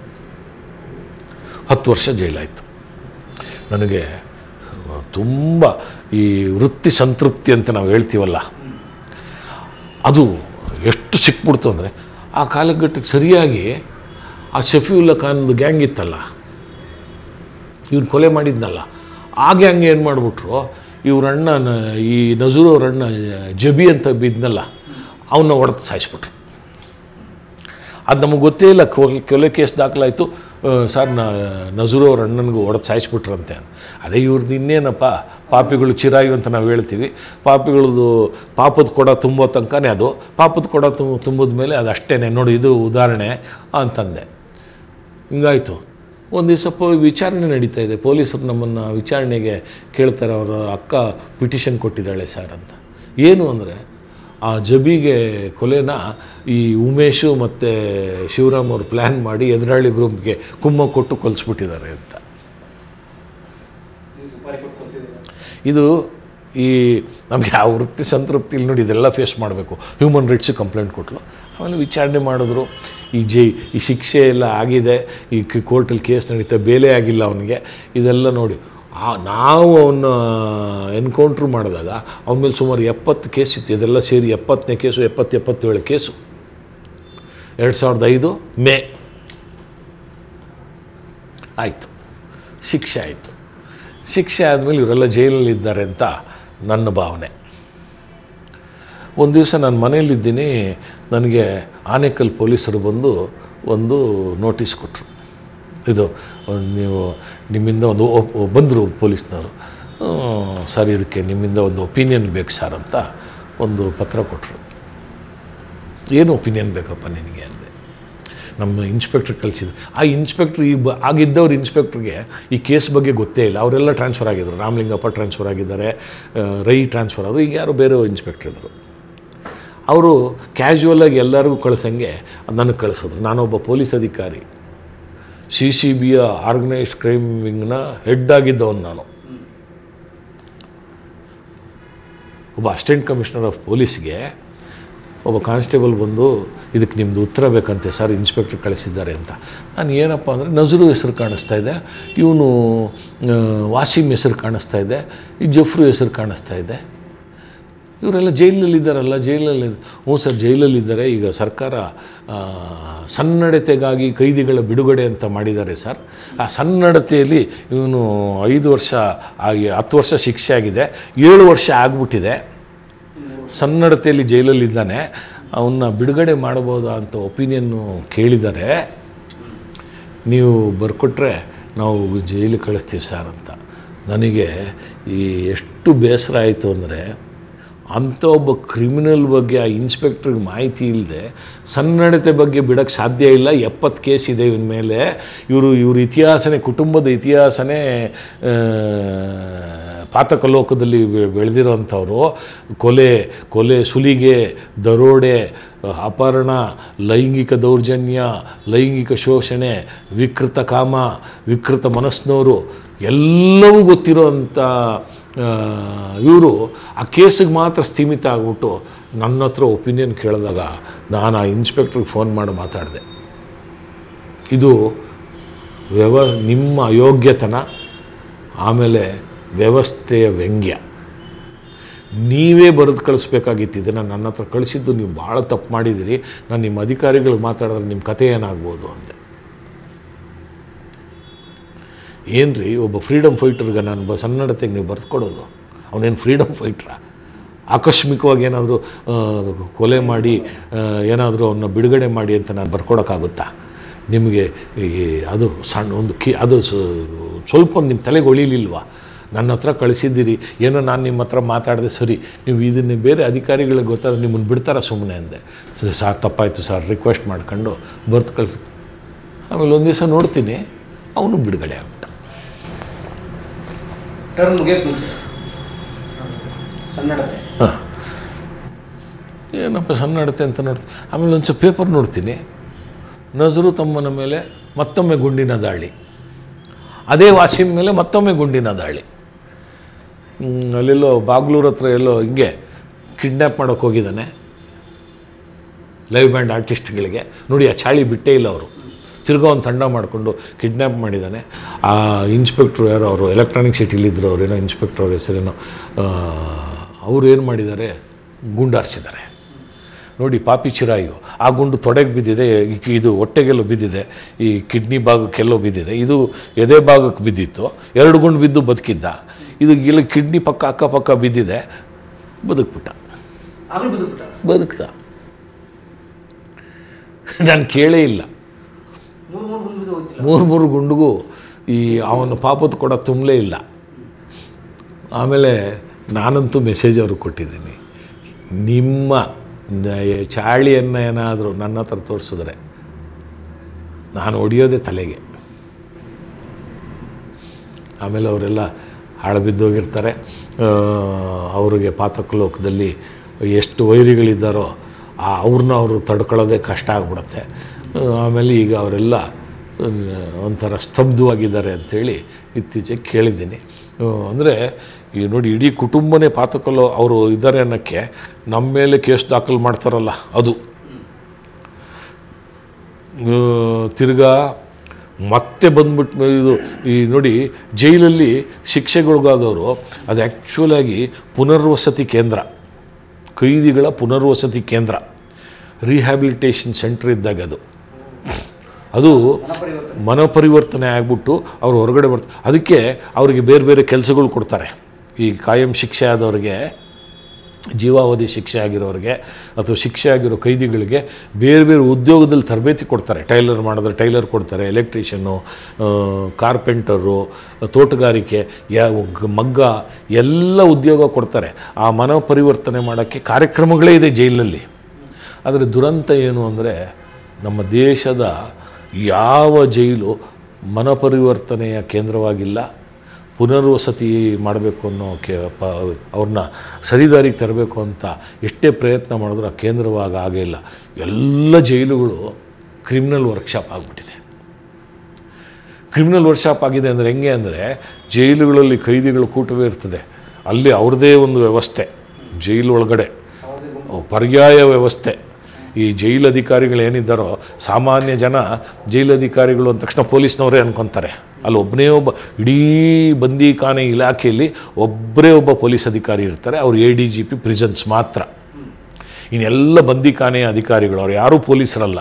ಹತ್ತು ವರ್ಷ ಜೈಲಾಯಿತು ನನಗೆ ತುಂಬ ಈ ವೃತ್ತಿ ಸಂತೃಪ್ತಿ ಅಂತ ನಾವು ಹೇಳ್ತೀವಲ್ಲ ಅದು ಎಷ್ಟು ಸಿಕ್ಬಿಡ್ತು ಅಂದರೆ ಆ ಕಾಲಘಟ್ಟಕ್ಕೆ ಸರಿಯಾಗಿ ಆ ಶಫೀವುಲ್ಲಾ ಖಾನ್ದು ಗ್ಯಾಂಗ್ ಇತ್ತಲ್ಲ ಇವ್ನು ಕೊಲೆ ಮಾಡಿದ್ನಲ್ಲ ಆ ಗ್ಯಾಂಗ್ ಏನು ಮಾಡಿಬಿಟ್ರು ಇವ್ರ ಅಣ್ಣ ನ- ಈ ನಜೂರ್ ಅವ್ರ ಅಣ್ಣ ಜಬಿ ಅಂತ ಬಿದ್ನಲ್ಲ ಅವನ್ನ ಹೊಡೆದು ಸಾಯಿಸ್ಬಿಟ್ರು ಅದು ನಮಗೆ ಗೊತ್ತೇ ಇಲ್ಲ ಕೊಲೆ ಕೊಲೆ ಕೇಸ್ ದಾಖಲಾಯಿತು ಸರ್ ನ ನಜೂರ್ ಅವ್ರ ಅಣ್ಣನಿಗೆ ಹೊಡೆದು ಸಾಯಿಸ್ಬಿಟ್ರಂತೆ ಅದೇ ಇವ್ರದ್ದು ಇನ್ನೇನಪ್ಪ ಪಾಪಿಗಳು ಚಿರಾಯು ಅಂತ ನಾವು ಹೇಳ್ತೀವಿ ಪಾಪಿಗಳದ್ದು ಪಾಪದ ಕೊಡ ತುಂಬೋ ತನಕನೇ ಅದು ಪಾಪದ ಕೊಡ ತುಂಬ ತುಂಬಿದ ಮೇಲೆ ಅದು ಅಷ್ಟೇ ನೋಡಿ ಇದು ಉದಾಹರಣೆ ಅಂತಂದೆ ಹಿಂಗಾಯಿತು ಒಂದು ದಿವಸ ಪೋ ವಿಚಾರಣೆ ನಡೀತಾ ಇದೆ ಪೊಲೀಸರು ನಮ್ಮನ್ನು ವಿಚಾರಣೆಗೆ ಕೇಳ್ತಾರೆ ಅವರ ಅಕ್ಕ ಪಿಟಿಷನ್ ಕೊಟ್ಟಿದ್ದಾಳೆ ಸರ್ ಅಂತ ಏನು ಅಂದರೆ ಆ ಜಬಿಗೆ ಕೊಲೆನ ಈ ಉಮೇಶು ಮತ್ತು ಶಿವರಾಮ್ ಅವರು ಪ್ಲ್ಯಾನ್ ಮಾಡಿ ಎದುರಾಳಿ ಗ್ರೂಪ್ಗೆ ಕುಮ್ಮ ಕೊಟ್ಟು ಕೊಲಿಸ್ಬಿಟ್ಟಿದ್ದಾರೆ ಅಂತ ನೀವು ಸುಪಾರಿ ಕೊಟ್ಟು ಕಳಿಸಿದ್ದೀರಾ ಇದು ಈ ನಮಗೆ ಆ ವೃತ್ತಿ ಸಂತೃಪ್ತಿಲಿ ನೋಡಿ ಇದೆಲ್ಲ ಫೇಸ್ ಮಾಡಬೇಕು ಹ್ಯೂಮನ್ ರೈಟ್ಸ್ ಕಂಪ್ಲೇಂಟ್ ಕೊಟ್ಟಲು ಆಮೇಲೆ ವಿಚಾರಣೆ ಮಾಡಿದ್ರು ಈ ಜೈ ಈ ಶಿಕ್ಷೆ ಎಲ್ಲ ಆಗಿದೆ ಈ ಕೋರ್ಟಲ್ಲಿ ಕೇಸ್ ನಡೀತಾ ಬೇಲೆ ಆಗಿಲ್ಲ ಅವನಿಗೆ ಇದೆಲ್ಲ ನೋಡಿ ಆ ನಾವು ಅವನ್ನ ಎನ್ಕೌಂಟ್ರ್ ಮಾಡಿದಾಗ ಅವನ ಮೇಲೆ ಸುಮಾರು ಎಪ್ಪತ್ತು ಕೇಸ್ ಇತ್ತು ಇದೆಲ್ಲ ಸೇರಿ ಎಪ್ಪತ್ತನೇ ಕೇಸು ಎಪ್ಪತ್ತು ಎಪ್ಪತ್ತೇಳು ಕೇಸು ಎರಡು ಸಾವಿರದ ಐದು ಮೇ ಆಯಿತು ಶಿಕ್ಷೆ ಆಯಿತು ಶಿಕ್ಷೆ ಆದಮೇಲೆ ಇವರೆಲ್ಲ ಜೈಲಲ್ಲಿದ್ದಾರೆ ಅಂತ ನನ್ನ ಭಾವನೆ ಒಂದು ದಿವಸ ನಾನು ಮನೆಯಲ್ಲಿದ್ದೀನಿ ನನಗೆ ಆನೇಕಲ್ ಪೊಲೀಸರು ಬಂದು ಒಂದು ನೋಟಿಸ್ ಕೊಟ್ಟರು ಇದು ಒಂದು ನೀವು ನಿಮ್ಮಿಂದ ಒಂದು ಒಪ್- ಬಂದರು ಪೊಲೀಸ್ನವರು "ಹ್ಮ್, ಸರ್ ಇದಕ್ಕೆ ನಿಮ್ಮಿಂದ ಒಂದು ಒಪಿನಿಯನ್ ಬೇಕು ಸರ್ ಅಂತ ಒಂದು ಪತ್ರ ಕೊಟ್ಟರು ಏನು ಒಪಿನಿಯನ್ ಬೇಕಪ್ಪ ನಿನಗೆ ಅಂದೆ ನಮ್ಮ ಇನ್ಸ್ಪೆಕ್ಟ್ರ್ ಕಳಿಸಿದ್ರು ಆ ಇನ್ಸ್ಪೆಕ್ಟ್ರ್ ಈ ಬ ಆಗಿದ್ದವ್ರ ಇನ್ಸ್ಪೆಕ್ಟ್ರಿಗೆ ಈ ಕೇಸ್ ಬಗ್ಗೆ ಗೊತ್ತೇ ಇಲ್ಲ ಅವರೆಲ್ಲ ಟ್ರಾನ್ಸ್ಫರ್ ಆಗಿದ್ರು ರಾಮಲಿಂಗಪ್ಪ ಟ್ರಾನ್ಸ್ಫರ್ ಆಗಿದ್ದಾರೆ ಆ, ರೈ ಟ್ರಾನ್ಸ್ಫರ್ ಆದರು ಈಗ ಯಾರೋ ಬೇರೆ ಇನ್ಸ್ಪೆಕ್ಟ್ರ್ ಇದ್ದರು ಅವರು ಕ್ಯಾಶುವಲಾಗಿ ಎಲ್ಲರಿಗೂ ಕಳ್ಸಂಗೆ ನನಗೆ ಕಳಿಸಿದ್ರು ನಾನೊಬ್ಬ ಪೊಲೀಸ್ ಅಧಿಕಾರಿ ಸಿ ಸಿ ಬಿಯ ಆರ್ಗನೈಸ್ಡ್ ಕ್ರೈಮ್ ವಿಂಗ್ನ ಹೆಡ್ ಆಗಿದ್ದವನು ನಾನು ಒಬ್ಬ ಅಸಿಸ್ಟೆಂಟ್ ಕಮಿಷನರ್ ಆಫ್ ಪೊಲೀಸ್ಗೆ ಒಬ್ಬ ಕಾನ್ಸ್ಟೇಬಲ್ ಬಂದು ಇದಕ್ಕೆ ನಿಮ್ಮದು ಉತ್ತರ ಬೇಕಂತೆ ಸರ್ ಇನ್ಸ್ಪೆಕ್ಟ್ರ್ ಕಳಿಸಿದ್ದಾರೆ ಅಂತ ನಾನು ಏನಪ್ಪ ಅಂದರೆ ನಜರು ಹೆಸರು ಕಾಣಿಸ್ತಾ ಇದೆ ಇವನು ವಾಸಿಮ್ ಹೆಸರು ಕಾಣಿಸ್ತಾ ಇದೆ ಈ ಜಫ್ರು ಹೆಸರು ಕಾಣಿಸ್ತಾ ಇದೆ ಇವರೆಲ್ಲ ಜೈಲಲ್ಲಿದ್ದಾರಲ್ಲ ಜೈಲಲ್ಲಿ ಹ್ಞೂ ಸರ್ ಜೈಲಲ್ಲಿದ್ದಾರೆ ಈಗ ಸರ್ಕಾರ ಆ, ಸನ್ನಡತೆಗಾಗಿ ಕೈದಿಗಳ ಬಿಡುಗಡೆ ಅಂತ ಮಾಡಿದ್ದಾರೆ ಸರ್ ಆ ಸನ್ನಡತೆಯಲ್ಲಿ ಇವನು ಐದು ವರ್ಷ ಆಗಿ ಹತ್ತು ವರ್ಷ ಶಿಕ್ಷೆ ಆಗಿದೆ ಏಳು ವರ್ಷ ಆಗಿಬಿಟ್ಟಿದೆ ಸನ್ನಡತೆಯಲ್ಲಿ ಜೈಲಲ್ಲಿದ್ದಾನೆ ಅವನ್ನ ಬಿಡುಗಡೆ ಮಾಡ್ಬೋದಾ ಅಂತ ಒಪಿನಿಯನ್ನು ಕೇಳಿದ್ದಾರೆ ನೀವು ಬರ್ಕೊಟ್ರೆ ನಾವು ಜೈಲಿಗೆ ಕಳಿಸ್ತೀವಿ ಸರ್ ಅಂತ ನನಗೆ ಈ ಎಷ್ಟು ಬೇಸರ ಆಯಿತು ಅಂದರೆ ಅಂಥ ಒಬ್ಬ ಕ್ರಿಮಿನಲ್ ಬಗ್ಗೆ ಆ ಇನ್ಸ್ಪೆಕ್ಟ್ರಿಗೆ ಮಾಹಿತಿ ಇಲ್ಲದೆ ಸನ್ನಡತೆ ಬಗ್ಗೆ ಬಿಡೋಕ್ಕೆ ಸಾಧ್ಯ ಇಲ್ಲ ಎಪ್ಪತ್ತು ಕೇಸ್ ಇದೆ ಇವನ ಮೇಲೆ ಇವರು ಇವ್ರ ಇತಿಹಾಸನೇ ಕುಟುಂಬದ ಇತಿಹಾಸನೇ ಆ, ಪಾತಕಲೋಕದಲ್ಲಿ ಬೆ- ಬೆಳೆದಿರೋಂಥವ್ರು ಕೊಲೆ ಕೊಲೆ ಸುಲಿಗೆ ದರೋಡೆ ಅಪಹರಣ ಲೈಂಗಿಕ ದೌರ್ಜನ್ಯ ಲೈಂಗಿಕ ಶೋಷಣೆ ವಿಕೃತ ಕಾಮ ವಿಕೃತ ಮನಸ್ಸಿನವರು ಎಲ್ಲವೂ ಗೊತ್ತಿರೋಂಥ ಇವರು ಆ ಕೇಸಿಗೆ ಮಾತ್ರ ಸ್ಥೀಮಿತ ಆಗಿಬಿಟ್ಟು ನನ್ನ ಹತ್ರ ಒಪಿನಿಯನ್ ಕೇಳಿದಾಗ ನಾನು ಆ ಇನ್ಸ್ಪೆಕ್ಟ್ರಿಗೆ ಫೋನ್ ಮಾಡಿ ಮಾತಾಡಿದೆ ಇದು ವ್ಯವ ನಿಮ್ಮ ಅಯೋಗ್ಯತನ ಆಮೇಲೆ ವ್ಯವಸ್ಥೆಯ ವ್ಯಂಗ್ಯ ನೀವೇ ಬರೆದು ಕಳಿಸ್ಬೇಕಾಗಿತ್ತು ಇದನ್ನು ನನ್ನ ಹತ್ರ ಕಳಿಸಿದ್ದು ನೀವು ಭಾಳ ತಪ್ಪು ಮಾಡಿದ್ದೀರಿ ನಾನು ನಿಮ್ಮ ಅಧಿಕಾರಿಗಳಿಗೆ ಮಾತಾಡಿದ್ರೆ ನಿಮ್ಮ ಕತೆ ಏನಾಗ್ಬೋದು ಅಂದೆ ಏನು ರೀ ಒಬ್ಬ ಫ್ರೀಡಮ್ ಫೈಟರ್ಗೆ ನಾನು ಬ ಸನ್ನಡತೆಗೆ ನೀವು ಬರೆದು ಕೊಡೋದು ಅವನೇನು ಫ್ರೀಡಮ್ ಫೈಟ್ರಾ ಆಕಸ್ಮಿಕವಾಗಿ ಏನಾದರೂ ಕೊಲೆ ಮಾಡಿ ಏನಾದರೂ ಅವನ್ನ ಬಿಡುಗಡೆ ಮಾಡಿ ಅಂತ ನಾನು ಬರ್ಕೊಡೋಕ್ಕಾಗುತ್ತಾ ನಿಮಗೆ ಈ ಅದು ಸಣ್ಣ ಒಂದು ಕಿ ಅದು ಸ- ಸ್ವಲ್ಪ ಒಂದು ನಿಮ್ಮ ತಲೆಗೆ ಒಳಿಲಿಲ್ವಾ ನನ್ನ ಹತ್ರ ಕಳಿಸಿದ್ದೀರಿ ಏನೋ ನಾನು ನಿಮ್ಮ ಹತ್ರ ಮಾತಾಡಿದೆ ಸರಿ ನೀವು ಇದನ್ನೇ ಬೇರೆ ಅಧಿಕಾರಿಗಳಿಗೆ ಗೊತ್ತಾದ್ರೆ ನಿಮ್ಮನ್ನು ಬಿಡ್ತಾರ ಸುಮ್ಮನೆ ಅಂದೆ ಸರಿ ಸಾರ್ ತಪ್ಪಾಯಿತು ಸರ್ ರಿಕ್ವೆಸ್ಟ್ ಮಾಡ್ಕೊಂಡು ಬರ್ತು ಕಳಿಸಿ ಆಮೇಲೆ ಒಂದು ದಿವಸ ನೋಡ್ತೀನಿ ಅವನು ಬಿಡುಗಡೆ ಆಗ್ಬಿಟ್ಟ ಟರ್ಮ್ ಮುಗಿಯಕ್ಕೆ ಮುಂಚೆ ಸನ್ನಡತೆ ಹಾಂ ಏನಪ್ಪ ಸಣ್ಣ ನಡತೆ ಅಂತ ನೋಡ್ತೀನಿ ಆಮೇಲೆ ಒಂದು ಸ್ವಲ್ಪ ಪೇಪರ್ ನೋಡ್ತೀನಿ ನಜರು ತಮ್ಮನ ಮೇಲೆ ಮತ್ತೊಮ್ಮೆ ಗುಂಡಿನ ದಾಳಿ ಅದೇ ವಾಸಿಮ್ ಮೇಲೆ ಮತ್ತೊಮ್ಮೆ ಗುಂಡಿನ ದಾಳಿ ಹ್ಮ್, ಅಲ್ಲೆಲ್ಲೋ ಬಾಗ್ಲೂರ್ ಹತ್ರ ಎಲ್ಲೋ ಹಿಂಗೆ ಕಿಡ್ನ್ಯಾಪ್ ಮಾಡೋಕ್ಕೆ ಹೋಗಿದ್ದಾನೆ ಲೈವ್ ಬ್ಯಾಂಡ್ ಆರ್ಟಿಸ್ಟ್ಗಳಿಗೆ ನೋಡಿ ಆ ಚಾಳಿ ಬಿಟ್ಟೇ ಇಲ್ಲ ಅವರು ತಿರ್ಗಾ ಒಂದು ತಂಡ ಮಾಡಿಕೊಂಡು ಕಿಡ್ನ್ಯಾಪ್ ಮಾಡಿದ್ದಾನೆ ಆ ಇನ್ಸ್ಪೆಕ್ಟ್ರು ಯಾರೋ ಅವರು ಎಲೆಕ್ಟ್ರಾನಿಕ್ ಸಿಟಿಲಿದ್ದರು ಅವರೇನೋ ಇನ್ಸ್ಪೆಕ್ಟ್ರ್ ಅವ್ರ ಹೆಸರೇನೋ ಅವರು ಏನು ಮಾಡಿದ್ದಾರೆ ಗುಂಡಾರಿಸಿದ್ದಾರೆ ನೋಡಿ ಪಾಪಿ ಚಿರಾಯು ಆ ಗುಂಡು ತೊಡೆಗೆ ಬಿದ್ದಿದೆ ಈ- ಇದು ಹೊಟ್ಟೆಗೆಲ್ಲೋ ಬಿದ್ದಿದೆ ಈ ಕಿಡ್ನಿ ಭಾಗಕ್ಕೆಲ್ಲೋ ಬಿದ್ದಿದೆ ಇದು ಎದೆ ಭಾಗಕ್ಕೆ ಬಿದ್ದಿತ್ತು ಎರಡು ಗುಂಡು ಬಿದ್ದು ಬದುಕಿದ್ದ ಇದು ಇಲ್ಲಿ ಕಿಡ್ನಿ ಪಕ್ಕ ಅಕ್ಕಪಕ್ಕ ಬಿದ್ದಿದೆ ಬದುಕ್ಬಿಟ್ಟ ಆಗಲೂ ಬದುಕ್ಬಿಟ್ಟ ಬದುಕ್ದ ನಾನು ಕೇಳೇ ಇಲ್ಲ ಮೂರು ಮೂರು ಮುಂದೆ ಹೋಗ್ತಿಲ್ಲ ಮೂರು ಮೂರು ಗುಂಡಿಗೂ ಈ ಅವನ ಪಾಪದ ಕೊಡ ತುಂಬಲೇ ಇಲ್ಲ ಆಮೇಲೆ ನಾನಂತೂ ಮೆಸೇಜ್ ಅವ್ರಿಗೆ ಕೊಟ್ಟಿದ್ದೀನಿ ನಿಮ್ಮ ನ- ಚಾಳಿಯನ್ನು ಏನಾದರೂ ನನ್ನ ಹತ್ರ ತೋರಿಸಿದ್ರೆ ನಾನು ಹೊಡಿಯೋದೇ ತಲೆಗೆ ಆಮೇಲೆ ಅವರೆಲ್ಲ ಹಾಳುಬಿದ್ದೋಗಿರ್ತಾರೆ ಆ, ಅವ್ರಿಗೆ ಪಾತಕಲೋಕದಲ್ಲಿ ಎಷ್ಟು ವೈರಿಗಳಿದ್ದಾರೋ ಆ ಅವ್ರನ್ನ ಅವರು ತಡ್ಕೊಳ್ಳೋದೇ ಕಷ್ಟ ಆಗ್ಬಿಡುತ್ತೆ ಆ, ಆಮೇಲೆ ಈಗ ಅವರೆಲ್ಲ ಆ, ಒಂಥರ ಸ್ತಬ್ಧವಾಗಿದ್ದಾರೆ ಅಂಥೇಳಿ ಇತ್ತೀಚೆಗೆ ಕೇಳಿದ್ದೀನಿ ಅಂದರೆ ಈ ನೋಡಿ ಇಡೀ ಕುಟುಂಬನೇ ಪಾತಕಲ್ಲೋ ಅವರು ಇದ್ದಾರೆ ಅನ್ನೋಕ್ಕೆ ನಮ್ಮ ಮೇಲೆ ಕೇಸ್ ದಾಖಲು ಮಾಡ್ತಾರಲ್ಲ ಅದು ಆ, ತಿರ್ಗಾ ಮತ್ತೆ ಬಂದ್ಬಿಟ್ಟು ಇದು ಈ ನೋಡಿ ಜೈಲಲ್ಲಿ ಶಿಕ್ಷೆಗೊಳಗಾದವರು ಅದು ಆ್ಯಕ್ಚುಲಾಗಿ ಪುನರ್ವಸತಿ ಕೇಂದ್ರ ಕೈದಿಗಳ ಪುನರ್ವಸತಿ ಕೇಂದ್ರ ರಿಹ್ಯಾಬಿಲಿಟೇಷನ್ ಸೆಂಟರ್ ಇದ್ದಾಗ ಅದು ಅದು ಮನಪರಿವರ್ತನೆ ಮನಪರಿವರ್ತನೆ ಆಗಿಬಿಟ್ಟು ಅವ್ರು ಹೊರಗಡೆ ಬರ್ತಾರೆ ಅದಕ್ಕೆ ಅವರಿಗೆ ಬೇರೆ ಬೇರೆ ಕೆಲಸಗಳು ಕೊಡ್ತಾರೆ ಈ ಕಾಯಂ ಶಿಕ್ಷೆ ಆದವ್ರಿಗೆ ಜೀವಾವಧಿ ಶಿಕ್ಷೆ ಆಗಿರೋರಿಗೆ ಅಥವಾ ಶಿಕ್ಷೆ ಆಗಿರೋ ಕೈದಿಗಳಿಗೆ ಬೇರೆ ಬೇರೆ ಉದ್ಯೋಗದಲ್ಲಿ ತರಬೇತಿ ಕೊಡ್ತಾರೆ ಟೈಲರ್ ಮಾಡಿದ್ರೆ ಟೈಲರ್ ಕೊಡ್ತಾರೆ ಎಲೆಕ್ಟ್ರಿಷಿಯನ್ನು ಕಾರ್ಪೆಂಟರು ತೋಟಗಾರಿಕೆ ಯಾ ಮಗ್ಗ ಎಲ್ಲ ಉದ್ಯೋಗ ಕೊಡ್ತಾರೆ ಆ ಮನ ಪರಿವರ್ತನೆ ಮಾಡೋಕ್ಕೆ ಕಾರ್ಯಕ್ರಮಗಳೇ ಇದೆ ಜೈಲಲ್ಲಿ ಆದರೆ ದುರಂತ ಏನು ಅಂದರೆ ನಮ್ಮ ದೇಶದ ಯಾವ ಜೈಲು ಮನಪರಿವರ್ತನೆಯ ಕೇಂದ್ರವಾಗಿಲ್ಲ ಪುನರ್ವಸತಿ ಮಾಡಬೇಕು ಅನ್ನೋ ಕೆ ಪ ಅವ್ರನ್ನ ಸರಿದಾರಿಗೆ ತರಬೇಕು ಅಂತ ಎಷ್ಟೇ ಪ್ರಯತ್ನ ಮಾಡಿದ್ರೂ ಆ ಕೇಂದ್ರವಾಗ ಆಗೇ ಇಲ್ಲ ಎಲ್ಲ ಜೈಲುಗಳು ಕ್ರಿಮಿನಲ್ ವರ್ಕ್ಶಾಪ್ ಆಗಿಬಿಟ್ಟಿದೆ ಕ್ರಿಮಿನಲ್ ವರ್ಕ್ಶಾಪ್ ಆಗಿದೆ ಅಂದರೆ ಹೆಂಗೆ ಅಂದರೆ ಜೈಲುಗಳಲ್ಲಿ ಕೈದಿಗಳ ಕೂಟವೇ ಇರ್ತದೆ ಅಲ್ಲಿ ಅವ್ರದ್ದೇ ಒಂದು ವ್ಯವಸ್ಥೆ ಜೈಲು ಒಳಗಡೆ ಯಾವುದೇ ಗುಂಪು ಅವು ಪರ್ಯಾಯ ವ್ಯವಸ್ಥೆ ಈ ಜೈಲು ಅಧಿಕಾರಿಗಳು ಏನಿದ್ದಾರೋ ಸಾಮಾನ್ಯ ಜನ ಜೈಲು ಅಧಿಕಾರಿಗಳು ಅಂದ ತಕ್ಷಣ ಪೊಲೀಸ್ನವರೇ ಅನ್ಕೊತಾರೆ ಅಲ್ಲಿ ಒಬ್ಬನೇ ಒಬ್ಬ ಇಡೀ ಬಂದಿಖಾನೆ ಇಲಾಖೆಯಲ್ಲಿ ಒಬ್ಬರೇ ಒಬ್ಬ ಪೊಲೀಸ್ ಅಧಿಕಾರಿ ಇರ್ತಾರೆ ಅವ್ರು A D G P prisons ಮಾತ್ರ ಇನ್ನೆಲ್ಲ ಬಂದಿಖಾನೆಯ ಅಧಿಕಾರಿಗಳು ಅವ್ರು ಯಾರೂ ಪೊಲೀಸರಲ್ಲ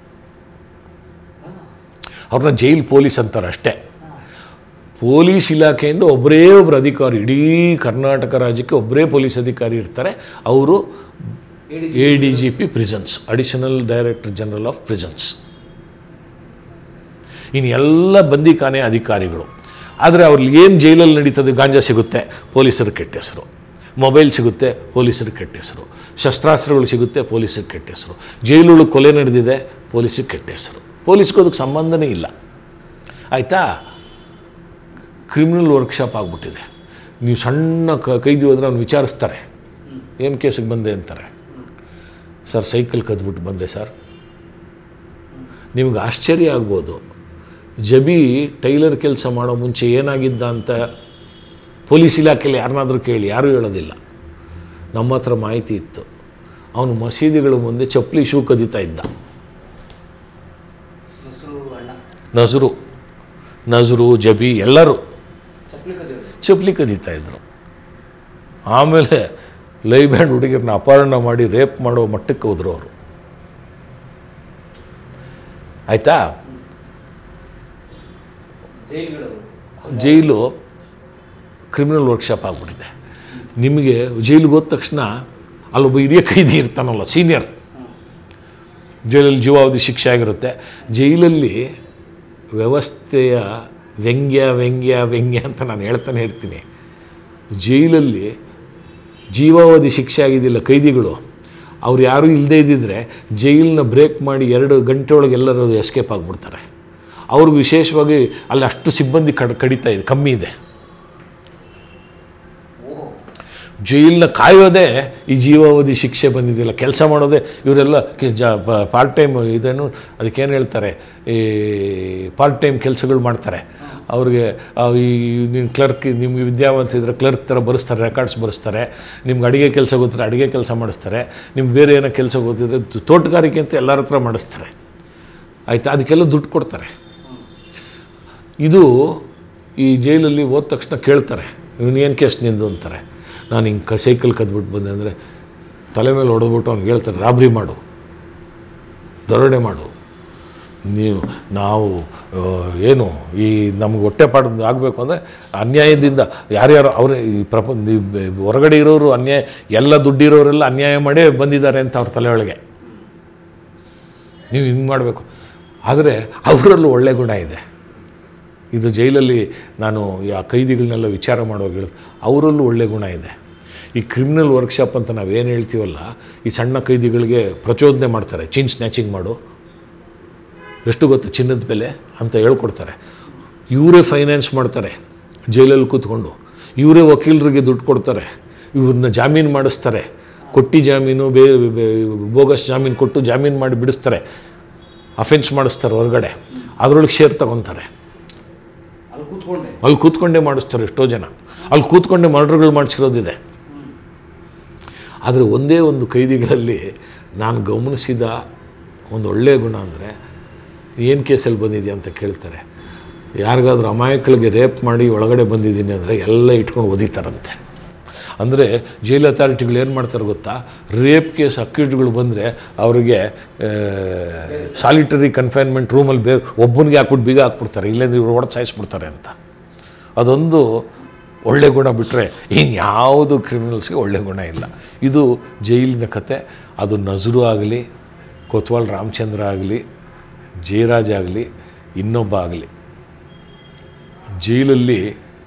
ಅವ್ರನ್ನ ಜೈಲ್ ಪೊಲೀಸ್ ಅಂತಾರೆ ಅಷ್ಟೇ ಪೊಲೀಸ್ ಇಲಾಖೆಯಿಂದ ಒಬ್ಬರೇ ಒಬ್ಬರು ಅಧಿಕಾರಿ ಇಡೀ ಕರ್ನಾಟಕ ರಾಜ್ಯಕ್ಕೆ ಒಬ್ಬರೇ ಪೊಲೀಸ್ ಅಧಿಕಾರಿ ಇರ್ತಾರೆ ಅವರು ADG A D G P prisons additional director general of prisons ಇನ್ನು ಎಲ್ಲ ಬಂದಿಖಾನೆ ಅಧಿಕಾರಿಗಳು ಆದರೆ ಅವ್ರಿಗೆ ಏನು ಜೈಲಲ್ಲಿ ನಡೀತದೆ ಗಾಂಜಾ ಸಿಗುತ್ತೆ ಪೊಲೀಸರು ಕೆಟ್ಟ ಹೆಸರು ಮೊಬೈಲ್ ಸಿಗುತ್ತೆ ಪೊಲೀಸರು ಕೆಟ್ಟ ಹೆಸರು ಶಸ್ತ್ರಾಸ್ತ್ರಗಳು ಸಿಗುತ್ತೆ ಪೊಲೀಸರಿಗೆ ಕೆಟ್ಟ ಹೆಸರು ಜೈಲೊಳಗೆ ಕೊಲೆ ನಡೆದಿದೆ ಪೊಲೀಸಿಗೆ ಕೆಟ್ಟ ಹೆಸರು ಪೊಲೀಸ್ಗೆ ಅದಕ್ಕೆ ಸಂಬಂಧನೇ ಇಲ್ಲ ಆಯಿತಾ ಕ್ರಿಮಿನಲ್ ವರ್ಕ್ಶಾಪ್ ಆಗಿಬಿಟ್ಟಿದೆ ನೀವು ಸಣ್ಣ ಕ ಕೈದಿ ಹೋದ್ರೆ ಅವ್ನು ವಿಚಾರಿಸ್ತಾರೆ ಏನು ಕೇಸಿಗೆ ಬಂದೆ ಅಂತಾರೆ ಸರ್ ಸೈಕಲ್ ಕದ್ಬಿಟ್ಟು ಬಂದೆ ಸರ್ ನಿಮ್ಗೆ ಆಶ್ಚರ್ಯ ಆಗ್ಬೋದು ಜಬಿ ಟೈಲರ್ ಕೆಲಸ ಮಾಡೋ ಮುಂಚೆ ಏನಾಗಿದ್ದ ಅಂತ ಪೊಲೀಸ್ ಇಲಾಖೆಯಲ್ಲಿ ಯಾರನ್ನಾದರೂ ಕೇಳಿ ಯಾರೂ ಹೇಳೋದಿಲ್ಲ ನಮ್ಮ ಹತ್ರ ಮಾಹಿತಿ ಇತ್ತು ಅವನು ಮಸೀದಿಗಳ ಮುಂದೆ ಚಪ್ಪಲಿ ಶೂ ಕದೀತಾ ಇದ್ದ ಹೆಸರು ಅಣ್ಣ ನಜರು ನಜರು ಜಬಿ ಎಲ್ಲರೂ ಚಪ್ಪಲಿ ಕದಿಯೋದು ಚಪ್ಪಲಿ ಕದೀತಾ ಇದ್ರು ಆಮೇಲೆ ಲೈವ್ ಬ್ಯಾಂಡ್ ಹುಡುಗಿರನ್ನ ಅಪಹರಣ ಮಾಡಿ ರೇಪ್ ಮಾಡೋ ಮಟ್ಟಕ್ಕೆ ಹೋದ್ರು ಅವರು ಆಯಿತಾ ಜೈಲುಗಳು ಜೈಲು ಕ್ರಿಮಿನಲ್ ವರ್ಕ್ಶಾಪ್ ಆಗಿಬಿಟ್ಟಿದೆ ನಿಮಗೆ ಜೈಲಿಗೆ ಹೋದ ತಕ್ಷಣ ಅಲ್ಲೊಬ್ಬ ಹಿರಿಯ ಕೈದಿ ಇರ್ತಾನಲ್ಲ ಸೀನಿಯರ್ ಜೈಲಲ್ಲಿ ಜೀವಾವಧಿ ಶಿಕ್ಷೆ ಆಗಿರುತ್ತೆ ಜೈಲಲ್ಲಿ ವ್ಯವಸ್ಥೆಯ ವ್ಯಂಗ್ಯ ವ್ಯಂಗ್ಯ ವ್ಯಂಗ್ಯ ಅಂತ ನಾನು ಹೇಳ್ತಾನೆ ಇರ್ತೀನಿ ಜೈಲಲ್ಲಿ ಜೀವಾವಧಿ ಶಿಕ್ಷೆ ಆಗಿದ್ದಿಲ್ಲ ಕೈದಿಗಳು ಅವ್ರು ಯಾರೂ ಇಲ್ಲದೇ ಇದ್ದಿದ್ರೆ ಜೈಲನ್ನ ಬ್ರೇಕ್ ಮಾಡಿ ಎರಡು ಗಂಟೆ ಒಳಗೆ ಎಲ್ಲರೂ ಎಸ್ಕೇಪ್ ಆಗಿಬಿಡ್ತಾರೆ ಅವ್ರಿಗೆ ವಿಶೇಷವಾಗಿ ಅಲ್ಲಿ ಅಷ್ಟು ಸಿಬ್ಬಂದಿ ಕಡ್ ಕಡಿತಾ ಇದೆ ಕಮ್ಮಿ ಇದೆ ಓಹೋ ಜೈಲನ್ನ ಕಾಯೋದೇ ಈ ಜೀವಾವಧಿ ಶಿಕ್ಷೆ ಬಂದಿದ್ದಿಲ್ಲ ಕೆಲಸ ಮಾಡೋದೇ ಇವರೆಲ್ಲ ಕೆ- ಜ ಪಾರ್ಟ್ ಟೈಮ್ ಇದನ್ನು ಅದಕ್ಕೇನು ಹೇಳ್ತಾರೆ ಈ ಪಾರ್ಟ್ ಟೈಮ್ ಕೆಲಸಗಳು ಮಾಡ್ತಾರೆ ಅವ್ರಿಗೆ ಆ, ಈ ನಿಮ್ಮ ಕ್ಲರ್ಕ್ ನಿಮ್ಗೆ ವಿದ್ಯಾವಂತ ಇದ್ದರೆ ಕ್ಲರ್ಕ್ ಥರ ಬರೆಸ್ತಾರೆ ರೆಕಾರ್ಡ್ಸ್ ಬರೆಸ್ತಾರೆ ನಿಮ್ಗೆ ಅಡುಗೆ ಕೆಲಸ ಗೊತ್ತಿದ್ರೆ ಅಡುಗೆ ಕೆಲಸ ಮಾಡಿಸ್ತಾರೆ ನಿಮ್ಗೆ ಬೇರೆ ಏನೋ ಕೆಲಸ ಗೊತ್ತಿದ್ರೆ ತು- ತೋಟಗಾರಿಕೆ ಅಂತ ಎಲ್ಲರ ಹತ್ರ ಮಾಡಿಸ್ತಾರೆ ಆಯಿತಾ ಅದಕ್ಕೆಲ್ಲ ದುಡ್ಡು ಕೊಡ್ತಾರೆ ಇದು ಈ ಜೈಲಲ್ಲಿ ಹೋದ ತಕ್ಷಣ ಕೇಳ್ತಾರೆ ಇವನು ಏನು ಕೇಸ್ ನಿಂದು ಅಂತಾರೆ ನಾನು ಹಿಂಗೆ ಕ ಸೈಕಲ್ ಕದ್ಬಿಟ್ಟು ಬಂದೆ ಅಂದರೆ ತಲೆ ಮೇಲೆ ಹೊಡೆದ್ಬಿಟ್ಟು ಅವ್ನಿಗೆ ಹೇಳ್ತಾರೆ ರಾಬ್ರಿ ಮಾಡು ದರೋಡೆ ಮಾಡು ನೀವು ನಾವು ಆ, ಏನು ಈ ನಮ್ಗೆ ಹೊಟ್ಟೆ ಪಾಡು ಆಗಬೇಕು ಅಂದರೆ ಅನ್ಯಾಯದಿಂದ ಯಾರ್ಯಾರು ಅವರೇ ಈ ಪ್ರಪಂಚ ಈ ಬ- ಹೊರಗಡೆ ಇರೋರು ಅನ್ಯಾಯ ಎಲ್ಲ ದುಡ್ಡಿರೋರೆಲ್ಲ ಅನ್ಯಾಯ ಮಾಡೇ ಬಂದಿದ್ದಾರೆ ಅಂತ ಅವ್ರ ತಲೆ ಒಳಗೆ ನೀವು ಹಿಂಗೆ ಮಾಡಬೇಕು ಆದರೆ ಅವರಲ್ಲೂ ಒಳ್ಳೆ ಗುಣ ಇದೆ ಇದು ಜೈಲಲ್ಲಿ ನಾನು ಆ ಕೈದಿಗಳನ್ನೆಲ್ಲ ವಿಚಾರ ಮಾಡುವಾಗ ಹೇಳಿದ್ ಅವರಲ್ಲೂ ಒಳ್ಳೆ ಗುಣ ಇದೆ ಈ ಕ್ರಿಮಿನಲ್ ವರ್ಕ್ಶಾಪ್ ಅಂತ ನಾವೇನು ಹೇಳ್ತೀವಲ್ಲ ಈ ಸಣ್ಣ ಕೈದಿಗಳಿಗೆ ಪ್ರಚೋದನೆ ಮಾಡ್ತಾರೆ ಚಿನ್ ಸ್ನ್ಯಾಚಿಂಗ್ ಮಾಡು ಎಷ್ಟು ಗೊತ್ತು ಚಿನ್ನದ ಬೆಲೆ ಅಂತ ಹೇಳ್ಕೊಡ್ತಾರೆ ಇವರೇ ಫೈನಾನ್ಸ್ ಮಾಡ್ತಾರೆ ಜೈಲಲ್ಲಿ ಕೂತ್ಕೊಂಡು ಇವರೇ ವಕೀಲರಿಗೆ ದುಡ್ಡು ಕೊಡ್ತಾರೆ ಇವ್ರನ್ನ ಜಾಮೀನು ಮಾಡಿಸ್ತಾರೆ ಕೊಟ್ಟಿ ಜಾಮೀನು ಬೇರೆ ಬೋಗಸ್ ಜಾಮೀನು ಕೊಟ್ಟು ಜಾಮೀನು ಮಾಡಿ ಬಿಡಿಸ್ತಾರೆ ಅಫೆನ್ಸ್ ಮಾಡಿಸ್ತಾರೆ ಹೊರಗಡೆ ಅದರೊಳಗೆ ಶೇರ್ ತಗೊತಾರೆ ಅಲ್ಲಿ ಕೂತ್ಕೊಂಡೆ ಅಲ್ಲಿ ಕೂತ್ಕೊಂಡೇ ಮಾಡಿಸ್ತಾರೆ ಎಷ್ಟೋ ಜನ ಅಲ್ಲಿ ಕೂತ್ಕೊಂಡೇ ಮರ್ಡರ್ಗಳು ಮಾಡಿಸಿರೋದಿದೆ ಆದರೆ ಒಂದೇ ಒಂದು ಕೈದಿಗಳಲ್ಲಿ ನಾನು ಗಮನಿಸಿದ ಒಂದು ಒಳ್ಳೆಯ ಗುಣ ಅಂದರೆ ಏನು ಕೇಸಲ್ಲಿ ಬಂದಿದೆಯಾ ಅಂತ ಕೇಳ್ತಾರೆ ಯಾರಿಗಾದ್ರೂ ಅಮಾಯಕಳಿಗೆ ರೇಪ್ ಮಾಡಿ ಒಳಗಡೆ ಬಂದಿದ್ದೀನಿ ಅಂದರೆ ಎಲ್ಲ ಇಟ್ಕೊಂಡು ಒದಿತಾರಂತೆ ಅಂದರೆ ಜೈಲ್ ಅಥಾರಿಟಿಗಳು ಏನು ಮಾಡ್ತಾರೆ ಗೊತ್ತಾ ರೇಪ್ ಕೇಸ್ ಅಕ್ಯೂಸ್ಡ್ಗಳು ಬಂದರೆ ಅವರಿಗೆ ಸಾಲಿಟರಿ ಕನ್ಫೈನ್ಮೆಂಟ್ ರೂಮಲ್ಲಿ ಬೇ ಒಬ್ಬನಿಗೆ ಹಾಕ್ಬಿಟ್ಟು ಬೀಗ ಹಾಕ್ಬಿಡ್ತಾರೆ ಇಲ್ಲಾಂದ್ರೆ ಇವ್ರು ಹೊಡೆದು ಸಾಯಿಸ್ಬಿಡ್ತಾರೆ ಅಂತ ಅದೊಂದು ಒಳ್ಳೆ ಗುಣ ಬಿಟ್ಟರೆ ಇನ್ಯಾವುದು ಕ್ರಿಮಿನಲ್ಸ್ಗೆ ಒಳ್ಳೆ ಗುಣ ಇಲ್ಲ ಇದು ಜೈಲಿನ ಕತೆ ಅದು ನಜರು ಆಗಲಿ ಕೊತ್ವಾಲ್ ರಾಮಚಂದ್ರ ಆಗಲಿ ಜಯರಾಜ್ ಆಗಲಿ ಇನ್ನೊಬ್ಬ ಆಗಲಿ ಜೈಲಲ್ಲಿ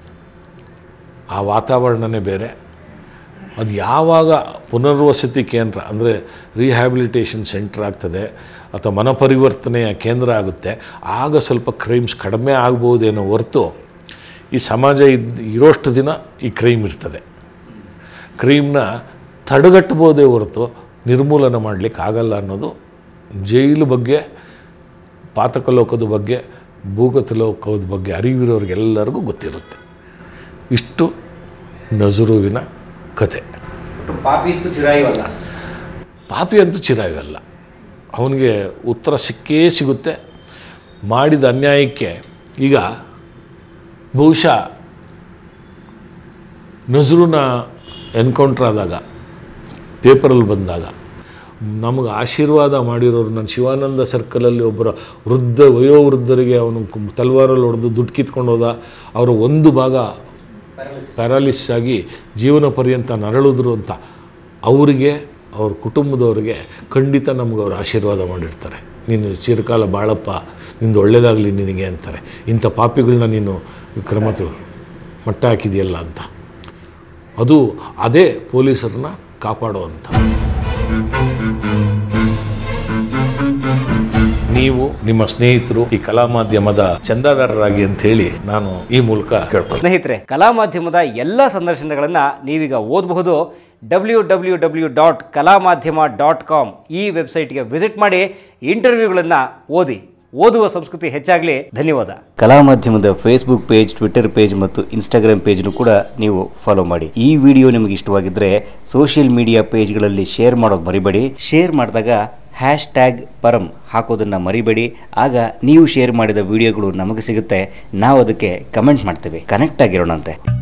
ಆ ವಾತಾವರಣನೇ ಬೇರೆ ಅದು ಯಾವಾಗ ಪುನರ್ವಸತಿ ಕೇಂದ್ರ ಅಂದರೆ ರಿಹ್ಯಾಬಿಲಿಟೇಷನ್ ಸೆಂಟರ್ ಆಗ್ತದೆ ಅಥವಾ ಮನಪರಿವರ್ತನೆಯ ಕೇಂದ್ರ ಆಗುತ್ತೆ ಆಗ ಸ್ವಲ್ಪ ಕ್ರೈಮ್ಸ್ ಕಡಿಮೆ ಆಗ್ಬೋದೇನೋ ಹೊರತು ಈ ಸಮಾಜ ಇದ್ ಇರೋಷ್ಟು ದಿನ ಈ ಕ್ರೈಮ್ ಇರ್ತದೆ ಕ್ರೈಮ್ನ ತಡೆಗಟ್ಟಬೋದೇ ಹೊರತು ನಿರ್ಮೂಲನ ಮಾಡಲಿಕ್ಕೆ ಆಗಲ್ಲ ಅನ್ನೋದು ಜೈಲು ಬಗ್ಗೆ ಪಾತಕ ಲೋಕದ ಬಗ್ಗೆ ಭೂಗತ ಲೋಕದ ಬಗ್ಗೆ ಅರಿವಿರೋರಿಗೆಲ್ಲರಿಗೂ ಗೊತ್ತಿರುತ್ತೆ ಇಷ್ಟು ನಜರುವಿನ ಕತೆ ಒಟ್ಟು ಪಾಪಿ ಇತ್ತು ಚಿರಾಯುವಲ್ಲ ಪಾಪಿ ಅಂತೂ ಚಿರಾಗಲ್ಲ ಅವನಿಗೆ ಉತ್ತರ ಸಿಕ್ಕೇ ಸಿಗುತ್ತೆ ಮಾಡಿದ ಅನ್ಯಾಯಕ್ಕೆ ಈಗ ಬಹುಶಃ ನಜರುನ ಎನ್ಕೌಂಟ್ರ್ ಆದಾಗ ಪೇಪರಲ್ಲಿ ಬಂದಾಗ ನಮಗೆ ಆಶೀರ್ವಾದ ಮಾಡಿರೋರು ನಾನು ಶಿವಾನಂದ ಸರ್ಕಲಲ್ಲಿ ಒಬ್ಬರ ವೃದ್ಧ ವಯೋವೃದ್ಧರಿಗೆ ಅವನು ಕು- ತಲ್ವಾರಲ್ಲಿ ಹೊಡೆದು ದುಡ್ಡು ಕಿತ್ಕೊಂಡು ಹೋದ ಅವರ ಒಂದು ಭಾಗ ಪ್ಯಾರಲಿಸ್ ಪ್ಯಾರಾಲಿಸ್ ಆಗಿ ಜೀವನ ಪರ್ಯಂತ ನರಳಿದ್ರು ಅಂತ ಅವರಿಗೆ ಅವ್ರ ಕುಟುಂಬದವ್ರಿಗೆ ಖಂಡಿತ ನಮ್ಗೆ ಅವ್ರು ಆಶೀರ್ವಾದ ಮಾಡಿರ್ತಾರೆ ನೀನು ಚಿರಕಾಲ ಬಾಳಪ್ಪ ನಿಂದು ಒಳ್ಳೇದಾಗಲಿ ನಿನಗೆ ಅಂತಾರೆ ಇಂಥ ಪಾಪಿಗಳನ್ನ ನೀನು ಕ್ರಮ ತಗೊ- ಮಟ್ಟ ಹಾಕಿದೆಯಲ್ಲ ಅಂತ ಅದು ಅದೇ ಪೊಲೀಸರನ್ನ ಕಾಪಾಡುವಂಥ ನೀವು ನಿಮ್ಮ ಸ್ನೇಹಿತರು ಈ ಕಲಾ ಮಾಧ್ಯಮದ ಚಂದಾದಾರರಾಗಿ ಅಂತ ಹೇಳಿ ನಾನು ಈ ಮೂಲಕ ಕೇಳ್ಕೊಳ್ತೀನಿ ಸ್ನೇಹಿತರೆ ಕಲಾ ಮಾಧ್ಯಮದ ಎಲ್ಲ ಸಂದರ್ಶನಗಳನ್ನು ನೀವೀಗ ಓದಬಹುದು ಡಬ್ಲ್ಯೂ ಡಬ್ಲ್ಯೂ ಡಬ್ಲ್ಯೂ ಡಾಟ್ ಕಲಾ ಮಾಧ್ಯಮ ಡಾಟ್ ಕಾಮ್ ಈ ವೆಬ್ಸೈಟ್ಗೆ ವಿಸಿಟ್ ಮಾಡಿ ಇಂಟರ್ವ್ಯೂಗಳನ್ನು ಓದಿ ಓದುವ ಸಂಸ್ಕೃತಿ ಹೆಚ್ಚಾಗಲಿ ಧನ್ಯವಾದ ಕಲಾ ಮಾಧ್ಯಮದ ಫೇಸ್ಬುಕ್ ಪೇಜ್ ಟ್ವಿಟರ್ ಪೇಜ್ ಮತ್ತು ಇನ್ಸ್ಟಾಗ್ರಾಮ್ ಪೇಜ್ನು ಕೂಡ ನೀವು ಫಾಲೋ ಮಾಡಿ ಈ ವಿಡಿಯೋ ನಿಮಗೆ ಇಷ್ಟವಾಗಿದ್ದರೆ ಸೋಷಿಯಲ್ ಮೀಡಿಯಾ ಪೇಜ್ಗಳಲ್ಲಿ ಶೇರ್ ಮಾಡೋದು ಮರಿಬೇಡಿ ಶೇರ್ ಮಾಡಿದಾಗ ಹ್ಯಾಶ್ ಟ್ಯಾಗ್ ಪರಂ ಹಾಕೋದನ್ನು ಮರಿಬೇಡಿ ಆಗ ನೀವು ಶೇರ್ ಮಾಡಿದ ವಿಡಿಯೋಗಳು ನಮಗೆ ಸಿಗುತ್ತೆ ನಾವು ಅದಕ್ಕೆ ಕಮೆಂಟ್ ಮಾಡ್ತೇವೆ ಕನೆಕ್ಟ್ ಆಗಿರೋಣಂತೆ